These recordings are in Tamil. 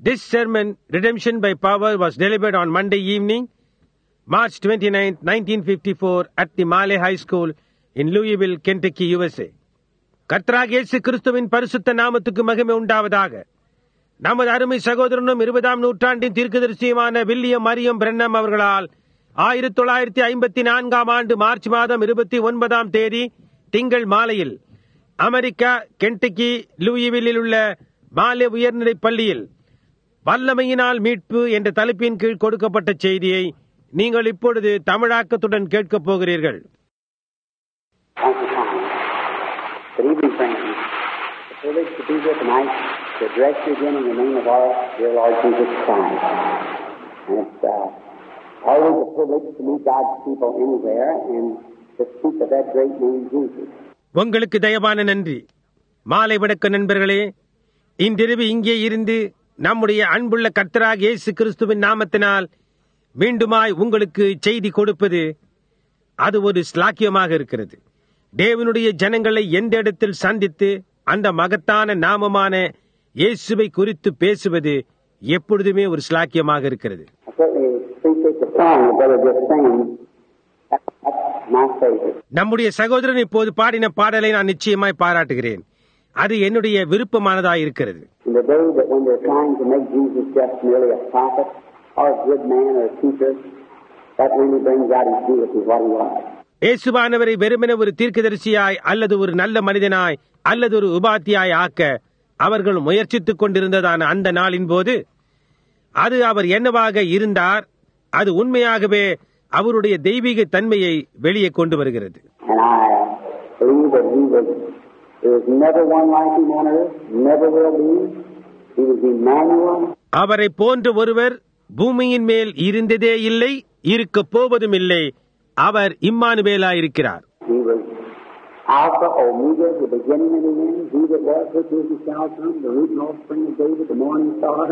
This sermon, Redemption by Power, was delivered on Monday evening, March 29, 1954, at the Male High School in Louisville, Kentucky, USA. கர்த்தராக இயேசு கிறிஸ்துவின் பரிசுத்த நாமத்துக்கு மகிமை உண்டாவதாக நமது அருமை சகோதரனும் இருபதாம் நூற்றாண்டின் தீர்க்கதரிசியுமான வில்லியம் மரியம் பிரன்னம் அவர்களால் ஆயிரத்தி தொள்ளாயிரத்தி ஐம்பத்தி நான்காம் ஆண்டு மார்ச் மாதம் இருபத்தி ஒன்பதாம் தேதி திங்கள் மாலையில் அமெரிக்கா கென்டக்கி லூயிவில்லில் உள்ள மாலே உயர்நிலைப் பள்ளியில் வல்லமையினால் மீட்பு என்ற தலைப்பின் கீழ் கொடுக்கப்பட்ட செய்தியை நீங்கள் இப்பொழுது தமிழாக்கத்துடன் கேட்கப் போகிறீர்கள் Thank you, Connie. Good evening, friends. It's a privilege to be here tonight to address you again in the name of our dear Lord Jesus Christ. And it's uh, always a privilege to meet God's people anywhere and to speak of that great name, Jesus. உங்களுக்கு தயவான நன்றி மாலை வணக்க நண்பர்களே இன்றிரவு இங்கே இருந்து நம்முடைய அன்புள்ள கர்த்தராக இயேசு கிறிஸ்துவின் நாமத்தினால் மீண்டுமாய் உங்களுக்கு செய்தி கொடுப்பது அது ஒரு ஸ்லாக்கியமாக இருக்கிறது தேவனுடைய ஜனங்களை எந்த இடத்தில் சந்தித்து அந்த மகத்தான நாமமான இயேசுவை குறித்து பேசுவது எப்பொழுதுமே ஒரு ஸ்லாக்கியமாக இருக்கிறது I certainly appreciate the song that Brother just sang. That- That's my favorite. நம்முடைய சகோதரன் இப்போது பாடின பாடலை நான் நிச்சயமாய் பாராட்டுகிறேன் அது என்னுடைய விருப்பமானதாய் இருக்கிறது In the day that when they're trying to make Jesus just merely a prophet or a good man or a teacher, that really brings out his deity, what he was. இயேசுவானவரை வெறுமன ஒரு தீர்க்கதரிசியாய் அல்லது ஒரு நல்ல மனிதனாய் அல்லது ஒரு உபாத்தியாய் ஆக்க அவர்கள் முயற்சித்துக் கொண்டிருந்ததான அந்த நாளின் போது அது அவர் என்னவாக இருந்தார் அது உண்மையாகவே அவருடைய தெய்வீக தன்மையை வெளியே கொண்டு வருகிறது And I believe that he was, there was never one like him on earth, never will be. He was Emmanuel. அவரை போன்ற ஒருவர் பூமியின் மேல் இருந்ததே இல்லை இருக்கப் போவதும் இல்லை அவர் இம்மானுவேலாயிருக்கிறார் He was Alpha, Omega, the beginning and the end. He that was, which is, and shall come, the root and offspring of David, the morning star.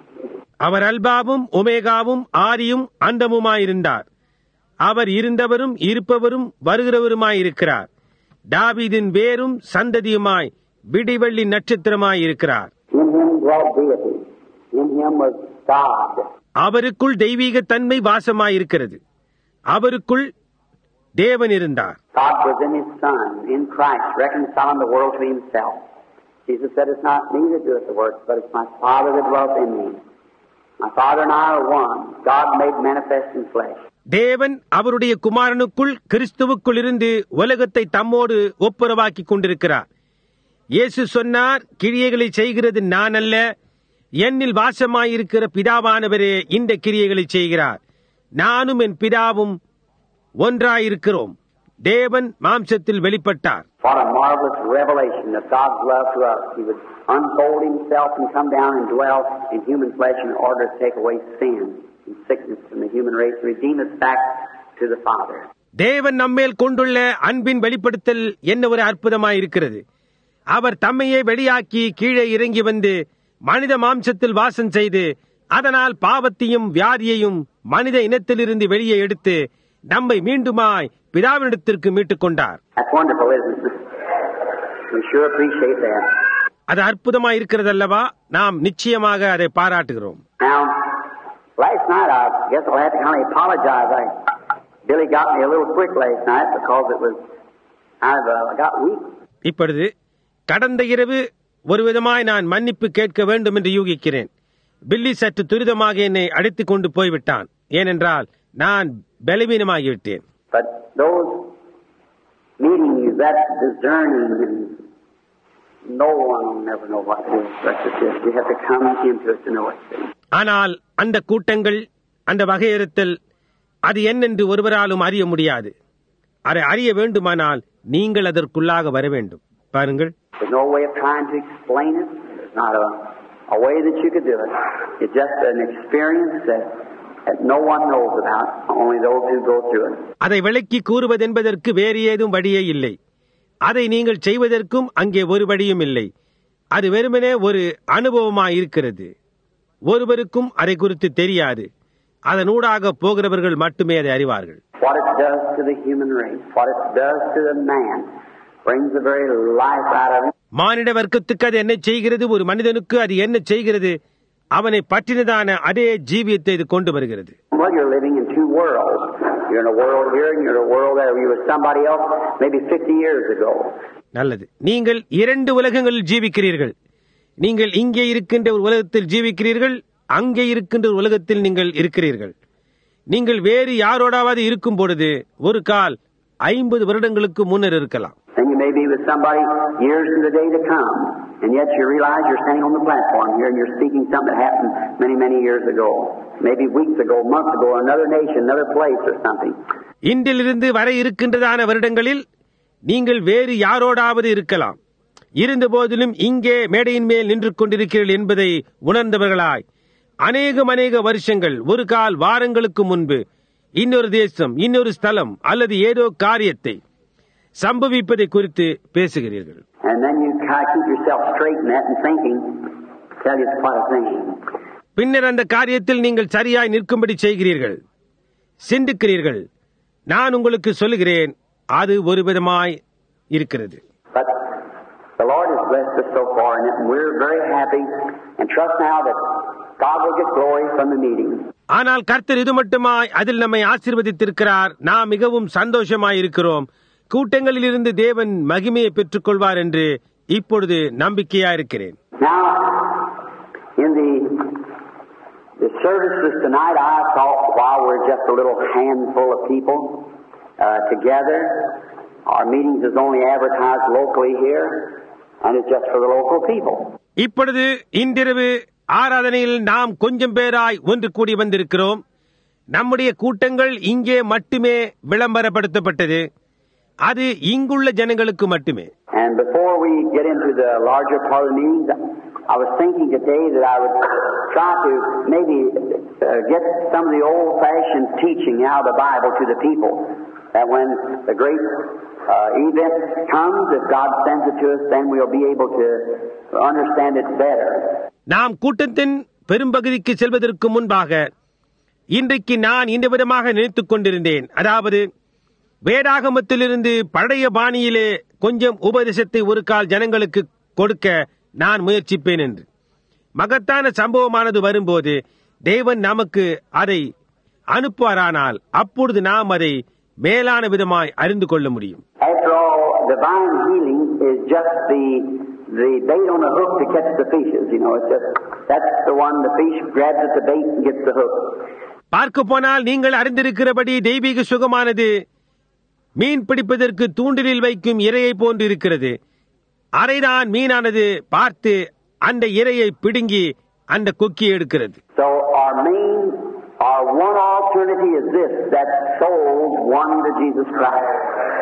அவர் அல்பாவும் ஒமேகாவும் ஆரியும் அந்தமுமாயிருந்தார் அவர் இருந்தவரும் இருப்பவரும் வருகிறவருமாயிருக்கிறார் தாவீதின் வேரும் சந்ததியுமாய் விடிவெள்ளி நட்சத்திரமாயிருக்கிறார் In him dwelt deity. In him was God. அவருக்குள் தெய்வீக தன்மை வாசமாயிருக்கிறது அவருக்குள் தேவன் இருந்தார் God was in his Son, in Christ, reconciling the world to himself. Jesus said, It's not me that doeth the works, but it's my Father that dwelleth in me. My Father and I are one. God made manifest in flesh. தேவன் அவருடைய குமாரனுக்குள் கிறிஸ்துவுக்குள் இருந்து உலகத்தை தம்மோடு ஒப்புரவாக்கிக் கொண்டிருக்கிறார் இயேசு சொன்னார் கிரியைகளை செய்கிறது நான் அல்ல என்னில் வாசமாயிருக்கிற பிதாவானவரே இந்த கிரியைகளை செய்கிறார் நானும் என் பிதாவும் ஒன்றாயிருக்கிறோம் தேவன் மாம்சத்தில் வெளிப்பட்டார் What a marvelous revelation of God's love to us. He would unfold himself and come down and dwell in human flesh in order to take away sin and sickness from the human race, redeem us back to the Father. தேவன் நம்மேல் கொண்டுள்ள அன்பின் வெளிப்படுத்தல் என்ன ஒரு அற்புதமாயிருக்கிறது அவர் தம்மையே வெளியாக்கி கீழே இறங்கி வந்து மனித மாம்சத்தில் வாசம் செய்து அதனால் பாவத்தையும் வியாதியையும் மனித இனத்திலிருந்து வெளியே எடுத்து நம்மை மீண்டுமாய் பிதாவினிடத்திற்கு மீட்டுக் கொண்டார் That's wonderful, isn't it? We sure appreciate that. அது அற்புதமாய் இருக்கிறதல்லவா நாம் நிச்சயமாக அதை பாராட்டுகிறோம் Now, last night, I guess I'll have to kind of apologize. I, Billy got me a little quick last night because it was, I've uh, got weak. இப்பொழுது கடந்த இரவு ஒரு விதமாய் நான் மன்னிப்பு கேட்க வேண்டும் என்று யூகிக்கிறேன் பில்லி சற்று துரிதமாக என்னை அடித்துக் கொண்டு போய்விட்டான் ஏனென்றால் நான் பலவீனமாகிவிட்டேன் But those meetings, that discerning, and no one will never know what it is. That's just it. You have to come into it to know it. see. ஆனால் அந்த கூட்டங்கள் அந்த வகையறுத்தல் அது என்னென்று ஒருவராலும் அறிய முடியாது அதை அறிய வேண்டுமானால் நீங்கள் அதற்குள்ளாக வர வேண்டும் பாருங்கள் There's no way of trying to explain it. There's not a, a way that you could do it. It's just an experience that, that no one knows about, only those who go through it. அதை விளக்கி கூறுவதென்பதற்கு வேறு ஏதும் வழியே இல்லை அதை நீங்கள் செய்வதற்கும் அங்கே ஒரு வழியும் இல்லை அது வெறுமனே ஒரு அனுபவமாய் இருக்கிறது ஒருவருக்கும் அதை குறித்து தெரியாது அதனூடாக போகிறவர்கள் மட்டுமே அதை அறிவார்கள் What it does to the human race, what it does to the man, brings the very life out of him. மானிட வர்க்கத்துக்கு அது என்ன செய்கிறது ஒரு மனிதனுக்கு அது என்ன செய்கிறது அவனை பற்றினதான அதே ஜீவியத்தை இது கொண்டு வருகிறது Well, you're living in two worlds. You're in a world here and you're in a world there. You were somebody else maybe 50 years ago. நல்லது நீங்கள் இரண்டு உலகங்களில் ஜீவிக்கிறீர்கள் நீங்கள் இங்கே இருக்கின்ற ஒரு உலகத்தில் ஜீவிக்கிறீர்கள் அங்கே இருக்கின்ற ஒரு உலகத்தில் நீங்கள் இருக்கிறீர்கள் நீங்கள் வேறு யாரோடாவது இருக்கும் பொழுது ஒரு கால் ஐம்பது வருடங்களுக்கு முன்னர் இருக்கலாம் And you may be with somebody years in the day to come. And yet you realize you're standing on the platform here and you're speaking something that happened many, many years ago. Maybe weeks ago, months ago, another nation, another place or something. இன்றிலிருந்து வர இருக்கின்றதான வருடங்களில் நீங்கள் வேறு யாரோடாவது இருக்கலாம் இருந்த போதிலும் இங்கே மேடையின் மேல் நின்று கொண்டிருக்கிறீர்கள் என்பதை உணர்ந்தவர்களாய் அநேகம் அநேக வருஷங்கள் ஒரு கால் வாரங்களுக்கு முன்பு இன்னொரு தேசம் இன்னொரு ஸ்தலம் அல்லது ஏதோ காரியத்தை சம்பவிப்பதை குறித்து பேசுகிறீர்கள் And then you kind of keep yourself straight in that and thinking, tell you it's quite a thing. பின்னர் அந்த காரியத்தில் நீங்கள் சரியாய் நிற்கும்படி செய்கிறீர்கள் சிந்திக்கிறீர்கள் நான் உங்களுக்கு சொல்லுகிறேன் அது ஒரு விதமாய் இருக்கிறது But the Lord has blessed us so far in it, and we're very happy and trust now that God will get glory from the meeting. ஆனால் கர்த்தர் இது மட்டுமாய் அதில் நம்மை ஆசீர்வதித்திருக்கிறார் நாம் மிகவும் சந்தோஷமாய் இருக்கிறோம் கூட்டங்களில் இருந்து தேவன் மகிமையை பெற்றுக் கொள்வார் என்று இப்பொழுது நம்பிக்கையா இருக்கிறேன் Now, in the the services tonight, I thought while we're just a little handful of people uh, together, our meetings is only advertised locally here, and it's just for the local people. இப்பொழுது இன்றிரவு ஆராதனையில் நாம் கொஞ்சம் பேராய் ஒன்று கூடி வந்திருக்கிறோம் நம்முடைய கூட்டங்கள் இங்கே மட்டுமே விளம்பரப்படுத்தப்பட்டது அது இங்குள்ள ஜனங்களுக்கு மட்டுமே And before we get into the larger part of the meetings, I was thinking today that I would try to maybe uh, get some of the old-fashioned teaching out of the Bible to the people. That when the great uh, event comes, if God sends it to us, then we'll be able to understand it better. நாம் கூட்டத்தின் பெரும்பகுதிக்கு செல்வதற்கு முன்பாக இன்றைக்கு நான் இந்த விதமாக நினைத்துக் கொண்டிருந்தேன் அதாவது வேதாகமத்திலிருந்து பழைய பாணியிலே கொஞ்சம் உபதேசத்தை ஒரு கால் ஜனங்களுக்கு கொடுக்க நான் முயற்சிப்பேன் என்று மகத்தான சம்பவமானது வரும்போது தேவன் நமக்கு அதை அனுப்புவாரானால் அப்பொழுது நாம் அதை மேலான விதமாய் அறிந்து கொள்ள முடியும் After all, divine healing is just the the bait on the hook to catch the fishes. You know, it's just that's the one the fish grabs at the bait and gets the hook. பார்க்க போனால் நீங்கள் அறிந்திருக்கிறபடி தெய்வீக சுகமானது மீன் பிடிப்பதற்கு தூண்டிலில் வைக்கும் இரையை போன்று இருக்கிறது அரைதான் மீனானது பார்த்து அந்த இரையை பிடுங்கி அந்த கொக்கி எடுக்கிறது So our main, our one alternative is this: that souls won to Jesus Christ.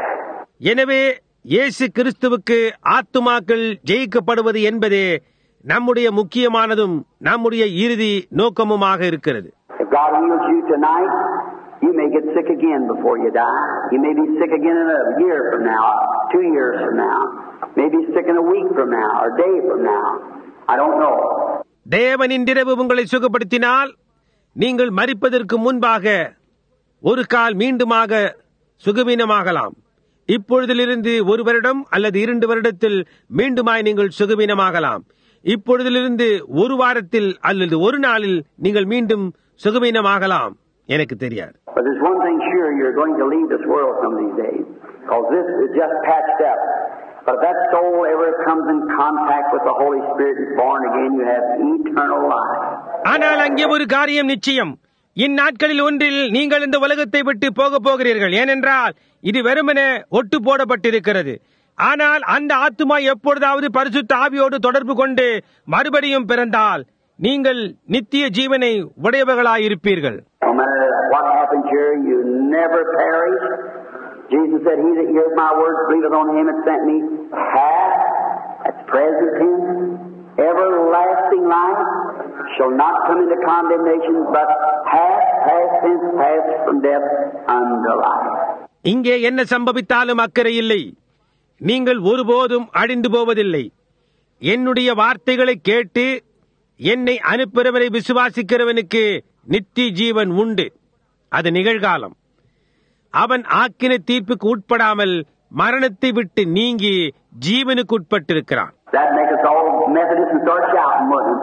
எனவே இயேசு கிறிஸ்துவுக்கு ஆத்துமாக்கள் ஜெயிக்கப்படுவது என்பதே நம்முடைய முக்கியமானதும் நம்முடைய இறுதி நோக்கமுமாக இருக்கிறது If God heals you tonight, you may get sick again before you die. You may be sick again in a year from now, two years from now, maybe sick in a week from now, or a day from now. I don't know. தேவன் இன்றிரவு உங்களை சுகப்படுத்தினால் நீங்கள் மரிப்பதற்கு முன்பாக ஒரு கால் மீண்டுமாக சுகவீனமாகலாம் இப்பொழுதிலிருந்து ஒரு வருடம் அல்லது இரண்டு வருடத்தில் மீண்டுமாய் நீங்கள் சுகவீனமாகலாம் இப்பொழுதிலிருந்து ஒரு வாரத்தில் அல்லது ஒரு நாளில் நீங்கள் மீண்டும் சுகவீனமாகலாம் எனக்கு தெரியாது But there's one thing sure, you're going to leave this world some of these days. Because this is just patched up. But if that soul ever comes in contact with the Holy Spirit and is born again, you have eternal life. ஆனால் அங்கே ஒரு காரியம் நிச்சயம் இந்நாட்களில் ஒன்றில் நீங்கள் இந்த உலகத்தை விட்டு போக போகிறீர்கள் ஏனென்றால் இது வெறுமனே ஒட்டு போடப்பட்டிருக்கிறது ஆனால் அந்த ஆத்துமா எப்பொழுதாவது பரிசுத்த ஆவியோடு தொடர்பு கொண்டு மறுபடியும் பிறந்தால் நீங்கள் நித்திய ஜீவனை உடையவர்களாயிருப்பீர்கள் No matter what happens here, you never perish. Jesus said, He that hears my words, believeth on him that sent me, hath, that's present tense, everlasting life, shall not come into condemnation, but hath, past tense, passed from death unto life. இங்கே என்ன சம்பவித்தாலும் அக்கறை இல்லை நீங்கள் ஒருபோதும் அழிந்து போவதில்லை என்னுடைய வார்த்தைகளை கேட்டு என்னை அனுப்புகிறவரை விசுவாசிக்கிறவனுக்கு நித்திய ஜீவன் உண்டு அது நிகழ்காலம் அவன் ஆக்கின தீர்ப்புக்கு உட்படாமல் மரணத்தை விட்டு நீங்கி ஜீவனுக்கு உட்பட்டிருக்கிறான் That make us all Methodists and start shouting, wouldn't it?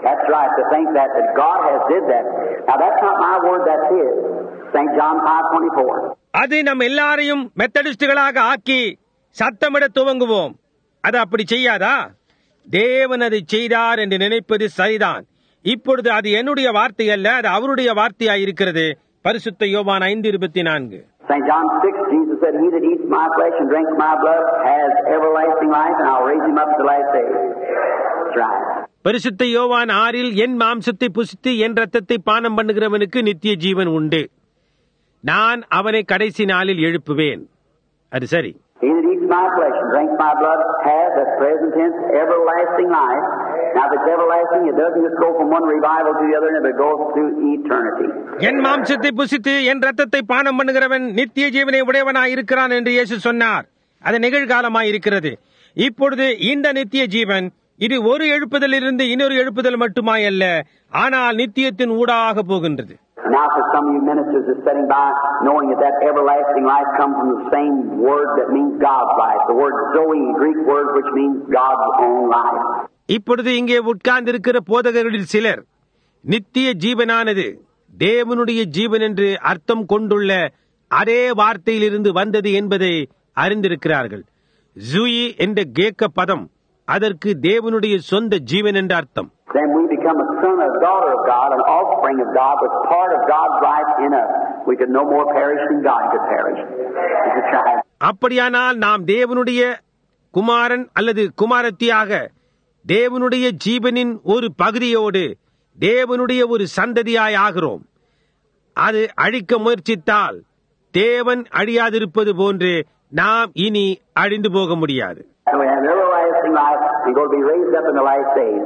That's right, to think that, that God has did that. Now that's not my word, that's His. St. John 5.24. அது நம் எல்லாரையும் மெத்தடிஸ்டுகளாக ஆக்கி சத்தமிட துவங்குவோம் அது அப்படி செய்யாதா தேவன் அதை செய்தார் என்று நினைப்பது சரிதான் இப்பொழுது அது என்னுடைய வார்த்தை அல்ல அது அவருடைய வார்த்தையாய் இருக்கிறது பரிசுத்த யோவான் ஐந்து இருபத்தி நான்கு St. John 6, Jesus said, He that eats my flesh and drinks my blood has everlasting life, and I'll raise him up at the last day. That's right. பரிசுத்த யோவான் ஆறில் என் மாம்சத்தை புசித்து என் ரத்தத்தை பானம் பண்ணுகிறவனுக்கு நித்திய ஜீவன் உண்டு நான் அவனை கடைசி நாளில் எழுப்புவேன் அது சரி He that eats my flesh and drinks my blood has, at present tense, everlasting life. Now, if it's everlasting, it doesn't just go from one revival to the other, but it goes through eternity. என் மாம்சத்தை புசித்து என் ரத்தத்தை பானம் பண்ணுகிறவன் நித்திய ஜீவனை உடையவனாய் இருக்கிறான் என்று இயேசு சொன்னார் அது நிகழ்காலமாய் இருக்கிறது இப்பொழுது இந்த நித்திய ஜீவன் இது ஒரு எழுப்புதலிலிருந்து இன்னொரு எழுப்புதல் மட்டுமாய் அல்ல ஆனால் நித்தியத்தின் ஊடாக போகின்றது Now, for some of you ministers that's sitting by, knowing that that everlasting life comes from the same word that means God's life, the word Zoe, Greek word which means God's own life. இப்பொழுது இங்கே உட்கார்ந்திருக்கிற போதகர்களில் சிலர் நித்திய ஜீவனானது தேவனுடைய ஜீவன் என்று அர்த்தம் கொண்டுள்ள அதே வார்த்தையிலிருந்து வந்தது என்பதை அறிந்திருக்கிறார்கள் ஜூயி என்ற கேக்க பதம் அதற்கு தேவனுடைய சொந்த ஜீவன் என்ற அர்த்தம் Then we become a son or daughter of God, an offspring of God, with part of God's life in us. We could no more perish than God could perish. That's right. அப்படியானால் நாம் தேவனுடைய குமாரன் அல்லது குமாரத்தியாக தேவனுடைய ஜீவனின் ஒரு பகுதியோடு தேவனுடைய ஒரு சந்ததியாய் ஆகிறோம் அது அழிக்க முயற்சித்தால் தேவன் அழியாதிருப்பது போன்று நாம் இனி அழிந்து போக முடியாது So we have everlasting life and going to be raised up in the last days.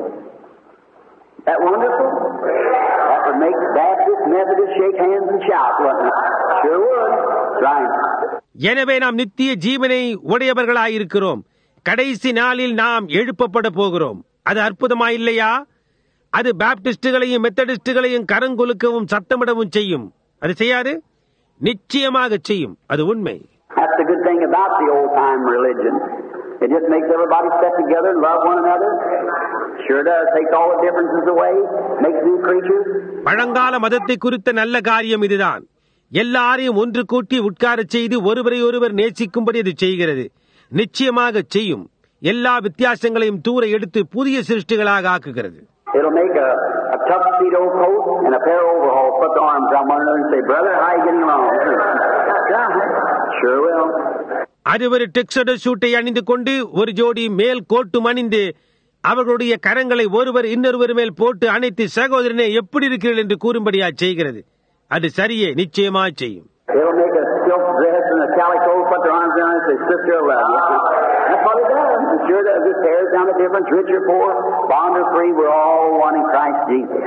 That wonderful? That would make Baptist, Methodist shake hands and shout, wouldn't it? Sure would. That's right. எனவே நாம் நித்திய ஜீவனை உடையவர்களாயிருக்கிறோம் கடைசி நாளில் நாம் எழுப்பப்பட போகிறோம் அது அற்புதமாயில்லையா அது பாப்டிஸ்டுகளையும் மெத்தடிஸ்டுகளையும் கரங்கொலுக்கவும் சத்தமிடவும் செய்யும் அது செய்யாது நிச்சயமாக செய்யும் அது உண்மை That's the good thing about the old time religion. It just makes everybody step together and love one another. Sure does. Takes all the differences away, makes new creatures. பழங்கால மதத்தை குறித்த நல்ல காரியம் இதுதான் எல்லாரையும் ஒன்று கூட்டி உட்காரச் செய்து ஒருவரை ஒருவர் நேசிக்கும்படி அது செய்கிறது நிச்சயமாக செய்யும் எல்லா வித்தியாசங்களையும் தூர எடுத்து புதிய சிருஷ்டிகளாக ஆக்குகிறது It'll make a, a tuxedo coat and a pair of overalls, put the arms around one another and say, Brother, how you getting along? yeah, sure will. அது ஒரு டெக்ஸடோ சூட்டை அணிந்து கொண்டு ஒரு ஜோடி மேல் கோட்டும் அணிந்து அவர்களுடைய கரங்களை ஒருவர் இன்னொருவர் மேல் போட்டு அணைத்து சகோதரனே எப்படி இருக்கிறீர்கள் என்று கூறும்படியா செய்கிறது அது சரியே நிச்சயமா செய்யும் It'll make a silk dress and a calico, put their arms around it and say, Sister, I love you. That's what it does. It sure does. It tears down the difference, rich or poor, bond or free, we're all one in Christ Jesus.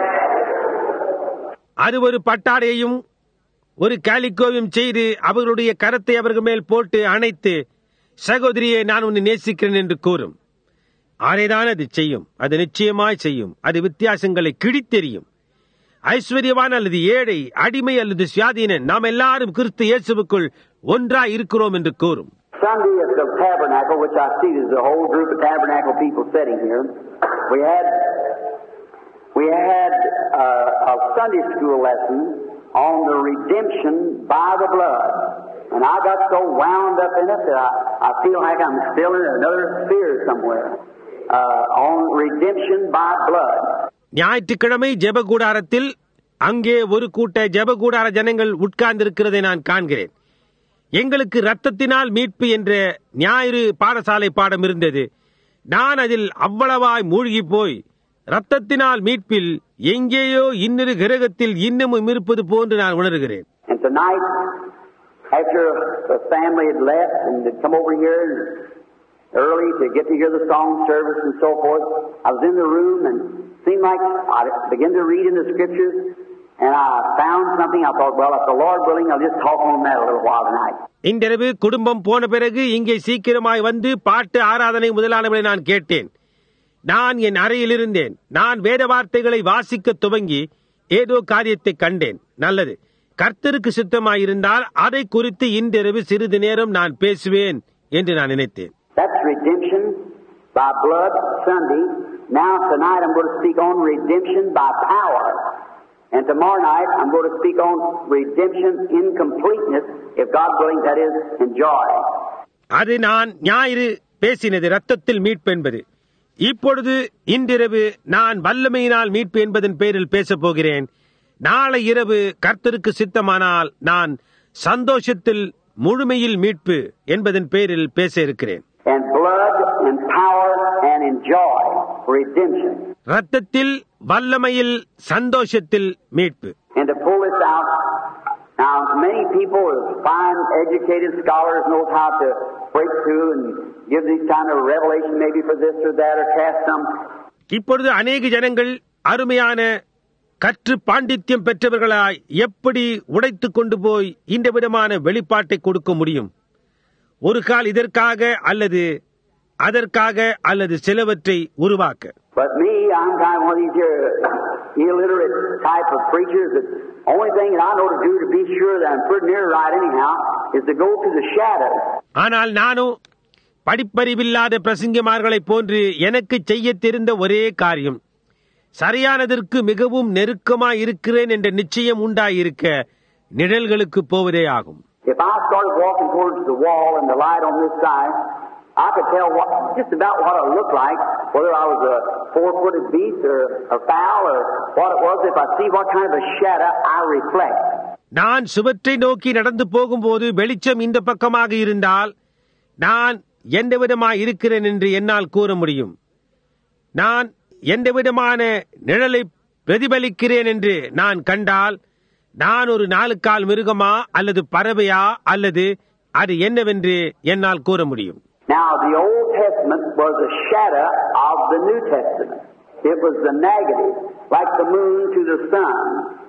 அது ஒரு பட்டாடையையும் ஒரு காலிக்கோவையும் செய்து அவர்களுடைய கரத்தை அவர்கள் மேல் போட்டு அணைத்து சகோதரியே நான் உன்னை நேசிக்கிறேன் என்று கூறும் ஆரைதான் அது செய்யும் அது நிச்சயமாய் செய்யும் அது வித்தியாசங்களை கிழித்தெறியும் ஐஸ்வர்யவான் அல்லது ஏழை அடிமை அல்லது சுயாதீனன் நாம் எல்லாரும் கிறிஸ்து இயேசுவுக்குள் ஒன்றாய் இருக்கிறோம் என்று கூறும் Sunday at the tabernacle, which I see there's a whole group of tabernacle people sitting here. We had we had uh, a Sunday school lesson on the redemption by the blood, and I got so wound up in it that I, I feel like I'm still in another sphere somewhere uh, on redemption by blood. ஞாயிற்றுக்கிழமை ஜெபகூடாரத்தில் அங்கே ஒரு கூட்ட ஜெபகூடார ஜனங்கள் உட்கார்ந்திருக்கிறதை நான் காண்கிறேன் எங்களுக்கு ரத்தத்தினால் மீட்பு என்ற ஞாயிறு பாடசாலை பாடம் இருந்தது நான் அதில் அவ்வளவாய் மூழ்கி போய் ரத்தத்தினால் மீட்பில் எங்கேயோ இன்னொரு கிரகத்தில் இன்னமும் இருப்பது போன்று நான் உணர்கிறேன் And tonight, after the family had left and had come over here early to get to hear the song service and so forth, I was in the room and seemed like I began to read in the scriptures and I found something. I thought, well, if the Lord willing, I'll just talk on that a little while tonight. இன்றிரவு குடும்பம் போன பிறகு இங்கே சீக்கிரமாய் வந்து பாட்டு ஆராதனை முதலானவரை நான் கேட்டேன் நான் என் அறையில் இருந்தேன் நான் வேத வார்த்தைகளை வாசிக்க துவங்கி ஏதோ காரியத்தை கண்டேன் நல்லது கர்த்தருக்கு சித்தமாயிருந்தால் அதை குறித்து இன்றிரவு சிறிது நேரம் நான் பேசுவேன் என்று நான் நினைத்தேன் That's redemption by blood Sunday. Now, tonight I'm going to speak on redemption by power. And tomorrow night I'm going to speak on redemption in completeness, if God willing, that is, in joy. அது நான் ஞாயிறு பேசினது ரத்தத்தில் மீட்பு என்பது இப்பொழுது இன்றிரவு நான் வல்லமையினால் மீட்பு என்பதன் பேரில் பேசப் போகிறேன் நாளை இரவு கர்த்தருக்கு சித்தமானால் நான் சந்தோஷத்தில் முழுமையில் மீட்பு என்பதன் பேரில் பேச இருக்கிறேன் And blood and power and in joy, redemption. ரத்தத்தில் வல்லமையில் சந்தோஷத்தில் மீட்பு And to pull this out, now many people, fine educated scholars, knows how to break through and give these kind of revelation maybe for this or that or cast some இப்பொழுது அநேக ஜனங்கள் அருமையான கற்று பாண்டித்யம் பெற்றவர்களாய் எப்படி உடைத்துக் கொண்டு போய் இந்த விதமான வெளிப்பாட்டை கொடுக்க முடியும் ஒரு கால் இதற்காக அல்லது அதற்காக அல்லது சிலவற்றை உருவாக்க But me, I'm kind of one of these here illiterate type of preachers that only thing that I know to do to be sure that I'm pretty near right anyhow is to go to the shadow. ஆனால் நானும் படிப்பறிவில்லாத பிரசங்கிமார்களைப் போன்று எனக்கு செய்ய தெரிந்த ஒரே காரியம் சரியானதற்கு மிகவும் நெருக்கமாய் இருக்கிறேன் என்ற நிச்சயம் உண்டாயிருக்க நிழல்களுக்கு போவதே ஆகும் If I started walking towards the wall and the light on this side, I could tell what, just about what I looked like, whether I was a four-footed beast or a fowl or what it was, if I see what kind of a shadow I reflect. நான் சுவற்றை நோக்கி நடந்து போகும்போது வெளிச்சம் இந்த பக்கமாக இருந்தால் நான் எந்த விதமாய் இருக்கிறேன் என்று என்னால் கூற முடியும் நான் எந்த விதமான நிழலை பிரதிபலிக்கிறேன் என்று நான் கண்டால் நான் ஒரு நாலுக்கால் மிருகமா அல்லது பறவையா அல்லது அது என்னவென்று என்னால் கூற முடியும் Now, the Old Testament was a shadow of the New Testament. It was the negative, like the moon to the sun.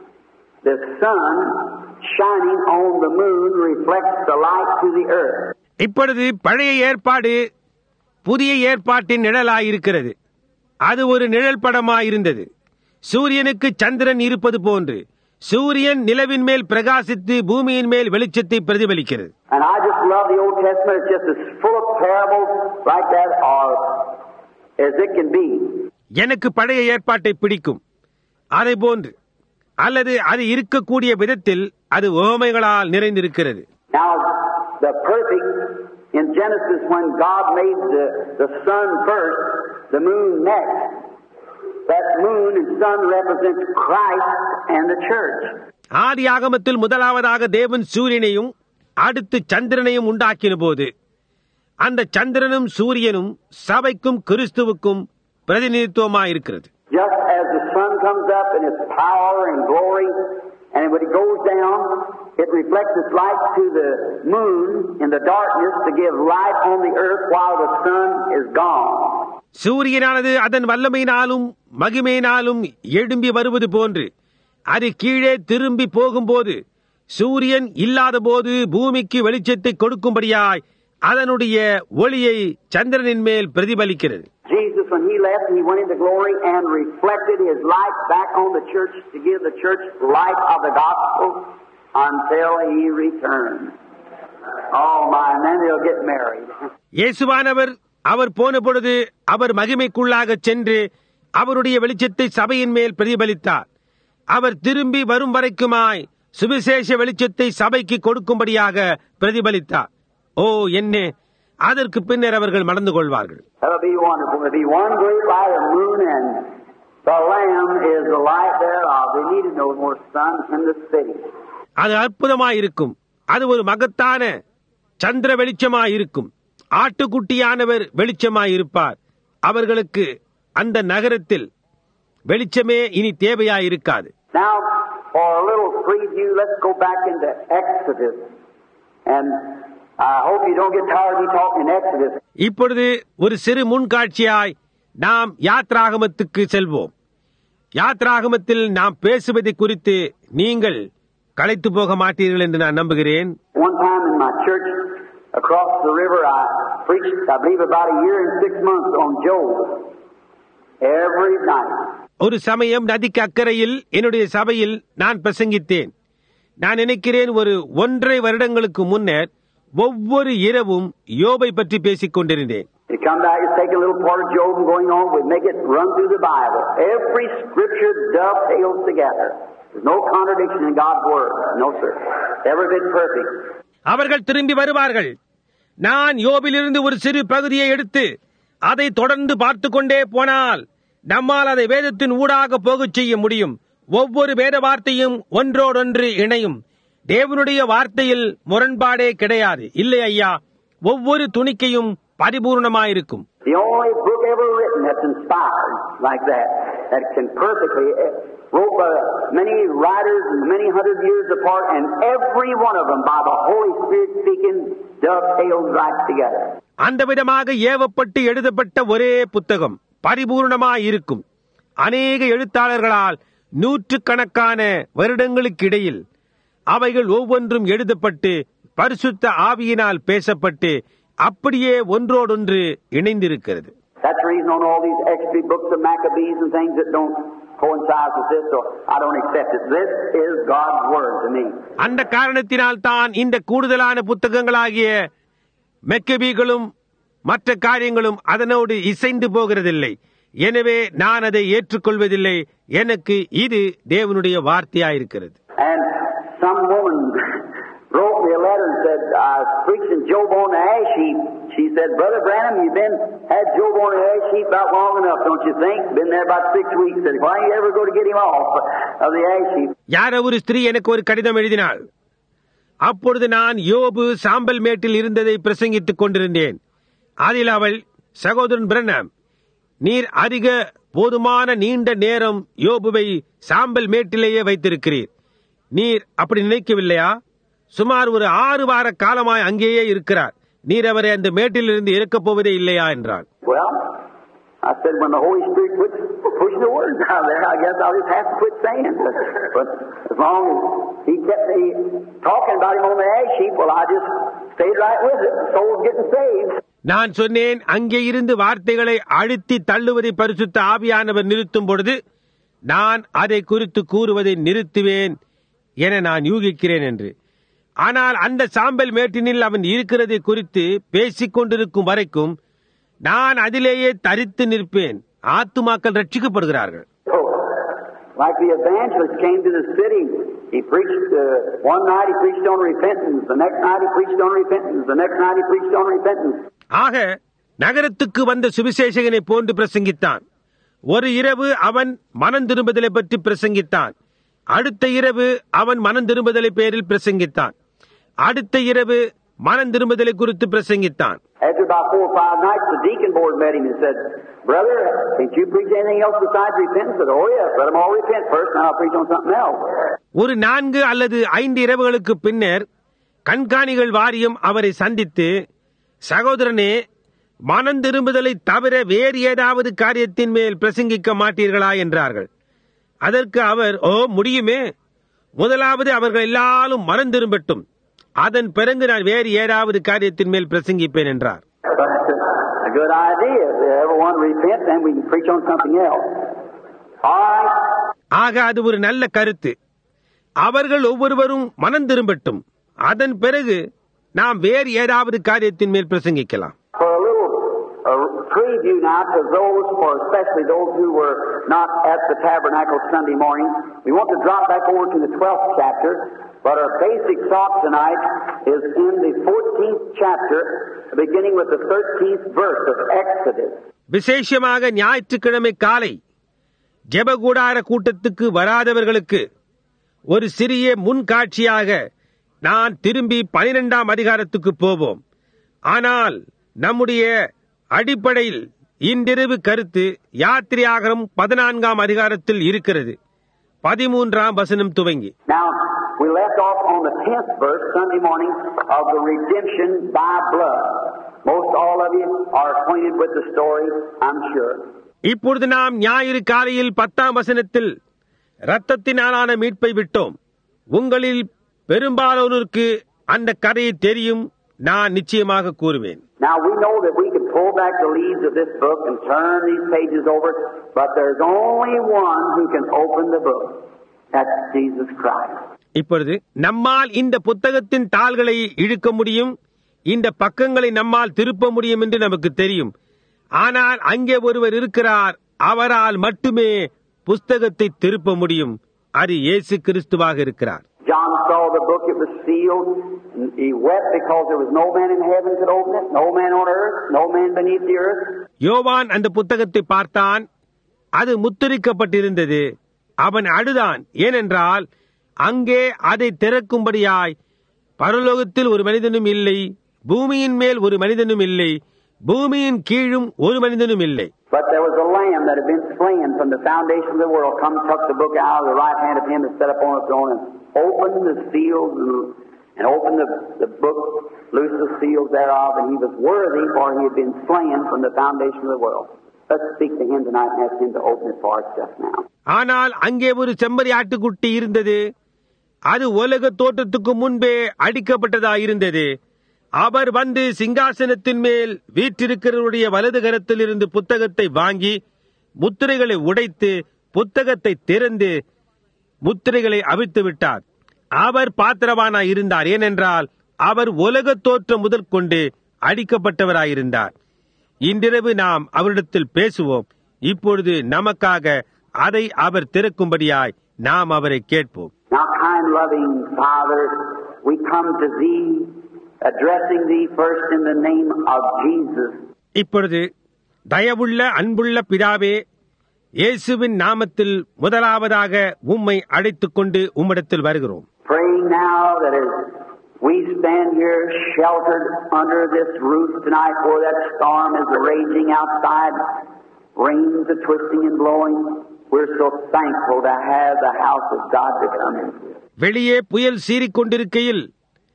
The sun shining on the moon reflects the light to the earth. இப்பொழுது பழைய ஏற்பாடு புதிய ஏற்பாட்டின் நிழலாயிருக்கிறது அது ஒரு நிழல் படமாயிருந்தது சூரியனுக்கு சந்திரன் இருப்பது போன்று சூரியன் நிலவின் மேல் பிரகாசித்து பூமியின் மேல் வெளிச்சத்தை பிரதிபலிக்கிறது And I just love the Old Testament. It's just as full of parables like that or as it can be. எனக்கு பழைய ஏற்பாட்டை பிடிக்கும் அதை போன்று அல்லது அது இருக்கக்கூடிய விதத்தில் அது உவமைகளால் நிறைந்திருக்கிறது Now, the perfect in Genesis when God made the, the sun first, the moon next. That moon and sun represents Christ and the church. ஆதி ஆகமத்தில் முதலாவதாக தேவன் சூரியனையும் அடுத்து சந்திரனையும் உண்டாக்கின போது அந்த சந்திரனும் சூரியனும் சபைக்கும் கிறிஸ்துவுக்கும் பிரதிநிதித்துவமாயிருக்கிறது Just as the sun comes up in its power and glory, and when it goes down, it reflects its light to the moon in the darkness to give light on the earth while the sun is gone. சூரியனானது அதன் வல்லமையினாலும் மகிமையினாலும் எழும்பி வருவது போன்று அது கீழே திரும்பி போகும்போது சூரியன் இல்லாத போது பூமிக்கு வெளிச்சத்தை கொடுக்கும்படியாய் அதனுடைய ஒளியை சந்திரனின் மேல் பிரதிபலிக்கிறது Jesus, when he left, he went into glory and reflected his light back on the church to give the church light of the gospel until he returned. Oh my, and then they'll get married. இயேசுவானவர் அவர் போன பொழுது அவர் மகிமைக்குள்ளாக சென்று அவருடைய வெளிச்சத்தை சபையின் மேல் பிரதிபலித்தார் அவர் திரும்பி வரும் வரைக்குமாய் சுவிசேஷ வெளிச்சத்தை சபைக்கு கொடுக்கும்படியாக பிரதிபலித்தார் ஓ என்ன அதற்கு பின்னர் அவர்கள் மணந்து கொள்வார்கள் That'll be wonderful. There'll be one great light of moon, and the Lamb is the light thereof. They needed no more sun in the city. அது அற்புதமாயிருக்கும் அது ஒரு மகத்தான சந்திர வெளிச்சமாயிருக்கும் ஆட்டுக்குட்டியானவர் வெளிச்சமாயிருப்பார் அவர்களுக்கு அந்த நகரத்தில் வெளிச்சமே இனி தேவையாயிருக்காது Now, for a little preview, let's go back into Exodus. And I hope you don't get tired of me talking in Exodus. இப்பொழுது ஒரு சிறு முன்காட்சியாய் நாம் யாத்ராகமத்துக்கு செல்வோம் யாத்ராகமத்தில் நாம் பேசுவதை குறித்து நீங்கள் களைத்து போக மாட்டீர்கள் என்று நான் நம்புகிறேன் One time in my church across the river, I preached, I believe, about a year and six months on Job. Every night. ஒரு சமயம் நதிக்கு அக்கறையில் என்னுடைய சபையில் நான் பிரசங்கித்தேன் நான் நினைக்கிறேன் ஒரு ஒன்றரை வருடங்களுக்கு முன்னர் ஒவ்வொரு இரவும் யோபை பற்றி பேசிக் கொண்டிருந்தேன் You come back and take a little part of Job and going on, we make it run through the Bible. Every scripture dovetails together. There's no contradiction in God's Word. No, sir. Ever been perfect. அவர்கள் திரும்பி வருவார்கள் நான் யோபிலிருந்து ஒரு சிறு பகுதியை எடுத்து அதை தொடர்ந்து பார்த்து கொண்டே போனால் நம்மால் அதை வேதத்தின் ஊடாக போகச் செய்ய முடியும் ஒவ்வொரு வேத வார்த்தையும் ஒன்றோடொன்று இணையும் தேவனுடைய வார்த்தையில் முரண்பாடே கிடையாது இல்லை ஐயா ஒவ்வொரு துணிக்கையும் பரிபூர்ணமாயிருக்கும் The only book ever written that's inspired like that, that can perfectly, eh, wrote by many writers and many hundred years apart, and every one of them by the Holy Spirit speaking dovetails right together. அந்த விதமாக ஏவப்பட்டு எழுதப்பட்ட ஒரே புத்தகம் பரிபூர்ணமாயிருக்கும் அநேக எழுத்தாளர்களால் நூற்றுக்கணக்கான வருடங்களுக்கு இடையில் அவைகள் ஒவ்வொன்றும் எழுதப்பட்டு பரிசுத்த ஆவியினால் பேசப்பட்டு அப்படியே ஒன்றோடொன்று இணைந்திருக்கிறது That's the reason on all these extra books of Maccabees and things that don't coincide with this, so I don't accept it. This is God's Word to me. அந்த காரணத்தினால் தான் இந்த கூடுதலான புத்தகங்களாகிய மெக்கபீகளும் மற்ற காரியங்களும் அதனோடு இசைந்து போகிறதில்லை எனவே நான் அதை ஏற்றுக்கொள்வதில்லை எனக்கு இது தேவனுடைய வார்த்தையாயிருக்கிறது And some woman wrote me a letter and said, I was preaching Job on the ash heap. She said, Brother Branham, you've been, had Job on the ash heap about long enough, don't you think? Been there about six weeks. Said, why you ever go to get him off of the ash heap? யாரோ ஒரு ஸ்திரீ எனக்கு ஒரு கடிதம் எழுதினாள் அப்பொழுது நான் யோபு சாம்பல் மேட்டில் இருந்ததை பிரசங்கித்துக் கொண்டிருந்தேன் அதில் அவள் சகோதரன் பிரண்ணம் நீர் அதிக போதுமான நீண்ட நேரம் யோபுவை சாம்பல் மேட்டிலேயே வைத்திருக்கிறீர் நீர் அப்படி நினைக்கவில்லையா சுமார் ஒரு ஆறு வார காலமாய் அங்கேயே இருக்கிறார் நீர் அவரை அந்த மேட்டிலிருந்து இறக்கப் போவதே இல்லையா என்றாள் Well, I said, when the Holy Spirit quits pushing the words out there, I guess I'll just have to quit saying. But, but as long as he kept me talking about him on the ash heap, well, I just stayed right with it. The soul's getting saved. நான் சொன்னேன் அங்கே இருந்து வார்த்தைகளை அழுத்தி தள்ளுவதை பரிசுத்த ஆவியானவர் நிறுத்தும் பொழுது நான் அதை குறித்து கூறுவதை நிறுத்துவேன் என நான் யூகிக்கிறேன் என்று ஆனால் அந்த சாம்பல் மேட்டினில் அவன் இருக்கிறதை குறித்து பேசிக் கொண்டிருக்கும் வரைக்கும் நான் அதிலேயே தரித்து நிற்பேன் ஆத்துமாக்கள் ரட்சிக்கப்படுகிறார்கள் So, like the evangelist came to the city, he preached, uh, one night he preached on repentance, the next night he preached on repentance, the next night he preached on repentance. ஆக நகரத்துக்கு வந்த சுவிசேஷகனை போன்று பிரசங்கித்தான் ஒரு இரவு அவன் மனம் திரும்புதலை பற்றி பிரசங்கித்தான் அடுத்த இரவு அவன் மனம் திரும்புதலை பேரில் பிரசங்கித்தான் அடுத்த இரவு மனம் திரும்புதலை குறித்து பிரசங்கித்தான் After about four or five nights, the deacon board met him and said, Brother, can't you preach anything else besides repentance? I said, Oh, yes, let them all repent first, and I'll preach on something else. ஒரு நான்கு அல்லது ஐந்து இரவுகளுக்கு பின்னர் கண்காணிகள் வாரியம் அவரை சந்தித்து சகோதரனே மனம் திரும்புதலை தவிர வேறு ஏதாவது காரியத்தின் மேல் பிரசங்கிக்க மாட்டீர்களா என்றார்கள் அதற்கு அவர் ஓ முடியுமே முதலாவது அவர்கள் எல்லாரும் மனம் திரும்பட்டும் அதன் பிறகு நான் வேறு ஏதாவது காரியத்தின் மேல் பிரசங்கிப்பேன் என்றார் But I said, a good idea. If everyone repent, then we can preach on something else. All right. ஆக அது ஒரு நல்ல கருத்து அவர்கள் ஒவ்வொருவரும் மனம் திரும்பட்டும் அதன் பிறகு நாம் வேறு ஏதாவது காரியத்தின் மேல் பிரசங்கிக்கலாம் For a little a preview now to those, for especially those who were not at the tabernacle Sunday morning, we want to drop back over to the 12th chapter, but our basic thought tonight is in the 14th chapter, beginning with the 13th verse of Exodus. விசேஷமாக ஞாயிற்றுக்கிழமை காலை ஜெபகூடார கூட்டத்துக்கு வராதவர்களுக்கு ஒரு சிறிய முன்காட்சியாக நான் திரும்பி பனிரெண்டாம் அதிகாரத்துக்கு போவோம் ஆனால் நம்முடைய அடிப்படையில் இன்றிரவு கருத்து யாத்திரையாகரம் பதினான்காம் அதிகாரத்தில் இருக்கிறது பதிமூன்றாம் வசனம் துவங்கி Now, we left off on the 10th verse Sunday morning of the redemption by blood. Most all of you are acquainted with the story, I'm sure. இப்பொழுது நாம் ஞாயிறு காலையில் பத்தாம் வசனத்தில் இரத்தத்தினாலான மீட்பை விட்டோம் உங்களில் பெரும்பாலோருக்கு அந்த கதையை தெரியும் நான் நிச்சயமாக கூறுவேன் Now we know that we can pull back the leaves of this book and turn these pages over, but there's only one who can open the book. That's Jesus Christ. இப்பொழுது நம்மால் இந்த புத்தகத்தின் தாள்களை இழுக்க முடியும் இந்த பக்கங்களை நம்மால் திருப்ப முடியும் என்று நமக்கு தெரியும் ஆனால் அங்கே ஒருவர் இருக்கிறார் அவரால் மட்டுமே புஸ்தகத்தை திருப்ப முடியும் அது இயேசு கிறிஸ்துவாக இருக்கிறார் John saw the book, it was sealed. and He wept because there was no man in heaven could open it, no man on earth, no man beneath the earth. யோவான் அந்த புத்தகத்தை பார்த்தான் அது முத்திரிக்கப்பட்டிருந்தது அவன் அழுதான் ஏனென்றால் அங்கே அதை திறக்கும்படியாய் பரலோகத்தில் ஒரு மனிதனும் இல்லை பூமியின் மேல் ஒரு மனிதனும் இல்லை பூமியின் கீழும் ஒரு மனிதனும் இல்லை But there was a lamb that had been slain from the foundation of the world, come took the book out of the right hand of him and set upon a throne and opened the seals and, and opened the, the book, loosed the seals thereof, and he was worthy, for he had been slain from the foundation of the world. Let's speak to him tonight and ask him to open it for us just now. ஆனால் அங்கே ஒரு செம்மறி ஆட்டுக்குட்டி இருந்தது அது உலக தோற்றத்துக்கு முன்பே அடிக்கப்பட்டதாயிருந்தது அவர் வந்து சிங்காசனத்தின் மேல் வீற்றிருக்கிறவருடைய வலது கரத்தில் இருந்து புத்தகத்தை வாங்கி முத்திரைகளை உடைத்து புத்தகத்தை திறந்து முத்திரைகளை அவிழ்த்து விட்டார் அவர் பாத்திரவானாய் இருந்தார் ஏனென்றால் அவர் உலக தோற்றம் முதல் கொண்டு அடிக்கப்பட்டவராயிருந்தார் இன்றிரவு நாம் அவரிடத்தில் பேசுவோம் இப்பொழுது நமக்காக அதை அவர் திறக்கும்படியாய் நாம் அவரை கேட்போம் Now, kind, loving Father, we come to Thee, addressing Thee first in the name of Jesus. இப்பொழுது தயவுள்ள அன்புள்ள பிதாவே இயேசுவின் நாமத்தில் முதலாவதாக உம்மை அழைத்துக் கொண்டு உம்மிடத்தில் வருகிறோம் Praying now that as we stand here sheltered under this roof tonight where that storm is raging outside, rains are twisting and blowing, we're so thankful to have the house of God to come into. வெளியே புயல் சீறிக் கொண்டிருக்கையில்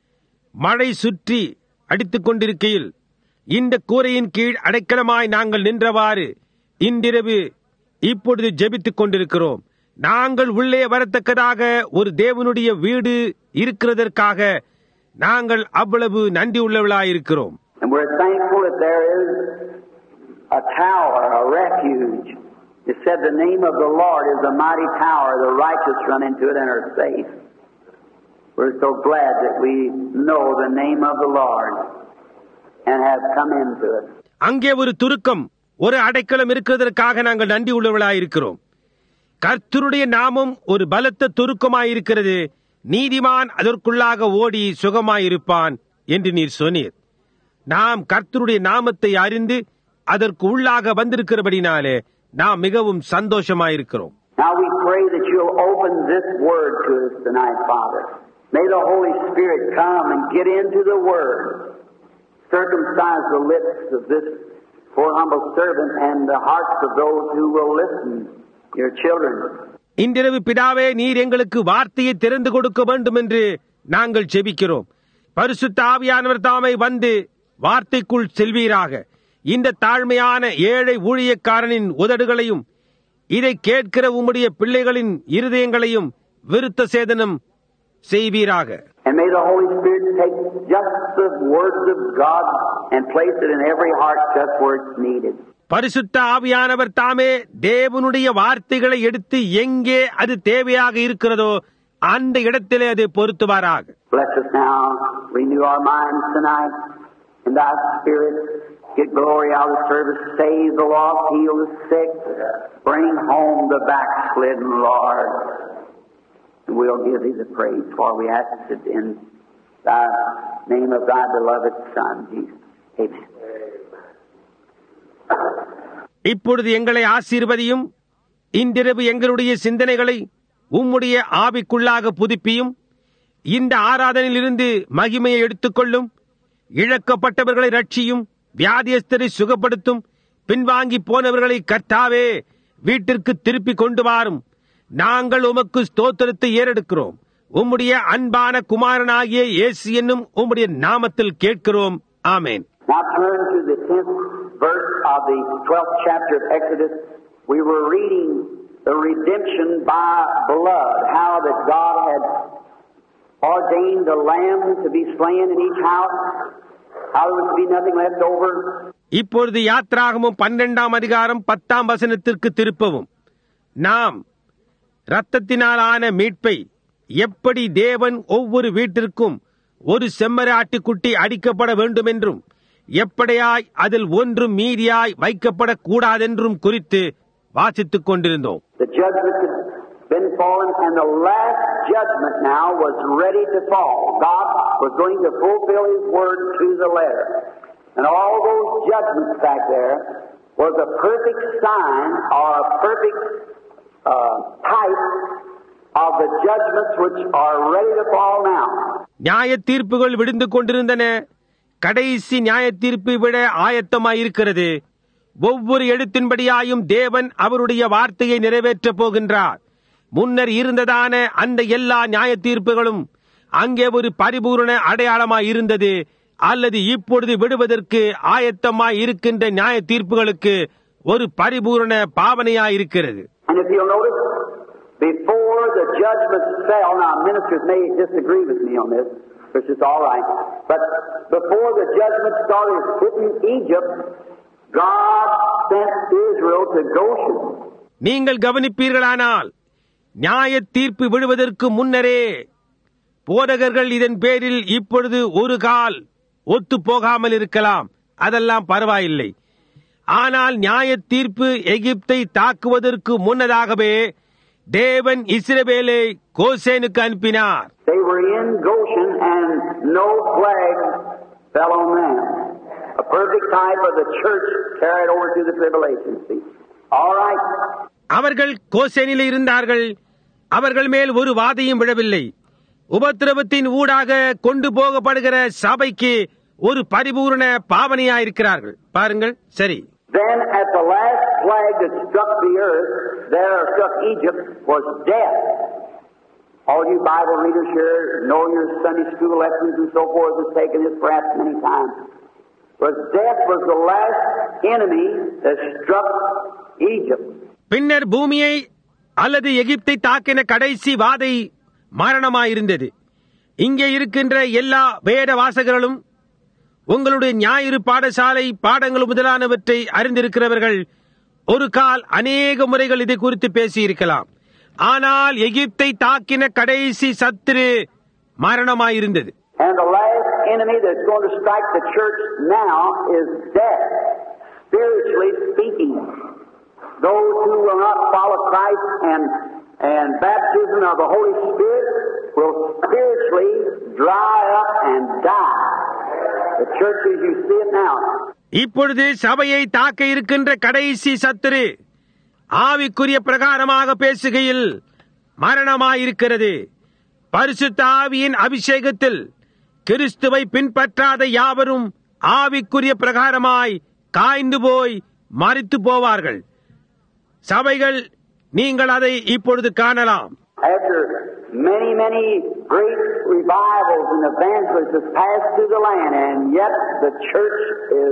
மழை சுற்றி அடித்துக் கொண்டிருக்கையில் இந்த கூரையின் கீழ் அடைக்கலமாய் நாங்கள் நின்றவாறு இன்றிரவு இப்பொழுது ஜெபித்துக் கொண்டிருக்கிறோம் நாங்கள் உள்ளே வரத்தக்கதாக ஒரு தேவனுடைய வீடு இருக்கிறதற்காக நாங்கள் அவ்வளவு நன்றி உள்ளவர்களாயிருக்கிறோம் And we're thankful that there is a tower, a refuge. It said the name of the Lord is a mighty tower. The righteous run into it and are safe. We're so glad that we know the name of the Lord and have come into it. அங்கே ஒரு துருக்கம் ஒரு அடைக்கலம் இருக்கிறதற்காக நாங்கள் நன்றி உள்ளவர்களாயிருக்கிறோம் கர்த்தருடைய நாமம் ஒரு பலத்த துருக்கமாயிருக்கிறது நீதிமான் அதற்குள்ளாக ஓடி சுகமாயிருப்பான் என்று நீர் சொன்னீர் நாம் கர்த்தருடைய நாமத்தை அறிந்து அதற்கு உள்ளாக வந்திருக்கிறபடினாலே நாம் மிகவும் சந்தோஷமாயிருக்கிறோம் Now we pray that you'll open this word to us tonight, Father. May the Holy Spirit come and get into the word, circumcise the lips of this poor humble servant and the hearts of those who will listen, your children. இன்றிரவு பிதாவே நீர் எங்களுக்கு வார்த்தையை திறந்து கொடுக்க வேண்டும் என்று நாங்கள் செபிக்கிறோம் பரிசுத்த ஆவியானவர் தாமை வந்து வார்த்தைக்குள் செல்வீராக இந்த தாழ்மையான ஏழை ஊழியக்காரனின் உதடுகளையும் இதை கேட்கிற உம்முடைய பிள்ளைகளின் இருதயங்களையும் விருத்த சேதனம் செய்வீராக And may the Holy Spirit take just the words of God and place it in every heart just where it's needed. பரிசுத்த ஆவியானவர் தாமே தேவனுடைய வார்த்தைகளை எடுத்து எங்கே அது தேவையாக இருக்கிறதோ அந்த இடத்திலே அதை பொருத்துவாராக Bless us now. Renew our minds tonight. In thy spirit, get glory out of the service. Save the lost, heal the sick. Bring home the backslidden, Lord. And we'll give thee the praise for we ask it in thy name of thy beloved Son, Jesus. Amen. இப்பொழுது எங்களை ஆசீர்வதியும் இன்றிரவு எங்களுடைய சிந்தனைகளை உம்முடைய ஆவிக்குள்ளாக புதுப்பியும் இந்த ஆராதனையிலிருந்து மகிமையை எடுத்துக்கொள்ளும் இழக்கப்பட்டவர்களை ரட்சியும் வியாதியஸ்தரை சுகப்படுத்தும் பின்வாங்கி போனவர்களை கர்த்தாவே வீட்டிற்கு திருப்பி கொண்டு வாரும் நாங்கள் உமக்கு ஸ்தோத்திரத்தை ஏறெடுக்கிறோம் உம்முடைய அன்பான குமாரனாகிய இயேசு என்னும் உம்முடைய நாமத்தில் கேட்கிறோம் ஆமேன் Now turn to the 10th verse of the 12th chapter of Exodus. We were reading the redemption by blood, how that God had ordained a lamb to be slain in each house, how there would be nothing left over. இப்பொழுது யாத்ராகமும் பன்னெண்டாம் அதிகாரம் பத்தாம் வசனத்திற்கு திருப்பவும் நாம் இரத்தத்தினாலான மீட்பை எப்படி தேவன் ஒவ்வொரு வீட்டிற்கும் ஒரு செம்மற ஆட்டுக்குட்டி அடிக்கப்பட வேண்டும் என்றும் எப்படியாய் அதில் ஒன்றும் மீதியாய் வைக்கப்படக்கூடாதென்றும் குறித்து வாசித்துக் கொண்டிருந்தோம் The judgment had been fallen, and the last judgment now was ready to fall. God was going to fulfill His word to the letter. And all those judgments back there was a perfect sign or a perfect uh, type of the judgments which are ready to fall now. நியாய தீர்ப்புகள் விடுந்து கொண்டிருந்தன கடைசி நியாய தீர்ப்பை விட ஆயத்தமாயிருக்கிறது ஒவ்வொரு எழுத்தின்படியாயும் தேவன் அவருடைய வார்த்தையை நிறைவேற்றப் போகின்றார் முன்னர் இருந்ததான அந்த எல்லா நியாய தீர்ப்புகளும் அங்கே ஒரு பரிபூரண அடையாளமாய் இருந்தது அல்லது இப்பொழுது விடுவதற்கு ஆயத்தமாய் இருக்கின்ற நியாய தீர்ப்புகளுக்கு ஒரு பரிபூரண பாவனையாய் இருக்கிறது And if you'll notice, before the judgments fell, now ministers may disagree with me on this, which is all right, but before the judgments started hitting Egypt, God sent Israel to Goshen. நீங்கள் கவனிப்பீர்களானால் நியாய தீர்ப்பு விழுவதற்கு முன்னரே போதகர்கள் இதன் பேரில் இப்பொழுது ஒரு கால் ஒத்து போகாமல் இருக்கலாம் அதெல்லாம் பரவாயில்லை ஆனால் நியாய தீர்ப்பு எகிப்தை தாக்குவதற்கு முன்னதாகவே தேவன் இஸ்ரவேலை கோசேனுக்கு அனுப்பினார் They were in Goshen and no plague fell on them. A perfect type of the church carried over through the tribulation. See? All right. அவர்கள் கோசேனில் இருந்தார்கள் அவர்கள் மேல் ஒரு வாதையும் விழவில்லை உபத்திரவத்தின் ஊடாக கொண்டு போகப்படுகிற சபைக்கு ஒரு பரிபூரண பாவனையாயிருக்கிறார்கள் பாருங்கள் சரி Then at the last plague that struck the earth, there struck Egypt, was death. All you Bible readers here know your Sunday school lessons and so forth have taken this perhaps many times. Was death was the last enemy that struck Egypt. பின்னர் பூமியை அல்லது எகிப்தை தாக்கின கடைசி வாதை மரணமாயிருந்தது இங்கே இருக்கின்ற எல்லா வேத வாசகர்களும் உங்களுடைய ஞாயிறு பாடசாலை பாடங்கள் முதலானவற்றை அறிந்திருக்கிறவர்கள் ஒரு கால் அநேக முறைகள் இதை குறித்து பேசியிருக்கலாம் ஆனால் எகிப்தை தாக்கின கடைசி சத்துரு மரணமாயிருந்தது And the last enemy that's going to strike the church now is death, spiritually speaking. Those who will not follow Christ and, and baptism of the Holy Spirit will spiritually dry up and die. The church as you see it now. இப்பொழுது சபையை தாக்க இருக்கின்ற கடைசி சத்துரு ஆவிக்குரிய பிரகாரமாக பேசுகையில் மரணமாயிருக்கிறது பரிசுத்த ஆவியின் அபிஷேகத்தில் கிறிஸ்துவை பின்பற்றாத யாவரும் ஆவிக்குரிய பிரகாரமாய் காய்ந்து போய் மறித்து போவார்கள் சபைகள் நீங்கள் அதை இப்பொழுது காணலாம் After many, many great revivals and evangelists have passed through the land, and yet the church is,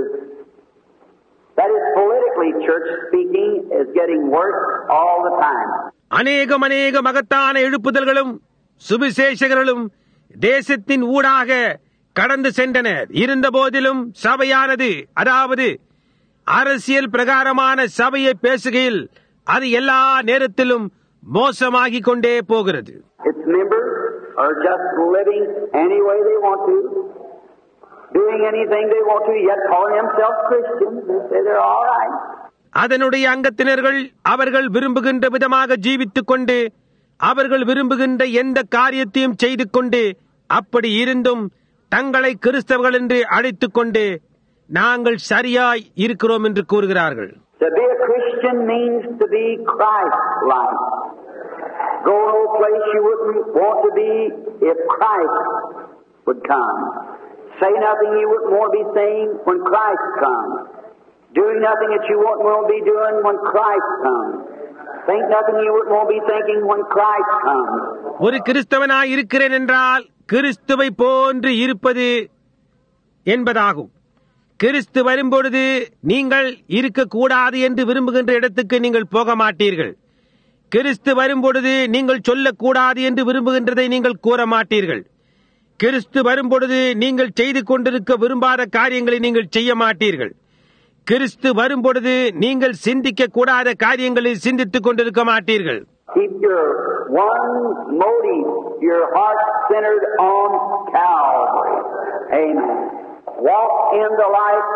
that is politically church speaking, is getting worse all the time. அநேகம் அநேக மகத்தான எழுப்புதல்களும் சுவிசேஷகர்களும் தேசத்தின் ஊடாக கடந்து சென்றனர் இருந்த போதிலும் சபையானது அதாவது அரசியல் பிரகாரமான சபையை பேசுகையில் அது எல்லா நேரத்திலும் மோசமாகிக் கொண்டே போகிறது Its members are just living any way they want to, doing anything they want to, yet calling themselves Christians. They say they're all right. அதனுடைய அங்கத்தினர்கள் அவர்கள் விரும்புகின்ற விதமாக ஜீவித்துக் கொண்டு அவர்கள் விரும்புகின்ற எந்த காரியத்தையும் செய்து கொண்டு அப்படி இருந்தும் தங்களை கிறிஸ்தவர்கள் என்று அழைத்துக் கொண்டு நாங்கள் சரியாய் இருக்கிறோம் என்று கூறுகிறார்கள் To be a Christian means to be Christ-like. Go no place you wouldn't want to be if Christ would come. Say nothing you wouldn't want to be saying when Christ comes. Doing nothing that you wouldn't want to be doing when Christ comes. Think nothing you wouldn't want to be thinking when Christ comes. ஒரு கிறிஸ்தவனாய் இருக்கிறேன் என்றால் கிறிஸ்துவை போன்று இருப்பது என்பதாகும் கிறிஸ்து வரும்பொழுது நீங்கள் இருக்கக்கூடாது என்று விரும்புகின்ற இடத்துக்கு நீங்கள் போக மாட்டீர்கள் கிறிஸ்து வரும்பொழுது நீங்கள் சொல்லக்கூடாது என்று விரும்புகின்றதை நீங்கள் கூற மாட்டீர்கள் கிறிஸ்து வரும்பொழுது நீங்கள் செய்து கொண்டிருக்க விரும்பாத காரியங்களை நீங்கள் செய்ய மாட்டீர்கள் கிறிஸ்து வரும்பொழுது நீங்கள் சிந்திக்க கூடாத காரியங்களை சிந்தித்துக் கொண்டிருக்க மாட்டீர்கள் Keep your one motive, your heart centered on Calvary. Amen. Walk in the light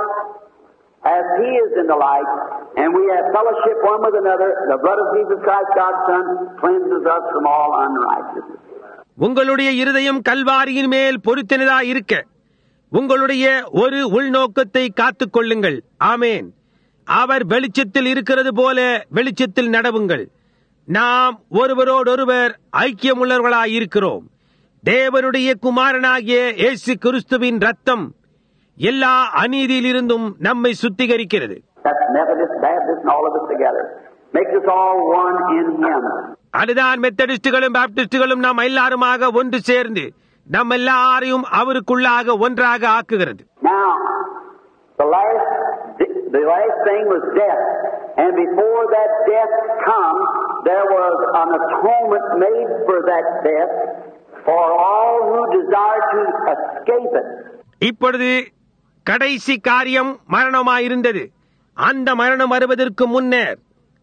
as He is in the light, and we have fellowship one with another. The blood of Jesus Christ, God's Son, cleanses us from all unrighteousness. உங்களுடைய இருதயம் கல்வாரியின் மேல் பொருத்தினதா இருக்க உங்களுடைய ஒரு உள்நோக்கத்தை காத்துக் கொள்ளுங்கள் ஆமேன் அவர் வெளிச்சத்தில் இருக்கிறது போல வெளிச்சத்தில் நடவுங்கள் நாம் ஒருவரோடொருவர் ஐக்கியமுள்ளவர்களாயிருக்கிறோம் தேவனுடைய குமாரனாகிய இயேசு கிறிஸ்துவின் ரத்தம் எல்லா அநீதியிலிருந்தும் நம்மை சுத்திகரிக்கிறது That's Methodist, Baptist, and all of us together. Makes us all one in Him. அதுதான் மெத்தடிஸ்டுகளும் பாப்டிஸ்டுகளும் நாம் எல்லாருமாக ஒன்று சேர்ந்து நம்ம எல்லாரையும் அவருக்குள்ளாக ஒன்றாக ஆக்குகிறது Now, the last, the last thing was death. And before that death comes, there was an atonement made for that death for all who desire to escape it. இப்பொழுது கடைசி காரியம் மரணமாயிருந்தது அந்த மரணம் வருவதற்கு முன்னர்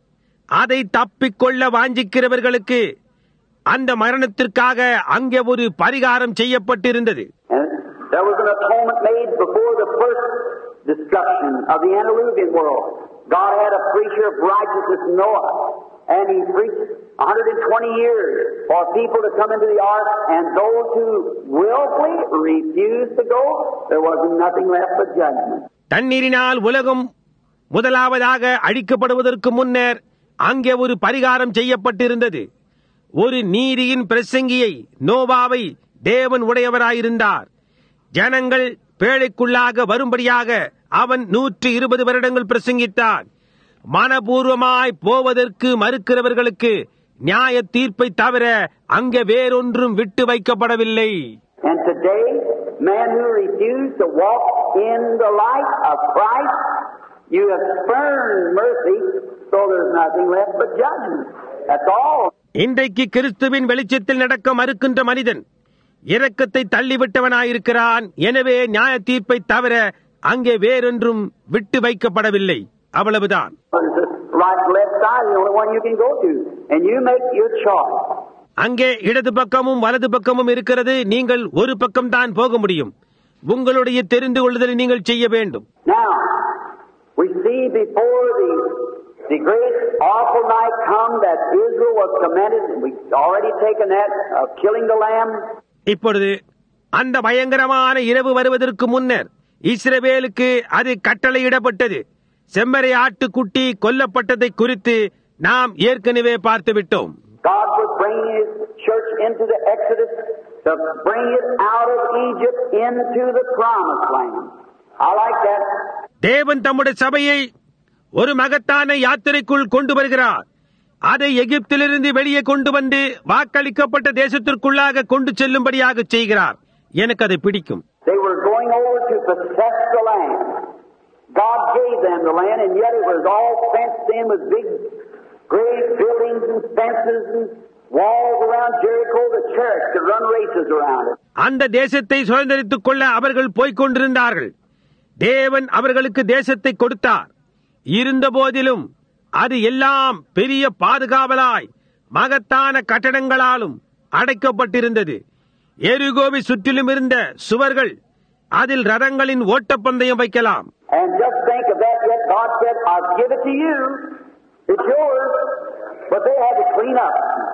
அதை தப்பிக்கொள்ள வாஞ்சிக்கிறவர்களுக்கு அந்த மரணத்திற்காக அங்கே ஒரு பரிகாரம் செய்யப்பட்டிருந்தது And there was an atonement made before the first destruction of the antediluvian world. God had a preacher of righteousness, Noah, and he preached 120 years for people to come into the ark, and those who willfully refused to go, there wasn't nothing left but judgment. தண்ணீரினால் உலகம் முதலாவதாக அழிக்கப்படுவதற்கு முன்னர் அங்கே ஒரு பரிகாரம் செய்யப்பட்டிருந்தது ஒரு நீதியின் பிரசங்கியை நோவாவை தேவன் உடையவராயிருந்தார் ஜனங்கள் பேழைக்குள்ளாக வரும்படியாக அவன் நூற்றி இருபது வருடங்கள் பிரசங்கித்தான் மனப்பூர்வமாய் போவதற்கு மறுக்கிறவர்களுக்கு நியாய தீர்ப்பை தவிர அங்கே வேறொன்றும் விட்டு வைக்கப்படவில்லை And today, man who refused to walk in the light of Christ, you have spurned mercy, so there's nothing left but judgment. That's all. இன்றைக்கு கிறிஸ்துவின் வெளிச்சத்தில் நடக்க மறுக்கின்ற மனிதன் இரக்கத்தை தள்ளிவிட்டவனாயிருக்கிறான் எனவே நியாய தீர்ப்பை தவிர அங்கே வேறொன்றும் விட்டு வைக்கப்படவில்லை அவ்வளவுதான் There's the right and left side, the only one you can go to. And you make your choice. அங்கே இடது பக்கமும் வலது பக்கமும் இருக்கிறது நீங்கள் ஒரு பக்கம் தான் போக முடியும் உங்களுடைய தெரிந்து கொள்ளுதலை நீங்கள் செய்ய வேண்டும் Now, we see before the, the great awful night come that Israel was commanded, we've already taken that, of killing the lamb. இப்பொழுது அந்த பயங்கரமான இரவு வருவதற்கு முன்னர் இஸ்ரவேலுக்கு அது கட்டளையிடப்பட்டது செம்மறை ஆட்டுக்குட்டி கொல்லப்பட்டதை குறித்து நாம் ஏற்கனவே பார்த்து விட்டோம் God was bringing His church into the Exodus to bring it out of Egypt into the promised land. I like that. தேவன் தம்முடைய சபையை ஒரு மகத்தான யாத்திரைக்குள் கொண்டு வருகிறார் அதை எகிப்திலிருந்து வெளியே கொண்டு வந்து வாக்களிக்கப்பட்ட தேசத்திற்குள்ளாக கொண்டு செல்லும்படியாக செய்கிறார் எனக்கு அதை பிடிக்கும் They were going over to possess the land. God gave them the land, and yet it was all fenced in with big, great buildings and fences and walls around Jericho, the church to run races around it. அந்த தேசத்தை சுதந்திரித்துக் கொள்ள அவர்கள் போய்க் கொண்டிருந்தார்கள் தேவன் அவர்களுக்கு தேசத்தை கொடுத்தார் இருந்த போதிலும் அது எல்லாம் பெரிய பாதுகாவலாய் மகத்தான கட்டடங்களாலும் அடைக்கப்பட்டிருந்தது எருகோவை சுற்றிலும் இருந்த சுவர்கள் அதில் ரதங்களின் ஓட்டப்பந்தயம் வைக்கலாம் And just think of that, yet God said, I'll give it to you. It's yours. But they had to clean up.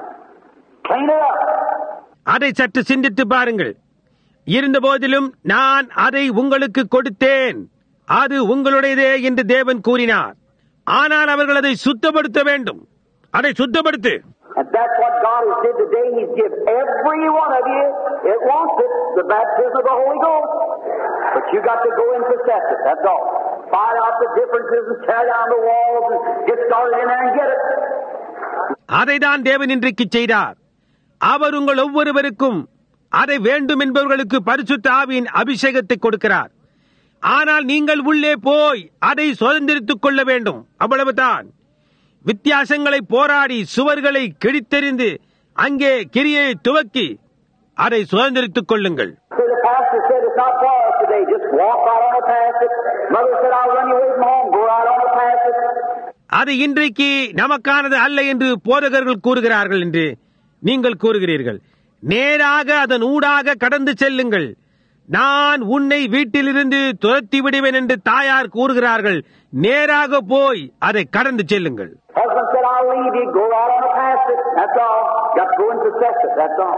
Clean it up. அதை சற்று சிந்தித்து பாருங்கள் இருந்த போதிலும் நான் அதை உங்களுக்கு கொடுத்தேன் அது உங்களுடையதே என்று தேவன் கூறினார் ஆனால் அவர்கள் அதை சுத்தப்படுத்த வேண்டும் அதை சுத்தப்படுத்து And that's what God has did today. He's given every one of you, it wants it, the baptism of the Holy Ghost. But you got to go and possess it, that's all. Find out the differences and tear down the walls and get started in there and get it. அதைதான் தேவன் இன்றைக்கு செய்தார் அவர் உங்கள் ஒவ்வொருவருக்கும் அதை வேண்டும் என்பவர்களுக்கு பரிசுத்த ஆவியின் அபிஷேகத்தை கொடுக்கிறார் ஆனால் நீங்கள் உள்ளே போய் அதை சுதந்திரித்துக் கொள்ள வேண்டும் அவ்வளவுதான் வித்தியாசங்களை போராடி சுவர்களை கிழித்தெறிந்து அங்கே கிரியை துவக்கி அதை சுதந்திரித்துக் கொள்ளுங்கள் So the pastor said, it's not for us today. Just walk right on past it. Mother said, I'll run you away from home. Go right on past it. அது இன்றைக்கு நமக்கானது அல்ல என்று போதகர்கள் கூறுகிறார்கள் என்று நீங்கள் கூறுகிறீர்கள் நேராக அதன் ஊடாக கடந்து செல்லுங்கள் நான் உன்னை வீட்டிலிருந்து துரத்தி விடுவேன் என்று தாயார் கூறுகிறார்கள் நேராக போய் அதை கடந்து செல்லுங்கள் Husband said, I'll leave you, go right on past it. That's all. Got to go and possess it. That's all.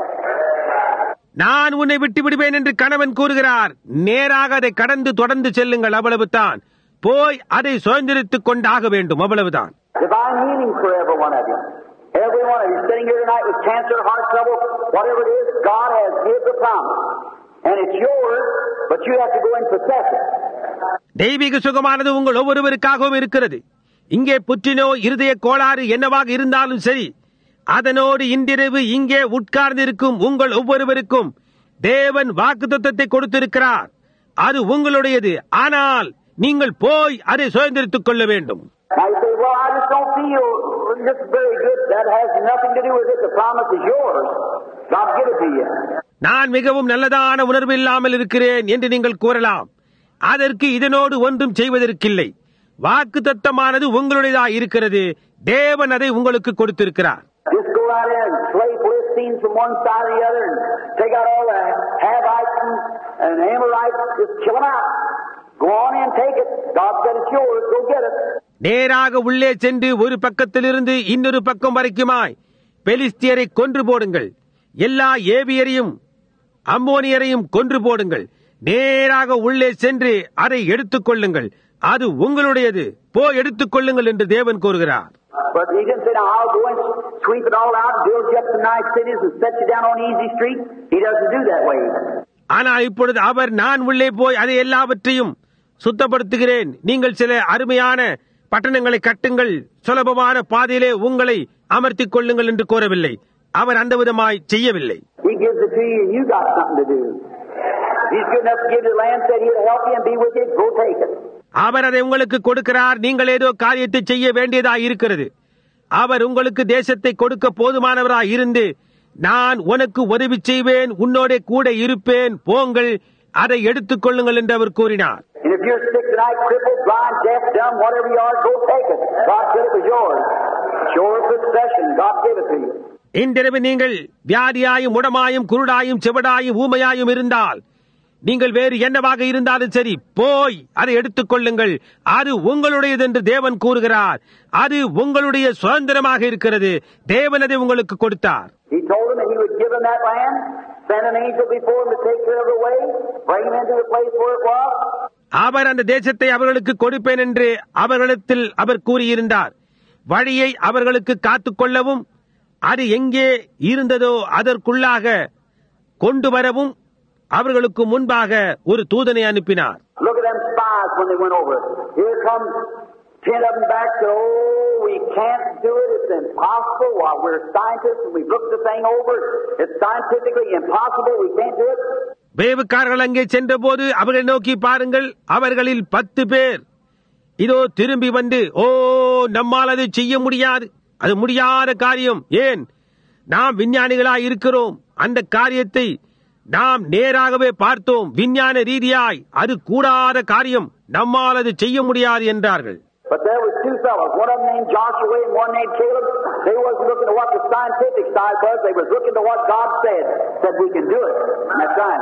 நான் உன்னை விட்டு விடுவேன் என்று கணவன் கூறுகிறார் நேராக அதை கடந்து தொடர்ந்து செல்லுங்கள் அவ்வளவுதான் போய் அதை சுதந்திரித்துக் கொண்டாக வேண்டும் அவ்வளவுதான் Divine healing for every one of you. Every one of you sitting here tonight with cancer, heart trouble, whatever it is, God has given the promise. And it's yours, but you have to go and possess it. தெய்வீக சுகமானது உங்கள் ஒவ்வொருவருக்காகவும் இருக்கிறது இங்கே புற்றினோ இருதய கோளாறு என்னவாக இருந்தாலும் சரி அதனோடு இன்றிரவு இங்கே உட்கார்ந்து இருக்கும் உங்கள் ஒவ்வொருவருக்கும் தேவன் வாக்குத்தத்தத்தை கொடுத்திருக்கிறார் அது உங்களுடையது ஆனால் நீங்கள் போய் அதை சுதந்திரித்துக் கொள்ள வேண்டும் Now you say, well, I just don't feel this is very good. That has nothing to do with it. The promise is yours. God give it to you. நான் மிகவும் நல்லதான உணர்வு இல்லாமல் இருக்கிறேன் என்று நீங்கள் கூறலாம் அதற்கு இதனோடு ஒன்றும் செய்வதற்கில்லை வாக்கு தத்தமானது உங்களுடையதா இருக்கிறது தேவன் அதை உங்களுக்கு கொடுத்திருக்கிறார் Just go out there and slay Philistines from one side or the other and take out all the Havites and, and Amorites. Just kill them out. Go on in, take it. God said it's yours. Go get it. நேராக உள்ளே சென்று ஒரு பக்கத்திலிருந்து இன்னொரு பக்கம் வரைக்குமாய் பெலிஸ்தியரை கொன்று போடுங்கள் எல்லா ஏவியரையும் அம்மோனியரையும் கொன்று போடுங்கள் நேராக உள்ளே சென்று அதை எடுத்துக் கொள்ளுங்கள் அது உங்களுடையது போ எடுத்துக் கொள்ளுங்கள் என்று தேவன் கூறுகிறார் But he didn't say, now I'll go and sweep it all out, build you up some nice cities and set you down on easy street. He doesn't do that way. ஆனால் இப்பொழுது அவர் நான் உள்ளே போய் அதை எல்லாவற்றையும் சுத்தப்படுத்துகிறேன் நீங்கள் சில அருமையான பட்டணங்களை கட்டுங்கள் சுலபமான பாதையிலே உங்களை அமர்த்திக் கொள்ளுங்கள் என்று கோரவில்லை அவர் அந்த விதமாய் செய்யவில்லை He gives it to you and you got something to do. He's good enough to give you the land, said he'll help you and be with you. Go take it. அவர் அதை உங்களுக்கு கொடுக்கிறார் நீங்கள் ஏதோ காரியத்தை செய்ய வேண்டியதாய் இருக்கிறது அவர் உங்களுக்கு தேசத்தை கொடுக்க போதுமானவராய் இருந்து நான் உனக்கு உதவி செய்வேன் உன்னோட கூட இருப்பேன் போங்கள் அதை எடுத்துக் கொள்ளுங்கள் என்று அவர் கூறினார் And if you're sick tonight, crippled, blind, deaf, dumb, whatever you are, go take it. God said it was yours. It's your possession. God gave it to you. இன்றிரவு நீங்கள் வியாதியாயும் முடமாயும் குருடாயும் செவடாயும் ஊமையாயும் இருந்தால் நீங்கள் வேறு என்னவாக இருந்தாலும் சரி போய் அதை எடுத்துக் கொள்ளுங்கள் அது உங்களுடையது என்று தேவன் கூறுகிறார் அது உங்களுடைய சுதந்திரமாக இருக்கிறது தேவன் அதை உங்களுக்கு கொடுத்தார் He told him that he would give him that land, send an angel before him to take care of the way, bring him into the place where it was. அவர் அந்த தேசத்தை அவர்களுக்கு கொடுப்பேன் என்று அவர்களிடத்தில் அவர் கூறியிருந்தார் வழியை அவர்களுக்கு காத்துக் கொள்ளவும் அது எங்கே இருந்ததோ அதற்குள்ளாக கொண்டு வரவும் அவர்களுக்கு முன்பாக ஒரு தூதனை அனுப்பினார் Look at them spies when they went over it. Here comes ten of them back to, oh, we can't do it. It's impossible. While we're scientists and we've looked the thing over, it's scientifically impossible. We can't do it. வேவுக்காரர்கள் அங்கே சென்றபோது அவர்களை நோக்கி பாருங்கள் அவர்களில் பத்து பேர் இதோ திரும்பி வந்து ஓ நம்மால் அதை செய்ய முடியாது அது முடியாத காரியம் ஏன் நாம் விஞ்ஞானிகளாய் இருக்கிறோம் அந்த காரியத்தை நாம் நேராகவே பார்த்தோம் விஞ்ஞான ரீதியாய் அது கூடாத காரியம் நம்மால் அது செய்ய முடியாது என்றார்கள் But there was two fellows, one of them named Joshua and one named Caleb. They wasn't looking at what the scientific side was. They was looking to what God said. Said we can do it. And that's right.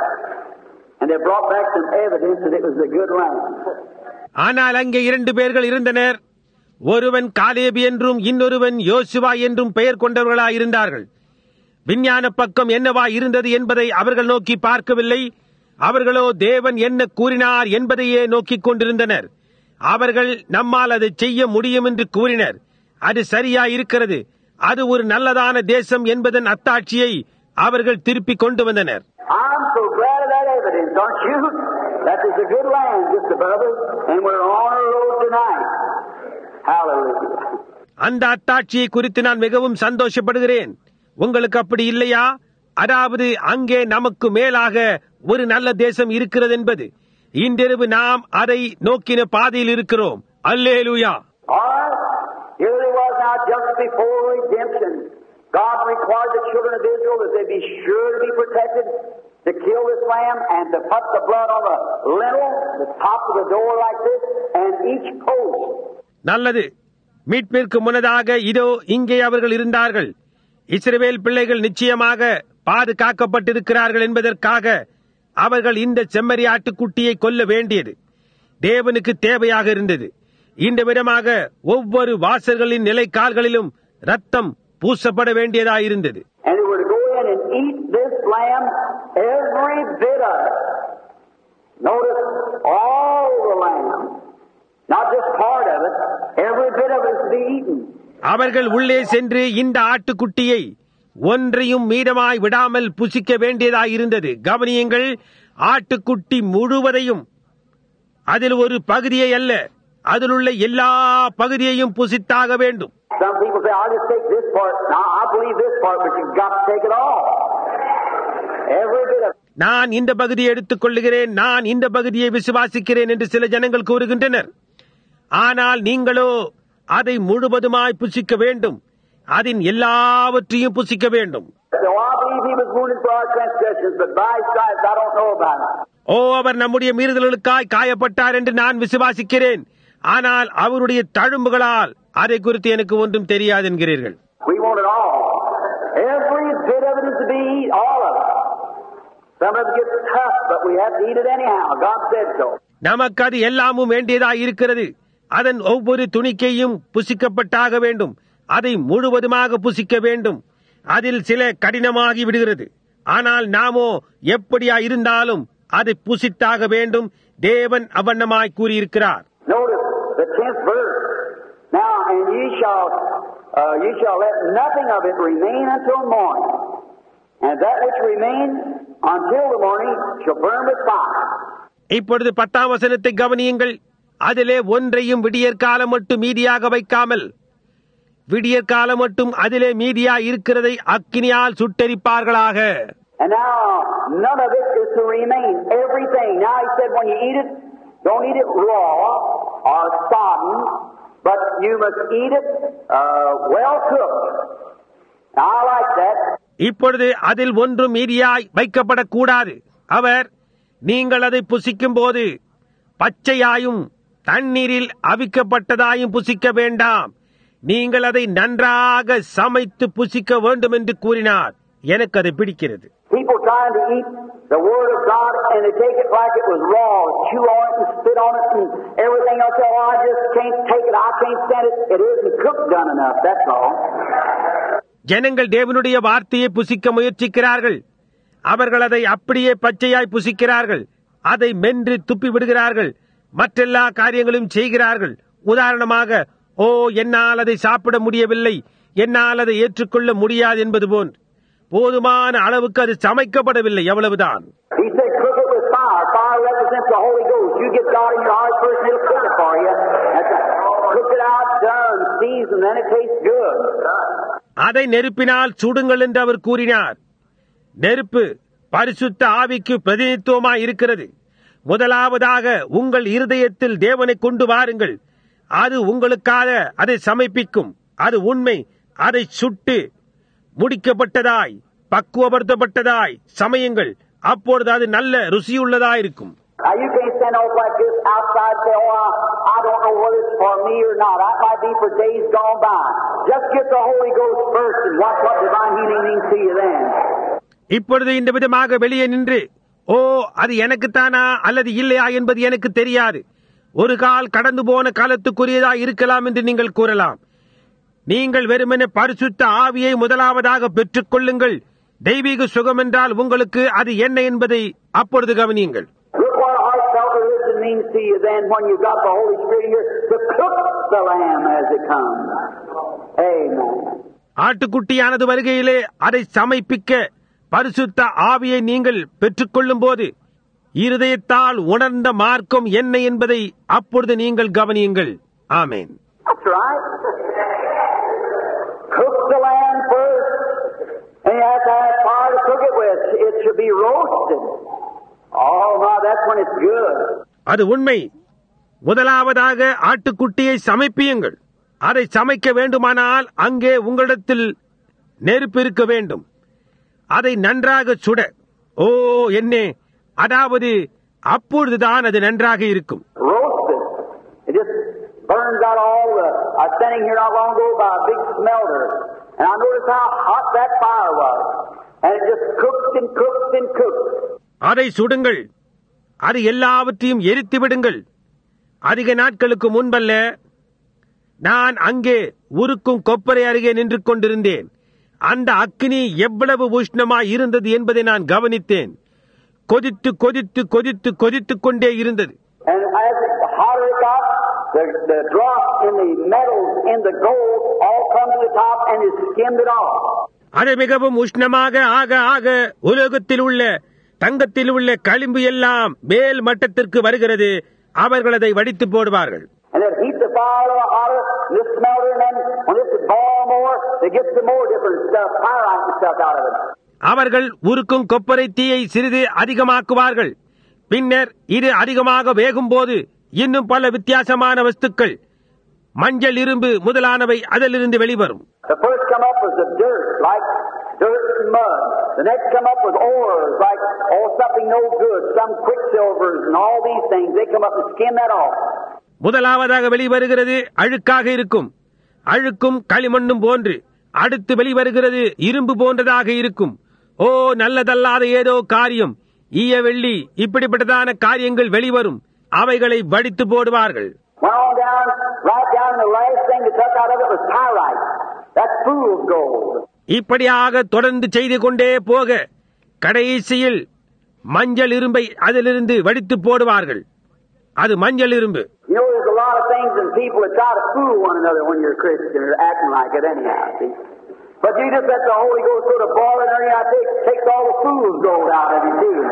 And they brought back some evidence that it was a good land. ஆனால் அங்கே இரண்டு பேர்கள் இருந்தனர் ஒருவன் காலேபி என்றும் இன்னொருவன் யோசுவா என்றும் பெயர் கொண்டவர்களாய் இருந்தார்கள் விஞ்ஞான பக்கம் என்னவா இருந்தது என்பதை அவர்கள் நோக்கி பார்க்கவில்லை அவர்களோ தேவன் என்ன கூறினார் என்பதையே நோக்கிக் கொண்டிருந்தனர் அவர்கள் நம்மால் அதை செய்ய முடியும் என்று கூறினர் அது சரியா இருக்கிறது அது ஒரு நல்லதான தேசம் என்பதன் அத்தாட்சியை அவர்கள் திருப்பிக் கொண்டு வந்தனர் I'm so glad of that evidence, aren't you? That there's a good land just above us, and we're on our road tonight. Hallelujah. அந்த அத்தாட்சியை குறித்து நான் மிகவும் சந்தோஷப்படுகிறேன் உங்களுக்கு அப்படி இல்லையா அதாவது அங்கே நமக்கு மேலாக ஒரு நல்ல தேசம் இருக்கிறது என்பது இன்றிரவு நாம் அதை நோக்கின பாதையில் இருக்கிறோம் அல்லேலூயா All right. Here they was now just before redemption. God required the children of Israel that they be sure to be protected, to kill this lamb and to put the blood on the lintel, the top of the door like this, and each post. நல்லது மீட்பிற்கு முன்னதாக இதோ இங்கே அவர்கள் இருந்தார்கள் இஸ்ரவேல் பிள்ளைகள் நிச்சயமாக பாதுகாக்கப்பட்டிருக்கிறார்கள் என்பதற்காக அவர்கள் இந்த செம்மறி ஆட்டுக்குட்டியை கொல்ல வேண்டியது தேவனுக்கு தேவையாக இருந்தது இந்த விதமாக ஒவ்வொரு வாசல்களின் நிலை கால்களிலும் ரத்தம் பூசப்பட வேண்டியதாயிருந்தது And they were to go in and eat this lamb, every bit of it. Notice all the lamb, not just part of it, every bit of it is to be eaten. அவர்கள் உள்ளே சென்று இந்த ஆட்டுக்குட்டியை ஒன்றையும் மீதமாய் விடாமல் புசிக்க வேண்டியதாயிருந்தது கவனியுங்கள் ஆட்டுக்குட்டி முழுவதையும் அதில் ஒரு பகுதியை அல்ல அதில் உள்ள எல்லா பகுதியையும் புசித்தாக வேண்டும் Some people say, I'll just take this part. Now, I believe this part, but you've got to take it all. Every bit of it. நான் இந்த பகுதியை எடுத்துக் கொள்ளுகிறேன் நான் இந்த பகுதியை விசுவாசிக்கிறேன் என்று சில ஜனங்கள் கூறுகின்றனர் ஆனால் நீங்களோ அதை முழுவதுமாய் புசிக்க வேண்டும் அதன் எல்லாவற்றையும் புசிக்க வேண்டும் So I believe he was wounded for our transgressions, but by his stripes I don't know about it. ஓ அவர் நம்முடைய மீறுதல்களுக்காய் காயப்பட்டார் என்று நான் விசுவாசிக்கிறேன் ஆனால் அவருடைய தழும்புகளால் அதை குறித்து எனக்கு ஒன்றும் தெரியாது என்கிறீர்கள் We want it all. Every bit of it is to be eat, all of it. Some of it gets tough, but we have to eat it anyhow. God said so. நமக்கு அது எல்லாமும் வேண்டியதாய் இருக்கிறது அதன் ஒவ்வொரு துணிக்கையும் புசிக்கப்பட்டாக வேண்டும் அதை முழுவதுமாக புசிக்க வேண்டும் அதில் சில கடினமாகி விடுகிறது ஆனால் நாமோ எப்படியா இருந்தாலும் அதை புசித்தாக வேண்டும் தேவன் அவண்ணமாய் கூறியிருக்கிறார் Notice the tenth verse. Now, and ye shall, uh, ye shall let nothing of it remain until morning, and that which remains until the morning shall burn with fire. இப்பொழுது பத்தாம் வசனத்தை கவனியுங்கள் அதிலே ஒன்றையும் விடியற்காலம் மட்டும் மீதியாக வைக்காமல் விடியற்காலம் மட்டும் அதிலே மீதியா இருக்கிறதை அக்கினியால் சுட்டெரிப்பார்களாக And now, none of it is to remain. Everything. Now, he said, when you eat it, don't eat it raw or sodden, but you must eat it uh, well cooked. Now, I like that. இப்பொழுது அதில் ஒன்றும் மீதியாய் வைக்கப்படக்கூடாது அவர் நீங்கள் அதை புசிக்கும் போது பச்சையாயும் தண்ணீரில் அவிக்கப்பட்டதாயும் புசிக்க வேண்டாம் நீங்கள் அதை நன்றாக சமைத்து புசிக்க வேண்டும் என்று கூறினார் எனக்கு அது பிடிக்கிறது People trying to eat the Word of God and they take it like it was raw, chew on it and spit on it and everything else. Oh, I just can't take it. I can't stand it. It isn't cooked done enough. That's all. ஜனங்கள் தேவனுடைய வார்த்தையை புசிக்க முயற்சிக்கிறார்கள் அவர்கள் அதை அப்படியே பச்சையாய் புசிக்கிறார்கள் அதை மென்று துப்பி விடுகிறார்கள் மற்றெல்லா காரியங்களும் செய்கிறார்கள் உதாரணமாக ஓ என்னால் அதை சாப்பிட முடியவில்லை என்னால் அதை ஏற்றுக்கொள்ள முடியாது என்பது போன்று போதுமான அளவுக்கு அது சமைக்கப்படவில்லை எவ்வளவுதான் He said, cook it with fire. Fire represents the Holy Ghost. You get God in your heart first, and He'll cook it for you. That's right. Cook it out, done, seasoned, then it tastes good. அதை நெருப்பினால் சுடுங்கள் என்று அவர் கூறினார் நெருப்பு பரிசுத்த ஆவிக்கு பிரதிநிதித்துவமாய் இருக்கிறது முதலாவதாக உங்கள் இருதயத்தில் தேவனை கொண்டு வாருங்கள் அது உங்களுக்காக அதை சமைப்பிக்கும் அது உண்மை அதை சுட்டு முடிக்கப்பட்டதாய் பக்குவப்படுத்தப்பட்டதாய் சமயங்கள் அப்பொழுது அது நல்ல ருசியுள்ளதாயிருக்கும் Now, you can't stand off like this outside and say, oh, I, I don't know whether it's for me or not. That might be for days gone by. Just get the Holy Ghost first and watch what divine healing means to you then. இப்பொழுது இந்த விதமாக வெளியே நின்று ஓ அது எனக்குத்தானா அல்லது இல்லையா என்பது எனக்கு தெரியாது ஒரு கால் கடந்து போன காலத்துக்குரியதா இருக்கலாம் என்று நீங்கள் கூறலாம் நீங்கள் வெறுமனே பரிசுத்த ஆவியை முதலாவதாக பெற்றுக் கொள்ளுங்கள் தெய்வீக சுகம் என்றால் உங்களுக்கு அது என்ன என்பதை அப்பொழுது கவனியுங்கள் Look what heartfelt religion means to you then when you got the Holy Spirit here to cook the lamb as it comes. Amen. ஆட்டுக்குட்டியானது வருகையிலே அதை சமைப்பிக்க பரிசுத்த ஆவியை நீங்கள் பெற்றுக்கொள்ளும் போது இருதயத்தால் உணர்ந்த மார்க்கம் என்ன என்பதை அப்பொழுது நீங்கள் கவனியுங்கள் ஆமேன் That's right. Cook the lamb first, and you have to have fire to cook it with. It should be roasted. Oh my, that's when it's good. அது உண்மை முதலாவதாக ஆட்டுக்குட்டியை சமைப்பியுங்கள் அதை சமைக்க வேண்டுமானால் அங்கே உங்களிடத்தில் நெருப்பு இருக்க வேண்டும் அதை நன்றாக சுட ஓ என்னே அதாவது அப்பொழுதுதான் அது நன்றாக இருக்கும் Roasted. It just burns turns out all the. I was standing here not long ago by a big smelter, and I noticed how hot that fire was. And it just cooked and cooked and cooked. அதை சுடுங்கள் அது எல்லாவற்றையும் எரித்து விடுங்கள் அதிக நாட்களுக்கு முன்பல்ல நான் அங்கே உருக்கும் கொப்பரை அருகே நின்று கொண்டிருந்தேன் அந்த அக்னி எவ்வளவு உஷ்ணமாய் இருந்தது என்பதை நான் கவனித்தேன் கொதித்து கொதித்து கொதித்து கொதித்துக் கொண்டே இருந்தது And as it, the hotter it got, the, the drop in the metals in the gold all come to the top and it skimmed it off. அது மிகவும் உஷ்ணமாக ஆக ஆக உலோகத்தில் உள்ள தங்கத்தில் உள்ள களிம்பு எல்லாம் மேல் மட்டத்திற்கு வருகிறது அவர்கள் அதை வடித்து போடுவார்கள் And then heat the fire a little hotter, and this smelter, and then when this would boil more, they get some more different stuff, pyrite and stuff out of it. அவர்கள் உருக்கும் கொப்பரை தீயை சிறிது அதிகமாக்குவார்கள் பின்னர் இது அதிகமாக வேகும்போது இன்னும் பல வித்தியாசமான வஸ்துக்கள் மஞ்சள் இரும்பு முதலானவை அதிலிருந்து வெளிவரும் The first come up was the dirt, like dirt and mud. The next come up was ores, like oh something no good, some quicksilvers and all these things. They come up and skim that off. முதலாவதாக வெளிவருகிறது அழுக்காக இருக்கும் அழுக்கும் களிமண்ணும் போன்று அடுத்து வெளிவருகிறது இரும்பு போன்றதாக இருக்கும் ஓ நல்லதல்லாத ஏதோ காரியம் ஈய வெள்ளி இப்படிப்பட்டதான காரியங்கள் வெளிவரும் அவைகளை வடித்து போடுவார்கள் Went on down, right down, and the last thing they took out of it was pyrite. That's fool's gold. இப்படியாக தொடர்ந்து செய்து கொண்டே போக கடைசியில் மஞ்சள் இரும்பை அதிலிருந்து வடித்து போடுவார்கள் அது மஞ்சள் இரும்பு You know, there's a lot of things and people that try to fool one another when you're a Christian or acting like it anyhow, see? But you just let the Holy Ghost sort of boil it under you, I take, takes all the fool's gold out of you, too.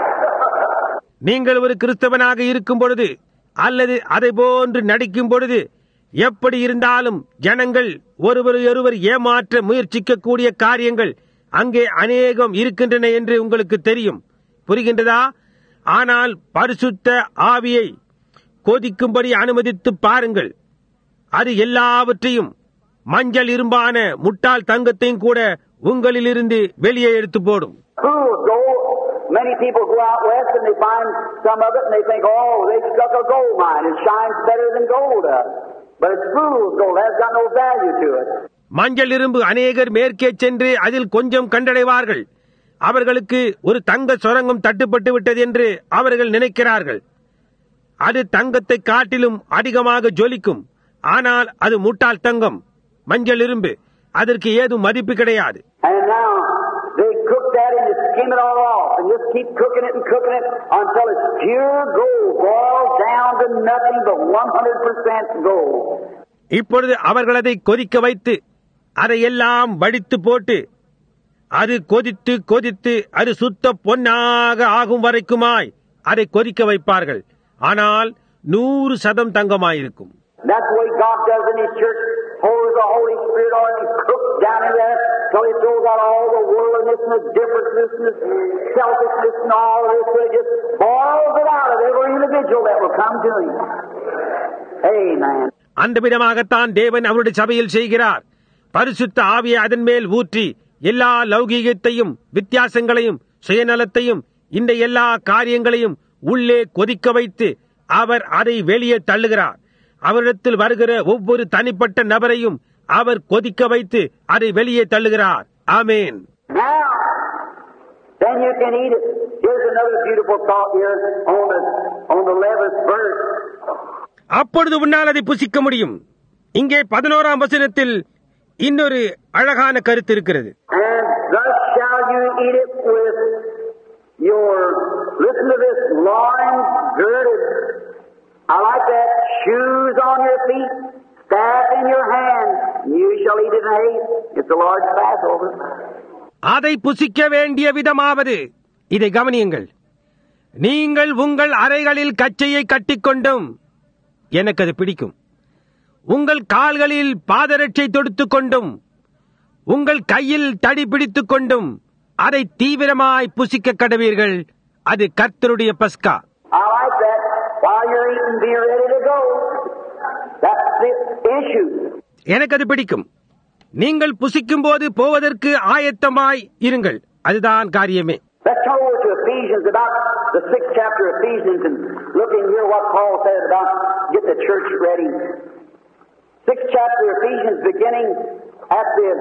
நீங்கள் ஒரு கிறிஸ்தவனாக இருக்கும் பொழுது அல்லது அதை போன்று நடிக்கும் பொழுது எப்படி இருந்தாலும் ஜனங்கள் ஒருவரையொருவர் ஏமாற்ற முயற்சிக்கக்கூடிய காரியங்கள் அங்கே அநேகம் இருக்கின்றன என்று உங்களுக்கு தெரியும் புரிகின்றதா ஆனால் பரிசுத்த ஆவியை கொதிக்கும்படி அனுமதித்து பாருங்கள் அது எல்லாவற்றையும் மஞ்சள் இரும்பான முட்டாள் தங்கத்தையும் கூட உங்களிலிருந்து வெளியே எடுத்து போடும் Fool's gold. Many people go out west and they find some of it and they think, oh, they struck a gold mine. It shines better than gold does. But it's fool's gold. It has got no value to it. மஞ்சள் இரும்பு அநேகர் மேற்கே சென்று அதில் கொஞ்சம் கண்டடைவார்கள் அவர்களுக்கு ஒரு தங்க சுரங்கம் தட்டுப்பட்டு விட்டது என்று அவர்கள் நினைக்கிறார்கள் அது தங்கத்தை காட்டிலும் அதிகமாக ஜொலிக்கும் ஆனால் அது முட்டாள் தங்கம் மஞ்சள் இரும்பு அதற்கு ஏதும் மதிப்பு கிடையாது And now they cook that and just skim it all off and just keep cooking it and cooking it until it's pure gold, boils down to nothing but 100% gold. இப்பொழுது அவர்கள் அதை கொதிக்க வைத்து அதையெல்லாம் வடித்து போட்டு அது கொதித்து கொதித்து அது சுத்த பொன்னாக ஆகும் வரைக்குமாய் அதை கொதிக்க வைப்பார்கள் ஆனால் நூறு சதம் தங்கமாயிருக்கும் That's the way God does in His church. Pours the Holy Spirit on and cooks down in there till He throws out all the worldliness and the differences and the selfishness and all this. So He just boils it out of every individual that will come to Him. Amen. அந்த விதமாகத்தான் தேவன் அவருடைய சபையில் செய்கிறார் பரிசுத்த ஆவியை அதன் மேல் ஊற்றி எல்லா லௌகீகத்தையும் வித்தியாசங்களையும் சுயநலத்தையும் இந்த எல்லா காரியங்களையும் உள்ளே கொதிக்க வைத்து அவர் அதை வெளியே தள்ளுகிறார் அவரிடத்தில் வருகிற ஒவ்வொரு தனிப்பட்ட நபரையும் அவர் கொதிக்க வைத்து அதை வெளியே தள்ளுகிறார் ஆமேன் Now, then you can eat it. Here's another beautiful thought here on the on the eleventh verse. அப்பொழுது உன்னால் அதை புசிக்க முடியும் இங்கே பதினோராம் வசனத்தில் இன்னொரு அழகான கருத்து இருக்கிறது And thus shall you eat it with your listen to this loins girded. I like that. Shoes on your feet, staff in your hand. You shall eat it in haste. It's the Lord's Passover. அதை புசிக்க வேண்டிய விதமாவது இதை கவனியுங்கள் நீங்கள் உங்கள் அறைகளில் கச்சையை கட்டிக்கொண்டும் எனக்கு அது பிடிக்கும் உங்கள் கால்களில் பாதரட்சை தொடுத்துக் கொண்டும் உங்கள் கையில் தடி பிடித்துக் கொண்டும் அதை தீவிரமாய் புசிக்க கடவீர்கள் அது கர்த்தருடைய பஸ்கா I like that. While you're eating, be ready to go. That's the issue. எனக்கு அது பிடிக்கும் நீங்கள் புசிக்கும் போது போவதற்கு ஆயத்தமாய் இருங்கள் அதுதான் காரியமே Let's turn over to Ephesians, about the sixth chapter of Ephesians, and look in here what Paul says about get the church ready sixth chapter of Ephesians, beginning at the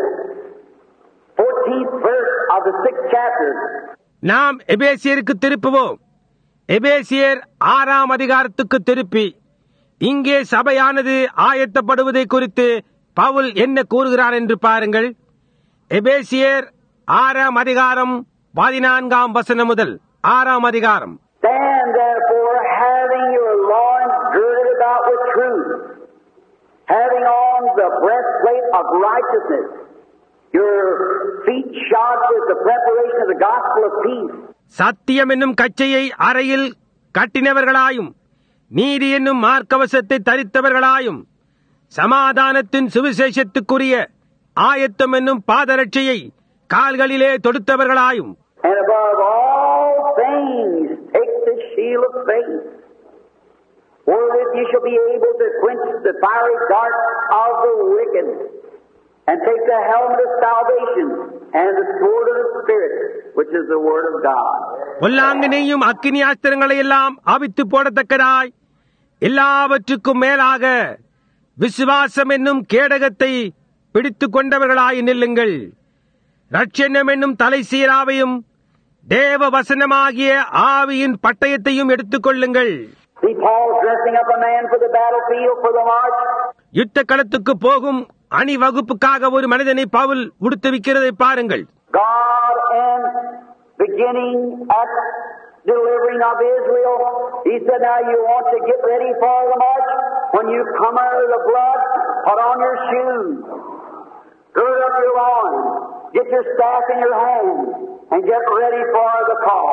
14th verse of the sixth chapter. நாம் எபேசியருக்கு திருப்புவோம் எபேசியர் ஆறாம் அதிகாரத்துக்கு திருப்பி இங்கே சபையானது ஆயத்தப்படுவதை குறித்து பவுல் என்ன கூறுகிறார் என்று பாருங்கள் எபேசியர் ஆறாம் அதிகாரம் பதினான்காம் வசனம் முதல் ஆறாம் அதிகாரம் Stand therefore, having your loins girded about with truth, having on the breastplate of righteousness, your feet shod with the preparation of the gospel of peace. சத்தியம் என்னும் கச்சையை அறையில் கட்டினவர்களாயும் நீதி என்னும் மார்க்கவசத்தை தரித்தவர்களாயும் சமாதானத்தின் சுவிசேஷத்துக்குரிய ஆயத்தம் என்னும் பாதரட்சையை கால்களிலே தொடுத்தவர்களாயும் And above all things, take the shield of faith, wherewith you shall be able to quench the fiery darts of the wicked, and take the helmet of salvation and the sword of the Spirit, which is the word of God. பொல்லாங்கனையும் அக்கினி ஆஸ்திரங்களை எல்லாம் அவித்து போடத்தக்கதாய் எல்லாவற்றுக்கும் மேலாக விசுவாசம் என்னும் கேடகத்தை பிடித்துக் கொண்டவர்களாய் நில்லுங்கள் ரட்சணம் என்னும் தலை சீராவையும் தேவ வசனமாகிய ஆவியின் பட்டயத்தையும் எடுத்துக் கொள்ளுங்கள் See Paul dressing up a man for the battlefield, for the march. யுத்த களத்துக்கு போகும் அணிவகுப்புக்காக ஒரு மனிதனை பவுல் உடுத்துவிக்கிறதை பாருங்கள் God and beginning at delivering of Israel, He said, now you want to get ready for the march? When you come out of the blood, put on your shoes, gird up your loins, get your staff in your hand, and get ready for the call.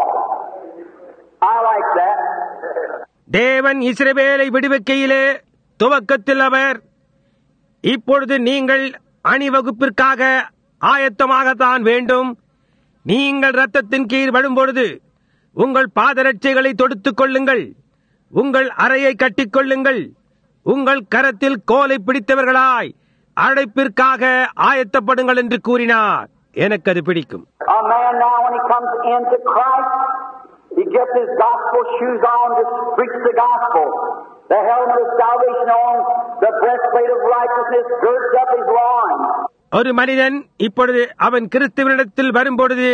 I like that. தேவன் இஸ்ரவேலை விடுவிக்கையிலே துவக்கத்தில் அவர் இப்பொழுது நீங்கள் அணிவகுப்பிற்காக ஆயத்தமாகத்தான் வேண்டும் நீங்கள் ரத்தத்தின் கீழ் வரும்பொழுது உங்கள் பாதரட்சைகளை தொடுத்துக் கொள்ளுங்கள் உங்கள் அறையை கட்டிக்கொள்ளுங்கள் உங்கள் கரத்தில் கோலை பிடித்தவர்களாய் அழைப்பிற்காக ஆயத்தப்படுங்கள் என்று கூறினார் எனக்கு அது பிடிக்கும் A man now, when he comes into Christ, he gets his gospel shoes on to preach the gospel. The helmet of salvation on, the breastplate of righteousness girds up his loins. ஒரு மனிதன் இப்பொழுது அவன் கிறிஸ்துவனிடத்தில் வரும்பொழுது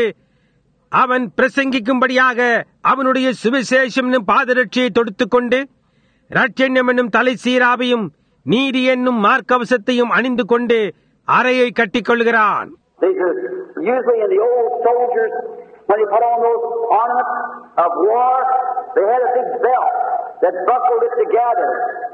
அவன் பிரசங்கிக்கும்படியாக அவனுடைய சுவிசேஷம் என்னும் பாதரட்சியை தொடுத்துக் கொண்டு ரட்சண்யம் என்னும் தலை சீராவையும் நீதி என்னும் மார்க்கவசத்தையும் அணிந்து கொண்டு அறையை கட்டிக்கொள்கிறான் These are usually in the old soldiers, when they put on those ornaments of war, they had a big belt that buckled it together,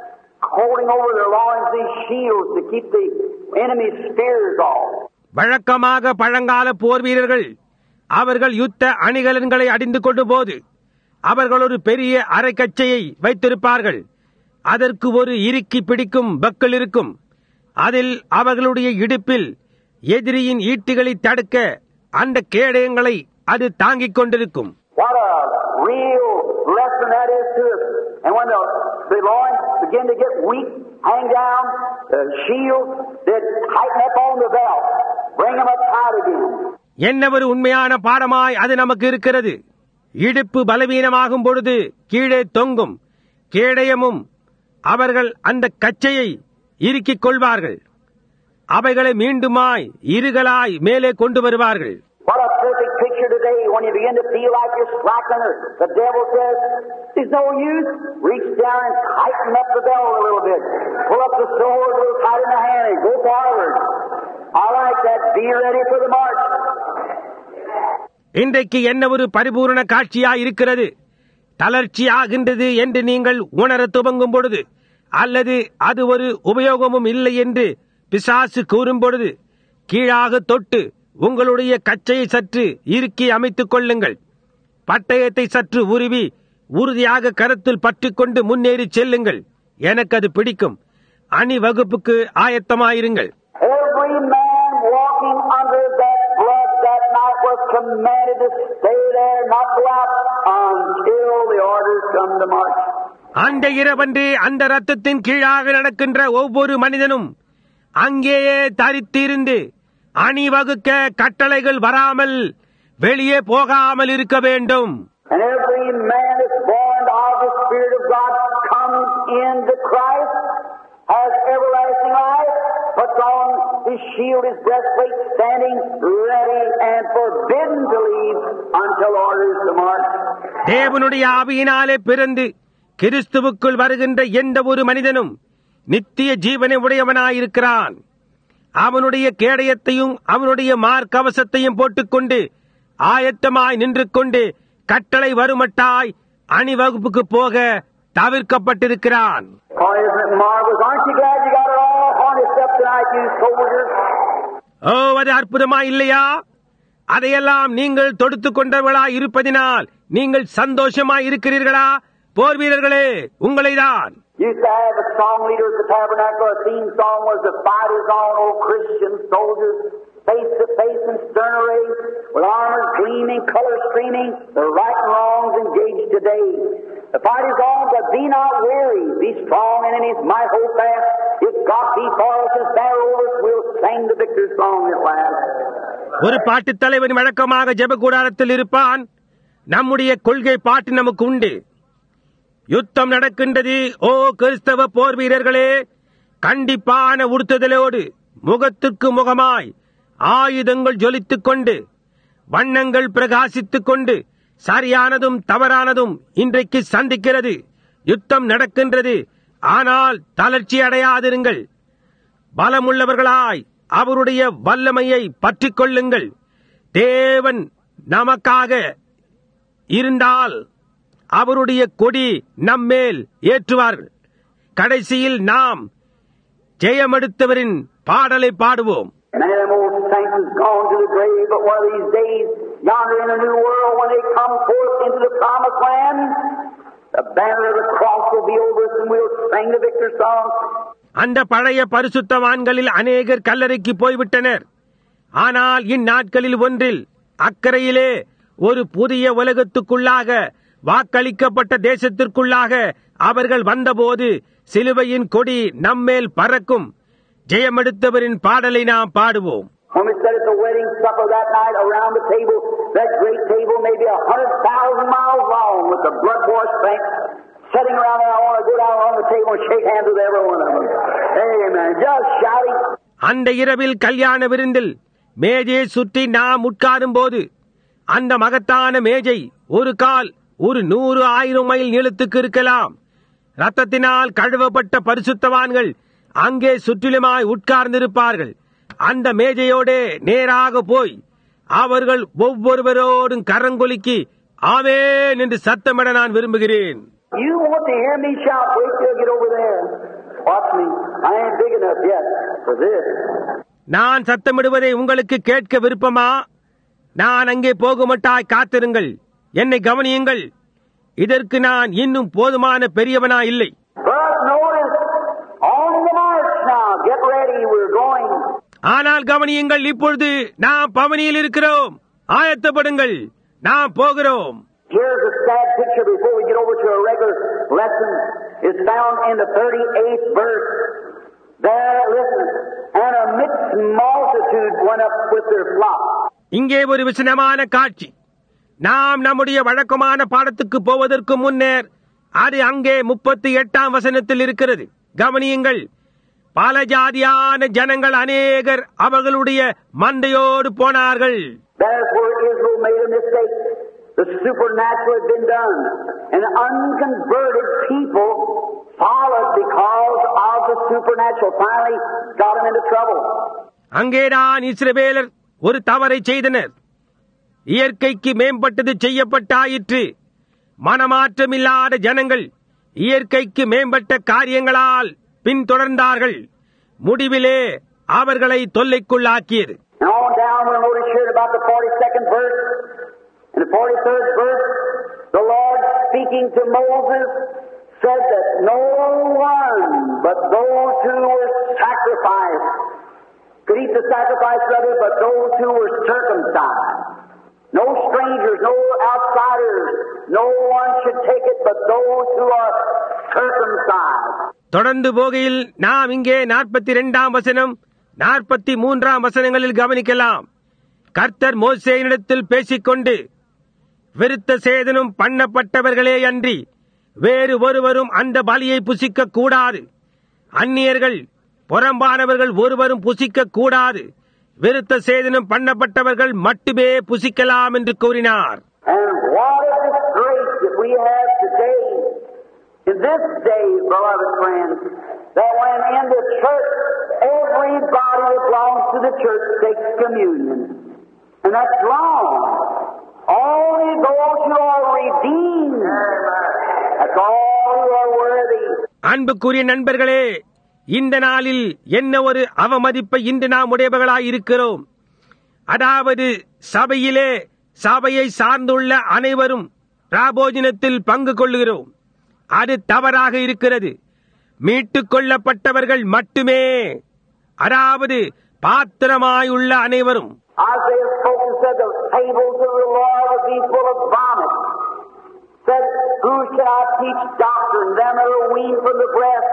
holding over their loins these shields to keep the enemy's spears off. வழக்கமாக பழங்கால போர் வீரர்கள் அவர்கள் யுத்த அணிகலன்களை அடிந்து கொண்ட போது அவர்கள் ஒரு பெரிய அரைக்கச்சையை வைத்திருப்பார்கள் அதற்கு ஒரு இறுக்கி பிடிக்கும் பக்கல் இருக்கும் அதில் அவர்களுடைய இடுப்பில் எதிரியின் ஈட்டிகளை தடுக்க அந்த கேடயங்களை அது தாங்கிக் கொண்டிருக்கும் What a real lesson that is to us. And when the, the loins begin to get weak, hang down, the shield, they tighten up on the belt, bring them up tight again. என்ன ஒரு உண்மையான பாடமாய் அது நமக்கு இருக்கிறது இடுப்பு பலவீனமாகும் பொழுது கீழே தொங்கும் கேடயமும் அவர்கள் அந்த கச்சையை இறுக்கிக் கொள்வார்கள் அவைகளை மீண்டுமாய் இருகலாய் மேலே கொண்டு வருவார்கள் What a perfect picture today when you begin to feel like you're slacking. The devil says, It's no use. Reach down and tighten up the belt a little bit. Pull up the sword a little tight in the hand and go forward. I like that. Be ready for the march. இன்றைக்கு என்ன ஒரு பரிபூரண காட்சியா இருக்கிறது தளர்ச்சியாகின்றது என்று நீங்கள் உணர துவங்கும் பொழுது அல்லது அது ஒரு உபயோகமும் இல்லை என்று பிசாசு கூறும் பொழுது கீழாக தொட்டு உங்களுடைய கச்சையை சற்று இறுக்கி அமைத்துக் கொள்ளுங்கள் பட்டயத்தை சற்று உருவி உறுதியாக கரத்தில் பற்றிக்கொண்டு முன்னேறி செல்லுங்கள் எனக்கு அது பிடிக்கும் அணிவகுப்புக்கு ஆயத்தமாயிருங்கள் Every man walking under that blood that night was commanded to stay there, not go out until the orders come to march. அந்த இரவன்று அந்த ரத்தத்தின் கீழாக நடக்கின்ற ஒவ்வொரு மனிதனும் அங்கேயே தரித்திருந்து அணிவகுக்க கட்டளைகள் வராமல் வெளியே போகாமல் இருக்க வேண்டும் And every man that's born of the Spirit of God comes into Christ, has everlasting life, his shield, his breastplate, standing ready and forbidden to leave until orders to march. தேவனுடைய ஆவியினாலே பிறந்து கிறிஸ்துவுக்குள் வருகின்ற எந்த ஒரு மனிதனும் நித்திய ஜீவனை உடையவனாயிருக்கிறான் அவனுடைய கேடயத்தையும் அவனுடைய மார்க்கவசத்தையும் போட்டுக்கொண்டு ஆயத்தமாய் நின்று கொண்டு கட்டளை வருமட்டாய் அணிவகுப்புக்கு போக தவிர்க்கப்பட்டிருக்கிறான் Oh, isn't it marvelous? Aren't you glad you got it all harnessed up tonight, you soldiers? ஓ அது அற்புதமா இல்லையா அதையெல்லாம் நீங்கள் தொடுத்துக் கொண்டவர்களாய் இருப்பதினால் நீங்கள் சந்தோஷமாய் இருக்கிறீர்களா போர் வீரர்களே உங்களைதான் Used to have a song leader at the tabernacle. A theme song was the fight is on, oh Christian soldiers, face to face in stern array, with armor gleaming, color streaming, the right and wrongs engaged today. The fight is on, but be not weary. Be strong and in His might hold fast. If God be for us and bear over us, we'll sing the victor's song at last. ஒரு பாட்டுத் தலைவன் வழக்கமாக ஜெப கூடாரத்தில் இருப்பான் நம்முடைய கொள்கை பாட்டு நமக்கு உண்டு யுத்தம் நடக்கின்றது ஓ கிறிஸ்தவ போர் வீரர்களே கண்டிப்பான உடுத்துதலோடு முகத்திற்கு முகமாய் ஆயுதங்கள் ஜொலித்துக் கொண்டு வண்ணங்கள் பிரகாசித்துக் கொண்டு சரியானதும் தவறானதும் இன்றைக்கு சந்திக்கிறது யுத்தம் நடக்கின்றது ஆனால் தளர்ச்சி அடையாதிருங்கள் பலமுள்ளவர்களாய் அவருடைய வல்லமையை பற்றிக் கொள்ளுங்கள் தேவன் நமக்காக இருந்தால் அவருடைய கொடி நம்மேல் ஏற்றுவார்கள் கடைசியில் நாம் ஜெயமெடுத்தவரின் பாடலை பாடுவோம் Many of them old saints has gone to the grave, but one of these days, yonder in the new world, when they come forth into the promised land, the banner of the cross will be over us and we'll sing the victor's song. அந்த பழைய பரிசுத்தவான்களில் அநேகர் கல்லறைக்கு போய்விட்டனர் ஆனால் இந்நாட்களில் ஒன்றில் அக்கறையிலே ஒரு புதிய உலகத்துக்குள்ளாக வாக்களிக்கப்பட்ட தேசத்திற்குள்ளாக அவர்கள் வந்தபோது சிலுவையின் கொடி நம்மேல் பறக்கும் ஜெயமெடுத்தவரின் பாடலை நாம் பாடுவோம் When we sat at the wedding supper that night around the table, that great table maybe a hundred thousand miles long with the blood washed saints sitting around there, I want to go down on the table and shake hands with every one of them. Amen. Just shouting. அந்த இரவில் கல்யாண விருந்தில் மேஜையை சுற்றி நாம் உட்காரும் போது அந்த மகத்தான மேஜை ஒரு கால் ஒரு நூறு ஆயிரம் மைல் நீளத்துக்கு இருக்கலாம் ரத்தத்தினால் கழுவப்பட்ட பரிசுத்தவான்கள் அங்கே சுற்றிலுமாய் உட்கார்ந்திருப்பார்கள் அந்த மேஜையோடே நேராக போய் அவர்கள் ஒவ்வொருவரோடும் கரங்கொலுக்கி ஆவேன் என்று சத்தமிட நான் விரும்புகிறேன் You want to hear me shout? Wait till you get over there. Watch me. I ain't big enough yet for this. நான் சத்தமிடுவதை உங்களுக்கு கேட்க விருப்பமா நான் அங்கே போகுமட்டாய் காத்திருங்கள் என்னை கவனியுங்கள் இதற்கு நான் இன்னும் போதுமான பெரியவனா இல்லை But notice, on the march now. Get ready. We're going. ஆனால் கவனியுங்கள் இப்பொழுது நாம் பவனியில் இருக்கிறோம் ஆயத்தப்படுங்கள் நாம் போகிறோம் Here's a sad picture before we get over to a regular lesson. It's found in the 38th verse. There, listen, and a mixed multitude went up with their flock. இங்கே ஒரு விசனமான காட்சி நாம் நம்முடைய வழக்கமான பாடத்துக்கு போவதற்கு முன்னர் அது அங்கே முப்பத்தி எட்டாம் வசனத்தில் இருக்கிறது கவனியுங்கள் பல ஜாதியான ஜனங்கள் அநேகர் அவர்களுடைய மந்தையோடு போனார்கள் That's where Israel made a mistake. The supernatural had been done. And unconverted people followed because of the supernatural. Finally got them into trouble. அங்கேதான் இஸ்ரவேலர் ஒரு தவறை செய்தனர் இயற்கைக்கு மேம்பட்டது செய்யப்பட்டாயிற்று மனமாற்றமில்லாத ஜனங்கள் இயற்கைக்கு மேம்பட்ட காரியங்களால் பின்தொடர்ந்தார்கள் முடிவிலே அவர்களை தொல்லைக்குள்ளாக்கியது And on down, we'll notice here about the 42nd verse. In the 43rd verse, the Lord speaking to Moses said that no one but those who were sacrificed could eat the sacrifice of it, but those who were circumcised. No strangers, no outsiders, no one should take it but those who are circumcised. தொடர்ந்து போகையில் நாம் இங்கே நாற்பத்தி இரண்டாம் வசனம் நாற்பத்தி மூன்றாம் வசனங்களில் கவனிக்கலாம் கர்த்தர் மோசேயினிடத்தில் பேசிக்கொண்டு விருத்த சேதனம் பண்ணப்பட்டவர்களே அன்றி வேறு ஒருவரும் அந்த பலியை புசிக்க கூடாது அந்நியர்கள் புறம்பானவர்கள் ஒருவரும் புசிக்க கூடாது விருத்த சேதனம் பண்ணப்பட்டவர்கள் மட்டுமே புசிக்கலாம் என்று கூறினார் And what a disgrace that we have today, in this day, beloved friends, that when in the church, everybody that belongs to the church takes communion. And that's wrong. Only those who are redeemed. That's all who are worthy. அன்புக்குரிய நண்பர்களே இந்த நாளில் என்ன ஒரு அவமதிப்பை இன்று நாம் உடையவர்களாய் இருக்கிறோம் அதாவது சபையிலே சபையை சார்ந்துள்ள அனைவரும் ராபோஜனத்தில் பங்கு கொள்ளுகிறோம் அது தவறாக இருக்கிறது மீட்டுக் கொள்ளப்பட்டவர்கள் மட்டுமே அதாவது பாத்திரமாயுள்ள அனைவரும் Isaiah spoke and said, The tables of the Lord will be full of vomit. Said, Who shall I teach doctrine? Them that are weaned from the breast.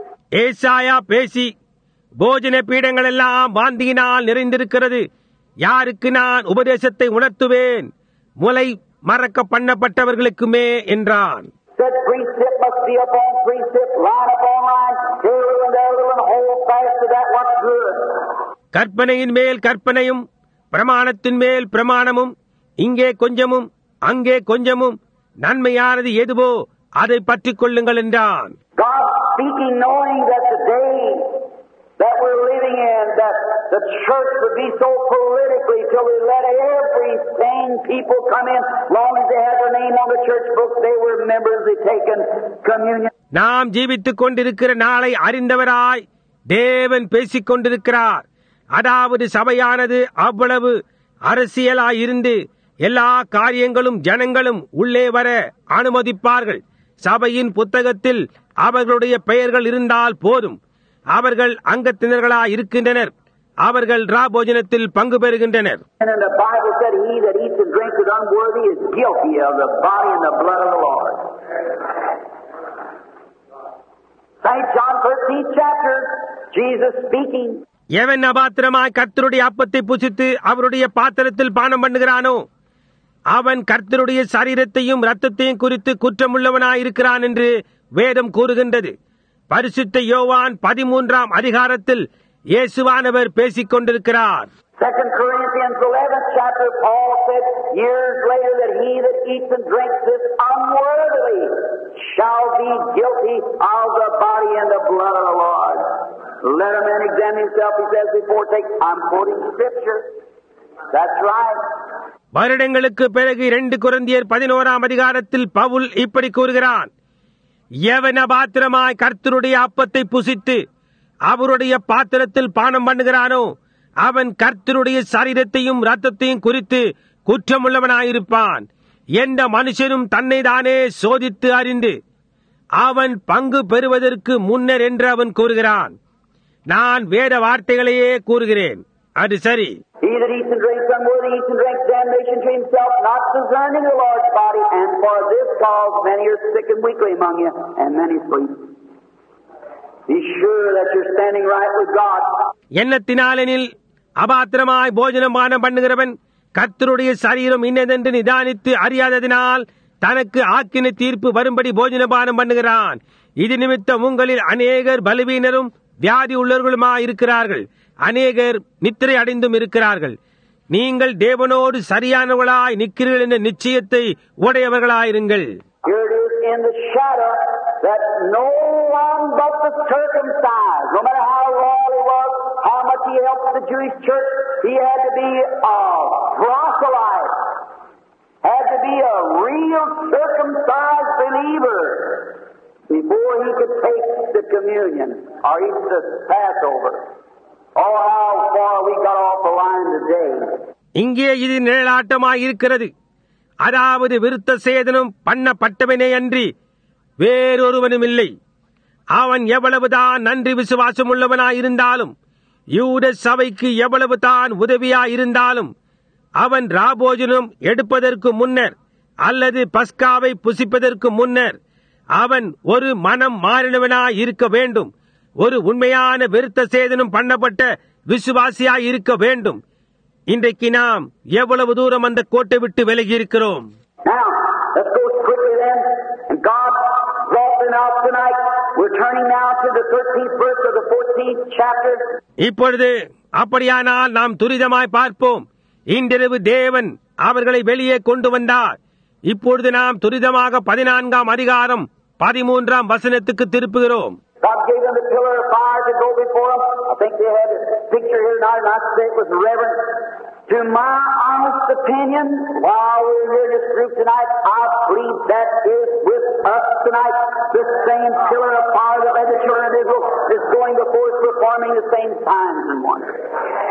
ஏசாயா பேசி போஜன பீடங்கள் எல்லாம் வாந்தியினால் நிறைந்திருக்கிறது யாருக்கு நான் உபதேசத்தை உணர்த்துவேன் முலை மறக்க பண்ணப்பட்டவர்களுக்குமே என்றான் Said, Precept must be upon precept, line upon line, here a little and there a little, and hold fast to that what's good. கற்பனையின் மேல் கற்பனையும் பிரமாணத்தின் மேல் பிரமாணமும் இங்கே கொஞ்சமும் அங்கே கொஞ்சமும் நன்மையானது எதுவோ அதை பற்றிக் கொள்ளுங்கள் என்றான் God speaking, knowing that the day that we're living in, that the church would be so politically till we let every sane people come in, long as they had their name on the church book, they were members, they taken communion. நாம் ஜீவித்துக் கொண்டிருக்கிற நாளை அறிந்தவராய் தேவன் பேசிக் கொண்டிருக்கிறார் அதாவது சபையானது அவ்வளவு அரசியலாயிருந்து எல்லா காரியங்களும் ஜனங்களும் உள்ளே வர அனுமதிப்பார்கள் சபையின் புத்தகத்தில் அவர்களுடைய பெயர்கள் இருந்தால் போதும் அவர்கள் அங்கத்தினர்களாய் இருக்கின்றனர் அவர்கள் ராபோஜனத்தில் பங்கு பெறுகின்றனர் And then the Bible said, He that eats and drinks is unworthy is guilty of the body and the blood of the Lord. St. John 13th chapter, Jesus speaking. எவன் அபாத்திரமாய் கர்த்தருடைய அப்பத்தை புசித்து அவருடைய பாத்திரத்தில் பானம் பண்ணுகிறானோ அவன் கர்த்தருடைய சரீரத்தையும் ரத்தத்தையும் குறித்து குற்றமுள்ளவனாயிருக்கிறான் என்று வேதம் கூறுகின்றது பரிசுத்த யோவான் பதிமூன்றாம் அதிகாரத்தில் இயேசுவானவர் பேசிக் கொண்டிருக்கிறார் Second Corinthians 11th chapter, Paul said years later that he that eats and drinks this unworthily shall be guilty of the body and the blood of the Lord. Let a man examine himself, he says before take. I'm quoting scripture. That's right. வருடங்களுக்கு பிறகு இரண்டு குரந்தியர் பதினோராம் அதிகாரத்தில் பவுல் இப்படி கூறுகிறான் எவன் அபாத்திரமாய் கர்த்தருடைய அப்பத்தை புசித்து அவருடைய பாத்திரத்தில் பானம் பண்ணுகிறானோ அவன் கர்த்தருடைய சரீரத்தையும் ரத்தத்தையும் குறித்து குற்றமுள்ளவனாயிருப்பான் எந்த மனுஷனும் தன்னை தானே சோதித்து அறிந்து அவன் பங்கு பெறுவதற்கு முன்னர் என்று அவன் கூறுகிறான் நான் வேத வார்த்தைகளையே கூறுகிறேன் அது சரி He that eats and drinks unworthy eats and drinks damnation to himself, not discerning the Lord's body, and for this cause many are sick and weakly among you, and many sleep. Be sure that you're standing right with God. எண்ணத்தினாலெனில் அபாத்திரமாய் போஜனம் பானம் பண்ணுகிறவன் கர்த்தருடைய சரீரம் இன்னதென்று நிதானித்து அறியாததினால் தனக்கு ஆக்கின தீர்ப்பு வரும்படி போஜனபானம் பண்ணுகிறான் இது நிமித்தம் உங்களில் அநேகர் பலவீனரும் வியாதி உள்ளவர்களுமாய் இருக்கிறார்கள் அநேகர் நித்திரை அடைந்தும் இருக்கிறார்கள் நீங்கள் தேவனோடு சரியானவர்களாய் நிற்கிறீர்கள் என்ற நிச்சயத்தை உடையவர்களாயிருங்கள் Here it is in the shadow that no one but the circumcised, no matter how loyal he was, how much he helped the Jewish church, he had to be a proselyte, had to be a real circumcised believer before he could take the communion or eat the Passover. Oh, how far we got off the line today. இங்கே இது நிழலாட்டமாய் இருக்கிறது அதாவது விருத்த சேதனம் பண்ணப்பட்டவனே அன்றி வேறொருவனும் இல்லை அவன் எவ்வளவுதான் நன்றி விசுவாசம் உள்ளவனாயிருந்தாலும் யூத சபைக்கு எவ்வளவு தான் உதவியாயிருந்தாலும் அவன் ராபோஜனம் எடுப்பதற்கு முன்னர் அல்லது பஸ்காவை புசிப்பதற்கு முன்னர் அவன் ஒரு மனம் மாறினவனாய் இருக்க வேண்டும் ஒரு உண்மையான விருத்த சேதனம் பண்ணப்பட்ட விசுவாசியாய் இருக்க வேண்டும் இன்றைக்கு நாம் எவ்வளவு தூரம் அந்த கோட்டை விட்டு விலகி இருக்கிறோம் Now, let's go quickly then. And God brought them out tonight. We're turning now to the 13th verse of the 14th chapter. இப்பொழுது அப்படியானால் நாம் துரிதமாய் பார்ப்போம் இன்றிரவு தேவன் அவர்களை வெளியே கொண்டு வந்தார் இப்பொழுது நாம் துரிதமாக பதினான்காம் அதிகாரம் பதிமூன்றாம் வசனத்துக்கு திருப்புகிறோம் God gave them the pillar of fire to go before them. I think they had a picture here tonight, and I say it was reverent. To my honest opinion, while we're here in this group tonight, I believe that is with us tonight. The same pillar of fire that led the children of Israel is going before us performing the same signs and wonders.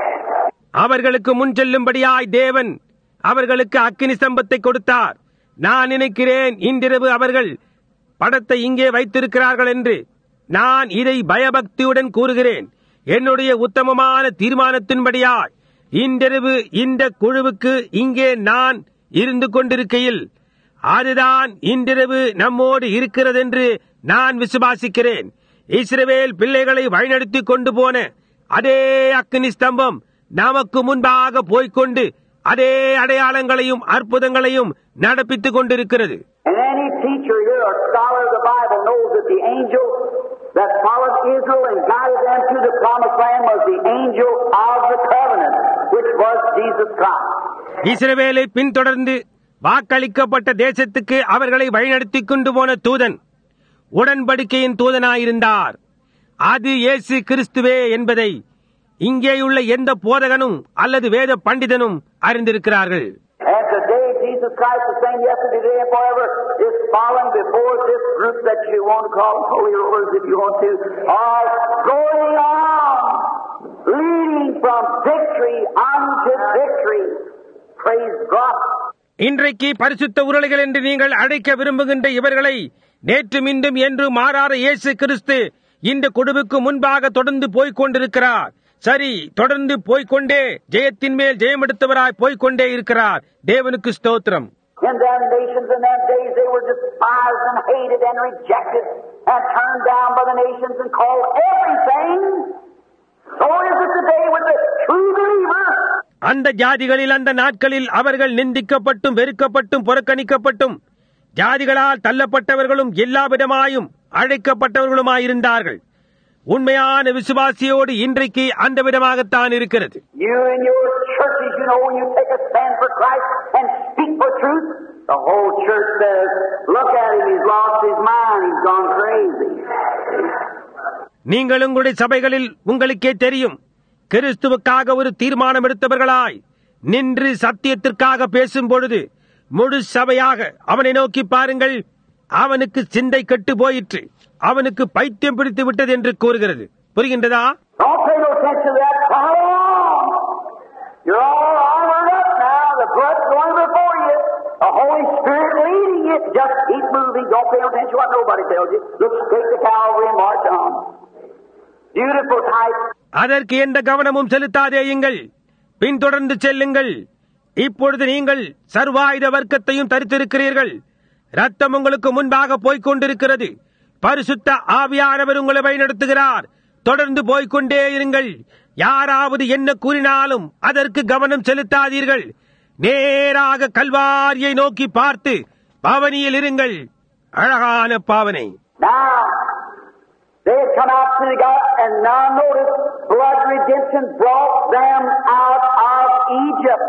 அவர்களுக்கு முன் செல்லும்படியாய் தேவன் அவர்களுக்கு அக்கினி ஸ்தம்பத்தை கொடுத்தார் நான் நினைக்கிறேன் இன்றிரவு அவர்கள் படத்தை இங்கே வைத்திருக்கிறார்கள் என்று நான் இதை பயபக்தியுடன் கூறுகிறேன் என்னுடைய உத்தமமான தீர்மானத்தின்படியாய் இன்றிரவு இந்த குழுவுக்கு இங்கே நான் இருந்து கொண்டிருக்கையில் அதுதான் இன்றிரவு நம்மோடு இருக்கிறதென்று நான் விசுவாசிக்கிறேன் இஸ்ரவேல் பிள்ளைகளை வழிநடத்தி கொண்டு போன அதே அக்கினி ஸ்தம்பம் நமக்கு முன்பாக போய்க்கொண்டு அதே அடையாளங்களையும் அற்புதங்களையும் நடப்பித்துக் கொண்டிருக்கிறது And any teacher here or scholar of the Bible knows that the angel that followed Israel and guided them to the promised land was the angel of the covenant, which was Jesus Christ. இஸ்ரவேலை பின்தொடர்ந்து வாக்களிக்கப்பட்ட தேசத்துக்கு அவர்களை வழிநடத்திக் கொண்டு போன தூதன் உடன்படிக்கையின் தூதனாயிருந்தார் அது இயேசு கிறிஸ்துவே என்பதை இங்கேயுள்ள எந்த போதகனும் அல்லது வேத பண்டிதனும் அறிந்திருக்கிறார்கள் And today, Jesus Christ, the same yesterday, today, and forever, is falling before this group that you want to call holy rollers if you want to, are going on, leading from victory unto victory. Praise God. இன்றைக்கு பரிசுத்த உருளைகள் என்று நீங்கள் அழைக்க விரும்புகின்ற இவர்களை நேற்று மீண்டும் என்று மாறாத இயேசு கிறிஸ்து இந்த குழுவுக்கு முன்பாக தொடர்ந்து போய்க் கொண்டிருக்கிறார் சரி தொடர்ந்து போய்க்கொண்டே ஜெயத்தின் மேல் ஜெயமெடுத்தவராய் போய்க்கொண்டே இருக்கிறார் தேவனுக்கு ஸ்தோத்திரம் In them nations in them days they were despised and hated and rejected and turned down by the nations and called everything. So is it today with the true believer. அந்த ஜாதிகளில் அந்த நாட்களில் அவர்கள் நிந்திக்கப்பட்டும் வெறுக்கப்பட்டும் புறக்கணிக்கப்பட்டும் ஜாதிகளால் தள்ளப்பட்டவர்களும் எல்லா விதமாயும் அழைக்கப்பட்டவர்களுமாயிருந்தார்கள் உண்மையான விசுவாசியோடு இன்றைக்கு அந்த விதமாகத்தான் இருக்கிறது You in your churches, you know, when you take a stand for Christ and speak for truth, the whole church says, look at him, he's lost his mind, he's gone crazy. நீங்கள் உங்களுடைய சபைகளில் உங்களுக்கே தெரியும் கிறிஸ்துவுக்காக ஒரு தீர்மானம் எடுத்தவர்களாய் நின்று சத்தியத்திற்காக பேசும் பொழுது முழு சபையாக அவனை நோக்கி பாருங்கள் அவனுக்கு சிந்தை கெட்டு போயிற்று அவனுக்கு பைத்தியம் பிடித்து விட்டது என்று கூறுகிறது புரிகின்றதா Don't pay no attention to that. Follow on. You're all armored up now. The blood's going before you. The Holy Spirit leading you. Just keep moving. Don't pay no attention to what nobody tells you. Look straight to Calvary and march on. Beautiful type. அதற்கு எந்த கவனமும் செலுத்தாதேயுங்கள் பின்தொடர்ந்து செல்லுங்கள் இப்பொழுது நீங்கள் சர்வாயுத வர்க்கத்தையும் தரித்திருக்கிறீர்கள் ரத்தம் உங்களுக்கு முன்பாக போய்க் கொண்டிருக்கிறது பரிசுத்த ஆவியானவர் உங்களை வழிநடத்துகிறார் தொடர்ந்து போய்க்கொண்டே இருங்கள் யாராவது என்ன கூறினாலும் அதற்கு கவனம் செலுத்தாதீர்கள் நேராக கல்வாரியை நோக்கி பார்த்து பாவனியில் இருங்கள் அழகான பாவனை Now, they had come out to the God, and now notice, blood redemption brought them out of Egypt.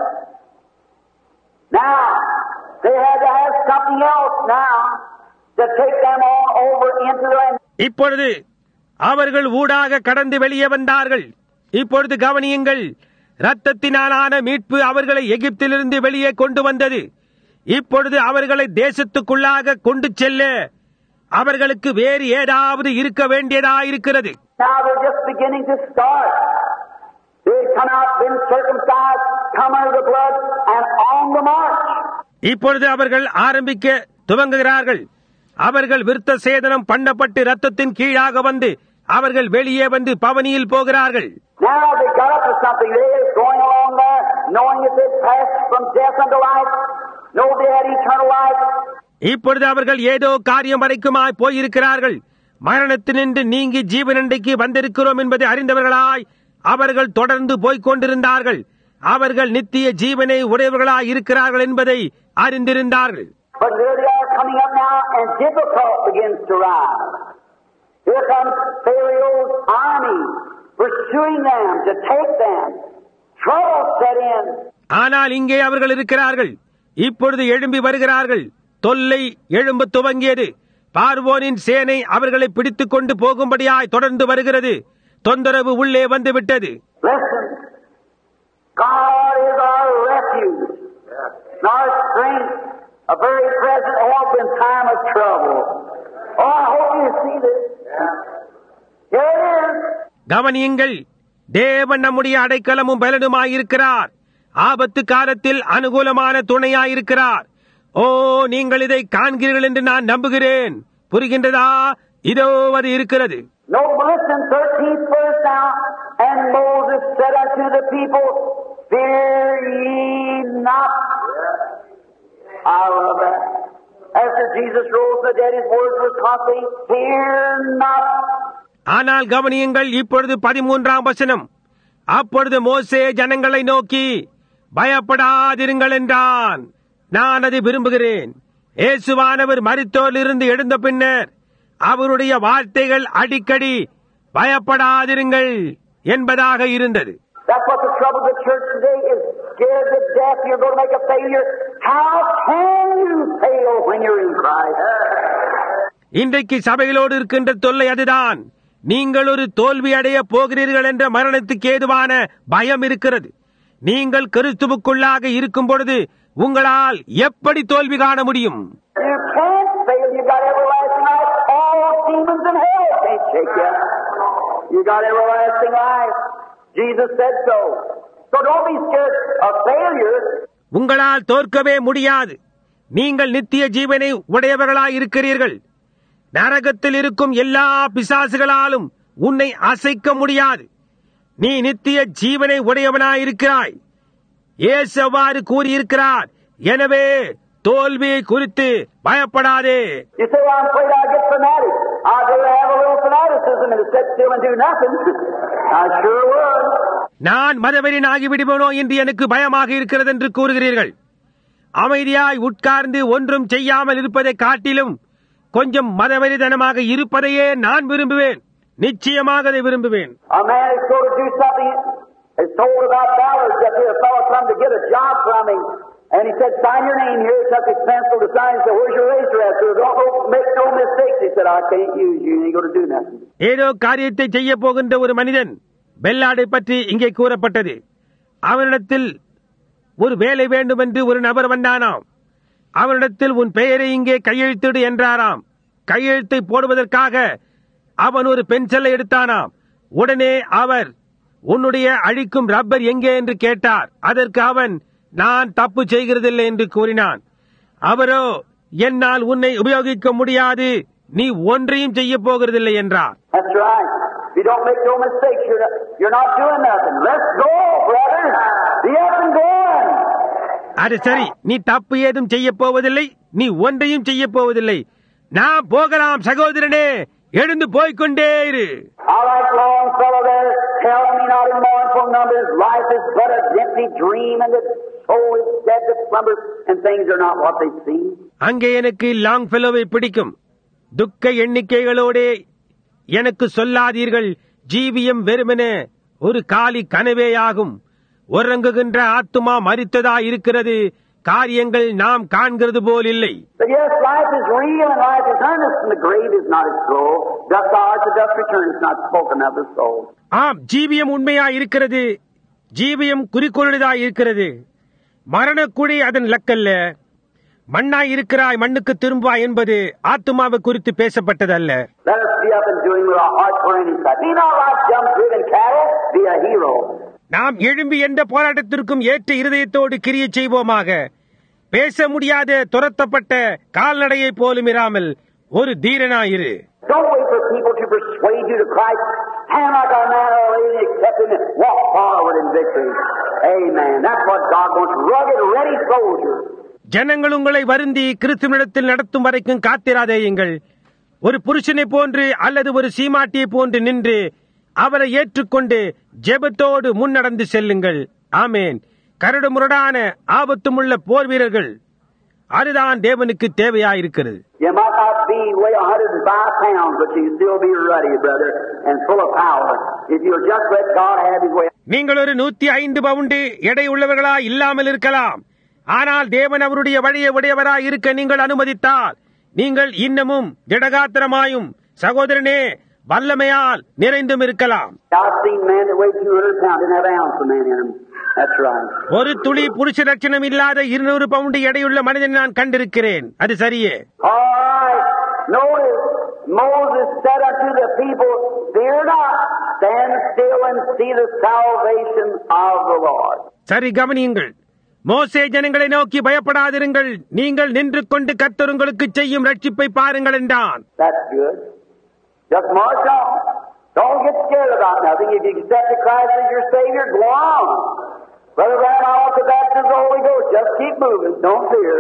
Now, they had to have something else now to take them on over into the land. இப்பொழுது அவர்கள் ஊடாக கடந்து வெளியே வந்தார்கள் இப்பொழுது கவனியுங்கள் இரத்தத்தினாலான மீட்பு அவர்களை எகிப்திலிருந்து வெளியே கொண்டு வந்தது இப்பொழுது அவர்களை தேசத்துக்குள்ளாக கொண்டு செல்ல அவர்களுக்கு வேறு ஏதாவது இருக்க வேண்டியதாயிருக்கிறது Now they're just beginning to start. They had come out, been circumcised, come under the blood, and on the march. இப்பொழுது அவர்கள் ஆரம்பிக்க துவங்குகிறார்கள் அவர்கள் விருத்த சேதனம் பண்ணப்பட்டு ரத்தத்தின் கீழாக வந்து அவர்கள் வெளியே வந்து பவனியில் போகிறார்கள் Now they got up to something. They was going along there, knowing that they'd passed from death unto life. Nobody had eternal life. இப்பொழுது அவர்கள் ஏதோ காரியம் வரைக்குமாய் போயிருக்கிறார்கள் மரணத்தினின்று நீங்கி ஜீவனண்டைக்கு வந்திருக்கிறோம் என்பதை அறிந்தவர்களாய் அவர்கள் தொடர்ந்து போய்க் கொண்டிருந்தார்கள் அவர்கள் நித்திய ஜீவனை உடையவர்களாய் இருக்கிறார்கள் என்பதை அறிந்திருந்தார்கள் But here they are coming up now, and difficult begins to rise. Here comes Pharaoh's army pursuing them to take them. Trouble set in. ஆனால் இங்கே அவர்கள் இருக்கிறார்கள் இப்பொழுது எழும்பி வருகிறார்கள் தொல்லை எழும்ப துவங்கியது பார்வோனின் சேனை அவர்களை பிடித்துக் கொண்டு போகும்படியாய் தொடர்ந்து வருகிறது தொந்தரவு உள்ளே வந்து விட்டது Listen. God is our refuge, and our strength, a very present help in time of trouble. Oh, I hope you see this. Here it is. கவனியுங்கள் தேவன் நம்முடைய அடைக்கலமும் பலனுமாயிருக்கிறார் ஆபத்து காலத்தில் அனுகூலமான துணையாயிருக்கிறார் ஓ நீங்கள் இதை காண்கிறீர்கள் என்று நான் நம்புகிறேன் புரிகின்றதா இதோ அது இருக்கிறது No, listen, 13th verse now. And Moses said unto the people, Fear ye not. I love that. After Jesus rose from the dead, his words were constantly, Fear not. ஆனால் கவனியுங்கள் இப்பொழுது பதிமூன்றாம் வசனம் அப்பொழுது மோசே ஜனங்களை நோக்கி பயப்படாதிருங்கள் என்றான் நான் அதை விரும்புகிறேன் இயேசுவானவர் மரித்தோரிலிருந்து எழுந்த பின்னர் அவருடைய வார்த்தைகள் அடிக்கடி பயப்படாதிருங்கள் என்பதாக இருந்தது That's what the trouble of the church today is. Scared to death, you're going to make a failure. How can you fail when you're in Christ? இன்றைக்கு சபைகளோடு இருக்கின்ற தொல்லை அதுதான் நீங்கள் ஒரு தோல்வி அடைய போகிறீர்கள் என்ற மரணத்துக்கு ஏதுவான பயம் இருக்கிறது நீங்கள் கிறிஸ்துவுக்குள்ளாக இருக்கும் பொழுது உங்களால் எப்படி தோல்வி காண முடியும் You can't fail. You got everlasting life. All demons in hell can't shake you. You got everlasting life. Jesus said so. So don't be scared of failure. உங்களால் தோற்கவே முடியாது நீங்கள் நித்திய ஜீவனை உடையவர்களாய் இருக்கிறீர்கள் நரகத்தில் இருக்கும் எல்லா பிசாசுகளாலும் உன்னை அசைக்க முடியாது நீ நித்திய ஜீவனை உடையவனாயிருக்கிறாய் இயேசு அவ்வாறு கூறியிருக்கிறார் எனவே தோல்வியை குறித்து பயப்படாதே You say, well, I'm afraid I'll get fanatic. I'll go to have a little fanaticism and sit still and do nothing. I sure would. நான் மதவெறின் ஆகிவிடுவேனோ என்று எனக்கு பயமாக இருக்கிறது என்று கூறுகிறீர்கள் அமைதியாய் உட்கார்ந்து ஒன்றும் செய்யாமல் இருப்பதை காட்டிலும் கொஞ்சம் மதவெறிதனமாக இருப்பதையே நான் விரும்புவேன் நிச்சயமாக அதை விரும்புவேன் A man is going to do something. Is told about Ballard that here a fellow come to get a job from him. And he said, sign your name here. He took his pencil to sign. He said, where's your razor at? He said, don't go, make no mistakes. He said, I can't use you. You ain't going to do nothing. ஏதோ காரியத்தை செய்ய போகின்ற ஒரு மனிதன் பெல்லாடை பற்றி இங்கே கூறப்பட்டது அவனிடத்தில் ஒரு வேலை வேண்டும் என்று ஒரு நபர் வந்தானாம் அவனிடத்தில் உன் பெயரை இங்கே கையெழுத்திடு என்றாராம் கையெழுத்தை போடுவதற்காக அவன் ஒரு பென்சிலை எடுத்தானாம் உடனே அவர் உன்னுடைய அழிக்கும் ரப்பர் எங்கே என்று கேட்டார் அதற்கு அவன் நான் தப்பு செய்கிறதில்லை என்று கூறினான் அவரோ என்னால் உன்னை உபயோகிக்க முடியாது நீ ஒன்றையும் செய்ய போகிறதில்லை என்றார் That's right. If you don't make no mistakes, you're not, you're not doing nothing. Let's go, brother. Be up and going. அது சரி நீ தப்பு ஏதும் செய்ய போவதில்லை நீ ஒன்றையும் செய்ய போவதில்லை நான் போகலாம் சகோதரனே எழுந்து போய்க்கொண்டே இரு I like Longfellow there. Tell me not in mournful numbers. Life is but a empty dream, and the soul is dead that slumbers, and things are not what they seem. அங்கே எனக்கு லாங் ஃபெலோவை பிடிக்கும் துக்க எண்ணிக்கைகளோடே எனக்கு சொல்லாதீர்கள் ஜீவியம் வெறுமனே ஒரு காலி கனவேயாகும் உறங்குகின்ற ஆத்துமா மரித்ததா இருக்கிறது காரியங்கள் நாம் காண்கிறது போல் இல்லை But yes, life is real and life is earnest, and the grave is not its goal. Dust thou art to dust return, it's not spoken of the soul. ஆம் ஜீவியம் உண்மையா இருக்கிறது ஜீவியம் குறிக்கோளுதா இருக்கிறது மரணக்குழி அதன் லக்கல்ல மண்ணாய் இருக்கிறாய் மண்ணுக்கு திரும்புவாய் என்பது ஆத்துமாவை குறித்து பேசப்பட்டதல்ல Let us be up and doing with our hearts for any side. Be not like dumb driven cattle, be a hero. நாம் எழும்பி எந்த போராட்டத்திற்கும் ஏற்ற இருதயத்தோடு கிரியை செய்வோமாக பேச முடியாத துரத்தப்பட்ட கால்நடையைப் போலும் இராமல் ஒரு தீரனாயிரு Don't wait for people to persuade you to Christ. Stand like a man or a lady, accept Him, and walk forward in victory. Amen. That's what God wants. Rugged, ready soldiers. ஜனங்கள் உங்களை வருந்தி கிறிஸ்துவனிடத்தில் நடத்தும் வரைக்கும் காத்திராதேயுங்கள் ஒரு புருஷனை போன்று அல்லது ஒரு சீமாட்டியை போன்று நின்று அவரை ஏற்றுக்கொண்டு ஜெபத்தோடு முன்னடந்து செல்லுங்கள் ஆமேன் கரடு முரடான ஆபத்துமுள்ள போர் வீரர்கள் அதுதான் தேவனுக்கு தேவையாயிருக்கிறது You might not be weigh 105 pounds, but you can still be ruddy, brother. and full of power if you'll just let God have His way. நீங்கள் ஒரு நூத்தி ஐந்து பவுண்டு எடை உள்ளவர்களா இல்லாமல் இருக்கலாம் ஆனால் தேவன் அவருடைய வழியை உடையவராய் இருக்க நீங்கள் அனுமதித்தால் நீங்கள் இன்னமும் திடகாத்திரமாயும் சகோதரனே வல்லமையால் நிறைந்தும் இருக்கலாம் I've seen men that weighed 200 pounds didn't have an ounce of man in them. That's right. ஒரு துளி புருஷ லட்சணம் இல்லாத இருநூறு பவுண்டு எடையுள்ள மனிதன் நான் கண்டிருக்கிறேன் அது சரியே All right. Notice Moses said unto the people, Fear not, stand still and see the salvation of the Lord. சரி கவனியுங்கள் மோசே ஜனங்களை நோக்கி பயப்படாதிருங்கள் நீங்கள் நின்று கொண்டு கர்த்தர் உங்களுக்கு செய்யும் ரட்சிப்பை பாருங்கள் என்றான் That's good. Just march on. Don't get scared about nothing. If you accept Christ as your Savior, go on. Brother Brown, I want the baptism of the Holy Ghost. Just keep moving. Don't fear.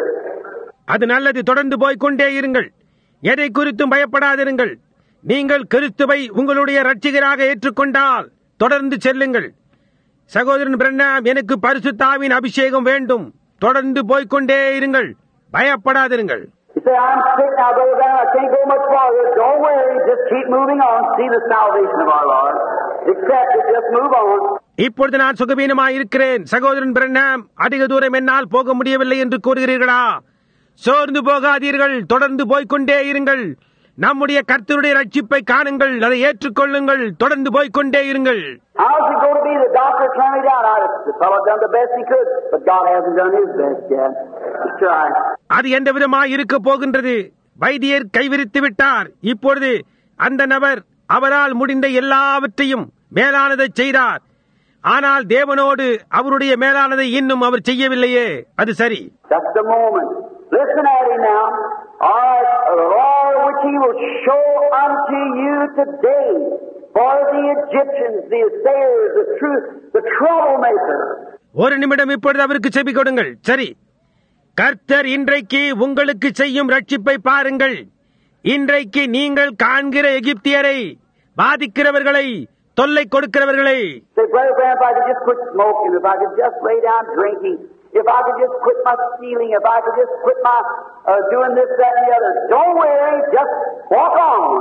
அது நல்லது தொடர்ந்து போய்க் கொண்டே இருங்கள் எதை குறித்தும் பயப்படாதிருங்கள் நீங்கள் கிறிஸ்துவை உங்களுடைய ரட்சிகராக ஏற்றுக்கொண்டால் தொடர்ந்து செல்லுங்கள் சகோதரன் பிரண்ணாம் எனக்கு பரிசுத்தாவின் அபிஷேகம் வேண்டும் தொடர்ந்து போய்க் கொண்டே இருங்கள் பயப்படாதிருங்கள் You say, I'm sick now, Brother Brown. I can't go much farther. Don't worry. Just keep moving on. See the salvation of our Lord. Accept it. Just move on. இப்பொழுது நான் சுகவீனமாய் இருக்கிறேன் சகோதரன் பிரண்ணாம் அதிக தூரம் என்னால் போக முடியவில்லை என்று கூறுகிறீர்களா சோர்ந்து போகாதீர்கள் தொடர்ந்து போய்க்கொண்டே இருங்கள் நம்முடைய கர்த்தருடைய ரட்சிப்பை காணுங்கள் அதை ஏற்றுக்கொள்ளுங்கள் தொடர்ந்து போய்க்கொண்டே இருங்கள் How's it going to be? The doctor turned me down. I, the fellow done the best he could, but God hasn't done his best yet. Let's try. அது எந்த விதமாய் இருக்க போகின்றது வைத்தியர் கைவிரித்து விட்டார் இப்பொழுது அந்த நபர் அவரால் முடிந்த எல்லாவற்றையும் மேலானதை செய்தார் ஆனால் தேவனோடு அவருடைய மேலானதை இன்னும் அவர் செய்யவில்லையே அது சரி Just a moment. Listen at him now. All right, the Lord which he will show unto you today for the Egyptians, the assayers, the truth, the troublemaker. ஒரு நிமிடம் இப்பொழுது அவருக்கு செவி கொடுங்கள் சரி கர்த்தர் இன்றைக்கு உங்களுக்கு செய்யும் ரட்சிப்பை பாருங்கள் இன்றைக்கு நீங்கள் காண்கிற எகிப்தியரை பாதிக்கிறவர்களை தொல்லை கொடுக்கிறவர்களை Say, Brother Graham, if I could just quit smoking, if I could just lay down drinking, if I could just quit my stealing, if I could just quit my uh, doing this, that, and the other. Don't worry, just walk on.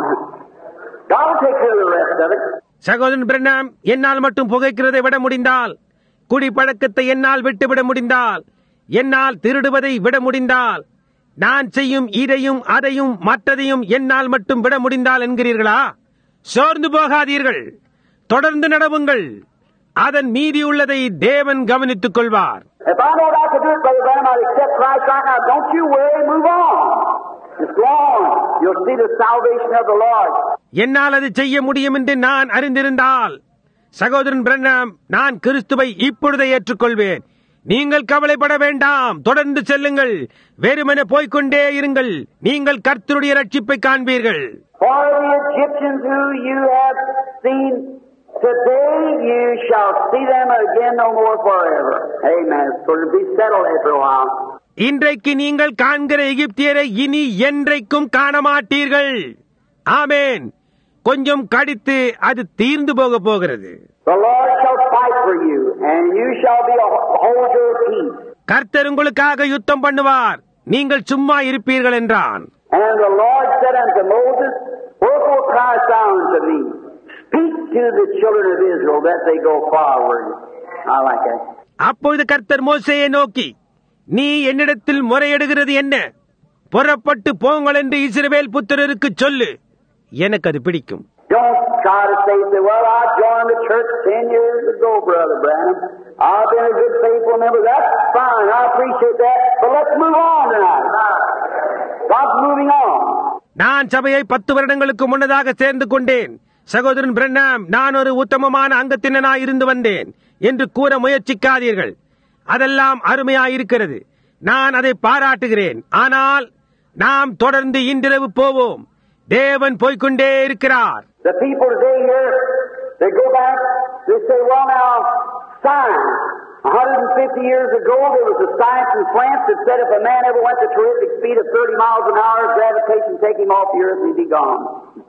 God will take care of the rest of it. சகோதரன் பிரண்ணாம் என்னால் மட்டும் புகைக்கிறதை விட முடிந்தால் குடிப்பழக்கத்தை என்னால் விட்டுவிட முடிந்தால் என்னால் திருடுவதை விட முடிந்தால் நான் செய்யும் இதையும் அதையும் மற்றதையும் என்னால் மட்டும் விட முடிந்தால் என்கிறீர்களா சோர்ந்து போகாதீர்கள் தொடர்ந்து நடவுங்கள் அதன் மீதி உள்ளதை தேவன் கவனித்துக் கொள்வார் If I know that I could do it, Brother Graham, I'd accept Christ right now. Don't you worry, move on. Just go on. You'll see the salvation of the Lord. என்னால் அது செய்ய முடியும் என்று நான் அறிந்திருந்தால் சகோதரன் பிரண்ணாம் நான் கிறிஸ்துவை இப்பொழுதே ஏற்றுக்கொள்வேன் நீங்கள் கவலைப்பட வேண்டாம் தொடர்ந்து செல்லுங்கள் வெறுமனே போய்க்கொண்டே இருங்கள் நீங்கள் கர்த்தருடைய ரட்சிப்பை காண்பீர்கள் For the Egyptians who you have seen today, you shall see them again no more forever. Amen. It's going to be settled after a while. இன்றைக்கு நீங்கள் காண்கிற எகிப்தியரை இனி என்றைக்கும் காண மாட்டீர்கள் ஆமேன் கொஞ்சம் கடித்து அது தீர்ந்து போக போகிறது The Lord shall fight for you, and you shall be a hold your peace. கர்த்தர் உங்களுக்காக யுத்தம் பண்ணுவார் நீங்கள் சும்மா இருப்பீர்கள் என்றான் And the Lord said unto Moses, Wherefore criest thou unto me? Speak to the children of Israel that they go forward. I like that. அப்பொழுது கர்த்தர் மோசேயை நோக்கி நீ என்னிடத்தில் முறையிடுகிறது என்ன புறப்பட்டு போங்கள் என்று இஸ்ரவேல் புத்திரருக்கு சொல்லு எனக்கு அது பிடிக்கும் Don't try to say, say, well, I joined the church ten years ago, Brother Branham. I've been a good faithful member. That's fine. I appreciate that. But let's move on tonight. God's moving on. நான் சபையை பத்து வருடங்களுக்கு முன்னதாக சேர்ந்து கொண்டேன் சகோதரன் பிரண்ணாம் நான் ஒரு உத்தமமான அங்கத்தினனாய் இருந்து வந்தேன் என்று கூற முயற்சிக்காதீர்கள் அதெல்லாம் அருமையாயிருக்கிறது நான் அதை பாராட்டுகிறேன் ஆனால் நாம் தொடர்ந்து இன்றிரவு போவோம் தேவன் போய்க்கொண்டே இருக்கிறார் The people today here, they go back, they say, well now, science. 150 years ago, there was a science in France that said if a man ever went the terrific speed of 30 miles an hour, gravitation take him off the earth and he'd be gone.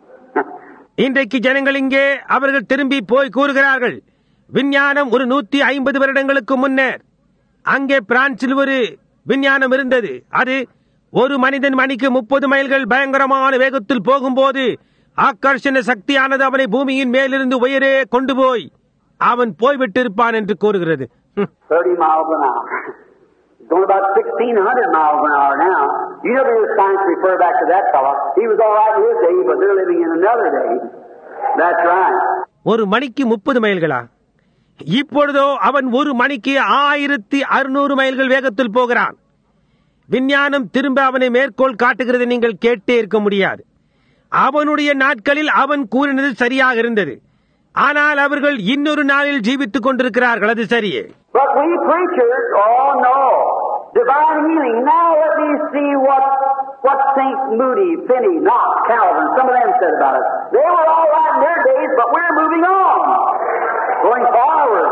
இன்றைக்கு ஜனங்கள் இங்கே அவர்கள் திரும்பி போய் கூறுகிறார்கள் விஞ்ஞானம் ஒரு நூத்தி ஐம்பது வருடங்களுக்கு முன்னர் அங்கே பிரான்சில் ஒரு விஞ்ஞானம் இருந்தது அது ஒரு மனிதன் மணிக்கு முப்பது மைல்கள் பயங்கரமான வேகத்தில் போகும்போது ஆக்கர்ஷண சக்தியானது அவனை பூமியின் மேலிருந்து உயரே கொண்டு போய் அவன் போய்விட்டிருப்பான் என்று கூறுகிறது ஹம். 30 miles an hour. He's going about 1600 miles an hour now. You never hear science refer back to that fellow. He was all right in his day, but they're living in another day. That's right. ஒரு மணிக்கு முப்பது மைல்களா இப்பொழுதோ அவன் ஒரு மணிக்கு ஆயிரத்தி அறுநூறு மைல்கள் வேகத்தில் போகிறான் விஞ்ஞானம் திரும்ப அவனை மேற்கோள் காட்டுகிறது நீங்கள் கேட்டே இருக்க முடியாது அவனுடைய நாட்களில் அவன் கூறினது சரியாக இருந்தது ஆனால் அவர்கள் இன்னொரு நாளில் ஜீவித்துக் கொண்டிருக்கிறார்கள் அது சரியே But we preachers, oh no, divine healing. Now let me see what what Saint Moody, Finney, Knox, Calvin, some of them said about us. They were all right in their days, but we're moving on, going forward.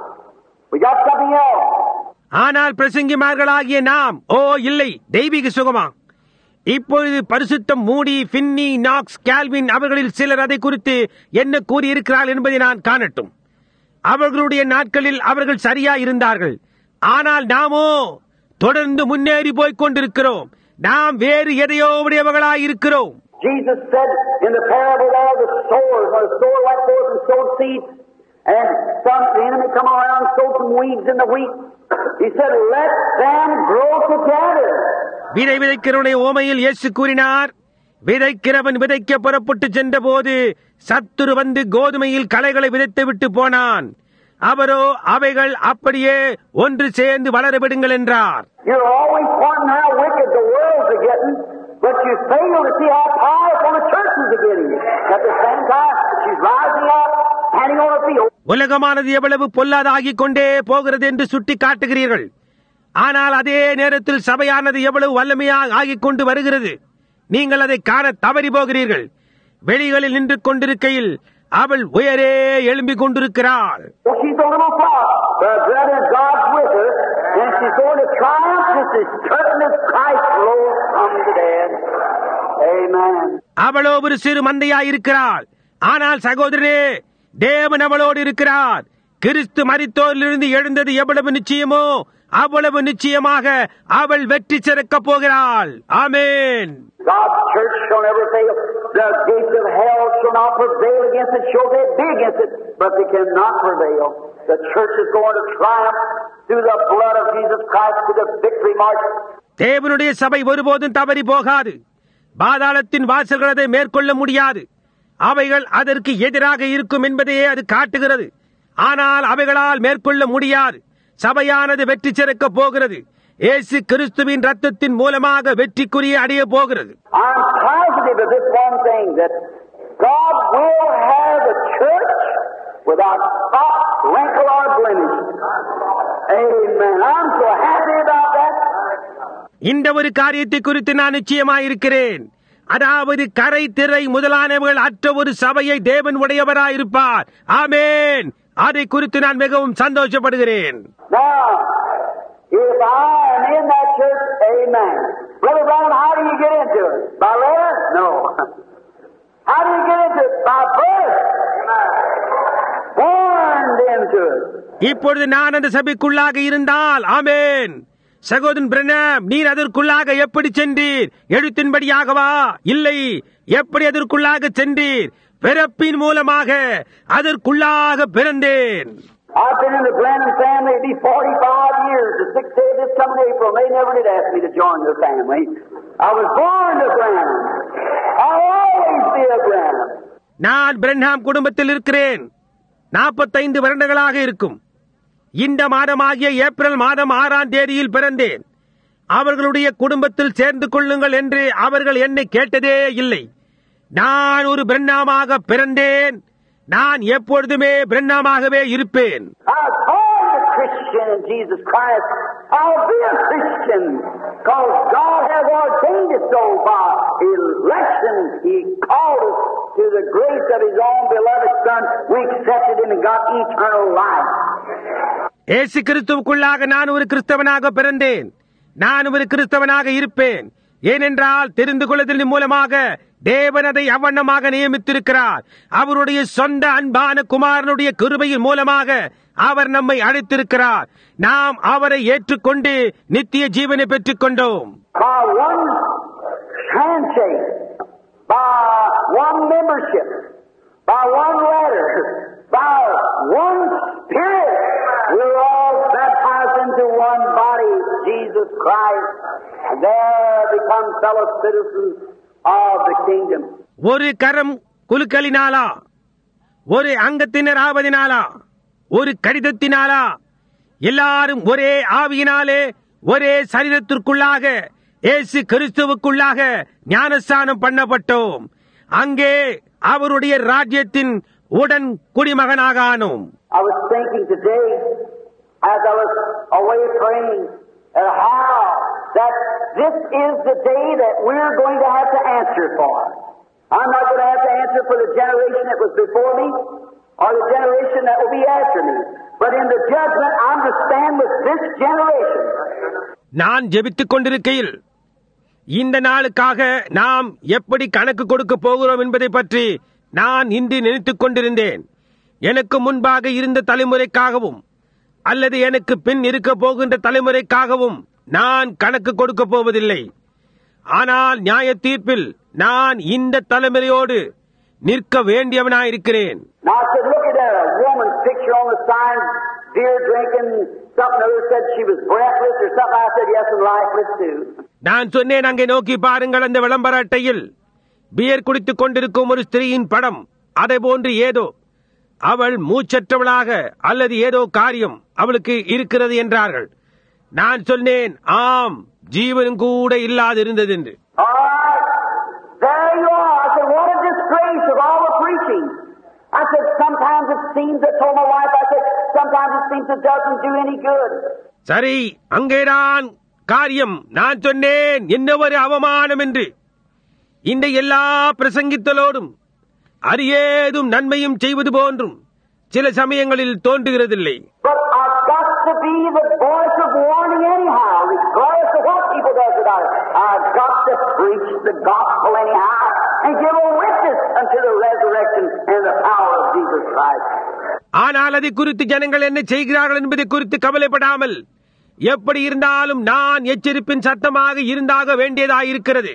We got something else. ஆனால் பிரசங்கிமார்களாகிய நாம் ஓ இல்லை தெய்வீக சுகமா இப்பொழுது பரிசுத்தம் மூடி பின்னி நாக்ஸ் கால்வின் அவர்களில் சிலர் அதை குறித்து என்ன கூறியிருக்கிறார்கள் என்பதை நான் காணட்டும் அவர்களுடைய நாட்களில் அவர்கள் சரியா இருந்தார்கள் ஆனால் நாமோ தொடர்ந்து முன்னேறி போய்க் கொண்டிருக்கிறோம் நாம் வேறு எதையோ உடையவர்களாய் இருக்கிறோம் Jesus said in the parable there of the sowers, when a sower went forth and sowed seed, and some the enemy come around and sowed some weeds in the wheat. He said, let them grow together. விதை விதைக்கிறவனுடைய ஓமையில் இயேசு கூறினார் விதைக்கிறவன் விதைக்க புறப்பட்டு சென்றபோது சத்துரு வந்து கோதுமையில் களைகளை விதைத்து விட்டு போனான் அவரோ அவைகள் அப்படியே ஒன்று சேர்ந்து வளர விடுங்கள் என்றார் You're always pointing how wicked the world's are getting, but you fail to see how powerful the churches are getting. At the same time, she's rising up, standing on her feet. உலகமானது எவ்வளவு பொல்லாதாகிக் கொண்டே போகிறது என்று சுட்டி காட்டுகிறீர்கள் ஆனால் அதே நேரத்தில் சபையானது எவ்வளவு வல்லமையாக ஆகிக் கொண்டு வருகிறது நீங்கள் அதை காண தவறி போகிறீர்கள் வெளிகளில் நின்று கொண்டிருக்கையில் அவள் உயரே எழும்பிக் கொண்டிருக்கிறாள் Well, she's a little flock. But brethren, God's with her, and she's going to triumph just as certain as Christ rose from the dead. Amen. அவளோ ஒரு சிறு மந்தையாயிருக்கிறாள் ஆனால் சகோதரனே தேவன் அவளோடு இருக்கிறார் கிறிஸ்து மரித்தோரிலிருந்து எழுந்தது எவ்வளவு நிச்சயமோ அவ்வளவு நிச்சயமாக அவள் வெற்றி சிறக்கப் போகிறாள் ஆமென் God's church shall never fail. The gates of hell shall not prevail against it. Shall they be against it, but they cannot prevail. The church is going to triumph through the blood of Jesus Christ to the victory march. தேவனுடைய சபை ஒருபோதும் தவறி போகாது பாதாளத்தின் வாசல்கள் அதை மேற்கொள்ள முடியாது அவைகள் அதற்கு எதிராக இருக்கும் என்பதையே அது காட்டுகிறது ஆனால் அவைகளால் மேற்கொள்ள முடியாது சபையானது வெற்றி சிறக்கப் போகிறது இயேசு கிறிஸ்துவின் ரத்தத்தின் மூலமாக வெற்றிக்குரிய அடைய போகிறது I'm positive of this one thing that God will have a church without spot, wrinkle, or blemish. Amen. I'm so happy about that. இந்த ஒரு காரியத்தை குறித்து நான் நிச்சயமாயிருக்கிறேன் அதாவது கரை திரை முதலானவர்கள் அற்ற ஒரு சபையை தேவன் உடையவராயிருப்பார் ஆமேன் அதை குறித்து நான் மிகவும் சந்தோஷப்படுகிறேன் Now, if I am in that church, amen. Brother Brown, how do you get into it? By letter? No. How do you get into it? By birth. Born into it. இப்பொழுது நான் அந்த சபைக்குள்ளாக இருந்தால் ஆமேன் சகோதரன் பிரணம் நீர் அதற்குள்ளாக எப்படி சென்றீர் எழுத்தின்படியாகவா இல்லை எப்படி அதற்குள்ளாக சென்றீர் பிறப்பின் மூலமாக அதற்குள்ளாக பிறந்தேன் I've been in the Brandon family, it'd be 45 years. The sixth day of this coming April, they never did ask me to join their family. I was born to Branham. I'll always be a Branham. நான் பிரன்ஹாம் குடும்பத்தில் இருக்கிறேன் நாற்பத்தைந்து வருடங்களாக இருக்கும் இந்த மாதமாகிய ஏப்ரல் மாதம் ஆறாம் தேதியில் பிறந்தேன் அவர்களுடைய குடும்பத்தில் சேர்ந்து கொள்ளுங்கள் என்று அவர்கள் என்னை கேட்டதே இல்லை நான் ஒரு பிரண்ணாமாக பிறந்தேன் நான் எப்பொழுதுமே பிரண்ணாமாகவே இருப்பேன் I was born a Christian in Jesus Christ. I'll be a Christian because God has ordained it so by election. He called us to the grace of His own beloved Son. We accepted Him and got eternal life. ஏசு கிறிஸ்துவுக்குள்ளாக நான் ஒரு கிறிஸ்தவனாக பிறந்தேன் நான் ஒரு கிறிஸ்தவனாக இருப்பேன் ஏனென்றால் தெரிந்து கொள்வதன் மூலமாக தேவன் அதை அவ்வண்ணமாக நியமித்திருக்கிறார் அவருடைய சொந்த அன்பான குமாரனுடைய கிருபையின் மூலமாக அவர் நம்மை அழைத்திருக்கிறார் நாம் அவரை ஏற்றுக்கொண்டு நித்திய ஜீவனை பெற்றுக் கொண்டோம் by one handshake, by one member leadership, by one letter, by one Spirit, we're all baptized into one body, Jesus Christ, and there become fellow citizens of the kingdom. ஒரு கரம் குலுக்கலினாலா ஒரு அங்கத்தினர் ஆவதினாலா ஒரு கடிதத்தினாலா எல்லாரும் ஒரே ஆவியினாலே ஒரே சரீரத்திற்குள்ளாக இயேசு கிறிஸ்துவுக்குள்ளாக ஞானஸ்தானம் பண்ணப்பட்டோம் அங்கே அவருடைய ராஜ்யத்தின் உடன் குடிமகனாக ஆனோம் I was thinking today, as I was away praying, uh, how that this is the day that we're going to have to answer for. I'm not going to have to answer for the generation that was before me or the generation that will be after me. But in the judgment, I'm to stand with this generation. நான் ஜெபித்துக் கொண்டிருக்கையில் இந்த நாளுக்காக நாம் எப்படி கணக்கு கொடுக்க போகிறோம் என்பதை பற்றி நான் இன்று நினைத்துக் கொண்டிருந்தேன் எனக்கு முன்பாக இருந்த தலைமுறைக்காகவும் அல்லது எனக்கு பின் இருக்க போகின்ற தலைமுறைக்காகவும் நான் கணக்கு கொடுக்க போவதில்லை ஆனால் நியாய தீர்ப்பில் நான் இந்த தலைமுறையோடு நிற்க வேண்டியவனாயிருக்கிறேன் Now I said, look at that, a woman's picture on the sign, beer drinking, something other said she was breathless or something. I said, yes, and lifeless too. நான் சொன்னேன் அங்கே நோக்கி பாருங்கள் அந்த விளம்பர அட்டையில் பியர் குடித்துக் கொண்டிருக்கும் ஒரு ஸ்திரீயின் படம் அதை போன்று ஏதோ அவள் மூச்சற்றவளாக அல்லது ஏதோ காரியம் அவளுக்கு இருக்கிறது என்றார்கள் நான் சொன்னேன் ஆம் ஜீவனும் கூட இல்லாதிருந்தது என்று All right. There you are. I said, what a disgrace of all the preaching. I said, sometimes it seems, I told my wife, I said, sometimes it seems it doesn't do any good. சரி அங்கேதான் காரியம் நான் சொன்னேன் என்ன ஒரு அவமானம் என்று இந்த எல்லா பிரசங்கித்தலோடும் அது ஏதும் நன்மையும் செய்வது போன்றும் சில சமயங்களில் தோன்றுகிறதில்லை But I've got to be the voice of warning anyhow, regardless of what people does about it. I've got to preach the gospel anyhow and give a witness unto the resurrection and the power of Jesus Christ. ஆனால் அதை குறித்து ஜனங்கள் என்ன செய்கிறார்கள் என்பதை குறித்து கவலைப்படாமல் எப்படி இருந்தாலும் நான் எச்சரிப்பின் சத்தமாக இருந்தாக வேண்டியதாயிருக்கிறது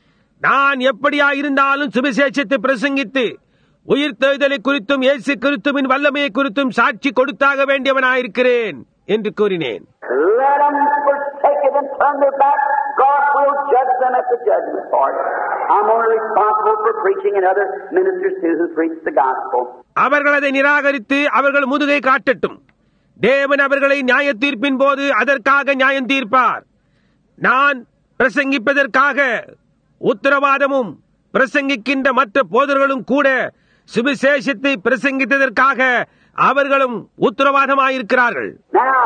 நான் எப்படியா இருந்தாலும் சுவிசேஷத்தை பிரசங்கித்து உயிர்த்தெழுதலை குறித்தும் இயேசு கிறிஸ்துவின் வல்லமையை குறித்தும் சாட்சி கொடுத்தாக வேண்டியவனாயிருக்கிறேன் என்று கூறினேன் Let them forsake it and turn their back. God will judge them at the judgment part. I'm only responsible for preaching and other ministers too who preach the gospel. அவர்கள் அதை நிராகரித்து அவர்கள் முதுகை காட்டட்டும் தேவன் அவர்களை நியாய தீர்ப்பின் போது அதற்காக நியாயம் தீர்ப்பார் நான் பிரசங்கிப்பதற்காக உத்தரவாதமும் பிரசங்கிக்கின்ற மற்ற போதர்களும் கூட சுவிசேஷத்தை பிரசங்கித்ததற்காக அவர்களும் உத்தரவாதமாயிருக்கிறார்கள் Now,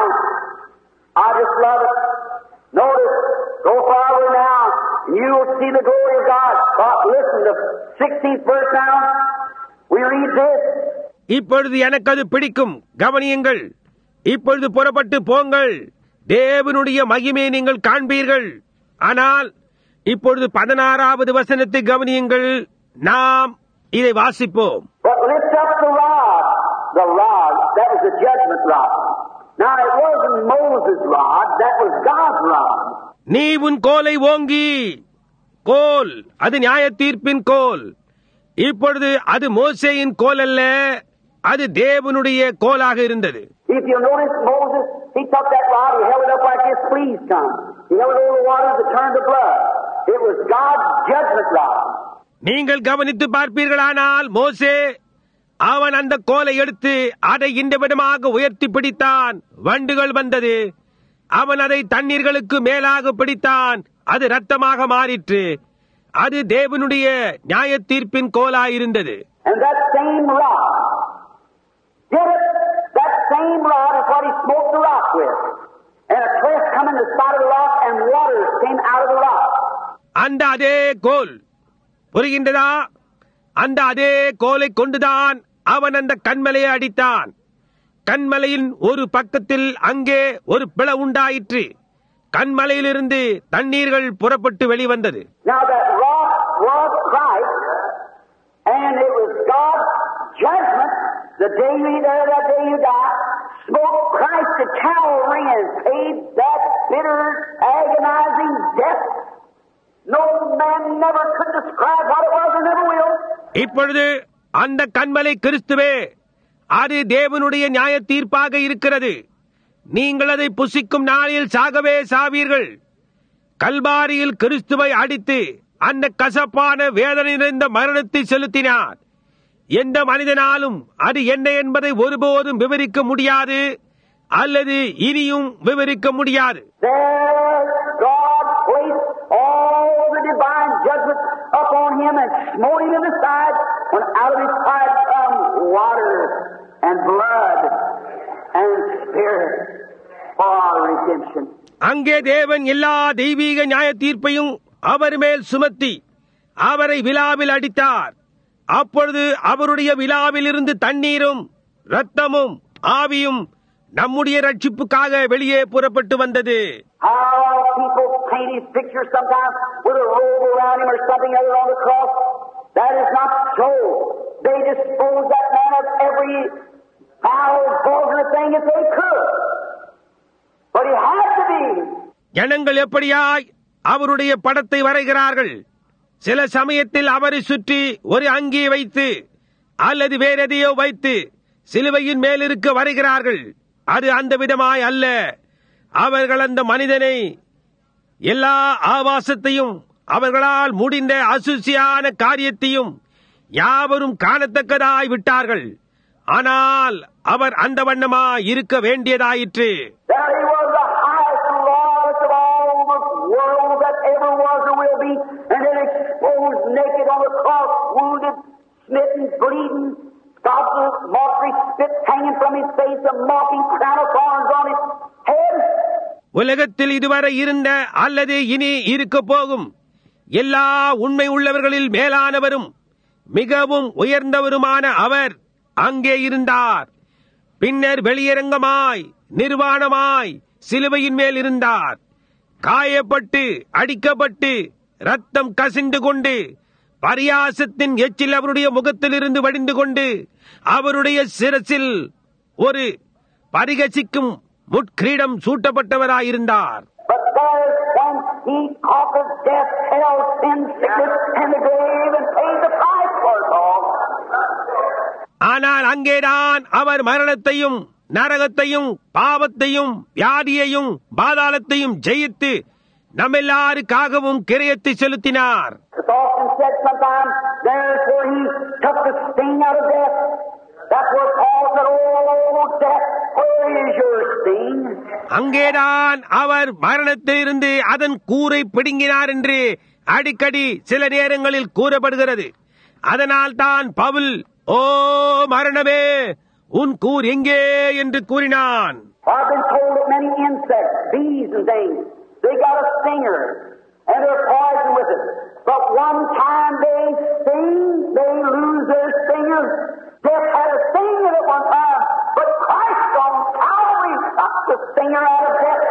I just love it. Notice, go forward now, and you will see the glory of God. But listen to 16th verse now. We read this. இப்பொழுது எனக்கு அது பிடிக்கும் கவனியுங்கள் இப்பொழுது புறப்பட்டு போங்கள் தேவனுடைய மகிமையை நீங்கள் காண்பீர்கள் ஆனால் இப்பொழுது பதினாறாவது வசனத்தை கவனியுங்கள் நாம் இதை வாசிப்போம் But lift up the rod. The rod, that was the judgment rod. Now, it wasn't Moses' rod, that was God's rod. நீ உன் கோலை ஓங்கி கோல் அது நியாய தீர்ப்பின் கோல் இப்பொழுது அது மோசேயின் கோல் அல்ல அது தேவனுடைய கோலாக இருந்தது If you notice, Moses, he took that rod, he held it up like this, please come. He held it over the water to turn to blood. It was God's judgment rod. நீங்கள் கவனித்து பார்ப்பீர்களானால் மோசே அவன் அந்த கோலை எடுத்து அதை இந்த விதமாக உயர்த்தி பிடித்தான் வண்டுகள் வந்தது அவன் அதை தண்ணீர்களுக்கு மேலாக பிடித்தான் அது ரத்தமாக மாறிற்று அது தேவனுடைய நியாய தீர்ப்பின் கோலாயிருந்தது And that same rod did it. That same rod is what he smote the rock with. And a cleft come in the side of the rock and waters came out of the rock. அந்த அதே கோல் புரிகின்றதா அந்த அதே கோலை கொண்டுதான் அவன் அந்த கண்மலையை அடித்தான் கண்மலையின் ஒரு பக்கத்தில் அங்கே ஒரு பிள உண்டாயிற்று கண்மலையிலிருந்து தண்ணீர்கள் புறப்பட்டு வெளிவந்தது Now that rock was Christ, and it was God's judgment the day you eat there, that day you die, smote Christ to Calvary and paid that bitter, agonizing death. No man never could describe what it was and never will. இப்பொழுது அந்த கண்மலை கிறிஸ்துவே அது தேவனுடைய நியாய தீர்ப்பாக இருக்கிறது நீங்கள் அதை புசிக்கும் நாளில் சாகவே சாவீர்கள் கல்வாரியில் கிறிஸ்துவை அடித்து அந்த கசப்பான வேதனை நிறைந்த மரணத்தை செலுத்தினார் எந்த மனிதனாலும் அது என்ன என்பதை ஒருபோதும் விவரிக்க முடியாது அல்லது இனியும் விவரிக்க முடியாது There God placed all the divine judgment upon him and smote him in the side when out of his side come water and blood and spirit for our redemption. அங்கே தேவன் எல்லா தெய்வீக நியாய தீர்ப்பையும் அவர் மேல் சுமத்தி அவரை விழாவில் அடித்தார் அப்பொழுது அவருடைய விழாவில் இருந்து தண்ணீரும் இரத்தமும் ஆவியும் நம்முடைய ரட்சிப்புக்காக வெளியே புறப்பட்டு வந்தது How people paint his picture sometimes with a robe around him or something other on the cross. That is not so. They disposed that man of every foul, vulgar thing that they could. But he had to be. ஜனங்கள் எப்படியாய் அவருடைய படத்தை வரைகிறார்கள் சில சமயத்தில் அவரை சுற்றி ஒரு அங்கியை வைத்து அல்லது வேற எதையோ வைத்து சிலுவையின் மேலிருக்க வரைகிறார்கள் அது அந்த விதமாய் அல்ல அவர்கள் அந்த மனிதனை எல்லா ஆபாசத்தையும் அவர்களால் முடிந்த அசுசியான காரியத்தையும் யாவரும் காணத்தக்கதாய் விட்டார்கள் ஆனால் அவர் அந்த வண்ணமாய் இருக்க வேண்டியதாயிற்று That he was the highest and lowest of all the world that ever was or will be, and then exposed naked on the cross, wounded, smitten, bleeding, God's mockery spit hanging from his face, a mocking crown of thorns on his head. உலகத்தில் இதுவரை இருந்த அல்லது இனி இருக்க போகும் எல்லா உண்மை உள்ளவர்களில் மேலானவரும் மிகவும் உயர்ந்தவருமான அவர் அங்கே இருந்தார் பின்னர் வெளியரங்கமாய் நிர்வாணமாய் சிலுவையின் மேல் இருந்தார் காயப்பட்டு அடிக்கப்பட்டு ரத்தம் கசிந்து கொண்டு பரியாசத்தின் எச்சில் அவருடைய முகத்திலிருந்து வடிந்து கொண்டு அவருடைய சிரசில் ஒரு பரிகசிக்கும் முட்கிரீடம் சூட்டப்பட்டவராயிருந்தார் But there's when he conquered death, hell, sin, sickness, and the grave, and paid the price for it all. ஆனால் அங்கேதான் அவர் மரணத்தையும் நரகத்தையும் பாவத்தையும் வியாதியையும் பாதாளத்தையும் ஜெயித்து நம்மெல்லாருக்காகவும் கிரயத்தை செலுத்தினார் It's often said sometimes, there's where he took the sting out of death. That's where Paul said, Oh, death, where is your sting? அங்கேதான் அவர் மரணத்திலிருந்து அதன் கூரை பிடுங்கினார் என்று அடிக்கடி சில நேரங்களில் கூறப்படுகிறது அதனால் தான் பவுல் ஓ மரணமே உன் கூர் எங்கே என்று கூறினான் I've been told that many insects, bees and things, they got a stinger, and they're poisoned with it. But one time they sting, they lose their stinger. Death had a stinger at one time, but Christ on Calvary took the stinger out of death.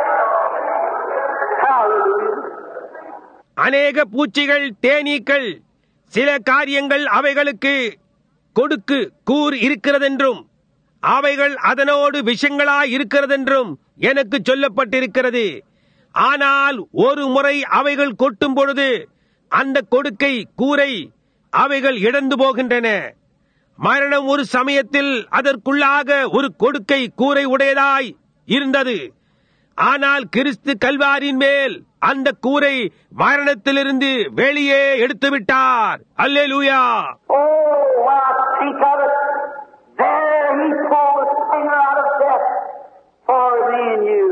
Hallelujah. அநேக பூச்சிகள் தேனீக்கள் சில காரியங்கள் அவைகளுக்கு கொடுக்கு கூர் இருக்கிறதென்றும் அவைகள் அதனோடு விஷங்களாய் இருக்கிறதென்றும் எனக்கு சொல்லப்பட்டிருக்கிறது ஆனால் ஒரு முறை அவைகள் கொட்டும் பொழுது அந்த கொடுக்கை கூரை அவைகள் இழந்து போகின்றன மரணம் ஒரு சமயத்தில் அதற்குள்ளாக ஒரு கொடுக்கை கூரை உடையதாய் இருந்தது ஆனால் கிறிஸ்து கல்வாரின் மேல் அந்த கூரை மரணத்திலிருந்து வெளியே எடுத்து விட்டார் அல்லேலூயா Oh, when I think of it, there he pulled the stinger out of death for me and you.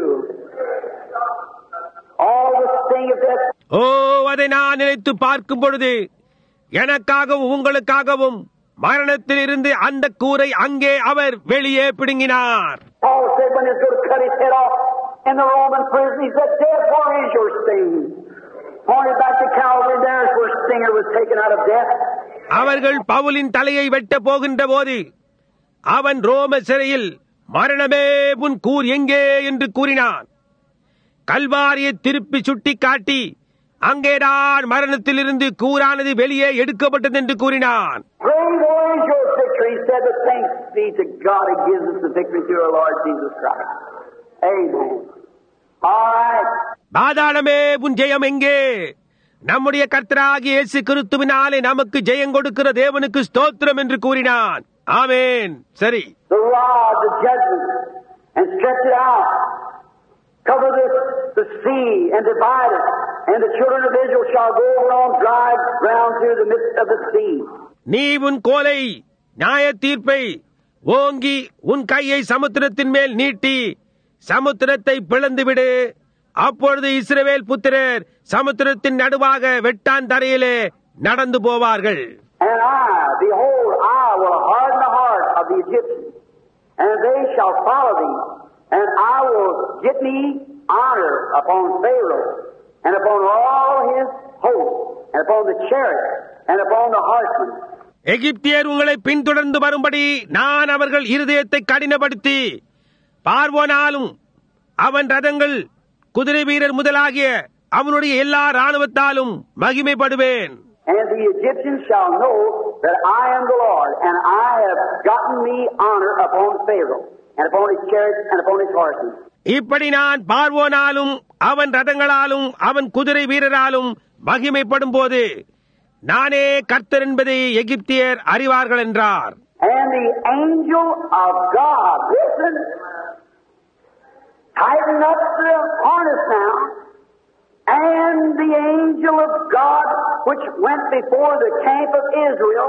All the sting of death ஓ அதை நான் நினைத்து பார்க்கும் பொழுது எனக்காகவும் உங்களுக்காகவும் மரணத்திலிருந்து அந்த கூரை அங்கே அவர் வெளியே பிடுங்கினார் Paul said when he was going to cut his head off in the Roman prison, he said, Death, where is your sting? Pointed back to Calvary, there's where Stinger was taken out of death. அவர்கள் பவுலின் தலையை வெட்ட போகின்ற போது அவன் ரோம சிறையில் மரணமே உன் கூர் எங்கே என்று கூறினான் கல்வாரியை திருப்பி சுட்டி காட்டி அங்கேதான் மரணத்திலிருந்து கூறானது வெளியே எடுக்கப்பட்டது என்று கூறினான் Grave, where is your victory? He said, But thanks be to God who gives us the victory through our Lord Jesus Christ. Amen. All right. பாதாளமே உன் ஜெயம் எங்கே நம்முடைய கர்த்தராகிய இயேசு கிறிஸ்துவினாலே நமக்கு ஜெயம் கொடுக்கிற தேவனுக்கு ஸ்தோத்திரம் என்று கூறினான் ஆமென் சரி the rod, the judgment, and stretch it out. Cover this, the sea and divide it, and the children of Israel shall go over on dry ground through the midst of the sea. நீ உன் கோலை நியாய தீர்ப்பை ஓங்கி உன் கையை சமுத்திரத்தின் மேல் நீட்டி சமுத்திரத்தை பிளந்துவிடு அப்பொழுது இஸ்ரவேல் புத்திரர் சமுத்திரத்தின் நடுவாக வெட்டான் தரையிலே நடந்து போவார்கள் And I, behold, I will harden the heart of the Egyptians, and they shall follow thee, and I will get me honor upon Pharaoh, and upon all his host, and upon the chariot, and upon the horsemen. எகிப்தியர் உங்களை பின்தொடர்ந்து வரும்படி நான் அவர்கள் இருதயத்தை கடினப்படுத்தி பார்வோனாலும் அவன் ரதங்கள் குதிரை வீரர் முதலாகிய அவனுடைய எல்லா ராணுவத்தாலும் மகிமைப்படுவேன் And the Egyptians shall know that I am the Lord, and I have gotten me honor upon Pharaoh, and upon his chariots, and upon his horsemen. இப்படி நான் பார்வோனாலும் அவன் ரதங்களாலும் அவன் குதிரை வீரராலும் மகிமைப்படும் போது நானே கர்த்தர் என்பதை எகிப்தியர் அறிவார்கள் என்றார் And the angel of God, listen, tighten up the harness now, and the angel of God which went before the camp of Israel,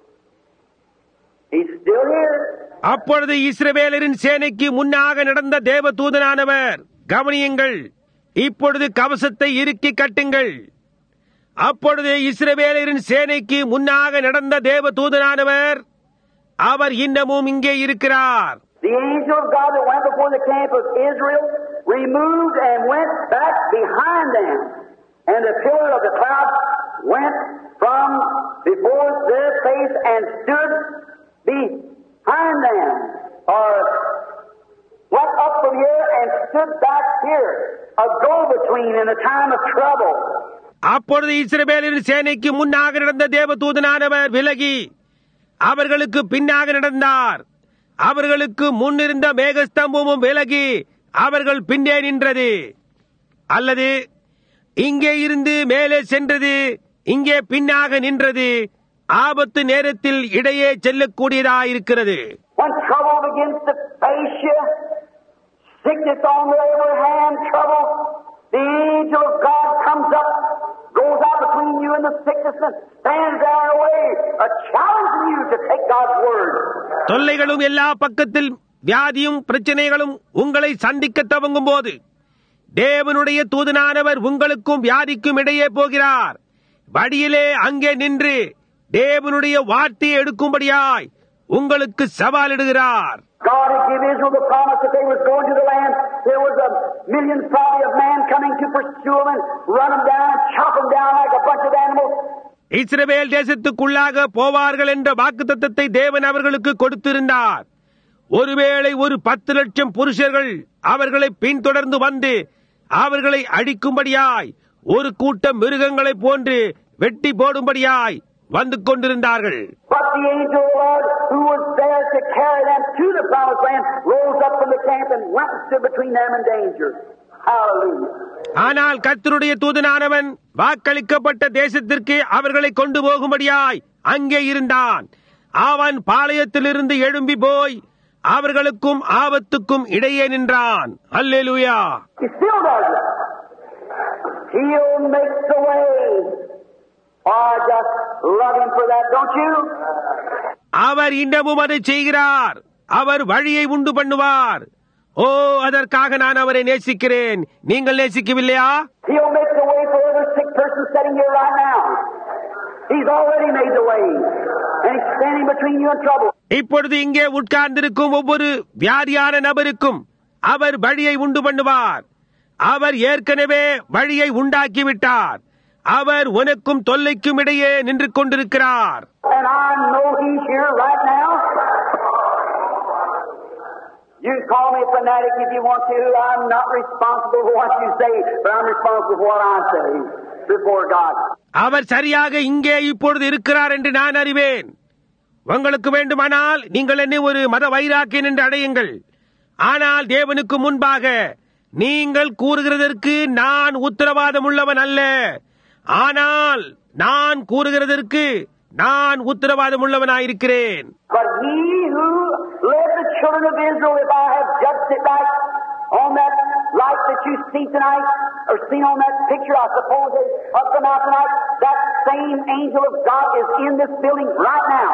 he's still here. அப்பொழுது இஸ்ரவேலரின் சேனைக்கு முன்னாக நடந்த தேவ தூதனானவர் கவனியுங்கள் இப்பொழுது கவசத்தை இறுக்கி கட்டுங்கள் அப்பொழுது இஸ்ரவேலரின் சேனைக்கு முன்னாக நடந்த தேவ தூதனானவர் அவர் இன்னமும் இங்கே இருக்கிறார் The angel of God that went before the camp of Israel removed and went back behind them. And the pillar of the cloud went from before their face and stood behind them. Or went up from here and stood back here. A go-between in a time of trouble. அப்பொழுது இஸ்ரவேலின் சேனைக்கு முன்னாக நடந்த தேவ தூதனானவர் விலகி அவர்களுக்கு பின்னாக நடந்தார் அவர்களுக்கு முன்னிருந்த மேகஸ்தம்பமும் விலகி அவர்கள் பின்னே நின்றது அல்லது இங்கே இருந்து மேலே சென்றது இங்கே பின்னாக நின்றது ஆபத்து நேரத்தில் இடையே செல்லக்கூடியதாயிருக்கிறது When trouble begins to face you, sickness on every hand, trouble, the angel of God comes up, goes out between you and the sickness and stands there in a way, uh, challenging you to take God's word. தொல்லைகளும் எல்லா பக்கத்தில் வியாதியும் பிரச்சனைகளும் உங்களை சந்திக்க துவங்கும் போது தேவனுடைய தூதனானவர் உங்களுக்கும் வியாதிக்கும் இடையே போகிறார் வழியிலே அங்கே நின்று தேவனுடைய வார்த்தையை எடுக்கும்படியாய் உங்களுக்கு சவாலிடுகிறார் God had given Israel the promise that they was going to the land. There was a million probably of man coming to pursue them and run them down, chop them down like a bunch of animals. இஸ்ரவேல் தேசத்துக்குள்ளாக போவார்கள் என்ற வாக்குத்தத்தத்தை தேவன் அவர்களுக்கு கொடுத்திருந்தார் ஒருவேளை ஒரு பத்து லட்சம் புருஷர்கள் அவர்களை பின்தொடர்ந்து வந்து அவர்களை அடிக்கும்படியாய் ஒரு கூட்டம் மிருகங்களைப் போன்று வெட்டி போடும்படியாய் வந்து கொண்டிருந்தார்கள் But the angel of the Lord, who was there to carry them to the promised land, rose up from the camp and went and stood between them and danger. Hallelujah. ஆனால் கர்த்தருடைய தூதனானவன் வாக்களிக்கப்பட்ட தேசத்திற்கு அவர்களை கொண்டு போகும்படியாய் அங்கே இருந்தான் அவன் பாளையத்திலிருந்து எழும்பி போய் அவர்களுக்கும் ஆபத்துக்கும் இடையே நின்றான் அல்லேலூயா He still does it. He'll make the way. Oh, I just love him for that, don't you? அவர் இன்னமும் அதை செய்கிறார் அவர் வழியை உண்டு பண்ணுவார் ஓ அதற்காக நான் அவரை நேசிக்கிறேன் நீங்கள் நேசிக்கவில்லையா He'll make the way for every sick person sitting here right now. He's already made the way. And he's standing between you and trouble. இப்பொழுது இங்கே உட்கார்ந்திருக்கும் ஒவ்வொரு வியாதியான நபருக்கும் அவர் வழியை உண்டு பண்ணுவார் அவர் ஏற்கனவே வழியை உண்டாக்கிவிட்டார் அவர் உனக்கும் தொல்லைக்கும் இடையே நின்று கொண்டிருக்கிறார் And I know he's here right now. You can call me a fanatic if you want to. I'm not responsible for what you say, but I'm responsible for what I say before God. அவர் சரியாக இங்கே இப்பொழுது இருக்கிறார் என்று நான் அறிவேன் உங்களுக்கு வேண்டுமானால் நீங்கள் என்னை ஒரு மத வைராக்கியன் என்று அடையுங்கள் ஆனால் தேவனுக்கு முன்பாக நீங்கள் கூறுகிறதற்கு நான் உத்தரவாதம் உள்ளவன் அல்ல ஆனால் நான் கூறுகிறதற்கு நான் உத்தரவாதம் உள்ளவனாயிருக்கிறேன் But he who led the children of Israel, if I have judged it right, on that light that you see tonight, or seen on that picture, I suppose, up the mountain tonight, that same angel of God is in this building right now.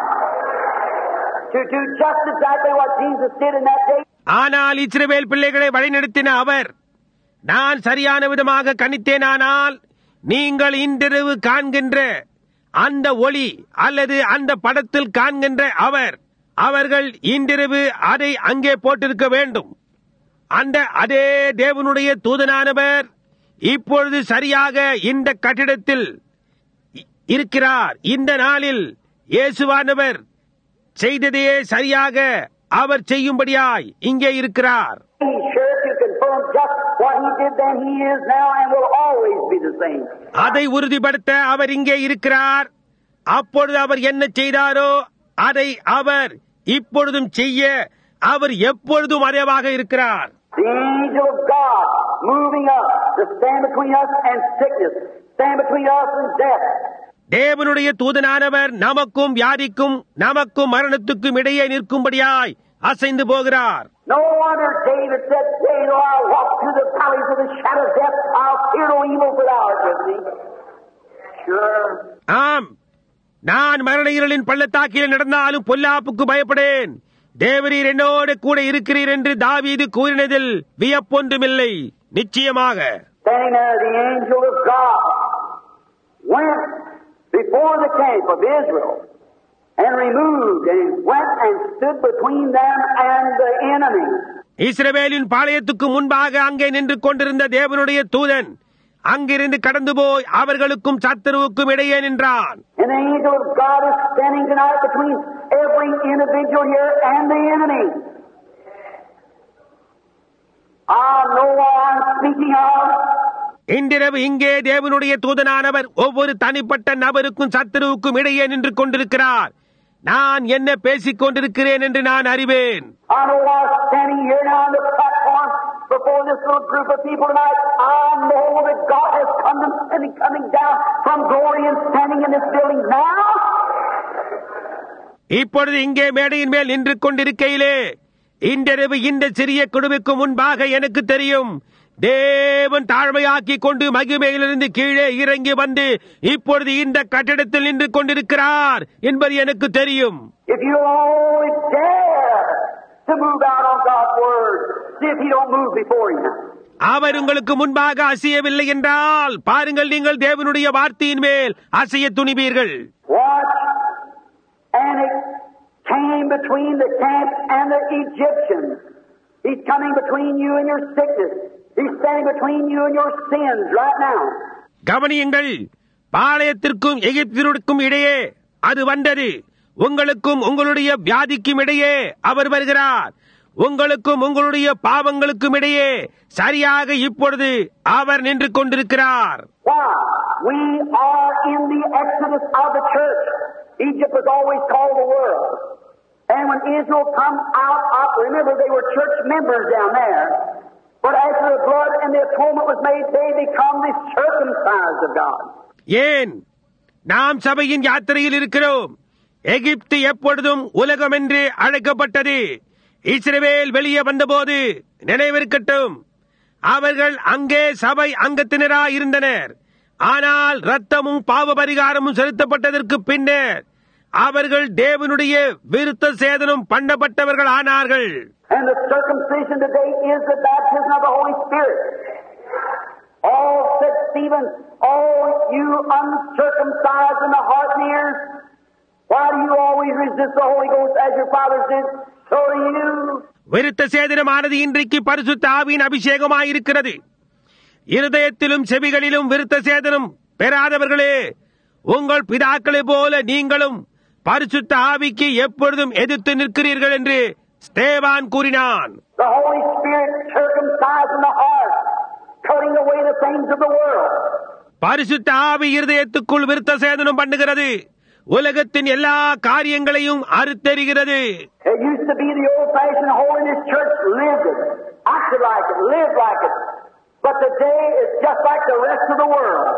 To do just exactly what Jesus did in that day. ஆனால் இஸ்ரவேல் பிள்ளைகளை வழிநடத்தின அவர் நான் சரியான விதமாக கணித்தேனானால் நீங்கள் இன்றிரவு காண்கின்ற அந்த ஒளி அல்லது அந்த படத்தில் காண்கின்ற அவர் அவர்கள் இன்றிரவு அதை அங்கே போட்டிருக்க வேண்டும் அந்த அதே தேவனுடைய தூதனானவர் இப்பொழுது சரியாக இந்த கட்டிடத்தில் இ- இருக்கிறார் இந்த நாளில் இயேசுவானவர் செய்ததையே சரியாக அவர் செய்யும்படியாய் இங்கே இருக்கிறார் He's sure to confirm just what he did then, he is now, and will always be the same. அதை உறுதிப்படுத்த அவர் இங்கே இருக்கிறார் அப்பொழுது அவர் என்ன செய்தாரோ அதை அவர் இப்பொழுதும் செய்ய அவர் எப்பொழுதும் அதேவாக இருக்கிறார் The angel of God moving up to stand between us and sickness, stand between us and death. தேவனுடைய தூதனானவர் நமக்கும் வியாதிக்கும் நமக்கும் மரணத்துக்கும் இடையே நிற்கும்படியாய் அசைந்து போகிறார் No wonder David said, Yea, though I walk through the valleys of the shadow of death, I'll fear no evil, for thou art with me. Sure. ஆம் நான் மரண இருளின் பள்ளத்தாக்கில் நடந்தாலும் பொல்லாப்புக்கு பயப்படேன் தேவரீர் என்னோடு கூட இருக்கிறீர் என்று தாவீது கூறினதில் வியப்பொன்றுமில்லை நிச்சயமாக Standing there, the angel of God went before the camp of Israel and removed and went and stood between them and the enemy. இஸ்ரவேலின் பாளையத்துக்கு முன்பாக அங்கே நின்று கொண்டிருந்த தேவனுடைய தூதன் அங்கிருந்து கடந்து போய் அவர்களுக்கும் சத்துருவுக்கும் இடையே நின்றான் And the angel of God is standing tonight between every individual here and the enemy. I know what I'm speaking of. இன்றிரவு இங்கே தேவனுடைய தூதனானவர் ஒவ்வொரு தனிப்பட்ட நபருக்கும் சத்துருவுக்கும் இடையே நின்று கொண்டிருக்கிறார் நான் என்ன பேசிக் கொண்டிருக்கிறேன் என்று நான் அறிவேன் I know I'm standing here now on the platform before this little group of people tonight. I know that God has come and coming down from glory and standing in this building now. இப்பொழுது இங்கே மேடையின் மேல் நின்று கொண்டிருக்கையிலே இன்றிரவு இந்த சிறிய குழுவுக்கு முன்பாக எனக்கு தெரியும் தேவன் தாழ்மையாக்கி கொண்டு மகிமையிலிருந்து கீழே இறங்கி வந்து இப்பொழுது இந்த கட்டிடத்தில் நின்று கொண்டிருக்கிறார் என்பது எனக்கு தெரியும் If you only dare to move out on God's word, see if He don't move before you. அவர் உங்களுக்கு முன்பாக அசையவில்லை என்றால் பாருங்கள் நீங்கள் தேவனுடைய வார்த்தையின் மேல் அசைய துணிவீர்கள் Watch. And it came between the camp and the Egyptians. He's coming between you and your sickness. He's standing between you and your sins right now. கவனியுங்கள் பாளையத்திற்கும் எகிப்திற்கும் இடையே அது வந்தது உங்களுக்கும் உங்களுடைய வியாதிக்கும் இடையே அவர் வருகிறார் உங்களுக்கும் உங்களுடைய பாவங்களுக்கும் இடையே சரியாக இப்பொழுது அவர் நின்று கொண்டிருக்கிறார் Why? We are in the exodus of the church. Egypt was always called the world. And when Israel come out of, remember they were church members down there. But after the blood and the atonement was made, they become the circumcised of God. ஏன் நாம் சபையின் யாத்திரையில் இருக்கிறோம் எகிப்து எப்பொழுதும் உலகம் என்று அழைக்கப்பட்டது இஸ்ரவேல் வெளியே வந்தபோது நினைவிருக்கட்டும் அவர்கள் அங்கே சபை அங்கத்தினராய் இருந்தனர் ஆனால் ரத்தமும் பாவ பரிகாரமும் செலுத்தப்பட்டதற்கு பின்னர் அவர்கள் தேவனுடைய விருத்த சேதனம் பண்ணப்பட்டவர்கள் ஆனார்கள் And the circumcision today is the baptism of the Holy Spirit. All said Stephen, all you uncircumcised in the heart and ears, why do you always resist the Holy Ghost as your fathers did? So do you. விருத்த சேதனமானது இன்றைக்கு பரிசுத்த ஆவியின் அபிஷேகமாயிருக்கிறது இருதயத்திலும் செவிகளிலும் விருத்த சேதனம் பெறாதவர்களே உங்கள் பிதாக்களை போல நீங்களும் பரிசுத்த ஆவிக்கு எப்பொழுதும் எதிர்த்து நிற்கிறீர்கள் என்று ஸ்தேவான் கூறினான் The Holy Spirit circumcising the heart, cutting away the things of the world. பரிசுத்த ஆவி இருதயத்துக்குள் விருத்த சேதனம் பண்ணுகிறது உலகத்தின் எல்லா காரியங்களையும் அறுத்தெறிகிறது It used to be the old-fashioned holiness church lived it, acted like it, lived like it. But today it's just like the rest of the world.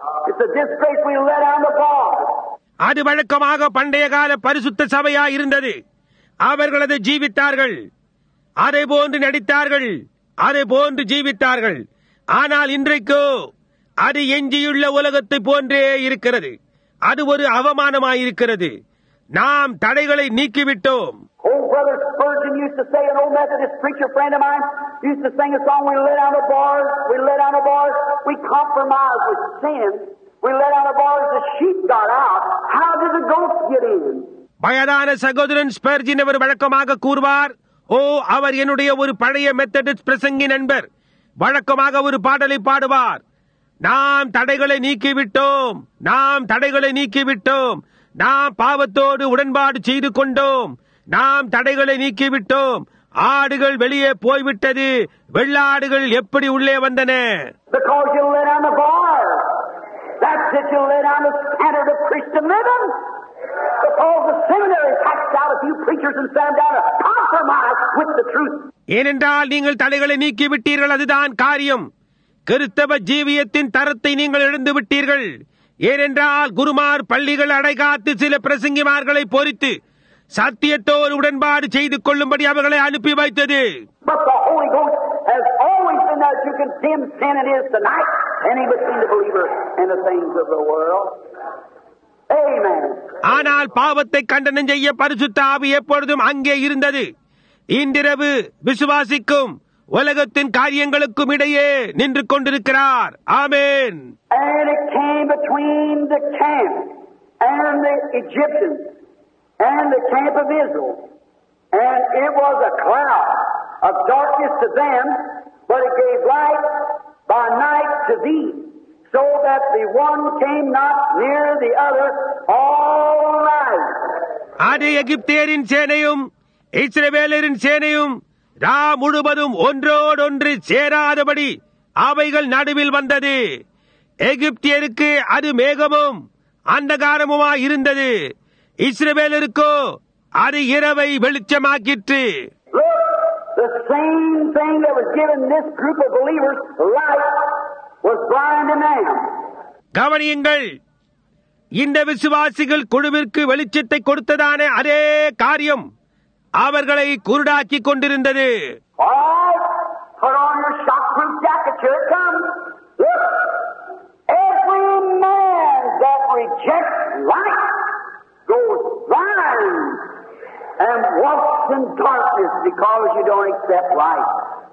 It's a disgrace we let down the bars. அது வழக்கமாக பண்டைய கால பரிசுத்த சபையா இருந்தது அவர்கள் அதை ஜீவித்தார்கள் அதை போன்று நடித்தார்கள் அதை போன்று ஜீவித்தார்கள் ஆனால் இன்றைக்கோ அது எஞ்சியுள்ள உலகத்தை போன்றே இருக்கிறது அது ஒரு அவமானமாயிருக்கிறது நாம் தடைகளை நீக்கிவிட்டோம் Old brother Spurgeon used to say, an old Methodist preacher friend of mine used to sing a song, we let down the bars, we let down the bars, we compromise with sin, we let down the bars, the sheep got out. How did the goats get in? வயதான சகோதரன் ஸ்பெர்ஜின் அவர் வழக்கமாக கூறுவார் ஓ அவர் என்னுடைய ஒரு பழைய மெத்தடிஸ்ட் பிரசங்கி நண்பர் வழக்கமாக ஒரு பாடலை பாடுவார் நாம் தடைகளை நீக்கிவிட்டோம் நாம் தடைகளை நீக்கிவிட்டோம் நாம் பாவத்தோடு உடன்பாடு செய்து கொண்டோம் நாம் தடைகளை நீக்கிவிட்டோம் ஆடுகள் வெளியே போய்விட்டது வெள்ளாடுகள் எப்படி உள்ளே வந்தன Because you let down the bars. That's it, you let down the standard of Christian living. Because the seminary packed out a few preachers and sat them down to compromise with the truth. ஏனென்றால் நீங்கள் தடைகளை நீக்கி விட்டீர்கள் அதுதான் காரியம் கிறிஸ்தவ ஜீவியத்தின் தரத்தை நீங்கள் இழந்து விட்டீர்கள் ஏனென்றால் குருமார் பள்ளிகள் அடைகாத்து சில பிரசங்கிமார்களை பொறித்து சத்தியத்தோடு உடன்பாடு செய்து கொள்ளும்படி அவர்களை அனுப்பி வைத்தது But the Holy Ghost has always been there to condemn sin and is tonight, and He between the believer and the things of the world. Amen. ஆனால் பாவத்தை கண்டனம் செய்ய பரிசுத்த ஆவி எப்பொழுதும் அங்கே இருந்தது இன்றிரவு விசுவாசிக்கும் உலகத்தின் காரியங்களுக்கும் இடையே நின்று கொண்டிருக்கிறார் ஆமேன் And it came between the camp and the Egyptians and the camp of Israel. And it was a cloud of darkness to them, but it gave light by night to thee, so that the one came not near the other all night. அது எகிப்தியரின் சேனையும் இஸ்ரவேலரின் சேனையும் ரா முழுவதும் ஒன்றோடொன்று சேராதபடி அவைகள் நடுவில் வந்தது எகிப்தியருக்கு அது மேகமும் அந்தகாரமுமாய் இருந்தது இஸ்ரவேலருக்கோ அது இரவை வெளிச்சமாக்கிற்று Look, the same thing that was given this group of believers, light, was blind to man. கவனியுங்கள் இந்த விசுவாசிகள் குழுவிற்கு வெளிச்சத்தை கொடுத்ததான அதே காரியம் அவர்களை குருடாக்கிக் கொண்டிருந்தது All right, put on your shockproof jacket. Here it comes. Look, every man that rejects light goes blind and walks in darkness because you don't accept light.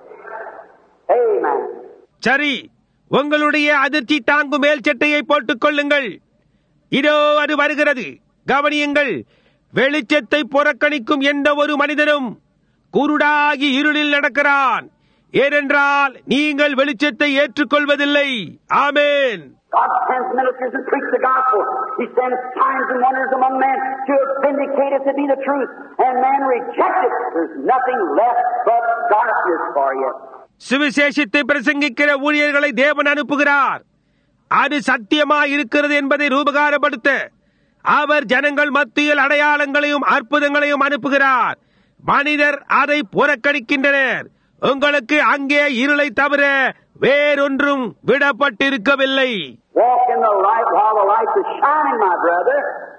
Amen. சரி உங்களுடைய அதிர்ச்சி தாங்கும் மேல் சட்டையை போட்டுக் கொள்ளுங்கள் இதோ அது வருகிறது கவனியுங்கள் வெளிச்சத்தை புறக்கணிக்கும் எந்த ஒரு மனிதனும் குருடாகி இருளில் நடக்கிறான் ஏனென்றால் நீங்கள் வெளிச்சத்தை ஏற்றுக்கொள்வதில்லை ஆமேன் God sends ministers and preach the gospel. He sends signs and wonders among men to vindicate it to be the truth. And man rejects it. There's nothing left but darkness for you. சுவிசேஷத்தை பிரசங்கிக்கிற ஊழியர்களை தேவன் அனுப்புகிறார் அது சத்தியமாய் இருக்கிறது என்பதை ரூபகாரப்படுத்த அவர் ஜனங்கள் மத்தியில் அடையாளங்களையும் அற்புதங்களையும் அனுப்புகிறார் மனிதர் அதை புறக்கணிக்கின்றனர் உங்களுக்கு அங்கே இருளை தவிர வேறொன்றும் விடப்பட்டிருக்கவில்லை Walk in the light while the light is shining, my brother.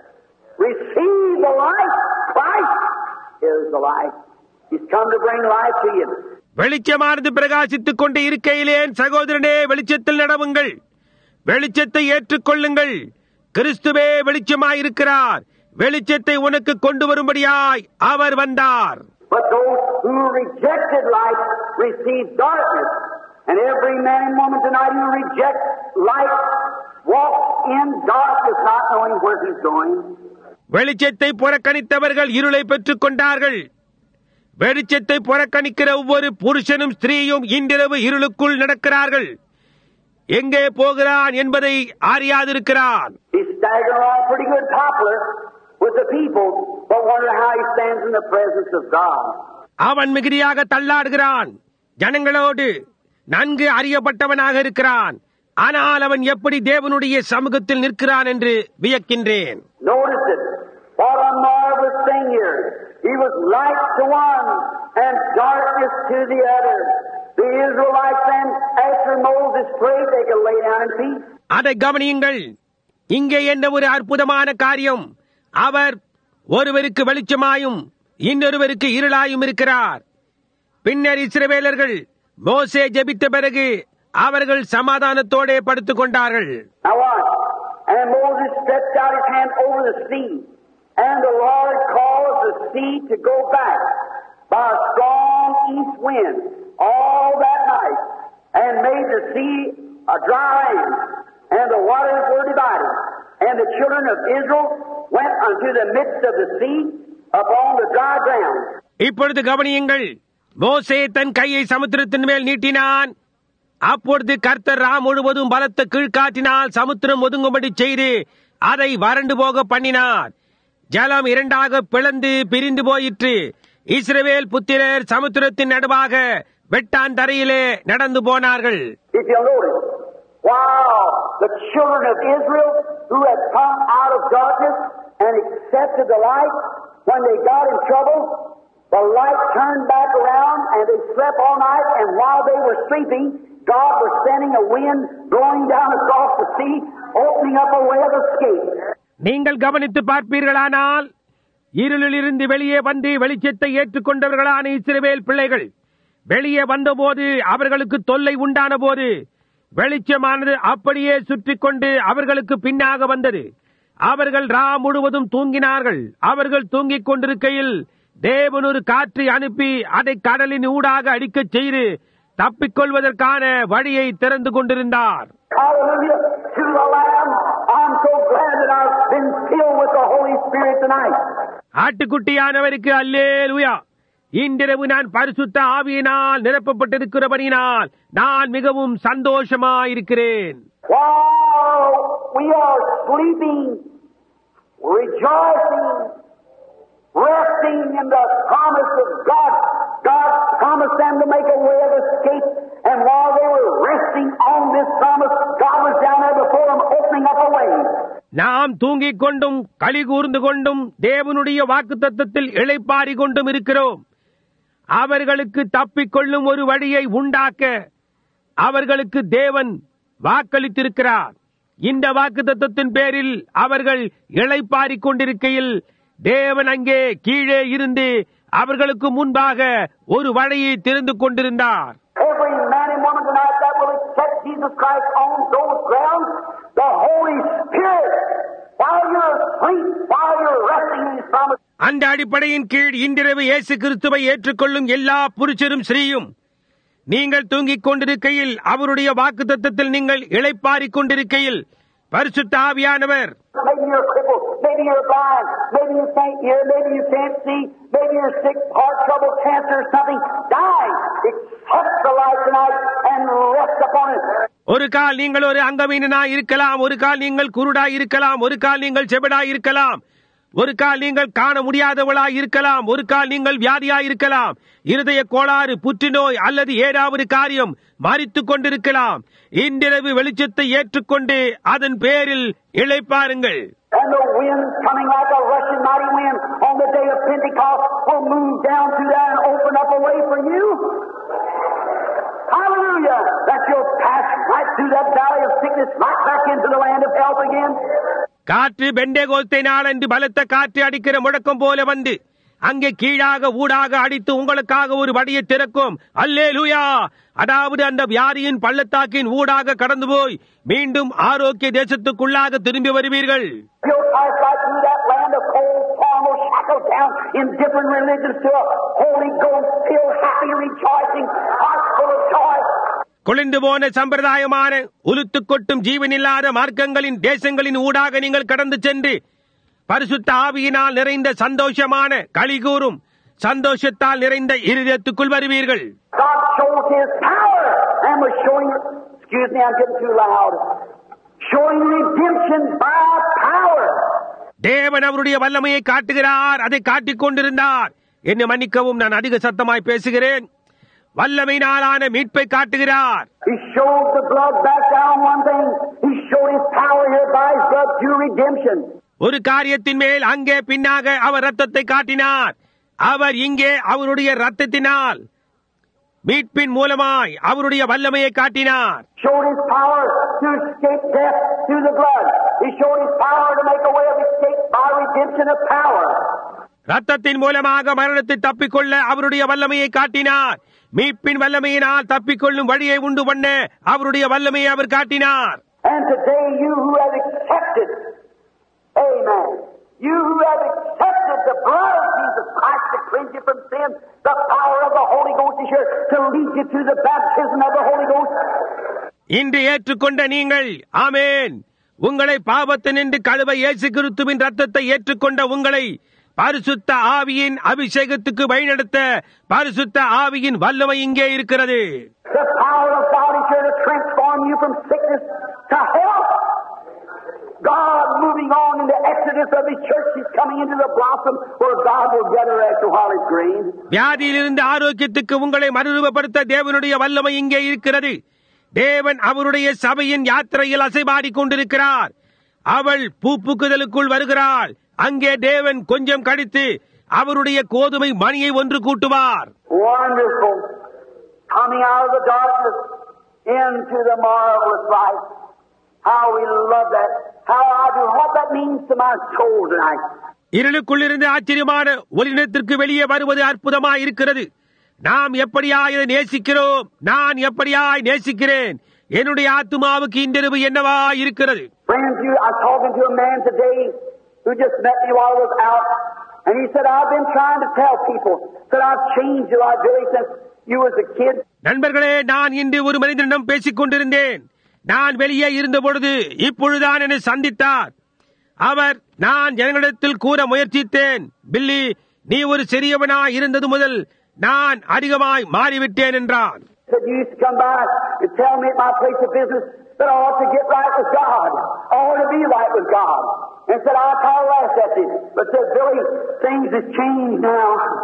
Receive the light. Christ is the light. He's come to bring life to you. வெளிச்சமானது பிரகாசித்துக் கொண்டு இருக்கையிலேன் சகோதரனே வெளிச்சத்தில் நடவுங்கள் வெளிச்சத்தை ஏற்றுக்கொள்ளுங்கள் கிறிஸ்துவே வெளிச்சமாயிருக்கிறார் வெளிச்சத்தை உனக்கு கொண்டு வரும்படியாய் அவர் வந்தார் But those who rejected light received darkness. And every man and woman tonight who rejects light walks in darkness, not knowing where he's going. வெளிச்சத்தை புறக்கணித்தவர்கள் இருளை பெற்றுக் கொண்டார்கள் வெளிச்சத்தை புறக்கணிக்கிற ஒவ்வொரு புருஷனும் ஸ்திரீயும் இன்றிரவு இருளுக்குள் நடக்கிறார்கள் எங்கே போகிறான் என்பதை அறியாதிருக்கிறான் He's staggering along pretty good popular with the people, but wonder how he stands in the presence of God. அவன் மிகுதியாக தள்ளாடுகிறான் ஜனங்களோடு நன்கு அறியப்பட்டவனாக இருக்கிறான் ஆனால் அவன் எப்படி தேவனுடைய சமூகத்தில் நிற்கிறான் என்று வியக்கின்றேன் Notice it. What a marvelous thing here. He was light to one and darkness to the other. The Israelites then, after Moses prayed, they could lay down in peace. அதை கவனியுங்கள் இங்கே என்ன ஒரு அற்புதமான காரியம் அவர் ஒருவருக்கு வெளிச்சமாயும் இன்னொருவருக்கு இருளாயும் இருக்கிறார் பின்னர் இஸ்ரவேலர்கள் மோசே ஜெபித்த பிறகு அவர்கள் சமாதானத்தோடே படுத்துக் கொண்டார்கள் Now watch. And Moses stretched out his hand over the sea, and the Lord caused the sea to go back by a strong east wind all that night, and made the sea a dry land, and the waters were divided. And the children of Israel went unto the midst of the sea upon the dry ground. இப்பொழுது கவனியுங்கள் மோசே தன் கையை சமுத்திரத்தின் மேல் நீட்டினான் அப்பொழுது கர்த்தர் ரா முழுவதும் பலத்த கீழ்காற்றினால் சமுத்திரம் ஒதுங்கும்படி செய்து அதை வறண்டு போக பண்ணினார் ஜலம் இரண்டாக பிளந்து பிரிந்து போயிற்று இஸ்ரவேல் புத்திரர் சமுத்திரத்தின் நடுவாக வெட்டான் தரையிலே நடந்து போனார்கள் If you notice, wow, the children of Israel who had come out of darkness and accepted the light, when they got in trouble, the light turned back around and they slept all night, and while they were sleeping, God was sending a wind blowing down across the sea, opening up a way of escape. நீங்கள் கவனித்து பார்ப்பீர்களானால் இருளிலிருந்து வெளியே வந்து வெளிச்சத்தை ஏற்றுக்கொண்டவர்களான இஸ்ரவேல் பிள்ளைகள் வெளியே வந்தபோது அவர்களுக்கு தொல்லை உண்டான போது வெளிச்சமானது அப்படியே சுற்றி கொண்டு அவர்களுக்கு பின்னாக வந்தது அவர்கள் ரா முழுவதும் தூங்கினார்கள் அவர்கள் தூங்கிக் கொண்டிருக்கையில் தேவன் ஒரு காற்றை அனுப்பி அதை கடலின் ஊடாக அடிக்கச் செய்து தப்பிக்கொள்வதற்கான வழியை திறந்து கொண்டிருந்தார் Hallelujah to the Lamb. I'm so glad that I've been filled with the Holy Spirit tonight. ஆட்டுக்குட்டியானவருக்கு அல்லேலூயா இன்றிரவு நான் பரிசுத்த ஆவியினால் நிரப்பப்பட்டிருக்கிறபடியினால் நான் மிகவும் சந்தோஷமாயிருக்கிறேன் While we are sleeping, rejoicing, resting in the promise of God, God promised them to make a way of escape. And while they were resting on this promise, God was down there before them opening up a way. நாம் தூங்கிக் கொண்டும் களி கூர்ந்து கொண்டும் தேவனுடைய வாக்கு தத்தத்தில் இளைப்பாரி கொண்டும் இருக்கிறோம் அவர்களுக்கு தப்பிக்கொள்ளும் ஒரு வழியை உண்டாக்க அவர்களுக்கு தேவன் வாக்களித்திருக்கிறார் இந்த வாக்கு தத்தத்தின் பேரில் அவர்கள் இளைப்பாரிக் கொண்டிருக்கையில் தேவன் அங்கே கீழே இருந்து அவர்களுக்கு முன்பாக ஒரு வழியை திறந்து கொண்டிருந்தார் Every man and woman tonight that will accept Jesus Christ on those grounds, the Holy Spirit, while you're asleep, while you're resting in His promise, அந்த அடிப்படையின் கீழ் இன்றிரவு இயேசு கிறிஸ்துவை ஏற்றுக்கொள்ளும் எல்லா புருஷரும் ஸ்ரீயும் நீங்கள் தூங்கிக் கொண்டிருக்கையில் அவருடைய வாக்கு தத்தத்தில் நீங்கள் இளைப்பாரிக் கொண்டிருக்கையில் பரிசுத்த ஆவியானவர் Maybe you're crippled. Maybe you're blind. Maybe you can't hear. Maybe you can't see. Maybe you're sick, heart trouble, cancer, or something. Die. Accept the light tonight and rest upon it. ஒரு கால் நீங்கள் ஒரு அங்கவீனனா இருக்கலாம் ஒரு கால் நீங்கள் குருடா இருக்கலாம் ஒரு கால் நீங்கள் செபடா இருக்கலாம் ஒரு கால் நீங்கள் காண முடியாதவளா இருக்கலாம் ஒரு கால் நீங்கள் வியாதியா இருக்கலாம் இருதய கோளாறு புற்றுநோய் அல்லது ஏதாவது காரியம் மறித்துக் கொண்டிருக்கலாம் இன்றிரவு வெளிச்சத்தை ஏற்றுக்கொண்டு அதன் பேரில் இளைப்பாருங்கள் And the wind coming like a rushing mighty wind on the day of Pentecost will move down through there and open up a way for you. Hallelujah! That you'll pass right through that valley of sickness, right back into the land of health again. காற்று பெண்டேகோஸ்தை நாளன்று பலத்த காற்று அடிக்கிற முழக்கம் போல வந்து அங்கே கீழாக ஊடாக அடித்து உங்களுக்காக ஒரு வழியை திறக்கும் அல்லேலூயா அதாவது அந்த வியாதியின் பள்ளத்தாக்கின் ஊடாக கடந்து போய் மீண்டும் ஆரோக்கிய தேசத்துக்குள்ளாக திரும்பி வருவீர்கள் You'll pass right through that land of cold, formal, shackled down in different religions to a Holy Ghost filled, happy, rejoicing, heart full of joy. குளிந்து போன சம்பிரதாயமான உலுத்து கொட்டும் ஜீவனில்லாத மார்க்கங்களின் தேசங்களின் ஊடாக நீங்கள் கடந்து சென்று பரிசுத்த ஆவியினால் நிறைந்த சந்தோஷமான களிகூறும் சந்தோஷத்தால் நிறைந்த இருதயத்துக்குள் வருவீர்கள் God shows His power and was showing, excuse me, I'm getting too loud, showing redemption by power. தேவன் அவருடைய வல்லமையை காட்டுகிறார் அதை காட்டிக் கொண்டிருந்தார் என்னை மன்னிக்கவும் நான் அதிக சத்தமாய் பேசுகிறேன் வல்லமையினாலான மீட்பை காட்டுகிறார் He showed the blood back down one thing. He showed His power here by His blood to redemption. ஒரு காரியத்தின் மேல் அங்கே பின்னாக அவர் ரத்தத்தை காட்டினார் அவர் இங்கே அவருடைய ரத்தத்தினால் மீட்பின் மூலமாய் அவருடைய வல்லமையை காட்டினார் Showed his power to escape death through the blood. He showed his power to make a way of escape by redemption of power. ரத்தத்தின் மூலமாக மரணத்தை தப்பிக்கொள்ள அவருடைய வல்லமையை காட்டினார் மீட்பின் வல்லமையினால் தப்பிக்கொள்ளும் வழியை உண்டு பண்ண அவருடைய வல்லமையை அவர் காட்டினார் And today you who have accepted, amen, you who have accepted the blood of Jesus Christ to cleanse you from sin, the power of the Holy Ghost is here to lead you to the baptism of the Holy Ghost. இன்று ஏற்றுக்கொண்ட நீங்கள் ஆமேன் உங்களை பாவத்தினின்று கழுவ இயேசு கிறிஸ்துவின் ரத்தத்தை ஏற்றுக்கொண்ட உங்களை பரிசுத்த ஆவியின் அபிஷேகத்துக்கு வழிநடத்த பரிசுத்த ஆவியின் வல்லமை இங்கே இருக்கிறது The power of God is here to transform you from sickness to health. God moving on in the exodus of His church is coming into the blossom where God will gather after while it's green. வியாதியிலிருந்து ஆரோக்கியத்துக்கு உங்களை மறுரூபப்படுத்த தேவனுடைய வல்லமை இங்கே இருக்கிறது தேவன் அவருடைய சபையின் யாத்திரையில் அசைபாடிக் கொண்டிருக்கிறார் அவள் பூப்புக்குதலுக்குள் வருகிறாள் அங்கே தேவன் கொஞ்சம் கடித்து அவருடைய கோதுமை மணியை ஒன்று கூட்டுவார் Wonderful. Coming out of the darkness into the marvelous light. How we love that. How I do. What that means to my soul tonight. இருளுக்குள்ளிருந்து ஆச்சரியமான ஒளியினத்திற்கு வெளியே வருவது அற்புதமாய் இருக்கிறது நாம் எப்படியாய் இதை நேசிக்கிறோம் நான் எப்படியாய் நேசிக்கிறேன் என்னுடைய ஆத்துமாவுக்கு இன்றிரவு என்னவா இருக்கிறது Friends, you, I was talking to a man today who just met me while I was out, and he said, I've been trying to tell people that I've changed a lot really since you was a kid. நண்பர்களே நான் இன்று ஒரு மனிதனிடம் பேசிக் கொண்டிருந்தேன் நான் வெளியே இருந்த பொழுது இப்பொழுதுதான் என்னை சந்தித்தார் அவர் நான் ஜனங்களிடத்தில் கூற முயற்சித்தேன் பில்லி நீ ஒரு சிறியவனாய் இருந்தது முதல் நான் அதிகமாய் மாறிவிட்டேன் என்றான் He said, you used to come by and tell me at my place of business that I ought to get right with God. I ought to be right with God. And said, I kind of laughed at you. But said, Billy, things have changed now.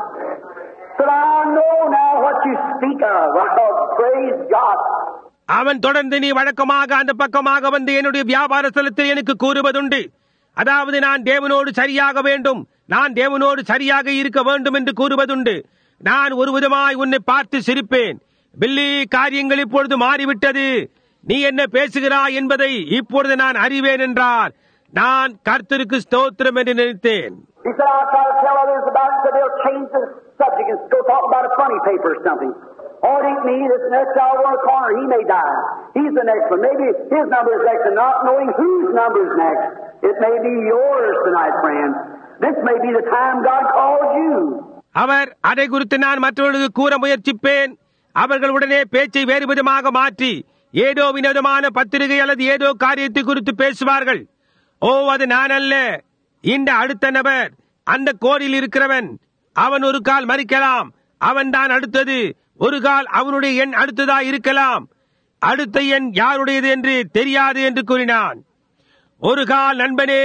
Said, I know now what you speak of. Oh, praise God. அவன் தொடர்ந்து நீ வழக்கமாக அந்த பக்கமாக வந்து என்னுடைய வியாபார ஸ்தலத்தில் எனக்கு கூறுவதுண்டு அதாவது நான் தேவனோடு சரியாக வேண்டும் நான் தேவனோடு சரியாக இருக்க வேண்டும் என்று கூறுவதுண்டு நான் ஒரு விதமாய் உன்னை பார்த்து சிரிப்பேன் பில்லி காரியங்கள் இப்பொழுது மாறிவிட்டது நீ என்ன பேசுகிறாய் என்பதை இப்பொழுது நான் அறிவேன் என்றார் நான் கர்த்தருக்கு ஸ்தோத்திரம் என்று நினைத்தேன் He said, I'll try to tell others about it so they'll change the subject and go talk about a funny paper or something. Oh, it ain't me. This next guy over in the corner, he may die. He's the next one. Maybe his number is next and not knowing whose number is next. It may be yours tonight, friend. This may be the time God calls you. அவர் அதை குறித்து நான் மற்றவர்களுக்கு கூற முயற்சிப்பேன் அவர்கள் உடனே பேச்சை வேறு விதமாக மாற்றி ஏதோ வினோதமான பத்திரிகை அல்லது ஏதோ காரியத்தை குறித்து பேசுவார்கள் ஓ அது நான் அல்ல இந்த அடுத்த நபர் அந்த கோரில் இருக்கிறவன் அவன் ஒரு கால் மறிக்கலாம் அவன் தான் அடுத்தது ஒரு கால் அவனுடைய எண் அடுத்ததா இருக்கலாம் அடுத்த எண் யாருடையது என்று தெரியாது என்று கூறினான் ஒரு கால் நண்பனே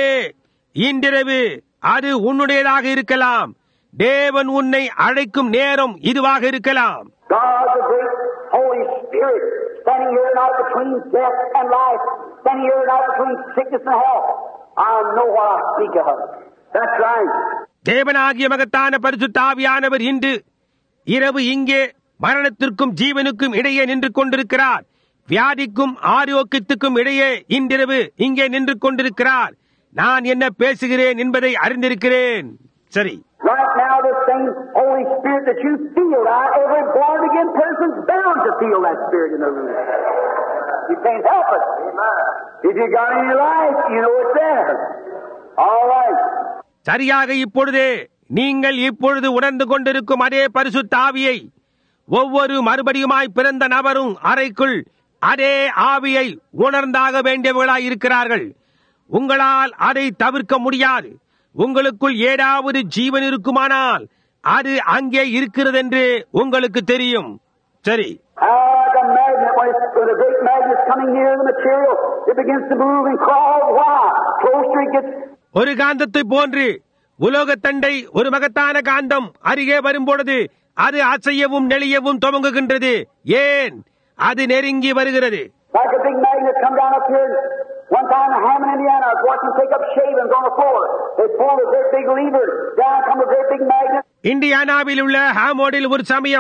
இன்றிரவு அது உன்னுடையதாக இருக்கலாம் தேவன் உன்னை அழைக்கும் நேரம் இதுவாக இருக்கலாம் God, the great Holy Spirit, standing here tonight between death and life, standing here tonight between sickness and health. I know what I speak of. That's right. தேவனாகிய மகத்தான பரிசுத்த ஆவியானவர் இன்று இரவு இங்கே மரணத்திற்கும் ஜீவனுக்கும் இடையே நின்று கொண்டிருக்கிறார் வியாதிக்கும் ஆரோக்கியத்துக்கும் இடையே இன்றிரவு இங்கே நின்று கொண்டிருக்கிறார் நான் என்ன பேசுகிறேன் என்பதை அறிந்திருக்கிறேன் சரி Right now, this same Holy Spirit that you feel, now, every born again person's bound to feel that Spirit in the room. You can't help it. If you got any life, you know it's there. All right. சரியாக இப்பொழுதே நீங்கள் இப்பொழுது உணர்ந்து கொண்டிருக்கும் அதே பரிசுத்த ஆவியை ஒவ்வொரு மறுபடியுமாய் பிறந்த நபரும் அறைக்குள் அதே ஆவியை உணர்ந்தாக வேண்டியவர்களாய் இருக்கிறார்கள் உங்களால் அதை தவிர்க்க முடியாது உங்களுக்குள் ஏதாவது ஜீவன் இருக்குமானால் அது அங்கே இருக்கிறது என்று உங்களுக்கு தெரியும் சரி Ah, like a magnet, when, it's, when a great magnet's coming near the material, it begins to move and crawl. Why? Closer it gets, ஒரு காந்தத்தை போன்று உலோகத்தண்டை ஒரு மகத்தான காந்தம் அருகே வரும்பொழுது அது அசையவும் நெளியவும் துவங்குகின்றது ஏன் அது நெருங்கி வருகிறது like a big magnet come down up here. One time in Hammond, Indiana, I was watching them take up shavings on the floor. They pulled a great big lever. Down come a great big magnet. இந்தியானாவில் உள்ள ஹாமோடில் ஒரு சமயம்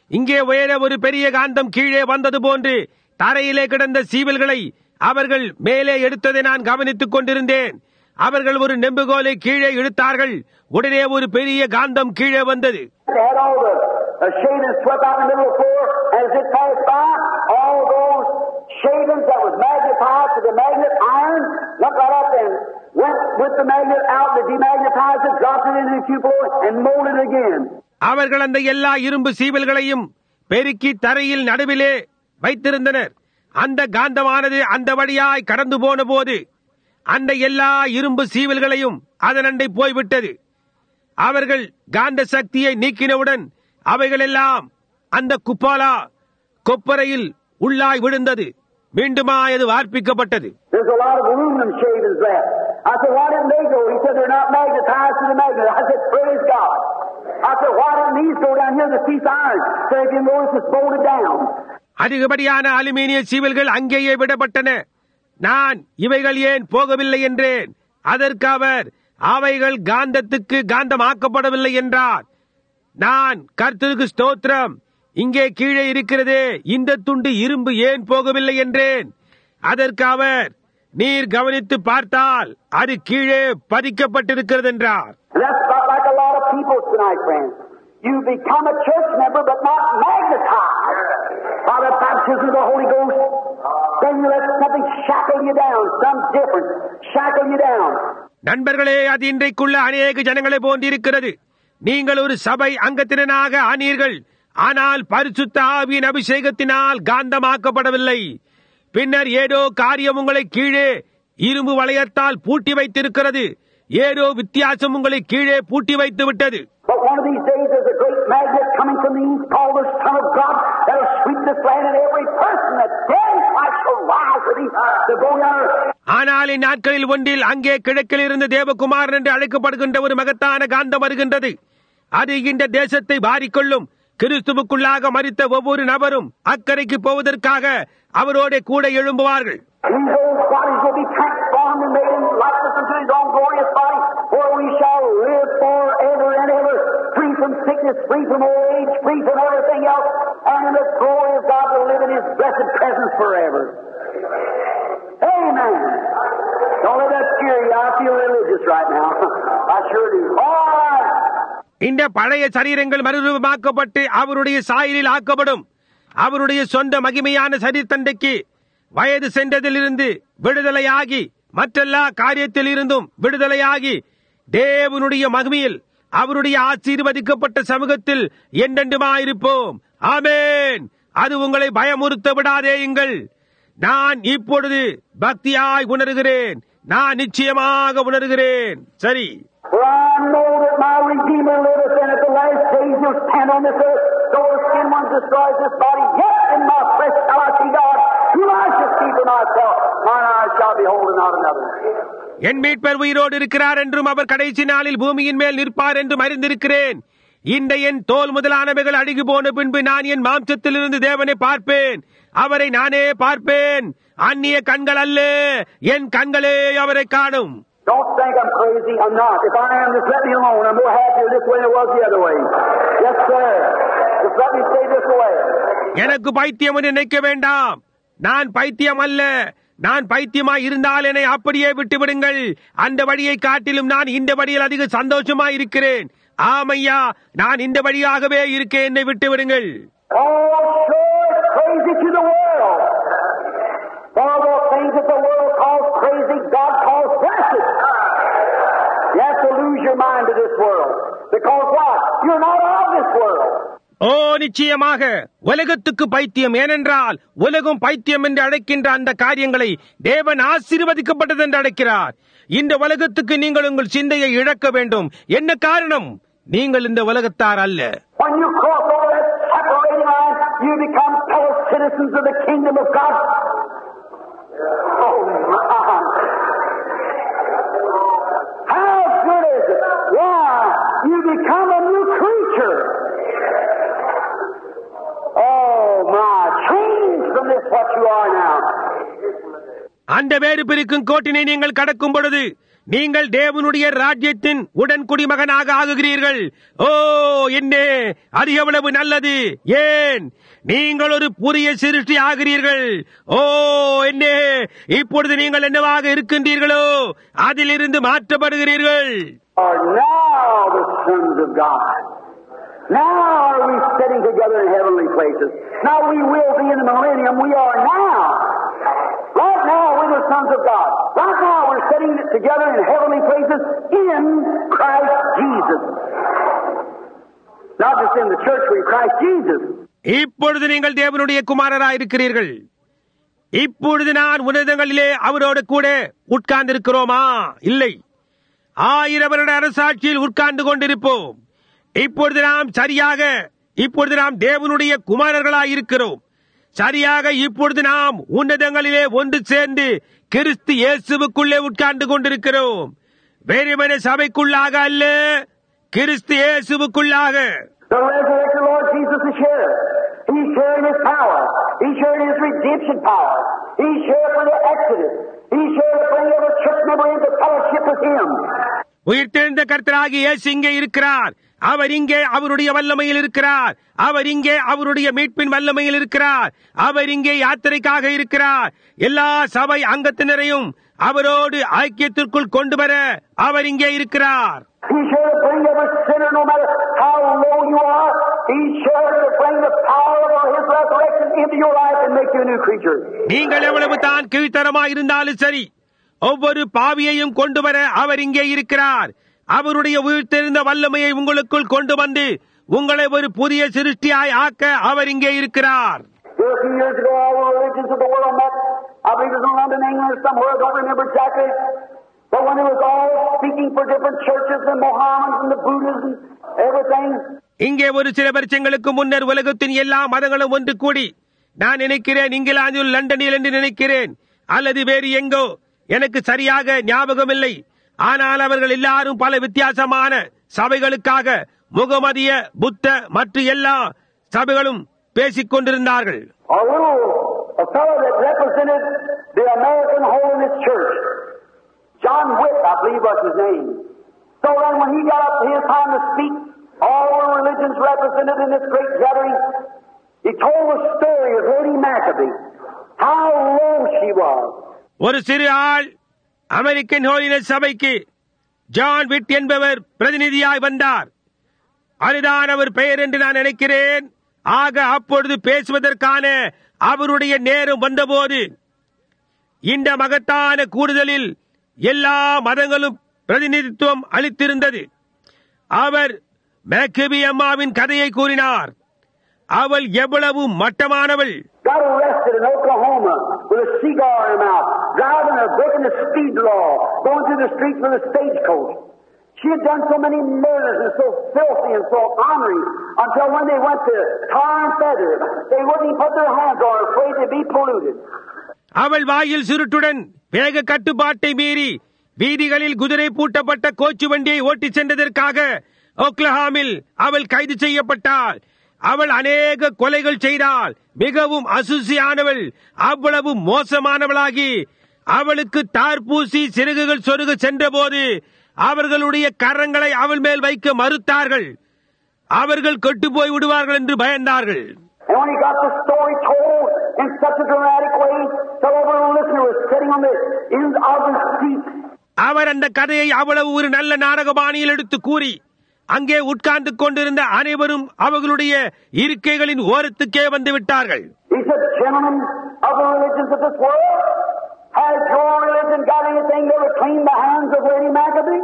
இங்கே வேற ஒரு பெரிய காந்தம் கீழே வந்தது போன்று தரையிலே கிடந்த சீவல்களை அவர்கள் மேலே எடுத்ததை நான் கவனித்துக் கொண்டிருந்தேன் அவர்கள் ஒரு நெம்புகோலை கீழே இழுத்தார்கள் உடனே ஒரு பெரிய காந்தம் கீழே வந்தது They had all the uh, shavings swept out in the middle of the floor, and as it passed by, all those shavings that was magnetized to the magnet iron went right up and went with the magnet out, they demagnetized it, dropped it into the cube floor, and molded it again. அவர்கள் அந்த எல்லா இரும்பு சீவல்களையும் பெருக்கி தரையில் நடுவிலே வைத்திருந்தனர் அந்த காந்தமானது அந்த வழியாய் கடந்து போன போது அந்த எல்லா இரும்பு சீவல்களையும் அதனண்டை போய்விட்டது அவர்கள் காந்த சக்தியை நீக்கினவுடன் அவைகளெல்லாம் அந்த குப்பாலா கொப்பரையில் உள்ளாய் விழுந்தது மீண்டுமாய் அது வார்ப்பிக்கப்பட்டது There's a lot of aluminum shavings left. I said, why didn't they go? He said, they're not magnetized to the magnet. I said, praise God. I said, why didn't these go down here in the piece of iron? So if you notice, it's bolted down. அதிகப்படியான அலுமினிய சீவல்கள் அங்கேயே விடப்பட்டன நான் இவைகள் ஏன் போகவில்லை என்றேன் அதற்கு அவர் அவைகள் காந்தத்துக்கு காந்தமாக்கப்படவில்லை என்றார் நான் கர்த்தருக்கு ஸ்தோத்திரம் இங்கே கீழே இருக்கிறதே இந்த துண்டு இரும்பு ஏன் போகவில்லை என்றேன் அதற்கு அவர் நீர் கவனித்து பார்த்தால் அது கீழே பதிக்கப்பட்டிருக்கிறது என்றார் And that's about like a lot of people tonight, friends. You become a church member, but not magnetized by the baptism of the Holy Ghost. Then you let something shackle you down, some difference shackle you down. நண்பர்களே அது இன்றைக்குள்ள அநேக ஜனங்களை போன்றிருக்கிறது நீங்கள் ஒரு சபை அங்கத்தினராக ஆனீர்கள் ஆனால் பரிசுத்த ஆவியின் அபிஷேகத்தினால் காந்தமாக்கப்படவில்லை பின்னர் ஏதோ காரியம் உங்களை கீழே இரும்பு வளையத்தால் பூட்டி வைத்திருக்கிறது ஏதோ வித்தியாசம் உங்களை கீழே பூட்டி வைத்து விட்டது But one of these days there's a great magnet coming from the east called the Son of God that'll sweep this land and every person that's dead in Christ shall rise with him to go yonder. ஆனால் இந்நாட்களில் ஒன்றில் அங்கே கிழக்கில் இருந்து தேவகுமாரன் என்று அழைக்கப்படுகின்ற ஒரு மகத்தான காந்தம் வருகின்றது அது இந்த தேசத்தை வாரிக்கொள்ளும் கிறிஸ்துவுக்குள்ளாக மறித்த ஒவ்வொரு நபரும் அக்கறைக்கு போவதற்காக அவரோட கூட எழும்புவார்கள் These old bodies will be transformed and made in likeness unto his own glorious body, where we shall live forever and ever, free from sickness, free from old age, free from everything else, and in the glory of God to live in his blessed presence forever. Amen. Don't let that scare you. I feel religious right now. I sure do. All right. இந்த பழைய சரீரங்கள் மறுரூபமாக்கப்பட்டு அவருடைய சாயலில் ஆக்கப்படும் அவருடைய சொந்த மகிமையான சரீரத்தண்டைக்கு வயது சென்றதிலிருந்து விடுதலையாகி மற்றெல்லா காரியத்தில் இருந்தும் விடுதலையாகி தேவனுடைய மகிமையில் அவருடைய ஆசீர்வதிக்கப்பட்ட சமூகத்தில் என்றென்றுமாயிருப்போம் ஆமேன் அது உங்களை பயமுறுத்த விடாதேயுங்கள் நான் இப்பொழுது பக்தியாய் உணர்கிறேன் நான் நிச்சயமாக உணர்கிறேன் சரி For I know that my Redeemer liveth, and at the last days he'll stand on this earth. Though the skin one destroys this body, yet in my flesh shall I see God, whom I shall see for myself. Mine eyes shall behold and not another. என் மீட்பர் உயிரோடு இருக்கிறார் என்றும் அவர் கடைசி நாளில் பூமியின் மேல் நிற்பார் என்றும் அறிந்திருக்கிறேன் இந்த என் தோல் முதலானவைகள் அழுகி போன பின்பு நான் என் மாம்சத்திலிருந்து தேவனை பார்ப்பேன் அவரை நானே பார்ப்பேன் அந்நிய கண்கள் அல்ல என் கண்களே அவரை காணும் Don't think I'm crazy. I'm not. If I am, just let me alone. I'm more happier this way than it was the other way. Yes, sir. Just let me stay this way. எனக்கு பைத்தியம் என்று நினைக்க வேண்டாம் நான் பைத்தியம் அல்ல நான் பைத்தியமாய் இருந்தால் என்னை அப்படியே விட்டு விடுங்கள் அந்த வழியை காட்டிலும் நான் இந்த வழியில் அதிக சந்தோஷமாய் இருக்கிறேன் ஆமையா நான் இந்த வழியாகவே இருக்கேன் என்னை விட்டு விடுங்கள் Oh, sure, it's crazy to the world. For the things that the world calls crazy, God calls blessed. You have to lose your mind to this world. Because what? You're not of this world. ஓ நிச்சயமாக உலகத்துக்கு பைத்தியம் ஏனென்றால் உலகம் பைத்தியம் என்று அழைக்கின்ற அந்த காரியங்களை தேவன் ஆசீர்வதிக்கப்பட்டது என்று அழைக்கிறார் இந்த உலகத்துக்கு நீங்கள் உங்கள் சிந்தையை இழக்க வேண்டும் என்ன காரணம் நீங்கள் இந்த உலகத்தார் அல்ல When you cross over that separating line, you become fellow citizens of the kingdom of God. Oh, my. How good is it? Why? You become a new creature. Oh, my. Change from this what you are now. அந்த வேறு பிரிக்கும் கோட்டினை நீங்கள் கடக்கும் பொழுது நீங்கள் தேவனுடைய ராஜ்யத்தின் உடன்குடிமகனாக ஆகுகிறீர்கள் ஓ என்னே அது எவ்வளவு நல்லது ஏன் நீங்கள் ஒரு புதிய சிருஷ்டி ஆகிறீர்கள் ஓ என்னே இப்பொழுது நீங்கள் என்னவாக இருக்கின்றீர்களோ அதிலிருந்து மாற்றப்படுகிறீர்கள் are now the sons of God. Now are we sitting together in heavenly places. Now we will be in the millennium. We are now. Right now we're the sons of God. Right now we're sitting together in heavenly places in Christ Jesus. Not just in the church, but in Christ Jesus. இப்பொழுது நீங்கள் தேவனுடைய குமாரராய் இருக்கிறீர்கள் இப்பொழுது நான் உன்னதங்களிலே அவரோடு கூட உட்கார்ந்திருக்கிறோமா இல்லை ஆயிரம் வருட அரசாட்சியில் உட்கார்ந்து கொண்டிருப்போம் இப்பொழுது நாம் சரியாக இப்பொழுது நாம் தேவனுடைய குமாரர்களாய் இருக்கிறோம் சரியாக இப்பொழுது நாம் உன்னதங்களிலே ஒன்று சேர்ந்து கிறிஸ்து இயேசுவுக்குள்ளே உட்கார்ந்து கொண்டிருக்கிறோம் வெறுமனே சபைக்குள்ளாக அல்ல கிறிஸ்து இயேசுவுக்குள்ளாக The resurrected Lord Jesus is here. He's sharing His power. He's sharing His redemption power. He's here for the Exodus. He's here to bring every church member into fellowship with Him. உயிர்த்தெழுந்த கர்த்தராகி இயேசு இங்கே இருக்கிறார் அவர் இங்கே அவருடைய வல்லமையில் இருக்கிறார் அவர் இங்கே அவருடைய மீட்பின் வல்லமையில் இருக்கிறார் அவர் இங்கே யாத்திரைக்காக இருக்கிறார் எல்லா சபை அங்கத்தினரையும் அவரோடு ஐக்கியத்திற்குள் கொண்டு வர அவர் இங்கே இருக்கிறார் He's here to bring every sinner, no matter how low you are. He's here to bring the power of His resurrection into your life and make you a new creature. நீங்கள் எவ்வளவு தான் கீழ்த்தரமாய் இருந்தாலும் சரி ஒவ்வொரு பாவியையும் கொண்டு வர அவர் இங்கே இருக்கிறார் அவருடைய உயிர்த்தெழுந்த வல்லமையை உங்களுக்குள் கொண்டு வந்து உங்களை ஒரு புதிய சிருஷ்டியாய் ஆக்க அவர் இங்கே இருக்கிறார் Here a few years ago, all the religions of the world met. I believe it was in London, England, or somewhere. I don't remember exactly. But when it was all speaking for different churches and Mohammedans and the Buddhists and everything, இங்கே ஒரு சில வருஷங்களுக்கு முன்னர் உலகத்தின் எல்லா மதங்களும் ஒன்று கூடி நான் நினைக்கிறேன் இங்கிலாந்தில் லண்டனில் என்று நினைக்கிறேன் அல்லது வேறு எங்கோ எனக்கு சரியாக ஞாபகம் இல்லை ஆனால் அவர்கள் எல்லாரும் பல வித்தியாசமான சபைகளுக்காக முகமதிய புத்த மற்ற எல்லா சபைகளும் பேசிக் கொண்டிருந்தார்கள் a little, a fellow that represented the American Holiness Church, John Witt, I believe was his name. So then when he got up to his time to speak, all the religions represented in this great gathering, he told the story of Lady Maccabee, how low she was. ஒரு சிறு ஆள் அமெரிக்கன் ஹோலினஸ் சபைக்கு ஜான் விட் என்பவர் பிரதிநிதியாய் வந்தார் அதுதான் அவர் பெயர் என்று நான் நினைக்கிறேன் ஆக அப்பொழுது பேசுவதற்கான அவருடைய நேரம் வந்தபோது இந்த மகத்தான கூடுதலில் எல்லா மதங்களும் பிரதிநிதித்துவம் அளித்திருந்தது அவர் மேக்கபி அம்மாவின் கதையை கூறினார் அவள் எவ்வளவு மட்டமானவள் Got arrested in Oklahoma with a cigar in her mouth, driving or breaking the speed law, going through the streets with a stagecoach. She had done so many murders and so filthy and so honoring until when they went to tar and feather, they wouldn't even put their hands on her, afraid they'd be polluted. அவள் வாயில் சுருட்டுடன் வேக கட்டுப்பாட்டை மீறி வீதிகளில் குதிரை பூட்டப்பட்ட கோச்சு வண்டியை ஓட்டிச் சென்றதற்காக ஓக்லஹாமில் அவள் கைது செய்யப்பட்டாள் அவள் அநேக கொலைகள் செய்தாள் மிகவும் அசுசியானவள் அவ்வளவு மோசமானவளாகி அவளுக்கு தார் பூசி சிறகுகள் சொருக சென்றபோது அவர்களுடைய கரங்களை அவள் மேல் வைக்க மறுத்தார்கள் அவர்கள் கெட்டு போய் விடுவார்கள் என்று பயந்தார்கள் And when he got the story told in such a dramatic way, so every listener was sitting on the end of his seat. அவர் அந்த கதையை அவ்வளவு ஒரு நல்ல நாடகபாணியில் எடுத்து கூறி அங்கே உட்கார்ந்து கொண்டிருந்த அனைவரும் அவர்களுடைய இருக்கைகளின் ஓரத்துக்கே வந்து விட்டார்கள் He said, Gentlemen of the religions of this world, has your religion got anything that would clean the hands of Lady Maccabee?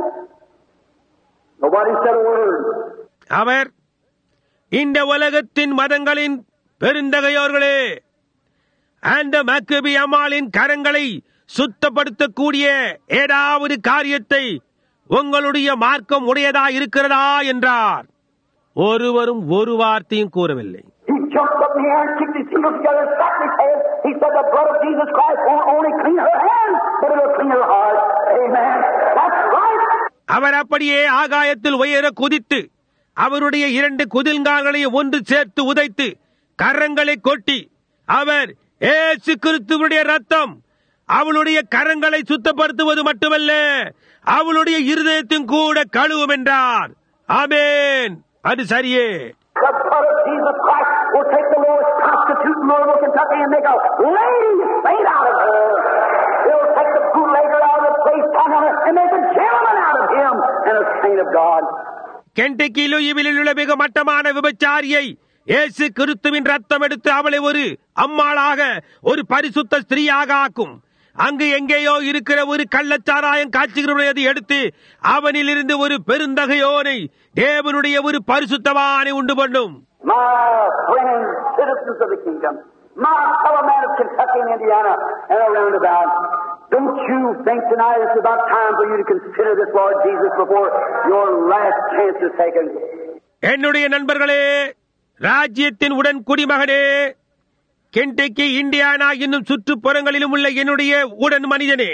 Nobody said a word. அவர் இந்த உலகத்தின் மதங்களின் பெருந்தகையோர்களே அந்த மக்கபி அம்மாளின் கரங்களை சுத்தப்படுத்தக்கூடிய ஏதாவது காரியத்தை உங்களுடைய மார்க்கம் உடையதா இருக்கிறதா என்றார் ஒருவரும் ஒரு வார்த்தையும் கூறவில்லை He jumped up in the air and kicked his heels together and slapped his head. He said, The blood of Jesus Christ won't only clean her hands, but it'll clean her heart. Amen. That's right. அவர் அப்படியே ஆகாயத்தில் உயர குதித்து அவருடைய இரண்டு குதில்கால்களை ஒன்று சேர்த்து உதைத்து கரங்களை கொட்டி அவர் ஏசு கிறிஸ்துவுடைய ரத்தம் அவளுடைய கரங்களை சுத்தப்படுத்துவது மட்டுமல்ல அவளுடைய இருதயத்தையும் கூட கழுவும் என்றார் ஆமென் அது சரியே The blood of Jesus Christ will take the lowest prostitute in Louisville, Kentucky and make a lady saint out of her. It will take the bootlegger out of the place, turn on her, and make a gentleman out of him and a saint of God. Kentucky லூயிவிலில் உள்ள மிக மட்டமான விபச்சாரியை இயேசு கிறிஸ்துவின் ரத்தம் எடுத்து அவளை ஒரு அம்மாளாக ஒரு பரிசுத்த ஸ்திரீயாக ஆக்கும் அங்கு எங்கேயோ இருக்கிற ஒரு கள்ளச்சாராயம் காட்சிகளுடையது எடுத்து அவனிலிருந்து ஒரு பெருந்தகையோனை தேவனுடைய ஒரு பரிசுத்தவானை உண்டு பண்ணும் My friends, citizens of the kingdom, my fellow man of Kentucky and Indiana and around about, don't you think tonight it's about time for you to consider this Lord Jesus before your last chance is taken? என்னுடைய நண்பர்களே ராஜ்யத்தின் உடன் குடிமகனே கென்டக்கி இந்தியானா இன்னும் சுற்றுப்புறங்களிலும் உள்ள என்னுடைய உடன் மனிதனே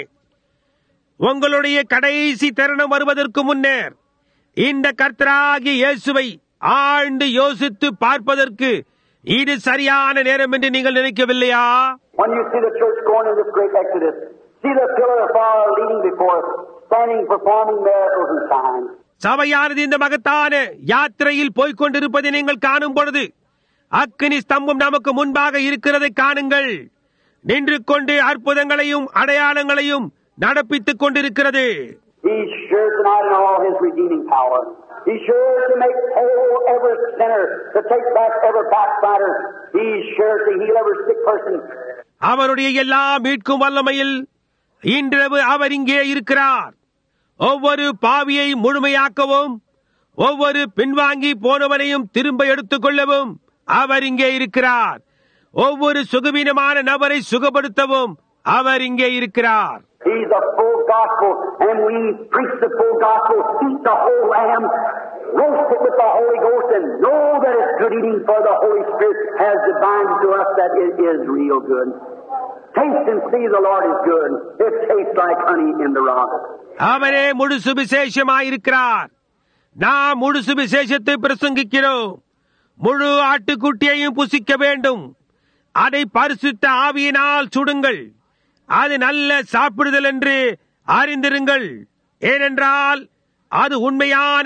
உங்களுடைய கடைசி தருணம் வருவதற்கு முன்னர் இந்த கர்த்தராகிய இயேசுவை ஆழ்ந்து யோசித்து பார்ப்பதற்கு இது சரியான நேரம் என்று நீங்கள் நினைக்கவில்லையா When you see the church going in this great exodus, see the pillar of fire leading before us, standing performing miracles and signs. சபையானது இந்த மகத்தான யாத்திரையில் போய்க் கொண்டிருப்பதை நீங்கள் காணும் பொழுது அக்கினி ஸ்தம்பம் நமக்கு முன்பாக இருக்கிறதை காணுங்கள் நின்று கொண்டு அற்புதங்களையும் அடையாளங்களையும் நடப்பித்துக் கொண்டிருக்கிறது He's sure tonight in all his redeeming power. He's sure to make whole every sinner, to take back every backslider. He's sure to heal every sick person. அவருடைய எல்லா மீட்கும் வல்லமையில் இன்றிரவு அவர் இங்கே இருக்கிறார் ஒவ்வொரு பாவியை முழுமையாக்கவும் ஒவ்வொரு பின்வாங்கி போனவனையும் திரும்ப எடுத்துக் கொள்ளவும் அவர் இங்கே இருக்கிறார் ஒவ்வொரு சுகவீனமான நபரை சுகப்படுத்தவும் அவர் இங்கே இருக்கிறார் He's the full gospel, and we preach the full gospel, eat the whole lamb, roast it with the Holy Ghost, and know that it's good eating, for the Holy Spirit has divined to us that it is real good. Taste and see the Lord is good. It tastes like honey in the rock. அவரே முழு சுவிசேஷமாயிருக்கிறார் நாம் முழு சுவிசேஷத்தை பிரசங்கிக்கிறோம் முழு ஆட்டுக்குட்டியையும் புசிக்க வேண்டும் அதை பரிசுத்த ஆவியினால் சுடுங்கள் அது நல்ல சாப்பிடுதல் என்று அறிந்திருங்கள் ஏனென்றால் அது உண்மையான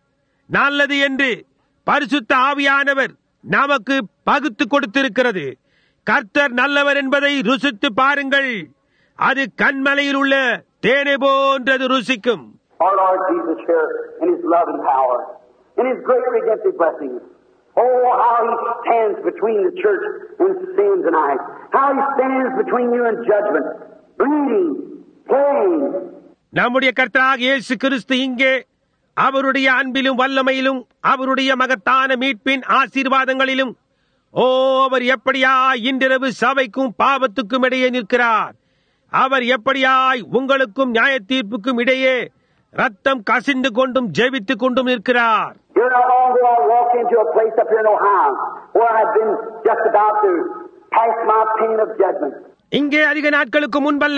நல்லது என்று பரிசுத்த ஆவியானவர் நமக்கு பகுத்து கொடுத்திருக்கிறது கர்த்தர் நல்லவர் என்பதை ருசித்து பாருங்கள் அது கண்மலையில் உள்ள தேனை போன்றது ருசிக்கும் Our Lord Jesus here in His love and power, in His great redemptive blessings. Oh, how He stands between the church and sin tonight. How He stands between you and judgment. Bleeding, praying. நம்முடைய கர்த்தராக இயேசு கிறிஸ்து இங்கே அவருடைய அன்பிலும் வல்லமையிலும் அவருடைய மகத்தான மீட்பின் ஆசீர்வாதங்களிலும் ஓ அவர் எப்படியாய் இன்றிரவு சபைக்கும் பாவத்துக்கும் இடையே நிற்கிறார் அவர் எப்படியாய் உங்களுக்கும் நியாய தீர்ப்புக்கும் இடையே ரத்தம் கசிந்து கொண்டும் ஜெபித்துக் கொண்டும் நிற்கிறார் Here not long ago I walked into a place up here in Ohio where I had been just about to pass my opinion of judgment. இங்கே அதிக நாட்களுக்கு முன்பல்ல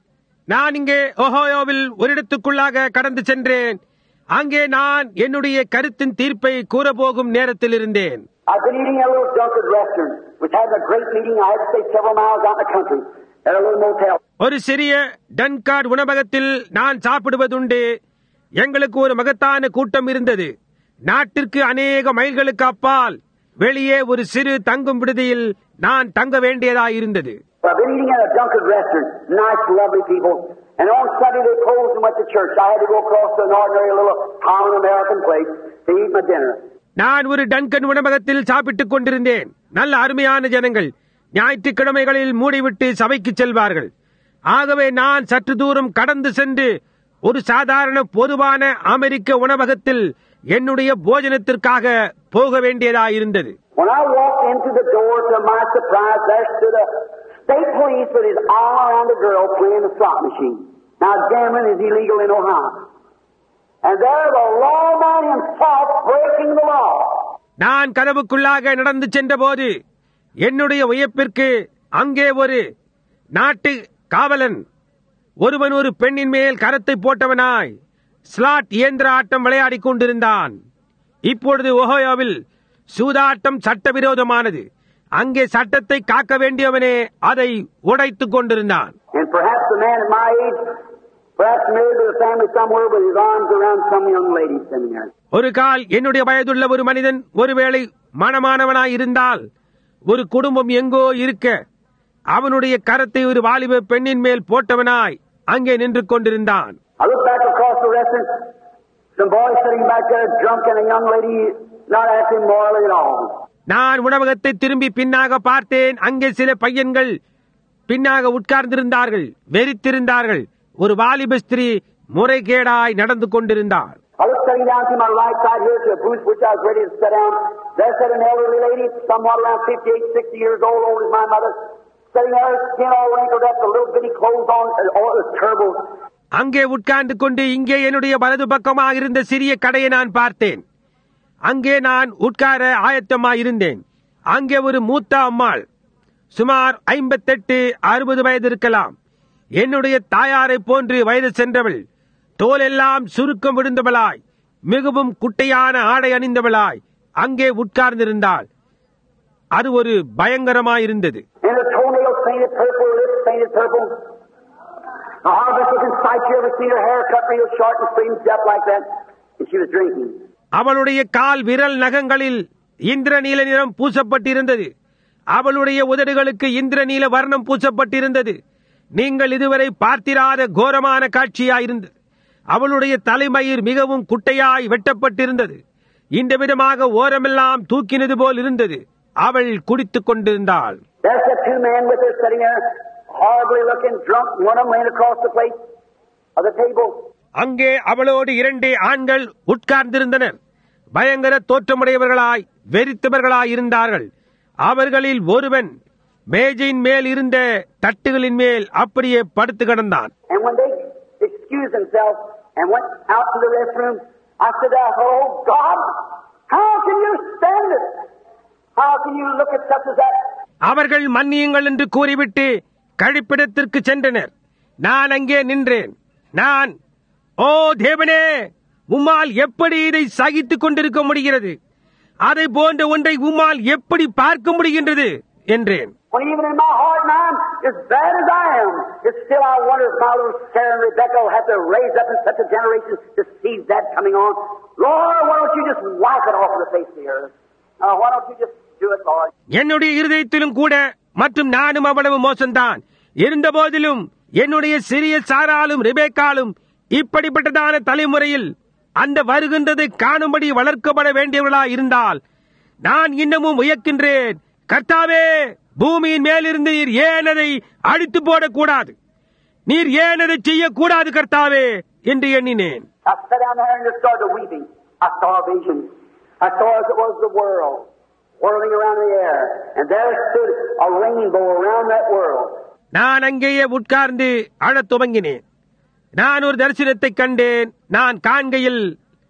நான் இங்கே ஒஹோயோவில் ஒரு இடத்துக்குள்ளாக கடந்து சென்றேன் அங்கே நான் என்னுடைய கருத்தின் தீர்ப்பை கூறப்போகும் நேரத்தில் இருந்தேன் I've been eating at a little Dunkard restaurant, which had a great meeting. I had to stay several miles out in the country at a little motel. ஒரு சிறிய டன்கார்ட் உணவகத்தில் நான் சாப்பிடுவதுண்டு எங்களுக்கு ஒரு மகத்தான கூட்டம் இருந்தது நாட்டிற்கு அநேக மைல்களுக்கு அப்பால் வெளியே ஒரு சிறு தங்கும் விடுதியில் நான் தங்க வேண்டியதாயிருந்தது But I've been eating at a Dunkard restaurant. Nice, lovely people. And on Sunday they closed and went to church. I had to go across to an ordinary little common American place to eat my dinner. நான் ஒரு டன்கன் உணவகத்தில் சாப்பிட்டுக் கொண்டிருந்தேன் நல்ல அருமையான ஜனங்கள் ஞாயிற்றுக்கிழமைகளில் மூடிவிட்டு சபைக்கு செல்வார்கள் ஆகவே நான் சற்று தூரம் கடந்து சென்று ஒரு சாதாரண பொதுவான அமெரிக்க உணவகத்தில் என்னுடைய போஜனத்திற்காக போக வேண்டியதாயிருந்தது When I walked into the door, to my surprise, there stood a state police with his arm around a girl playing a slot machine. Now, gambling is illegal in Ohio. And there the lawman himself breaking the law. நான் கதவுக்குள்ளாக நடந்து சென்றபோது என்னுடைய உயர்ப்பிற்கு அங்கே ஒரு நாட்டு காவலன் ஒருவன் ஒரு பெண்ணின் மேல் கரத்தை போட்டவனாய் ஸ்லாட் இயந்திர ஆட்டம் விளையாடிக் கொண்டிருந்தான் இப்பொழுது ஒஹோயோவில் சூதாட்டம் சட்டவிரோதமானது அங்கே சட்டத்தை காக்க வேண்டியவனே அதை உடைத்துக் கொண்டிருந்தான் And perhaps a man at my age Perhaps married to a family somewhere with his arms around some young lady sitting there. ஒரு கால் என்னுடைய வயதுள்ள ஒரு மனிதன் ஒருவேளை மனமானவனாய் இருந்தால் ஒரு குடும்பம் எங்கோ இருக்க அவனுடைய கரத்தை ஒரு வாலிப பெண்ணின் மேல் போட்டவனாய் அங்கே நின்று கொண்டிருந்தான் I looked back across the restaurant, some boys sitting back there drunk and a young lady not acting morally at all. நான் உணவகத்தை திரும்பி பின்னாக பார்த்தேன் அங்கே சில பையன்கள் பின்னாக உட்கார்ந்திருந்தார்கள் வெறித்திருந்தார்கள் ஒரு வாலிப ஸ்திரீ முறைகேடாய் நடந்து கொண்டிருந்தார் I looked sitting down to my right side here to a booth which I was ready to sit down. There sat an elderly lady, somewhat around 58, 60 years old, old as my mother, sitting there, skin all wrinkled up, the little bitty clothes on, and oh, it was terrible. அங்கே உட்கார்ந்து கொண்டு இங்கே என்னுடைய வலது பக்கமாக இருந்த சிறிய கடையை நான் பார்த்தேன் அங்கே நான் உட்கார ஆயத்தமாய் இருந்தேன் அங்கே ஒரு மூத்த அம்மாள் சுமார் ஐம்பத்தெட்டு அறுபது வயது இருக்கலாம் என்னுடைய தாயாரை போன்று வயது சென்றவள் தோலெல்லாம் சுருக்கம் விழுந்தவளாய் மிகவும் குட்டையான ஆடை அணிந்தவளாய் அங்கே உட்கார்ந்திருந்தாள் அது ஒரு பயங்கரமாயிருந்தது And her toenails painted purple, her lips painted purple. A harvest looking sight, you ever seen her hair cut real short and straightened up like that? And she was drinking. அவளுடைய கால் விரல் நகங்களில் இந்திரநீல நிறம் பூசப்பட்டிருந்தது அவளுடைய உதடுகளுக்கு இந்திரநீல வர்ணம் பூசப்பட்டிருந்தது நீங்கள் இதுவரை பார்த்திராத கோரமான காட்சியாயிருந்தது அவளுடைய தலைமயிர் மிகவும் குட்டையாய் வெட்டப்பட்டிருந்தது இந்த விதமாக ஓரமெல்லாம் தூக்கினது போல் இருந்தது அவள் குடித்துக் கொண்டிருந்தாள் There's the two men with her sitting there, horribly looking, drunk. One of them laying across the plate of the table. அங்கே அவளோடு இரண்டு ஆண்கள் உட்கார்ந்திருந்தனர் பயங்கர தோற்றமுடையவர்களாய் வெறித்தவர்களாய் இருந்தார்கள் அவர்களில் ஒருவன் மேஜையின் மேல் இருந்த தட்டுகளின் மேல் அப்படியே படுத்து கிடந்தான் And when they excused themselves and went out to the restroom, I said, Oh God, how can you stand it? How can you look at such as that? அவர்கள் மன்னியுங்கள் என்று கூறிவிட்டு கழிப்பிடத்திற்கு சென்றனர் நான் அங்கே நின்றேன் நான் ஓ தேவனே உம்மால் எப்படி இதை சகித்துக் கொண்டிருக்க முடிகிறது அதை போன்ற ஒன்றை உம்மால் எப்படி பார்க்க முடிகின்றது என்றேன் When even in my heart and I'm as bad as I am, it's still I wonder if my little Sarah and Rebecca will have to raise up in such a generation to see that coming on. Lord, why don't you just wipe it off of the face of the earth? Uh, why don't you just do it, Lord? என்னுடைய இருதயத்திலும் கூட மற்றும் நானும் அவ்வளவு மோசம்தான் இருந்த போதிலும் என்னுடைய சிறிய சாராலும் ரிபேக்காலும் இப்படிப்பட்டதான தலைமுறையில் அந்த வருகின்றதை காணும்படி வளர்க்கப்பட வேண்டியவர்களா இருந்தால் நான் இன்னமும் உயர்க்கின்றேன் கர்த்தாவே பூமியின் மேலிருந்து நீர் ஏன் அதை அழித்து போடக்கூடாது நீர் ஏன் அதை செய்யக்கூடாது கர்த்தாவே என்று எண்ணினேன் I sat down there and just started weeping. I saw a vision. I saw as it was the world whirling around in the air, and there stood a rainbow around that world. நான் அங்கேயே உட்கார்ந்து அழத் துவங்கினேன் நான் ஒரு தரிசனத்தை கண்டேன் நான் காண்கையில்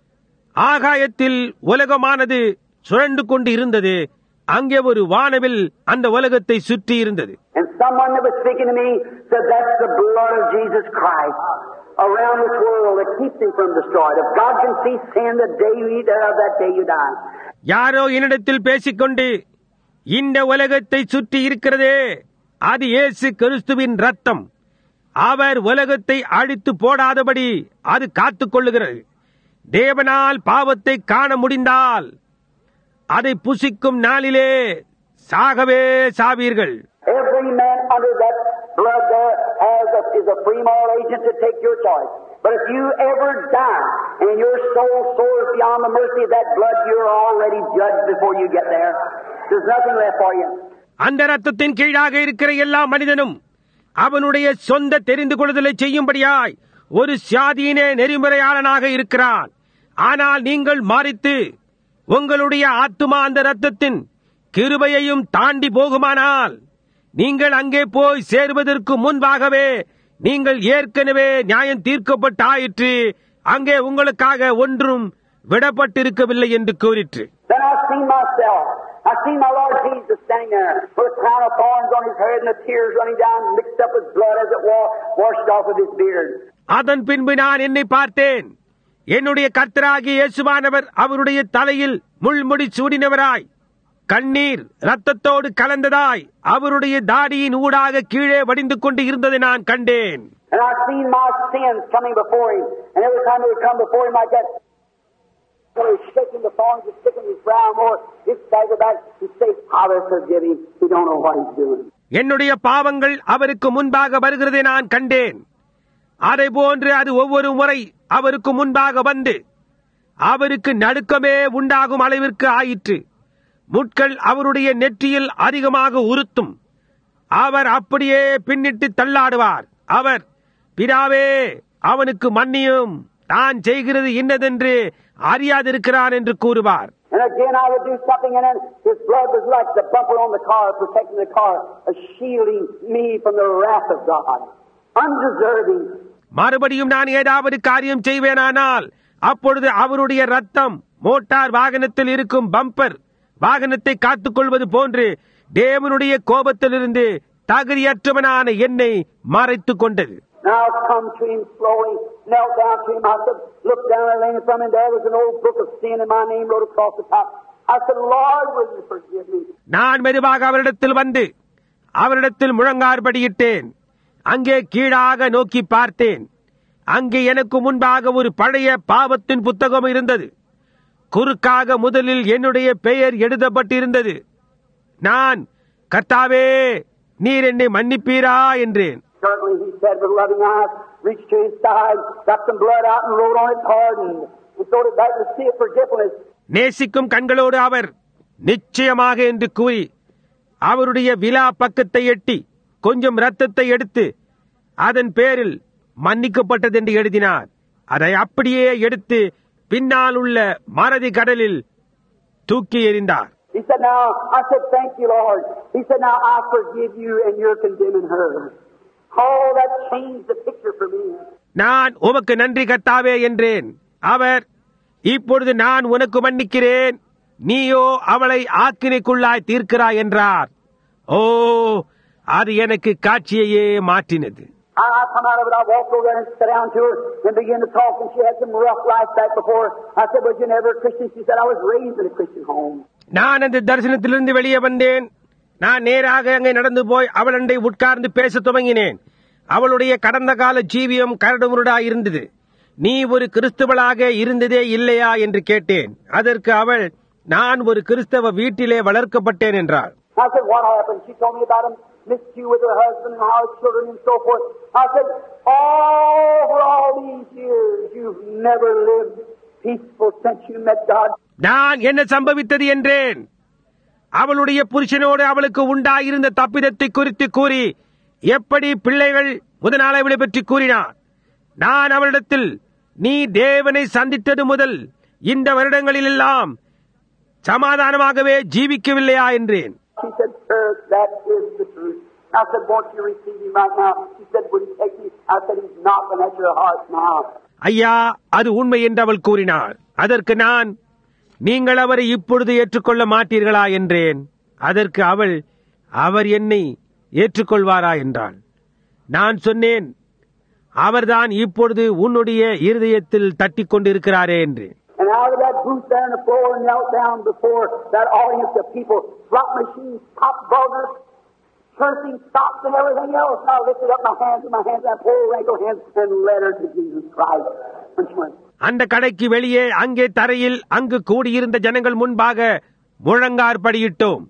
ஆகாயத்தில் உலகமானது சுழண்டு கொண்டு இருந்தது அங்கே ஒரு வானவில் அந்த உலகத்தை சுற்றி இருந்தது And someone that was speaking to me said, That's the blood of Jesus Christ around this world that keeps him from destroyed. If God can see sin the day you eat thereof, that day you die. யாரோ என்னிடத்தில் பேசிக்கொண்டு இந்த உலகத்தை சுற்றி இருக்கிறதே அது இயேசு கிறிஸ்துவின் ரத்தம் அவர் உலகத்தை அழித்து போடாதபடி அது காத்துக் கொள்ளுகிறது தேவனால் பாவத்தை காண முடிந்தால் அதை புசிக்கும் நாளிலே சாகவே சாவீர்கள் Every man under that blood there has a, is a free moral agent to take your choice. But if you ever die and your soul soars beyond the mercy of that blood, you're already judged before you get there. There's nothing left for you. அந்த ரத்தத்தின் கீழாக இருக்கிற எல்லா மனிதனும் அவனுடைய சொந்த தெரிந்து கொள்ளுதலை செய்யும்படியாய் ஒரு சுயாதீன நெறிமுறையாளனாக இருக்கிறான் ஆனால் நீங்கள் மாறித்து உங்களுடைய ஆத்துமா அந்த ரத்தத்தின் கிருபையையும் தாண்டி போகுமானால் நீங்கள் அங்கே போய் சேருவதற்கு முன்பாகவே நீங்கள் ஏற்கனவே நியாயம் தீர்க்கப்பட்டாயிற்று அங்கே உங்களுக்காக ஒன்றும் விடப்பட்டிருக்கவில்லை என்று கூறிற்று Then I seen myself. I seen my Lord Jesus standing there with a crown of thorns on his head and the tears running down, mixed up with blood as it wa- washed off of his beard. அதன் பின்பு நான் என்னை பார்த்தேன் என்னுடைய கர்த்தராகிய இயேசுவானவர் அவருடைய தலையில் முள்முடி சூடினவராய் கண்ணீர் ரத்தத்தோடு கலந்ததாய் அவருடைய தாடியின் ஊடாக கீழே வடிந்து கொண்டு இருந்ததை நான் கண்டேன் And I've seen my sins coming before him. And every time they would come before him like that, so he's shaking the thorns and sticking his brow more, he'd stagger back and say, Father, forgive him. He don't know what he's doing. என்னுடைய பாவங்கள் அவருக்கு முன்பாக வருகிறதை நான் கண்டேன் அதை போன்று அது ஒவ்வொரு முறை அவருக்கு முன்பாக வந்து அவருக்கு நடுக்கமே உண்டாகும் அளவிற்கு ஆயிற்று முட்கள் அவருடைய நெற்றியில் அதிகமாக உறுத்தும் அவர் அப்படியே பின்னிட்டு தள்ளாடுவார் அவர் பிதாவே அவனுக்கு மன்னியும் தான் செய்கிறது இன்னதென்று அறியாதிருக்கிறான் என்று கூறுவார் And again I would do something and then his blood was like the bumper on the car, protecting the car, uh, shielding me from the wrath of God. Undeserving. மறுபடியும் நான் ஏதாவது காரியம் செய்வேனானால் அப்பொழுது அவருடைய ரத்தம் மோட்டார் வாகனத்தில் இருக்கும் பம்பர் வாகனத்தை காத்துக்கொள்வது போன்று தேவனுடைய கோபத்திலிருந்து தகுதியற்றவனான என்னை மறைத்துக் கொண்டது Now I come to him slowly, knelt down to him. I said, looked down and laying from him. There was an old book of sin and my name wrote across the top. I said, Lord, will you forgive me? நான் மெதுவாக அவரிடத்தில் வந்து அவரிடத்தில் முழங்கார்படியிட்டேன் அங்கே கீழாக நோக்கி பார்த்தேன் அங்கே எனக்கு முன்பாக ஒரு பழைய பாவத்தின் புத்தகம் இருந்தது குறுக்காக முதலில் என்னுடைய பெயர் எழுதப்பட்டிருந்தது நான் கர்த்தாவே நீர் என்னை மன்னிப்பீரா என்றேன் Certainly, he said with loving eyes, reached to his side, got some blood out and wrote on it, pardoned, and throwed it back to see it forgiveness. நேசிக்கும் கண்களோடு அவர் நிச்சயமாக என்று கூறி அவருடைய விழா பக்கத்தை எட்டி கொஞ்சம் ரத்தத்தை எடுத்து அதன் பேரில் மன்னிக்கப்பட்டது என்று எழுதினார் அதை அப்படியே எடுத்து பின்னால் உள்ள மறதி கடலில் தூக்கி எறிந்தார் He said, Now, I said, Thank you, Lord. He said, Now I forgive you and you're condemning her. Oh, that changed the picture for me. நான் உமக்கு நன்றி கர்த்தாவே என்றேன் அவர் இப்பொழுது நான் உனக்கு மன்னிக்கிறேன் நீயோ அவளை ஆக்கினைக்குள்ளாய் தீர்க்கிறாய் என்றார் ஓ அது எனக்கு காட்சியையே மாற்றினது I, I come out of it, I walked over there and sat down to her and began to talk, and she had some rough life back before. I said, Was you never a Christian? She said, I was raised in a Christian home. நான் அந்த தரிசனத்திலிருந்து வெளியே வந்தேன் நான் நேராக அங்கே நடந்து போய் அவளண்டை உட்கார்ந்து பேசத் துவங்கினேன் அவளுடைய கடந்த கால ஜீவியம் கரடுமுரடா இருந்தது நீ ஒரு கிறிஸ்துவளாக இருந்ததே இல்லையா என்று கேட்டேன் அதற்கு அவள் நான் ஒரு கிறிஸ்தவ வீட்டிலே வளர்க்கப்பட்டேன் என்றாள் I said, What happened? She told me about him missed you with her husband and how his children and so forth. I said, All for all these years, you've never lived peaceful since you met God. நான் என்ன சம்பவித்தது என்றேன் அவளுடைய புருஷனோடு அவளுக்கு உண்டாயிருந்த தப்பிதத்தை குறித்து கூறி எப்படி பிள்ளைகள் முதல் அவளை பற்றி கூறினார் நான் அவளிடத்தில் நீ தேவனை சந்தித்தது முதல் இந்த வருடங்களிலெல்லாம் சமாதானமாகவே ஜீவிக்கவில்லையா என்றேன் She said, Sir, that is the truth. I said, Won't you receive him right now? She said, Would he take me? I said, He's knocking at your heart now. ஐயா அது உண்மை என்று அவள் கூறினார் அதற்கு நான் நீங்கள் அவரை இப்பொழுது ஏற்றுக்கொள்ள மாட்டீர்களா என்றேன் அதற்கு அவள் அவர் என்னை ஏற்றுக்கொள்வாரா என்றாள் நான் சொன்னேன் அவர்தான் இப்பொழுது உன்னுடைய இருதயத்தில் தட்டிக் கொண்டிருக்கிறாரே என்று And out of that booth there on the floor, knelt down before that audience of people, slot machines, top buggers, cursing, stops, and everything else. And I lifted up my hands and my hands, that poor wrinkled hands, and led her to Jesus Christ. And she went, அந்த கடைக்கு வெளியே அங்கே தரையில் அங்கு கூடியிருந்த ஜனங்கள் முன்பாக முழங்கார்படியிட்டோம்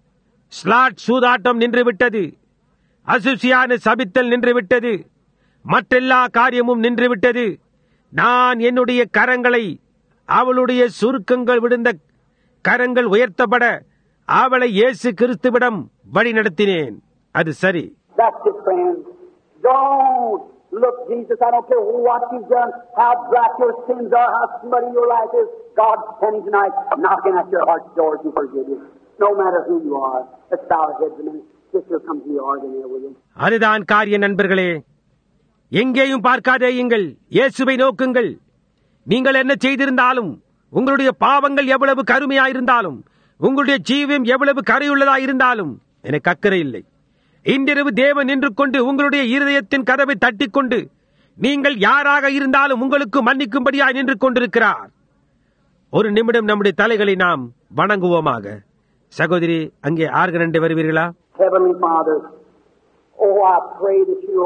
ஸ்லாட் சூதாட்டம் நின்றுவிட்டது அசுசியான சபித்தல் நின்றுவிட்டது மற்றெல்லா காரியமும் நின்றுவிட்டது நான் என்னுடைய கரங்களை அவளுடைய சுருக்கங்கள் விழுந்த கரங்கள் உயர்த்தப்பட அவளை இயேசு கிறிஸ்துவிடம் வழி நடத்தினேன் அது சரி That's it, friends. Don't look, Jesus, I don't care what you've done, how black your sins are, how smutty your life is. God's standing tonight, knocking at your heart's doors and forgive you. No matter who you are. Let's bow our heads a minute. Sister, come to the organ here, will you? அதுதான் காரிய நண்பர்களே எங்கேயும் பார்க்காதேயுங்கள் இயேசுவை நோக்குங்கள் நீங்கள் என்ன செய்திருந்தாலும் உங்களுடைய பாவங்கள் எவ்வளவு கருமையாயிருந்தாலும் உங்களுடைய ஜீவியம் எவ்வளவு கரையுள்ளதாயிருந்தாலும் எனக்கு அக்கறை இல்லை இன்றிரவு தேவன் நின்று கொண்டு உங்களுடைய இருதயத்தின் கதவை தட்டிக்கொண்டு நீங்கள் யாராக இருந்தாலும் உங்களுக்கு மன்னிக்கும்படியாய் நின்று கொண்டிருக்கிறார் ஒரு நிமிடம் நம்முடைய தலைகளை நாம் வணங்குவோமாக சகோதரி அங்கே ஆர்கனண்டை வருவீர்களா Heavenly Father, oh, I pray that you'll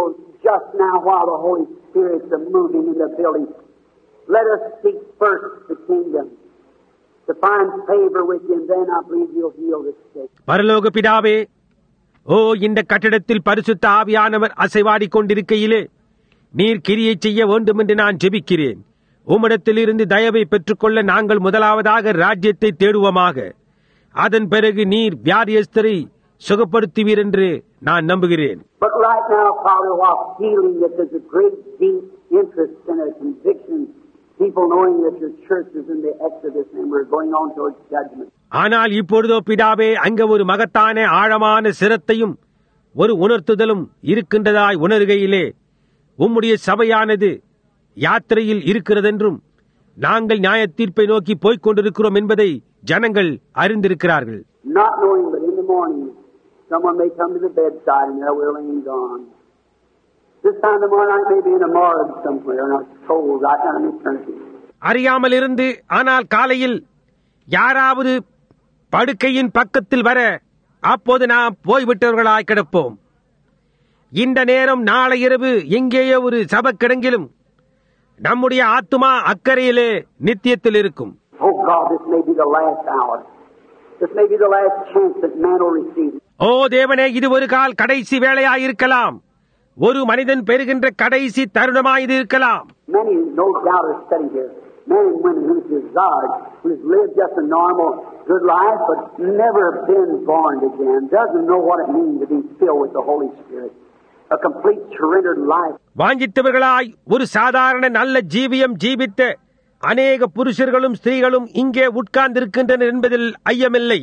just now while the Holy Spirit's a moving in the building. Let us seek first the kingdom to find favor with you, and then I believe you'll heal the sick. பரலோக பிதாவே ஓ இந்த கட்டிடத்தில் பரிசுத்த ஆவியானவர் அசைவாடிக் கொண்டிருக்கையிலே நீர் கிரியை செய்ய வேண்டும் என்று நான் ஜெபிக்கிறேன் உம்மிடத்திலிருந்து தயவை பெற்றுக்கொள்ள நாங்கள் முதலாவதாக ராஜ்யத்தை தேடுவோமாக அதன் பிறகு நீர் வியாதியஸ்தரை சுகப்படுத்துவீர் என்று நான் நம்புகிறேன் But right now, Father, while feeling that there's a great deep interest and a conviction, people knowing that your church is in the Exodus and we're going on towards judgment. ஆனால் இப்பொழுதோ பிதாவே அங்க ஒரு மகத்தான ஆழமான சிரத்தையும் ஒரு உணர்த்துதலும் இருக்கின்றதாய் உணர்கையிலே உம்முடைய சபையானது யாத்திரையில் இருக்கிறதென்றும் நாங்கள் நியாய தீர்ப்பை நோக்கி போய்க் கொண்டிருக்கிறோம் என்பதை ஜனங்கள் அறிந்திருக்கிறார்கள் Not knowing, but in the morning, someone may come to the bedside and there we're laying gone. This time tomorrow night, maybe in a morgue somewhere, in our soul, right down in eternity. அறியாமல் இருந்து ஆனால் காலையில் யாராவது படுக்கையின் பக்கத்தில் வர அப்போது நாம் போய்விட்டவர்களாய் கிடப்போம் இந்த நேரம் நாளை இரவு எங்கேயோ ஒரு சபக்கிடங்கிலும் நம்முடைய ஆத்துமா அக்கறையிலே நித்தியத்தில் இருக்கும் Oh God, this may be the last hour. This may be the last chance that man will receive. ஓ தேவனே இது ஒரு கால் கடைசி வேளையாயிருக்கலாம் ஒரு மனிதன் பெறுகின்ற கடைசி தருணமாய் இது இருக்கலாம் Many, no doubt, are sitting here. Men and women who's desired, who's lived just a normal, good life, but never been born again, doesn't know what it means to be filled with the Holy Spirit. A complete surrendered life. வாஞ்சித்தவர்களாய் ஒரு சாதாரண நல்ல ஜீவியம் ஜீவித்த அநேக புருஷர்களும் ஸ்திரீகளும் இங்கே உட்கார்ந்திருக்கின்றனர் என்பதில் ஐயமில்லை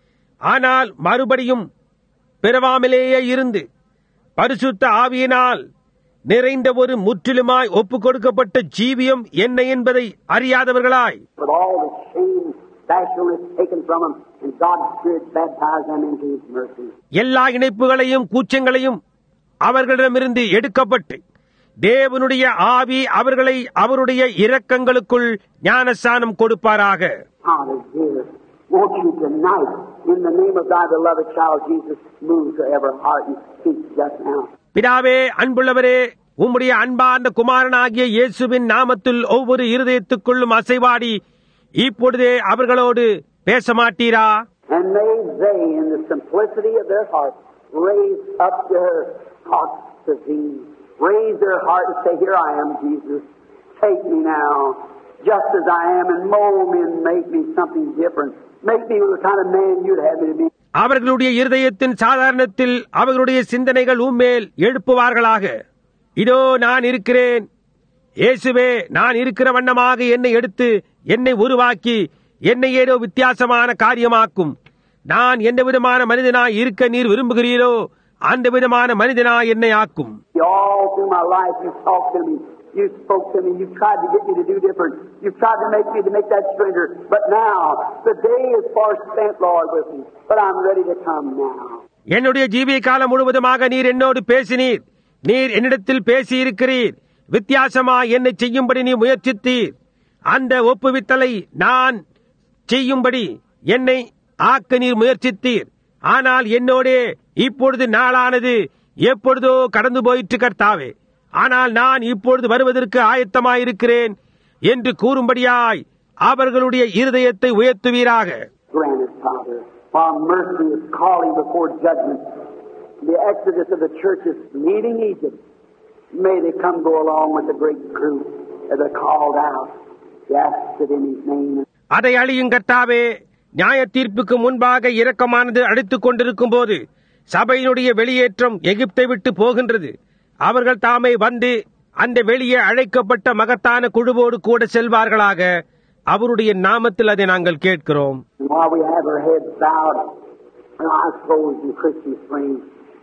ஆனால் மறுபடியும் பிறவாமலேயே இருந்து பரிசுத்த ஆவியினால் நிறைந்த ஒரு முற்றிலுமாய் ஒப்புக் கொடுக்கப்பட்ட ஜீவியம் என்ன என்பதை அறியாதவர்களாய் With all the shame, bashfulness taken from them, and God's Spirit baptized them into His mercy. எல்லா இணைப்புகளையும் கூச்சங்களையும் அவர்களிடமிருந்து எடுக்கப்பட்டு தேவனுடைய ஆவி அவர்களை அவருடைய இரக்கங்களுக்குள் ஞானஸ்தானம் கொடுப்பாராக Father, dear, won't you tonight, in the name of thy beloved child Jesus, move to every heart and speak just now. பிதாவே அன்புள்ளவரே உம்முடைய அன்பார்ந்த குமாரனாகிய இயேசுவின் நாமத்தில் ஒவ்வொரு இருதயத்துக்குள்ளும் அசைவாடி இப்பொழுதே அவர்களோடு பேச மாட்டீரா And may they, in the simplicity of their heart, raise up their hearts to thee. Raise their heart and say, Here I am, Jesus. Take me now, just as I am, and mold me and make me something different. Make me the kind of man you'd have me to be. அவர்களுடைய இருதயத்தின் சாதாரணத்தில் அவர்களுடைய சிந்தனைகள் உம்மேல் எழுப்புவார்களாக இதோ நான் இருக்கிறேன் இயேசுவே நான் இருக்கிற வண்ணமாக என்னை எடுத்து என்னை உருவாக்கி என்னை ஏதோ வித்தியாசமான காரியமாக்கும் நான் எந்த விதமான மனிதனாய் இருக்க நீர் விரும்புகிறீரோ அந்த விதமான மனிதனாய் என்னை ஆக்கும் All through my life, you talked to me. You spoke to me. You tried to get me to do different. You tried to make me to make that stranger. But now, the day is far spent, Lord, with me. But I'm ready to come now. என்னுடைய ஜீவிய காலம் முழுவதுமாக நீர் என்னோடு பேசினீர் நீர் என்னிடத்தில் பேசியிருக்கிறீர் வித்தியாசமா என்னை செய்யும்படி நீ முயற்சித்தீர் அந்த ஒப்புவித்தலை நான் செய்யும்படி என்னை ஆக்க நீர் முயற்சித்தீர் ஆனால் என்னோடே இப்பொழுது நாளானது எப்பொழுதோ கடந்து போயிற்று கர்த்தாவே ஆனால் நான் இப்பொழுது வருவதற்கு ஆயத்தமாயிருக்கிறேன் என்று கூறும்படியாய் அவர்களுடைய இருதயத்தை உயர்த்துவீராக Grant it, Father, while mercy is calling before judgment. The exodus of the church is leaving Egypt. May they come go along with the great group as they're called out. Yes, it in His name. அதை அழியும் கர்த்தாவே நியாய தீர்ப்புக்கு முன்பாக இரக்கமானது அடித்துக் கொண்டிருக்கும் போது சபையினுடைய வெளியேற்றம் எகிப்தை விட்டு போகின்றது அவர்கள் தாமே வந்து அந்த வெளியே அழைக்கப்பட்ட மகத்தான குழுவோடு கூட செல்வார்களாக அவருடைய நாமத்தில் அதை நாங்கள் கேட்கிறோம் And while we have our heads bowed and eyes closed in Christmas rain,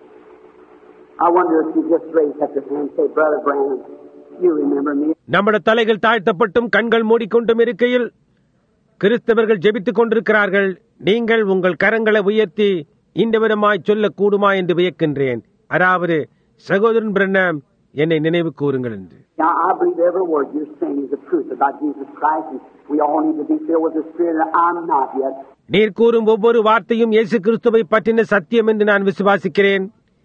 I wonder if you just raise up your hand and say, Brother Branham, you remember me. நம்முடைய தலைகள் தாழ்த்தப்பட்டும் கண்கள் மூடிக்கொண்டும் இருக்கையில் கிறிஸ்தவர்கள் ஜெபித்துக் கொண்டிருக்கிறார்கள் நீங்கள் உங்கள் கரங்களை உயர்த்தி இந்த விதமாய் சொல்லக் கூடுமா என்று வியக்கின்றேன் அதாவது சகோதரன் பிரண்ணம் என்னை நினைவு கூறுங்கள் என்று Now, I believe every word you're saying is the truth about Jesus Christ, and we all need to be filled with the Spirit, and I'm not yet. நீர் கூறும் ஒவ்வொரு வார்த்தையும் இயேசு கிறிஸ்துவை பற்றின சத்தியம் என்று நான் விசுவாசிக்கிறேன்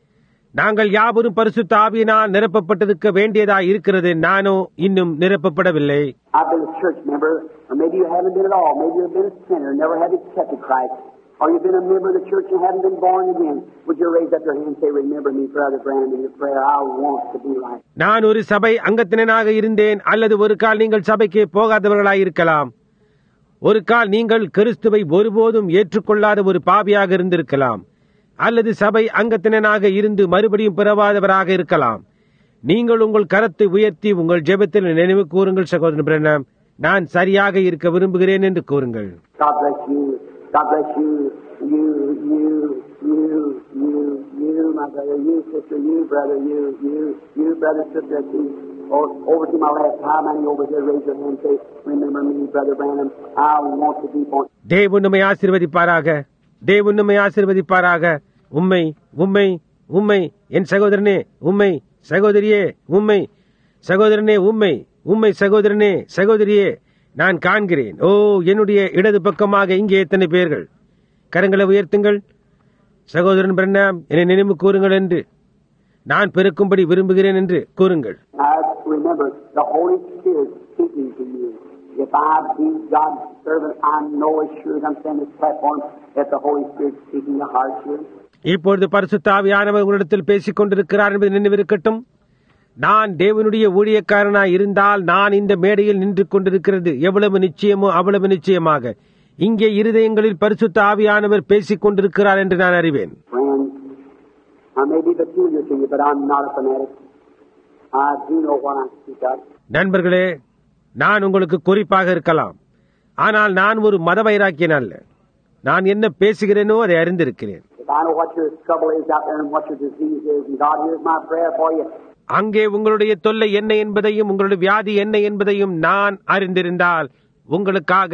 நாங்கள் யாவரும் பரிசுத்த ஆவியினால் நிரப்பப்பட்டிருக்க வேண்டியதாய் இருக்கிறது நானோ இன்னும் நிரப்பப்படவில்லை I've been a church member, or maybe you haven't been at all. Maybe you've been a sinner, never have accepted Christ. Or you've been a member of the church and haven't been born again. Would you raise up your hand and say, Remember me, Brother Branham, in your prayer? I want to be right. நான் ஒரு சபை அங்கத்தினனாக இருந்தேன் அல்லது ஒரு கால் நீங்கள் சபைக்கு போகாதவர்களாய் இருக்கலாம் ஒரு கால் நீங்கள் கிறிஸ்துவை ஒருபோதும் ஏற்றுக்கொள்ளாத ஒரு பாவியாக இருந்திருக்கலாம் அல்லது சபை அங்கத்தினனாக இருந்து மறுபடியும் பிறவாதவராக இருக்கலாம் நீங்கள் உங்கள் கரத்தை உயர்த்தி உங்கள் ஜெபத்தில் நினைவு கூறுங்கள் சகோதரன் பிரண்ணம் நான் சரியாக இருக்க விரும்புகிறேன் என்று கூறுங்கள் God bless you. God bless you. You, you, you, you, you, my brother, you, sister, you, brother, you, you, you, brother, sister, you. Or, over to my left, how many over here raise your hand and say, Remember me, Brother Branham. I want to be born. தேவன் உம்மை ஆசீர்வதிப்பாராக தேவன் உம்மை ஆசீர்வதிப்பாராக உம்மை உம்மை உம்மை என் சகோதரனே உம்மை சகோதரியே உம்மை சகோதரனே உம்மை உம்மை சகோதரனே சகோதரியே நான் காண்கிறேன் ஓ என்னுடைய இடது பக்கமாக இங்கே எத்தனை பேர்கள் கரங்களை உயர்த்துங்கள் சகோதரன் பிரண்ணாம் என்னை நினைவு கூறுங்கள் என்று நான் பெருக்கும்படி விரும்புகிறேன் என்று கூறுங்கள் Now, remember, the Holy Spirit speaking to you. If I be God's servant, I know as sure as I'm standing this platform that the Holy Spirit speaking to heart here. இப்பொழுது பரிசுத்த ஆவியானவர் உங்களிடத்தில் பேசிக் கொண்டிருக்கிறார் என்பது நினைவிருக்கட்டும் நான் தேவனுடைய ஊழியக்காரனாய் இருந்தால் நான் இந்த மேடையில் நின்று கொண்டிருக்கிறது எவ்வளவு நிச்சயமோ அவ்வளவு நிச்சயமாக இங்கே இருதயங்களில் பரிசுத்த ஆவியானவர் பேசிக் கொண்டிருக்கிறார் என்று நான் அறிவேன் Friends, I may be peculiar to you, but I'm not a fanatic. I do know what I speak of. நண்பர்களே நான் உங்களுக்கு குறிப்பாக இருக்கலாம் ஆனால் நான் ஒரு மத வைராக்கியன் அல்ல நான் என்ன பேசுகிறேனோ அதை அறிந்திருக்கிறேன் If I know what your trouble is out there and what your disease is, and God hears my prayer for you, அங்கே உங்களுடைய தொல்லை என்ன என்பதையும் உங்களுடைய வியாதி என்ன என்பதையும் நான் அறிந்திருந்தால் உங்களுக்காக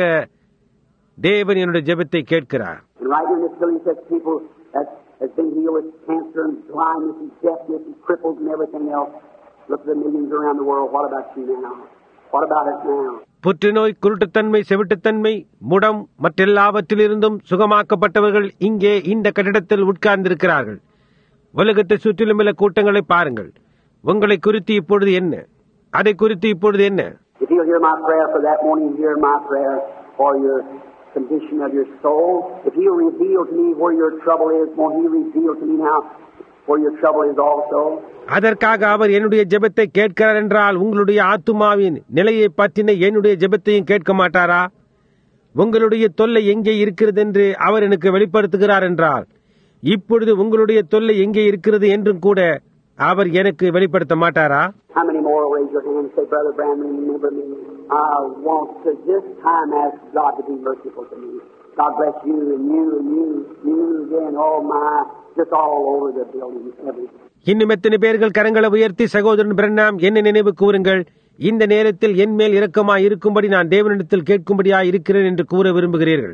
தேவன் என்னுடைய ஜெபத்தை கேட்கிறார் and right here in this building says people that has been healed with cancer and blindness and deafness and cripples and everything else. Look at the millions around the world. What about you now? What about it now? புற்றுநோய் குருட்டுத்தன்மை செவிட்டுத்தன்மை முடம் மற்றெல்லாவற்றிலிருந்தும் சுகமாக்கப்பட்டவர்கள் இங்கே இந்த கட்டிடத்தில் உட்கார்ந்திருக்கிறார்கள் உலகத்தை சுற்றிலும் உள்ள கூட்டங்களை பாருங்கள் உங்களை குறித்து இப்பொழுது என்ன அதை குறித்து இப்பொழுது என்ன If you'll hear my prayer for that morning, hear my prayer for your condition of your soul. If he'll reveal to me where your trouble is, won't he reveal to me now where your trouble is also? அதற்காக அவர் என்னுடைய ஜெபத்தை கேட்கிறார் என்றால் உங்களுடைய ஆத்துமாவின் நிலையை பற்றின என்னுடைய ஜெபத்தையும் கேட்க மாட்டாரா உங்களுடைய தொல்லை எங்கே இருக்கிறது என்று அவர் எனக்கு வெளிப்படுத்துகிறார் என்றால் இப்பொழுது உங்களுடைய தொல்லை எங்கே இருக்கிறது என்றும் கூட அவர் எனக்கு வெளிப்படுத்த மாட்டாரா How many more will raise your hand and say, Brother Bramley, remember me? I want to this time ask God to be merciful to me. God bless you and you and you, you again, oh my, just all over the building, everything. இன்னும் எத்தனை பேர்கள் கரங்களை உயர்த்தி சகோதரன் பிரண்ணாம் என்ன நினைவு கூறுங்கள் இந்த நேரத்தில் என் மேல் இரக்கமாய் இருக்கும்படி நான் தேவனிடத்தில் கேட்கும்படியாய் இருக்கிறேன் என்று கூற விரும்புகிறீர்கள்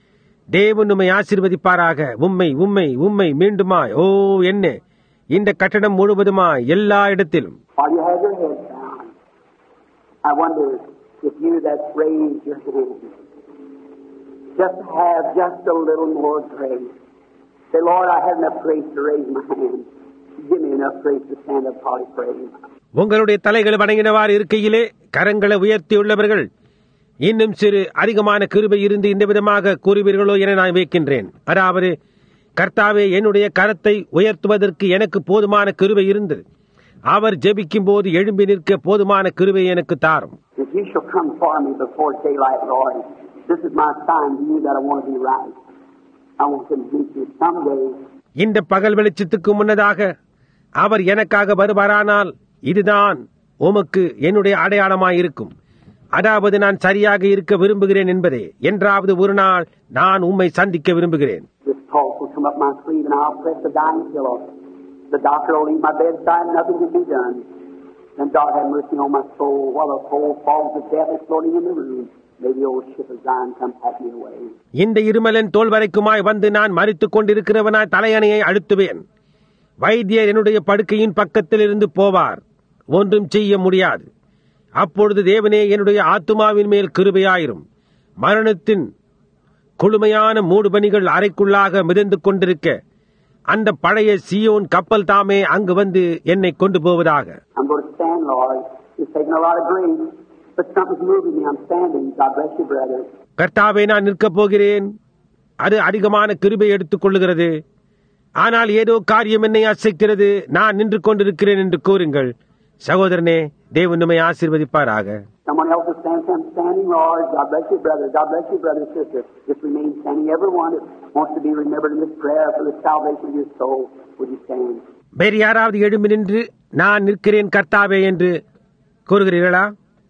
தேவன் உம்மை ஆசீர்வதிப்பாராக உம்மை உம்மை உம்மை மீண்டுமாய் ஓ என்ன இந்த கட்டடம் முழுவதுமாய் எல்லா இடத்திலும் While you have your head down, I wonder if you that raised your hand just have just a little more grace. Say, Lord, I had enough grace to raise my hand. Give me enough grace to stand up while I pray. உங்களுடைய தலைகள் வணங்கினவாறு இருக்கையிலே கரங்களை உயர்த்தியுள்ளவர்கள் இன்னும் சிறு அதிகமான கிருபை இருந்து இந்த விதமாக கூறுவீர்களோ என நான் வைக்கின்றேன் அதாவது கர்த்தாவே என்னுடைய கரத்தை உயர்த்துவதற்கு எனக்கு போதுமான கிருபை இருந்தது அவர் ஜெபிக்கும் போது எழும்பி நிற்க போதுமான கிருபை எனக்கு தாரும் If you shall come for me before daylight, Lord, this is my sign to you that I want to be right. I want to meet you someday. இந்த பகல் வெளிச்சத்துக்கு முன்னதாக அவர் எனக்காக வருவாரானால் இதுதான் உமக்கு என்னுடைய அடையாளமாயிருக்கும் அதாவது நான் சரியாக இருக்க விரும்புகிறேன் என்பதே என்றாவது ஒரு நாள் நான் உம்மை சந்திக்க விரும்புகிறேன் This pulse will come up my sleeve and I'll press the dying pillow. The doctor will leave my bedside and nothing can be done. Then God have mercy on my soul while the whole falls of death is floating in the room. May the old ship of Zion come pack me away. இந்த இருமலன் தோல் வரைக்குமாய் வந்து நான் மறித்துக் கொண்டிருக்கிறவனாய் தலையணையை அழுத்துவேன் வைத்தியர் என்னுடைய படுக்கையின் பக்கத்தில் இருந்து போவார் ஒன்றும் செய்ய முடியாது அப்பொழுது தேவனே என்னுடைய ஆத்துமாவின் மேல் கிருபையாயிரும் மரணத்தின் குளுமையான மூடுபனிகள் அறைக்குள்ளாக மிதந்து கொண்டிருக்க அந்த பழைய சியோன் கப்பல் தாமே அங்கு வந்து என்னை கொண்டு போவதாக I'm going to stand, Lord. It's taking a lot of grief, but something's moving me. I'm standing. God bless you, brother. கர்த்தாவே நான் நிற்கப் போகிறேன் அது அதிகமான கிருபை எடுத்துக் கொள்ளுகிறது ஆனால் ஏதோ காரியம் என்னை அசைக்கிறது நான் நின்று கொண்டிருக்கிறேன் என்று கூறுங்கள் சகோதரனே தேவன் உம்மை ஆசீர்வதிப்பாராக Someone else is standing. I'm standing, Lord. God bless you, brother. God bless you, brother and sister. Just remain standing. Everyone that wants to be remembered in this prayer for the salvation of your soul, would you stand? வேறு யாராவது எழும்பி நின்று நான் நிற்கிறேன் கர்த்தாவே என்று கூறுகிறீர்களா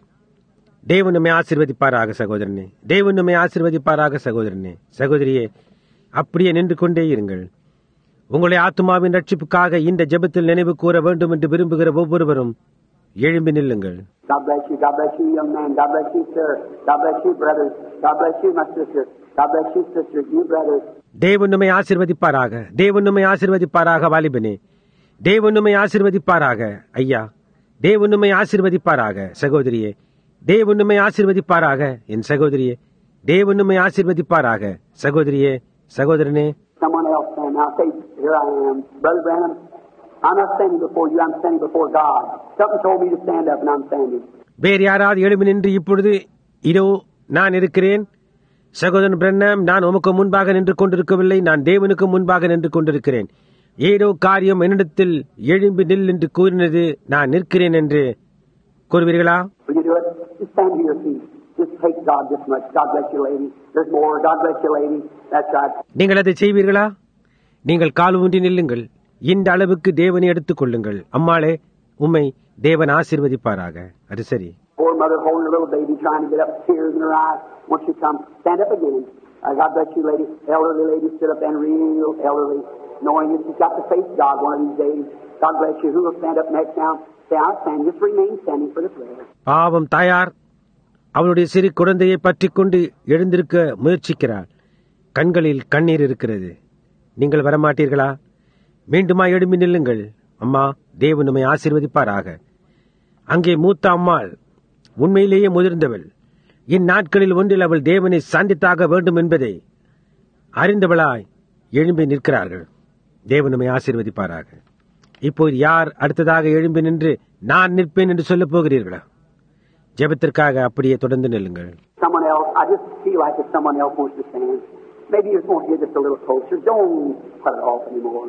தேவன் நம்மை ஆசீர்வதிப்பாராக சகோதரனே தேவன் நம்மை ஆசீர்வதிப்பாராக சகோதரனே சகோதரியே அப்படியே நின்று கொண்டே இருங்கள் உங்களுடைய ஆத்மாவின் ரட்சிப்புக்காக இந்த ஜெபத்தில் நினைவு கூற வேண்டும் என்று விரும்புகிற ஒவ்வொருவரும் எழும்பி நில்லுங்கள் God bless you. God bless you, young man. God bless you, sir. God bless you, brothers. God bless you, my sister. God bless you, sisters. You brothers. தேவன் நம்மை ஆசீர்வதிப்பாராக தேவன் நம்மை ஆசீர்வதிப்பாராக வாலிபனே தேவன் நம்மை ஆசீர்வதிப்பாராக ஐயா தேவன் நம்மை ஆசீர்வதிப்பாராக சகோதரியே தேவன் நம்மை ஆசீர்வதிப்பாராக என் சகோதரியே தேவன் நம்மை ஆசீர்வதிப்பாராக சகோதரியே சகோதரனே Someone else stand. Now say, here I am. Brother Branham, I'm not standing before you. I'm standing before God. Something told me to stand up and I'm standing. வேறு யாராவது எழும்பி நின்று இப்பொழுது இதோ நான் இருக்கிறேன் சகோதரன் பிரண்ணம் நான் உமக்கு முன்பாக நின்று கொண்டிருக்கவில்லை நான் தேவனுக்கு முன்பாக நின்று கொண்டிருக்கிறேன் ஏதோ காரியம் என்னிடத்தில் எழும்பி நில் என்று கூறினது நான் நிற்கிறேன் என்று கூறுவீர்களா Will you do it? Just stand to your feet. Just take God this much. God bless you, lady. There's more. God bless you, lady. That's right. நீங்கள் அதை செய்வீர்களா நீங்கள் கால் ஊன்றி நில்லுங்கள் இந்த அளவுக்கு தேவனை எடுத்துக் கொள்ளுங்கள் அம்மாளே உம்மை தேவன் ஆசீர்வதிப்பாராக அது சரி Poor mother holding her little baby, trying to get up, tears in her eyes. Once you come, stand up again. Uh, God bless you, lady. Elderly lady, stood up and real elderly, knowing that she's got to face God one of these days. God bless you. Who will stand up next now? Say, I'll stand. Just remain standing for the prayer. பாவம் தாயார் அவளுடைய சிறு குழந்தையை பற்றிக் கொண்டு எழுந்திருக்க முயற்சிக்கிறாள் கண்களில் கண்ணீர் இருக்கிறது நீங்கள் வரமாட்டீர்களா மீண்டுமா எழும்பி நில்லுங்கள் அம்மா தேவன் நம்மை ஆசீர்வதிப்பாராக அங்கே மூத்த அம்மாள் உண்மையிலேயே முதிர்ந்தவள் இந்நாட்களில் ஒன்றில் அவள் தேவனை சந்தித்தாக வேண்டும் என்பதை அறிந்தவளாய் எழும்பி நிற்கிறார்கள் தேவன் நம்மை ஆசீர்வதிப்பாராக இப்போது யார் அடுத்ததாக எழும்பி நின்று நான் நிற்பேன் என்று சொல்லப் போகிறீர்களா ஜெபத்திற்காக அப்படியே தொடர்ந்து நில்லுங்கள் Someone else, I just feel like if someone else wants to stand, maybe you just want to get just a little closer. Don't put it off anymore.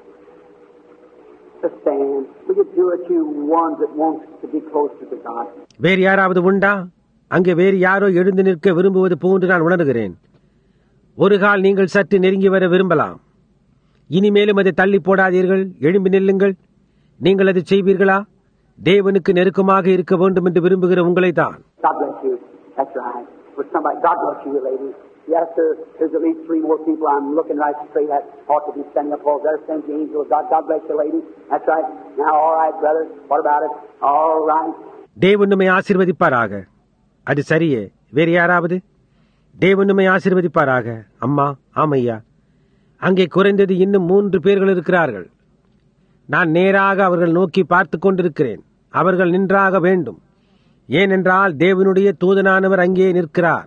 Just stand. We could do it, you ones that wants to be closer to God. வேறு யாராவது உண்டா அங்கே வேறு யாரோ எழுந்து நிற்க விரும்புவது போன்று நான் உணர்கிறேன் ஒரு கால் நீங்கள் சற்று நெருங்கி வர விரும்பலாம் இனிமேலும் அதை தள்ளி போடாதீர்கள் எழும்பி நில்லுங்கள் நீங்கள் அதை செய்வீர்களா தேவனுக்கு நெருக்கமாக இருக்க வேண்டும் என்று விரும்புகிற உங்களை தான் God bless you. That's right. For somebody, God bless you, lady. Yes, sir. There's at least three more people I'm looking right straight at ought to be standing up. Oh, there stands the angel of God. God bless you, lady. That's right. Now, all right, brother. What about it? All right. தேவன் நம்மை ஆசீர்வதிப்பாராக அது சரியே வேறு யாராவது தேவன் நம்மை ஆசீர்வதிப்பாராக அம்மா ஆமையா அங்கே குறைந்தது இன்னும் மூன்று பேர்கள் இருக்கிறார்கள் நான் நேராக அவர்கள் நோக்கி பார்த்து கொண்டிருக்கிறேன் அவர்கள் நின்றாக வேண்டும் ஏனென்றால் தேவனுடைய தூதனானவர் அங்கே நிற்கிறார்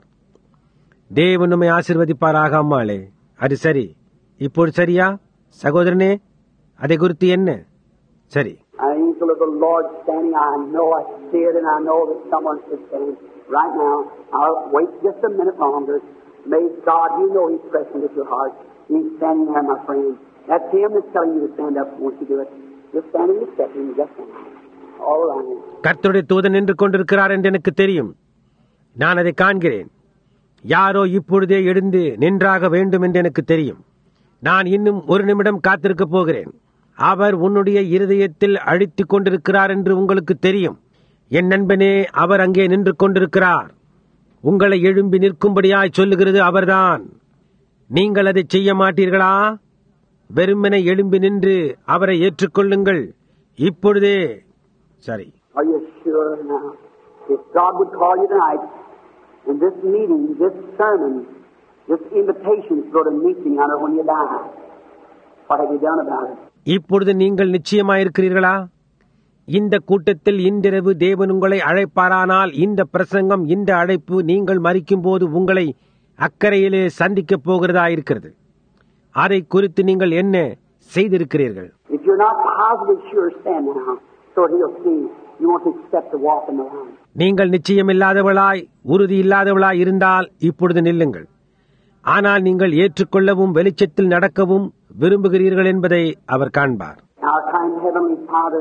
தேவன் நம்மை ஆசீர்வதிப்பாராக அம்மாளே அது சரி இப்போது சரியா சகோதரனே அதை குறித்து என்ன சரி An angel of the Lord standing. I know I see it, and I know that someone is standing right now. I'll wait just a minute longer. May God, you know He's pressing at your heart. He's standing there, my friend. That's Him that's telling you to stand up once you do it. Just standing and accepting, just now. All right. கர்த்தருடைய தூதன் நின்று கொண்டிருக்கிறார் என்று எனக்கு தெரியும் நான் அதை காண்கிறேன் யாரோ இப்பொழுதே எழுந்து நின்றாக வேண்டும் என்று எனக்கு தெரியும் நான் இன்னும் ஒரு நிமிடம் காத்திருக்கப் போகிறேன் அவர் உன்னுடைய இருதயத்தில் அழித்துக் கொண்டிருக்கிறார் என்று உங்களுக்கு தெரியும் என் நண்பனே அவர் அங்கே நின்று கொண்டிருக்கிறார் உங்களை எழும்பி நிற்கும்படியாய் சொல்லுகிறது அவர்தான் நீங்கள் அதை செய்ய மாட்டீர்களா வெறுமனை எழும்பி நின்று அவரை ஏற்றுக்கொள்ளுங்கள் இப்பொழுதே சரி Are you sure now? If God would call you tonight, in this meeting, this sermon, this invitation to go to meeting on her when you die, what have you done about it? இப்பொழுது நீங்கள் நிச்சயமாயிருக்கிறீர்களா இந்த கூட்டத்தில் இன்றிரவு தேவன் உங்களை அழைப்பாரானால் இந்த பிரசங்கம் இந்த அழைப்பு நீங்கள் மறிக்கும் போது உங்களை அக்கறையிலே சந்திக்கப் போகிறதா இருக்கிறது அதை குறித்து நீங்கள் என்ன செய்திருக்கிறீர்கள் If you're not positive sure, stand now. So he'll see you want to accept the walk in the line. நீங்கள் நிச்சயமில்லாதவளாய் உறுதி இல்லாதவளாய் இருந்தால் இப்பொழுது நில்லுங்கள் ஆனால் நீங்கள் ஏற்றுக்கொள்ளவும் வெளிச்சத்தில் நடக்கவும் விரும்புகிறீர்கள் என்பதை அவர் காண்பார் Our kind Heavenly Father,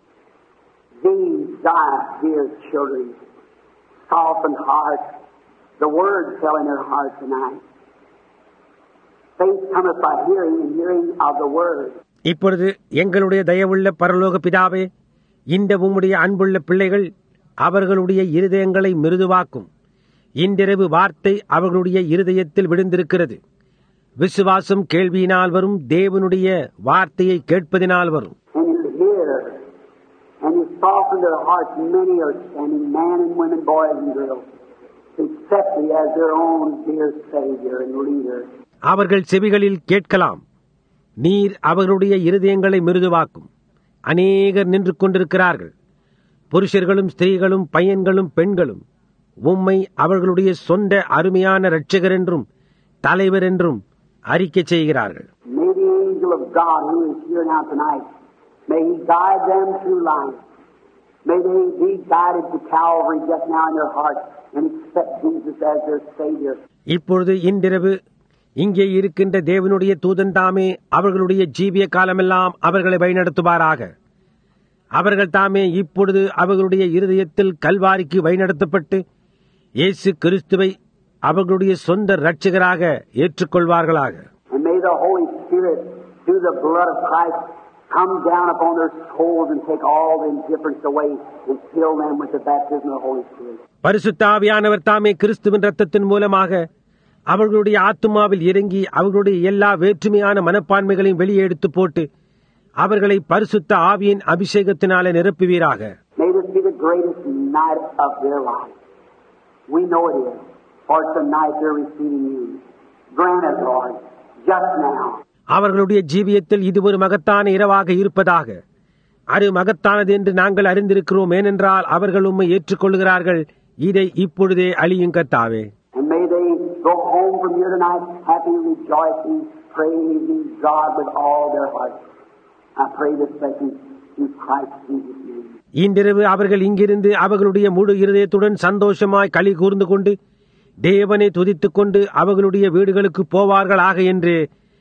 these thy dear children, softened hearts, the word fell in their heart tonight. Faith cometh by hearing, and hearing of the word. இப்பொழுது எங்களுடைய தயவுள்ள பரலோக பிதாவே இந்த உம்முடைய அன்புள்ள பிள்ளைகள் அவர்களுடைய இருதயங்களை மிருதுவாக்கும் இன்றிரவு வார்த்தை அவர்களுடைய இருதயத்தில் விழுந்திருக்கிறது விசுவாசம் கேள்வியினால் வரும் தேவனுடைய வார்த்தையை கேட்பதினால் வரும் And you hear, and you soften their hearts. Many are standing, men and women, boys and girls, to accept thee as their own dear Savior and leader. அவர்கள் செவிகளில் கேட்கலாம் நீர் அவர்களுடைய இருதயங்களை மிருதுவாக்கும் அநேகர் நின்று கொண்டிருக்கிறார்கள் புருஷர்களும் ஸ்திரீகளும் பையன்களும் பெண்களும் உம்மை அவர்களுடைய சொந்த அருமையான இரட்சகர் என்றும் தலைவர் என்றும் அறிக்கை செய்கிறார்கள் May the angel of God who is here now tonight, may he guide them through life. May they be guided to Calvary just now in their hearts and accept Jesus as their Savior. இப்பொழுது இன்றிரவு இங்கே இருக்கின்ற தேவனுடைய தூதன் தாமே அவர்களுடைய ஜீவிய காலமெல்லாம் அவர்களை வழிநடத்துவாராக அவர்கள் தாமே இப்பொழுது அவர்களுடைய இருதயத்தில் கல்வாரிக்கு வழிநடத்தப்பட்டு இயேசு கிறிஸ்துவை அவர்களுடைய சொந்த இரட்சகராக ஏற்றுக்கொள்வார்களாக And may the Holy Spirit, through the blood of Christ, come down upon their souls and take all the indifference away and fill them with the baptism of the Holy Spirit. பரிசுத்த ஆவியானவர் தாமே கிறிஸ்துவின் ரத்தத்தின் மூலமாக அவர்களுடைய ஆத்துமாவில் இறங்கி அவர்களுடைய எல்லா வேற்றுமையான மனப்பான்மைகளையும் வெளியே எடுத்து போட்டு அவர்களை பரிசுத்த ஆவியின் அபிஷேகத்தினாலே நிரப்புவீராக May this be the greatest night of their life. We know it is, for it's the night they're receiving you. Grant it, Lord, just now. அவர்களுடைய ஜீவியத்தில் இது ஒரு மகத்தான இரவாக இருப்பதாக அது மகத்தானது என்று நாங்கள் அறிந்திருக்கிறோம் ஏனென்றால் அவர்கள் உம்மை ஏற்றுக்கொள்கிறார்கள் இதை இப்பொழுதே அழியும் கர்த்தாவே And may they go home from here tonight happy, rejoicing, praising God with all their hearts. I pray this blessing through Christ Jesus' name. இன்றிரவு அவர்கள் இங்கிருந்து அவர்களுடைய முழு இருதயத்துடன் சந்தோஷமாய் களி கூர்ந்து கொண்டு தேவனை துதித்துக் கொண்டு அவர்களுடைய வீடுகளுக்கு போவார்களாக என்று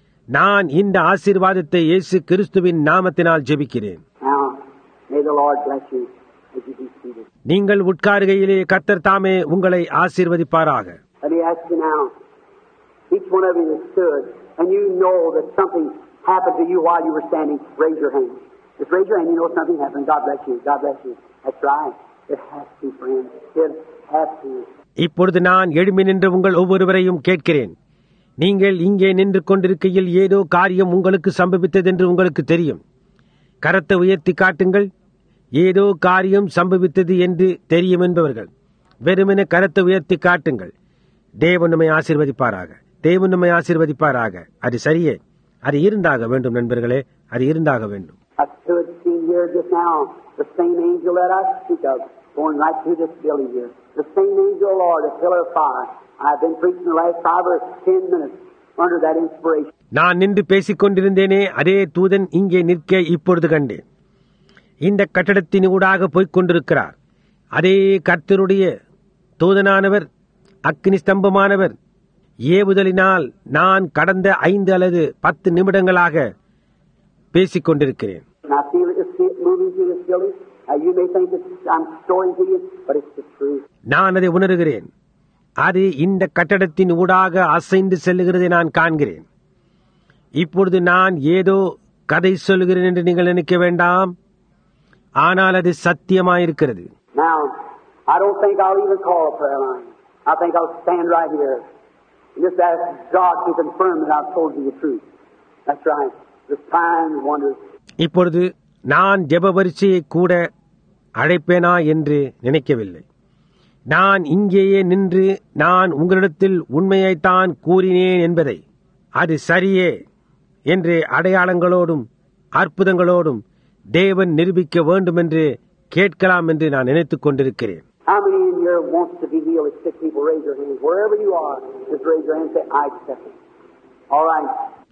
நான் இந்த ஆசீர்வாதத்தை இயேசு கிறிஸ்துவின் நாமத்தினால் ஜெபிக்கிறேன் Now, may the Lord bless you as you be seated. நீங்கள் உட்காருகையிலே கர்த்தர் தாமே உங்களை ஆசீர்வதிப்பாராக Let me ask you now, each one of you that stood, and you know that something happened to you while you were standing, raise your hand. Just raise your hand, you know something happened. God bless you. God bless you. That's right. It has to, friends. It has to. இப்பொழுது நான் எழும்பி நின்று உங்கள் ஒவ்வொருவரையும் கேட்கிறேன் நீங்கள் இங்கே நின்று கொண்டிருக்கையில் ஏதோ காரியம் உங்களுக்கு சம்பவித்ததென்று உங்களுக்கு தெரியும் கரத்தை உயர்த்தி காட்டுங்கள் ஏதோ காரியம் சம்பவித்தது என்று தெரியும் என்பவர்கள் வெறுமென கரத்தை உயர்த்தி காட்டுங்கள் தேவன் நம்மை ஆசீர்வதிப்பாராக தேவன் நம்மை ஆசீர்வதிப்பாராக அது சரியே அது இருந்தாக வேண்டும் நண்பர்களே அது இருந்தாக வேண்டும் I stood seen here just now, the same angel that I speak of, going right through this building here. The same angel, Lord, a pillar of fire. I've been preaching the last five or ten minutes under that inspiration. நான் நின்று பேசிக் கொண்டிருந்தேனே அதே தூதன் இங்கே நிற்க இப்பொழுது கண்டேன் இந்த கட்டடத்தின் ஊடாக போய்க் கொண்டிருக்கிறார் அதே கர்த்தருடைய தூதனானவர் அக்னி ஸ்தம்பமானவர் ஏவுதலினால் நான் கடந்த ஐந்து அல்லது பத்து நிமிடங்களாக பேசிக் கொண்டிருக்கிறேன் And I feel it, see it moving through this building. Now, you may think that I'm storing to you, but it's the truth. நான் அதை உணர்கிறேன் அது இந்த கட்டடத்தின் ஊடாக அசைந்து செல்லுகிறதை நான் காண்கிறேன் இப்பொழுது நான் ஏதோ கதை சொல்கிறேன் என்று நீங்கள் நினைக்க வேண்டாம் ஆனால் அது சத்தியமாயிருக்கிறது Now, I don't think I'll even call a prayer line. I think I'll stand right here and just ask God to confirm that I've told you the truth. That's right. The signs, wonders. இப்பொழுது நான் ஜெப வரிசையை கூட அழைப்பேனா என்று நினைக்கவில்லை நான் இங்கேயே நின்று நான் உங்களிடத்தில் உண்மையைத்தான் கூறினேன் என்பதை அது சரியே என்று அடையாளங்களோடும் அற்புதங்களோடும் தேவன் நிரூபிக்க வேண்டும் என்று கேட்கலாம் என்று நான் நினைத்துக் கொண்டிருக்கிறேன் How many in here wants to be healed? If six people raise their hands. Wherever you are, just raise your hand and say, I accept it. All right.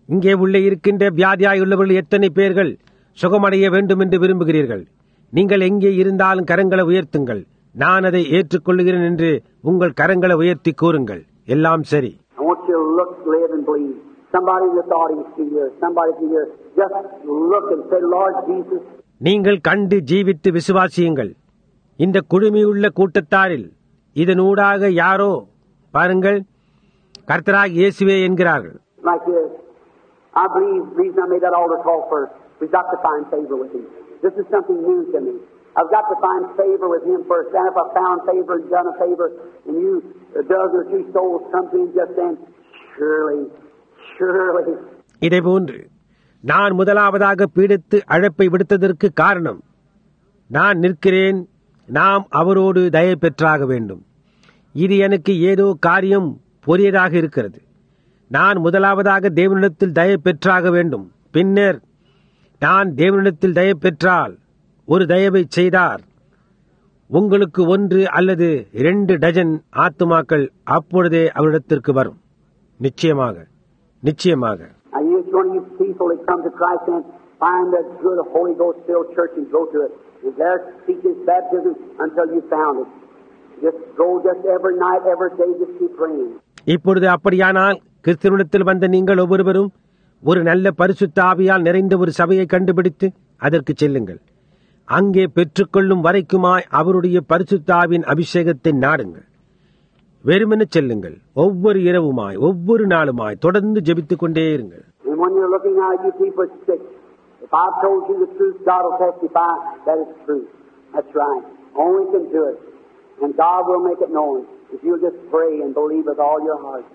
இங்கே உள்ளே இருக்கின்ற வியாதியாயுள்ளவர்கள் எத்தனை பேர்கள் சுகமடைய வேண்டும் என்று விரும்புகிறீர்கள் நீங்கள் எங்கே இருந்தாலும் கரங்களை உயர்த்துங்கள் நான் அதை ஏற்றுக்கொள்கிறேன் என்று உங்கள் கரங்களை உயர்த்தி கூறுங்கள் எல்லாம் சரி I want you to look, live, and believe. Somebody in this audience can hear. Somebody can hear. Just look and say, Lord Jesus, நீங்கள் கண்டு ஜீவித்து விசுவாசியுங்கள் இந்த குழுமியுள்ள கூட்டத்தாரில் இதனூடாக யாரோ பாருங்கள் கர்த்தராக இயேசுவே என்கிறார்கள் like this. I believe, the reason I made that altar call first, we've got to find favor with Him. This is something new to me. I've got to find favor with Him first. And if I found favor and done a favor, and you, a dozen or two souls come to Him just then, surely, surely, இதேபோன்று நான் முதலாவதாக பீடித்து அழைப்பை விடுத்ததற்கு காரணம் நான் நிற்கிறேன் நாம் அவரோடு தயை பெற்றாக வேண்டும் இது எனக்கு ஏதோ காரியம் பொரியதாக இருக்கிறது நான் முதலாவதாக தேவனிடத்தில் தயை பெற்றாக வேண்டும் பின்னர் நான் தேவனிடத்தில் தயை பெற்றால் ஒரு தயவை செய்தார் உங்களுக்கு ஒன்று அல்லது இரண்டு டஜன் ஆத்துமாக்கள் அப்பொழுதே அவரிடத்திற்கு வரும் நிச்சயமாக நிச்சயமாக Now, you, it's one of you people that come to Christ and find a good Holy Ghost filled church and go to it. And there seek His baptism until you found it. Just go just every night, every day, just keep praying. இப்பொழுது அப்படியானால் கிறிஸ்துவனிடத்தில் வந்த நீங்கள் ஒவ்வொருவரும் ஒரு நல்ல பரிசுத்த ஆவியால் நிறைந்த ஒரு சபையை கண்டுபிடித்து அதற்கு செல்லுங்கள் அங்கே பெற்றுக்கொள்ளும் வரைக்குமாய் அவருடைய பரிசுத்த ஆவியின் அபிஷேகத்தை நாடுங்கள் வெறுமென செல்லுங்கள் ஒவ்வொரு இரவுமாய் ஒவ்வொரு நாளுமாய் தொடர்ந்து ஜெபித்துக் கொண்டே இருங்கள் And when you're looking out at you people that's sick, if I've told you the truth, God will testify that it's true. That's right. Only can do it. And God will make it known if you'll just pray and believe with all your heart.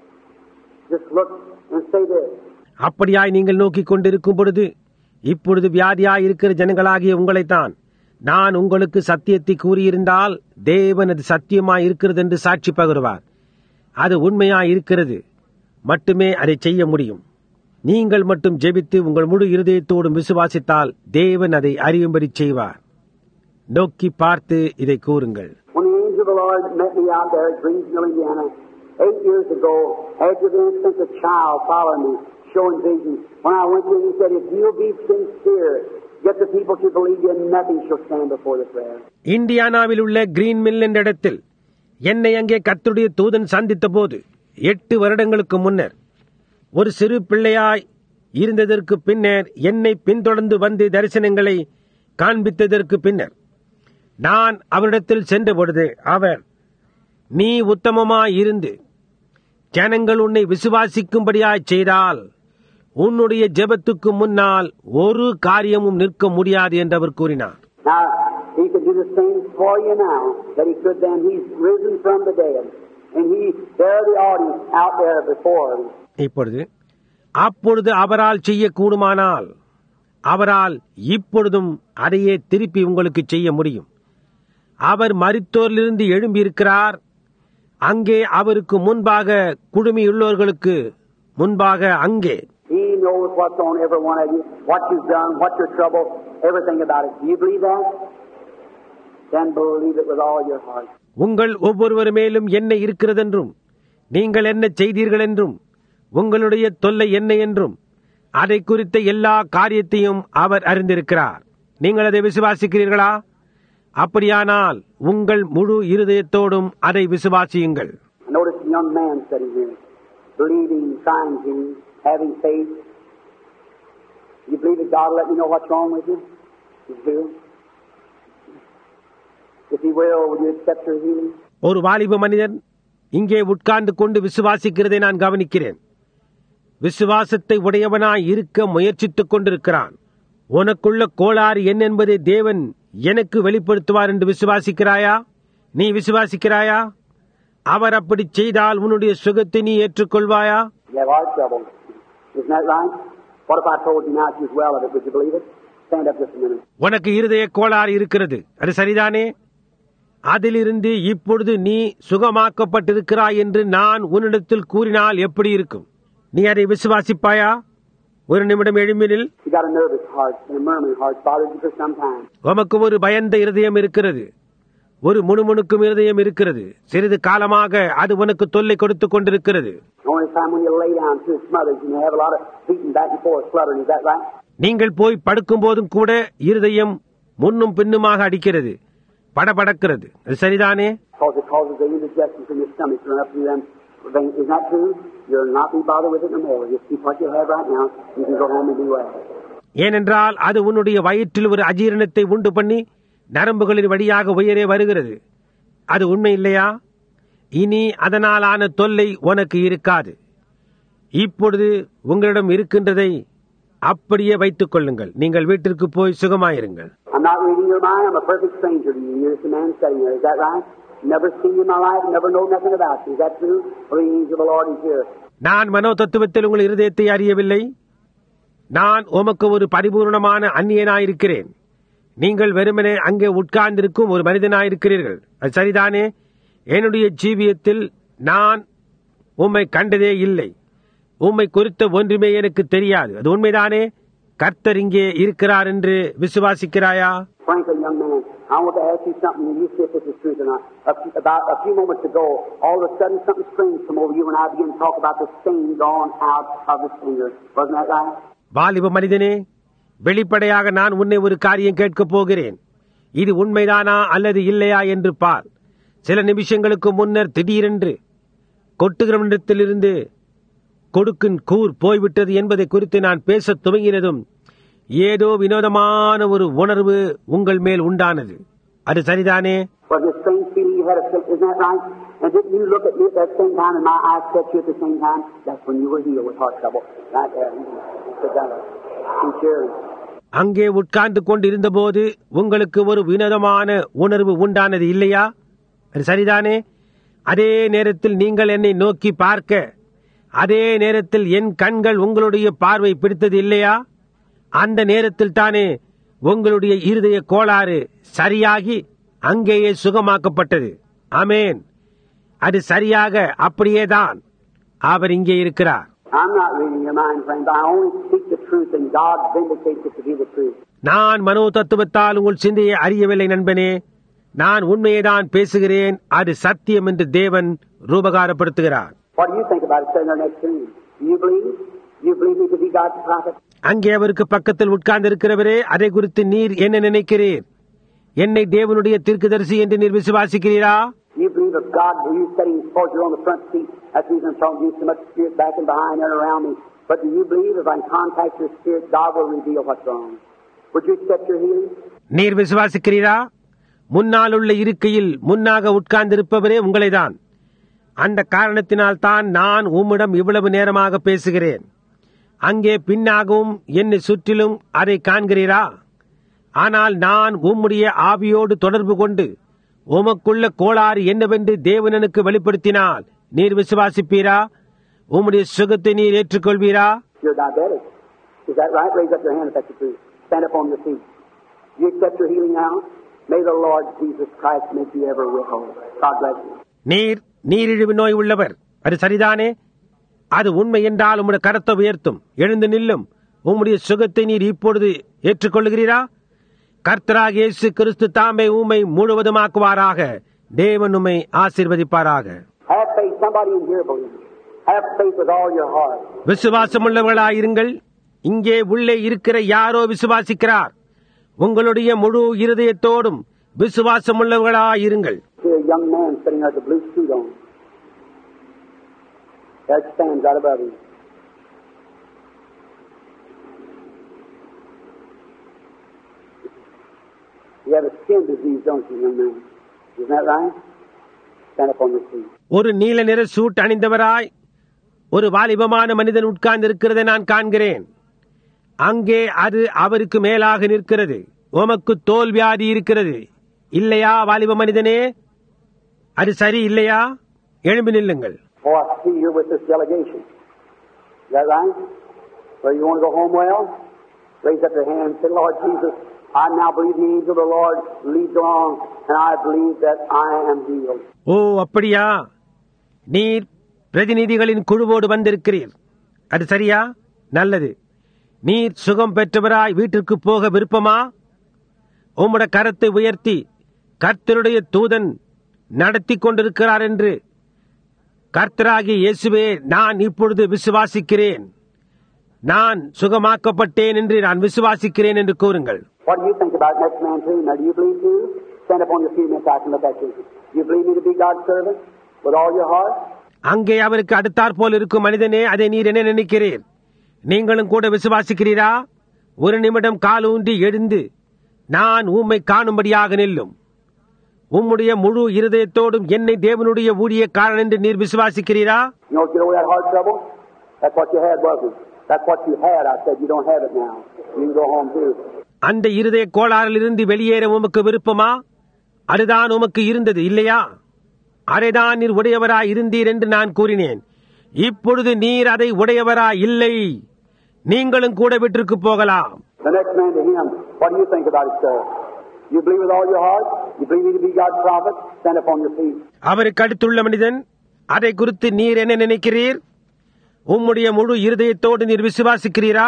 Just look and say this. அப்படியாய் நீங்கள் நோக்கிக் கொண்டிருக்கும் பொழுது இப்பொழுது வியாதியாய் இருக்கிற ஜனங்களாகிய உங்களைத்தான் நான் உங்களுக்கு சத்தியத்தை கூறியிருந்தால் தேவன் அது சத்தியமாய் இருக்கிறது என்று சாட்சி பகருவார் அது உண்மையாய் இருக்கிறது மட்டுமே அதை செய்ய முடியும் நீங்கள் மட்டும் ஜெபித்து உங்கள் முழு இருதயத்தோடும் விசுவாசித்தால் தேவன் அதை அறியும்படி செய்வார் நோக்கி பார்த்து இதை கூறுங்கள் When the angel of the Lord met me out there at Greensville, Indiana, eight years ago, after the instance a child following me, showing visions, when I went to him, he said, If you'll be sincere, get the people to believe you, nothing shall stand before the prayer. இந்தியானாவில் உள்ள கிரீன் மில் என்ற இடத்தில் என்னை அங்கே கர்த்தருடைய தூதன் சந்தித்த போது எட்டு வருடங்களுக்கு முன்னர் ஒரு சிறு பிள்ளையாய் இருந்ததற்கு பின்னர் என்னை பின்தொடர்ந்து வந்து தரிசனங்களை காண்பித்ததற்கு பின்னர் நான் அவரிடத்தில் சென்ற பொழுது அவர் நீ உத்தமமாய் இருந்து ஜனங்கள் உன்னை விசுவாசிக்கும்படியாய் செய்தால் உன்னுடைய ஜெபத்துக்கு முன்னால் ஒரு காரியமும் நிற்க முடியாது என்று அவர் கூறினார் Now, he can do the same for you now that he could then. He's risen from the dead. And he, there the audience out there before him. இப்பொழுது அப்பொழுது அவரால் செய்யக்கூடுமானால் அவரால் இப்பொழுதும் அதையே திருப்பி உங்களுக்கு செய்ய முடியும் அவர் மரித்தோரிலிருந்து எழும்பியிருக்கிறார் அங்கே அவருக்கு முன்பாக குடுமியுள்ளோர்களுக்கு முன்பாக அங்கே He knows what's on every one of you, what you've done, what your trouble, everything about it. Do you believe that? Then believe it with all your heart. உங்கள் ஒவ்வொருவர் மேலும் என்ன இருக்கிறதென்றும் நீங்கள் என்ன செய்தீர்கள் என்றும் உங்களுடைய தொல்லை என்ன என்றும் அதை குறித்த எல்லா காரியத்தையும் அவர் அறிந்திருக்கிறார் நீங்கள் அதை விசுவாசிக்கிறீர்களா அப்படியானால் உங்கள் முழு இருதயத்தோடும் அதை விசுவாசியுங்கள் I noticed a young man sitting here, believing, trying to, having faith. You believe that God will let me know what's wrong with you? If you do. If He will, will you accept your healing? ஒரு வாலிப மனிதன் இங்கே உட்கார்ந்து கொண்டு விசுவாசிக்கிறதை நான் கவனிக்கிறேன் விசுவாசத்தை உடையவனாய் இருக்க முயற்சித்துக் கொண்டிருக்கிறான் உனக்குள்ள கோளாறு என்ன என்பதை தேவன் எனக்கு வெளிப்படுத்துவார் என்று விசுவாசிக்கிறாயா நீ விசுவாசிக்கிறாயா அவர் அப்படி செய்தால் உன்னுடைய சுகத்தை நீ ஏற்றுக்கொள்வாயா You have heart trouble. Isn't that right? What if I told you now that you're well of it? Would you believe it? Stand up just a minute. உனக்கு இருதய கோளாறு இருக்கிறது அது சரிதானே அதிலிருந்து இப்பொழுது நீ சுகமாக்கப்பட்டிருக்கிறாய் என்று நான் உன்னிடத்தில் கூறினால் எப்படி இருக்கும் நீ அதை விசுவாசிப்பாயா ஒரு நிமிடம் எழும்பினில் You got a nervous heart and a murmuring heart, bothered you for some time. உமக்கு ஒரு பயந்த இருதயம் இருக்கிறது ஒரு முணுமுணுக்கும் இருதயம் இருக்கிறது சிறிது காலமாக அது உனக்கு தொல்லை கொடுத்துக் கொண்டிருக்கிறது The only time when you lay down to its mothers and you have a lot of beating back and forth, fluttering, is that right? நீங்கள் போய் படுக்கும் போதும் கூட இருதயம் முன்னும் பின்னுமாக அடிக்கிறது படபடக்கிறது அது சரிதானே Because it causes the indigestion in your stomach to run up through them veins. Isn't that true? You'll not be bothered with it no more. Just keep what you have right now. You can go home and do well. ஏனென்றால் அது உன்னுடைய வயிற்றில் ஒரு அஜீரணத்தை உண்டு பண்ணி நரம்புகளின் வழியாக உயரே வருகிறது அது உண்மை இல்லையா இனி அதனாலான தொல்லை உனக்கு இருக்காது இப்பொழுது உங்களிடம் இருக்கின்றதை அப்படியே வைத்துக் கொள்ளுங்கள் நீங்கள் வீட்டிற்கு போய் சுகமாயிருங்கள் I'm not reading your mind. I'm a perfect stranger to you. You're just a man sitting there. Is that right? Never seen you in my life. Never know nothing about you. Is that true? Well, the angel of the Lord is here. நான் மனோ தத்துவத்தில் உங்கள் இருதயத்தை அறியவில்லை நான் உமக்கு ஒரு பரிபூர்ணமான அந்நியனாயிருக்கிறேன் நீங்கள் வெறுமனே அங்கே உட்கார்ந்திருக்கும் ஒரு மனிதனாயிருக்கிறீர்கள் அது சரிதானே என்னுடைய ஜீவியத்தில் நான் உம்மை கண்டதே இல்லை உம்மை குறித்த ஒன்றுமே எனக்கு தெரியாது அது உண்மைதானே கர்த்தர் இங்கே இருக்கிறார் என்று விசுவாசிக்கிறாயா Frankly, young man, I want to ask you something, and you see if this is true or not. A few, about a few moments ago, all of a sudden something strange come over you, and I began to talk about the stain gone out of his finger. Wasn't that right? வாலிப மனிதனே வெளிப்படையாக நான் உன்னை ஒரு காரியம் கேட்கப் போகிறேன் இது உண்மைதானா அல்லது இல்லையா என்று பார் சில நிமிஷங்களுக்கு முன்னர் திடீரென்று கொட்டுகிறவனிடத்திலிருந்து கொடுக்கின் கூர் போய்விட்டது என்பதை குறித்து நான் பேசத் துவங்கினதும் ஏதோ வினோதமான ஒரு உணர்வு உங்கள் மேல் உண்டானது அது சரிதானே Was this same feeling you had a sick, isn't that right? And didn't you look at me at that same time and my eyes set you at the same time? That's when you were healed with heart trouble. Right there. Sit down. Sincerely. அங்கே உட்கார்ந்து கொண்டிருந்தபோது உங்களுக்கு ஒரு வினோதமான உணர்வு உண்டானது இல்லையா அது சரிதானே அதே நேரத்தில் நீங்கள் என்னை நோக்கி பார்க்க அதே நேரத்தில் என் கண்கள் உங்களுடைய பார்வை பிடித்தது இல்லையா அந்த நேரத்தில் தானே உங்களுடைய இருதய கோளாறு சரியாகி அங்கேயே சுகமாக்கப்பட்டது ஆமேன் அது சரியாக அப்படியேதான் அவர் இங்கே இருக்கிறார் I'm not reading your mind, friends. I only speak the truth, and God vindicates it to be the truth. நான் மனோ தத்துவத்தால் உங்கள் சிந்தையை அறியவில்லை நண்பனே நான் உண்மையை தான் பேசுகிறேன் அது சத்தியம் என்று தேவன் ரூபகாரப்படுத்துகிறார் What do you think about it sitting there next to me? Do you believe it? Do you believe me to be God's prophet? அங்கே அவருக்கு பக்கத்தில் உட்கார்ந்து இருக்கிறவரே அதை குறித்து நீர் என்ன நினைக்கிறீர் என்னை தேவனுடைய தீர்க்கதரிசி என்று நீர் விசுவாசிக்கிறீரா Do you believe if God, you sitting towards you on the front seat, that's the reason I'm talking to you so much spirit back and behind and around me. But do you believe if I contact your spirit, God will reveal what's wrong? Would you accept your healing? நீர் விசுவாசிக்கிறீரா முன்னால் உள்ள இருக்கையில் முன்னாக உட்கார்ந்திருப்பவரே உங்களைதான் அந்த காரணத்தினால் தான் நான் உம்மிடம் இவ்வளவு நேரமாக பேசுகிறேன் அங்கே பின்னாகவும் என்னை சுற்றிலும் அதை காண்கிறீரா ஆனால் நான் உம்முடைய ஆவியோடு தொடர்பு கொண்டு உமக்குள்ள கோளாறு என்னவென்று தேவனனுக்கு வெளிப்படுத்தினால் நீர் விசுவாசிப்பீரா உம்முடைய சுகத்தை நீர் ஏற்றுக்கொள்வீரா You're diabetic. Is that right? Raise up your hand if that's the truth. Stand up on your feet. You accept your healing now? May the Lord Jesus Christ make you ever whole. God bless you. நீர் நீரிழிவு நோய் உள்ளவர் அது சரிதானே அது உண்மை என்றால் உம்முடைய கரத்தை உயர்த்தும் எழுந்து நில்லும் உம்முடைய சுகத்தை நீர் இப்பொழுது ஏற்றுக்கொள்கிறீரா கர்த்தராக இயேசு கிறிஸ்து தாமே உம்மை முழுவதுமாக்குவாராக தேவன் உம்மை ஆசீர்வதிப்பாராக Have faith. Somebody in here believes. Have faith with all your heart. விசுவாசமுள்ளவர்களாயிருங்கள் இங்கே உள்ளே இருக்கிற யாரோ விசுவாசிக்கிறார் உங்களுடைய முழு இருதயத்தோடும் விசுவாசமுள்ளவர்களாயிருங்கள் See a young man sitting there with a blue suit on. There it stands right above him. You have a skin disease, don't you, young man? Isn't that right? Stand up on your feet. ஒரு நீல நிற சூட் அணிந்தவராய் ஒரு வாலிபமான மனிதன் உட்கார்ந்து இருக்கிறதை நான் காண்கிறேன் அங்கே அது அவருக்கு மேலாக நிற்கிறது உமக்கு தோல் வியாதி இருக்கிறது இல்லையா வாலிப மனிதனே அது சரி இல்லையா எழும்பி நில்லுங்கள் Oh, I see you're with this delegation. Is that right? Well, you want to go home well? Raise up your hand and say, Lord Jesus, I now believe the angel of the Lord leads along, and I believe that I am healed. ஓ அப்படியா நீர் பிரதிநிதிகளின் குழுவோடு வந்திருக்கிறீர் அது சரியா நல்லது நீர் சுகம் பெற்றவராய் வீட்டிற்கு போக விருப்பமா உம்முடைய கரத்தை உயர்த்தி கர்த்தருடைய தூதன் நடத்தி கொண்டிருக்கிறார் என்று கர்த்தராகிய இயேசுவே நான் இப்பொழுது விசுவாசிக்கிறேன் நான் சுகமாக்கப்பட்டேன் என்று நான் விசுவாசிக்கிறேன் என்று கூறுங்கள் What do you think about next man too? Now, do you believe too? Stand up on your feet and I can look at you. You believe me to be God's servant with all your heart? அங்கே அவருக்கு அடுத்தாற்போல் இருக்கும் மனிதனே அதை நீர் என்ன நினைக்கிறீர் நீங்களும் கூட விசுவாசிக்கிறீரா ஒரு நிமிடம் கால் ஊன்றி எழுந்து நான் உம்மை காணும்படியாக நில்லும் உம்முடைய முழு இருதயத்தோடும் என்னை தேவனுடைய ஊழியக்காரன் என்று நீர் விசுவாசிக்கிறீரா You know, get over that heart trouble? That's what you had, wasn't it? That's what you had. I said you don't have it now. You can go home too. அந்த இருதய கோளாறிலிருந்து வெளியேற உமக்கு விருப்பமா அதுதான் உமக்கு இருந்தது இல்லையா அதைதான் நீர் உடையவராய் இருந்தீர் என்று நான் கூறினேன் இப்பொழுது நீர் அதை உடையவராய் இல்லை நீங்களும் கூட வீட்டிற்கு போகலாம் The next man to him, what do you think about it, sir? You believe with all your heart? You believe me to be God's prophet? Stand up on your feet. அவருக்கு அடுத்துள்ள மனிதன் அதை குறித்து நீர் என்ன நினைக்கிறீர் உம்முடைய முழு இருதயத்தோடு நீர் விசுவாசிக்கிறீரா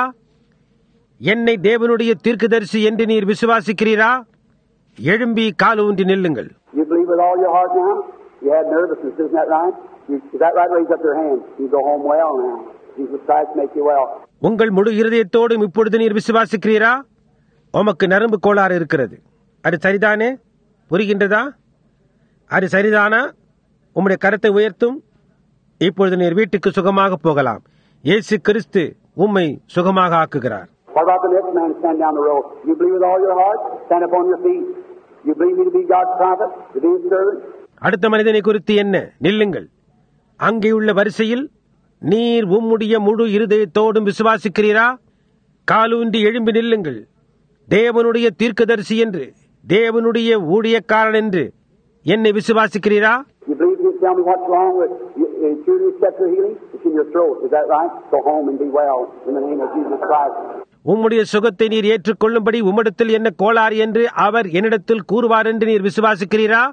என்னை தேவனுடைய தீர்க்கதரிசி என்று நீர் விசுவாசிக்கிறீரா எழும்பி கால் ஊன்றி நில்லுங்கள் You believe with all your heart now? You had nervousness, isn't that right? You, is that right? Raise up your hand. You go home well now. Jesus Christ make you well. உங்கள் முழு இருதயத்தோடும் இப்பொழுது நீர் விசுவாசிக்கிறீரா உமக்கு நரம்பு கோளாறு இருக்கிறது அது சரிதானே புரிகின்றதா அது சரிதானா உம்முடைய கரத்தை உயர்த்தும் இப்பொழுது நீர் வீட்டுக்கு சுகமாக போகலாம் இயேசு கிறிஸ்து உம்மை சுகமாக ஆக்குகிறார் What about the next man stand down the road? You believe with all your heart? Stand up on your feet. You believe me to be God's prophet, to be His servant? அடுத்த மனிதனை குறித்து என்ன நில்லுங்கள் அங்கே உள்ள வரிசையில் நீர் உம்முடைய முழு இருதயத்தோடும் விசுவாசிக்கிறீரா காலூன்றி எழும்பி நில்லுங்கள் தேவனுடைய தீர்க்கதரிசி என்று தேவனுடைய ஊழியக்காரன் என்று என்னை விசுவாசிக்கிறீரா You believe you tell me what's wrong with you, is your receptor healing? It's in your throat. Is that right? Go home and be well in the name of Jesus Christ. உம்முடைய சுகத்தை நீர் ஏற்றுக்கொள்ளும்படி உம்மிடத்தில் என்ன கோளாறு என்று அவர் என்னிடத்தில் கூறுவார் என்று நீர் விசுவாசிக்கிறீரா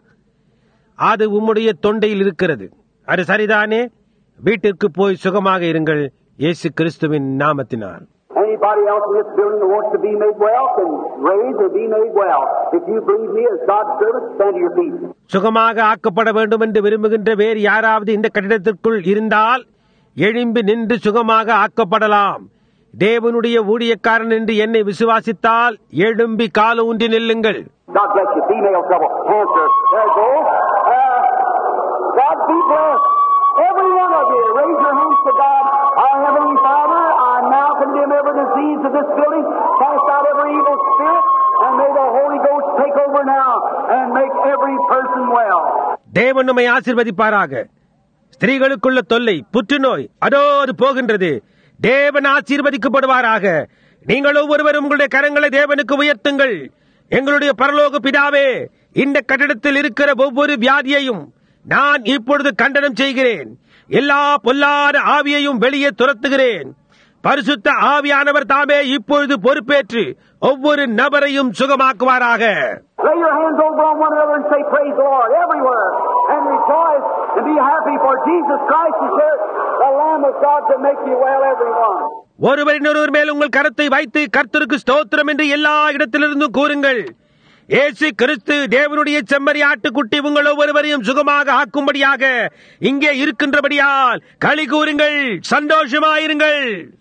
அது உம்முடைய தொண்டையில் இருக்கிறது அது சரிதானே வீட்டிற்கு போய் சுகமாக இருங்கள் இயேசு கிறிஸ்துவின் நாமத்தினால் Anybody else in this building that wants to be made well can raise or be made well. If you believe me as God's servant, stand to your feet. சுகமாக ஆக்கப்பட வேண்டும் என்று விரும்புகின்ற வேறு யாராவது இந்த கட்டிடத்திற்குள் இருந்தால் எழும்பி நின்று சுகமாக ஆக்கப்படலாம் தேவனுடைய ஊழியக்காரன் என்று என்னை விசுவாசித்தால் எழும்பி கால ஊன்றி நில்லுங்கள் God bless you. Female trouble. Cancer. There it goes. Uh, God be blessed. Every one of you, raise your hands to God. Our Heavenly Father, I now condemn every disease of this building, cast out every evil spirit, and may the Holy Ghost take over now and make every person well. தேவன் நம்மை ஆசீர்வதிப்பாராக ஸ்திரீகளுக்குள்ள தொல்லை புற்றுநோய் அதோ அது போகின்றது தேவன் ஆசீர்வதிக்கப்படுவாராக நீங்கள் ஒவ்வொருவரும் உங்களுடைய கரங்களை தேவனுக்கு உயர்த்துங்கள் எங்களுடைய பரலோக பிதாவே இந்த கட்டிடத்தில் இருக்கிற ஒவ்வொரு வியாதியையும் நான் இப்பொழுது கண்டனம் செய்கிறேன் எல்லா பொல்லாத ஆவியையும் வெளியே துரத்துகிறேன் பரிசுத்த ஆவியானவர் தாமே இப்பொழுது பொறுப்பேற்று ஒவ்வொரு நபரையும் சுகமாக்குவாராக Lay your hands over on one another and say, Praise the Lord, everywhere, and rejoice and be happy, for Jesus Christ is here, the Lamb of God to make you well, everyone. ஒருவரினொருவர் மேல் உங்கள் கரத்தை வைத்து கர்த்தருக்கு ஸ்தோத்திரம் என்று எல்லா இடத்திலிருந்தும் கூறுங்கள் இயேசு கிறிஸ்து தேவனுடைய செம்மறி ஆட்டுக்குட்டி உங்கள் ஒவ்வொருவரையும் சுகமாக ஆக்கும்படியாக இங்கே இருக்கின்றபடியால் களி கூறுங்கள் சந்தோஷமாயிருங்கள்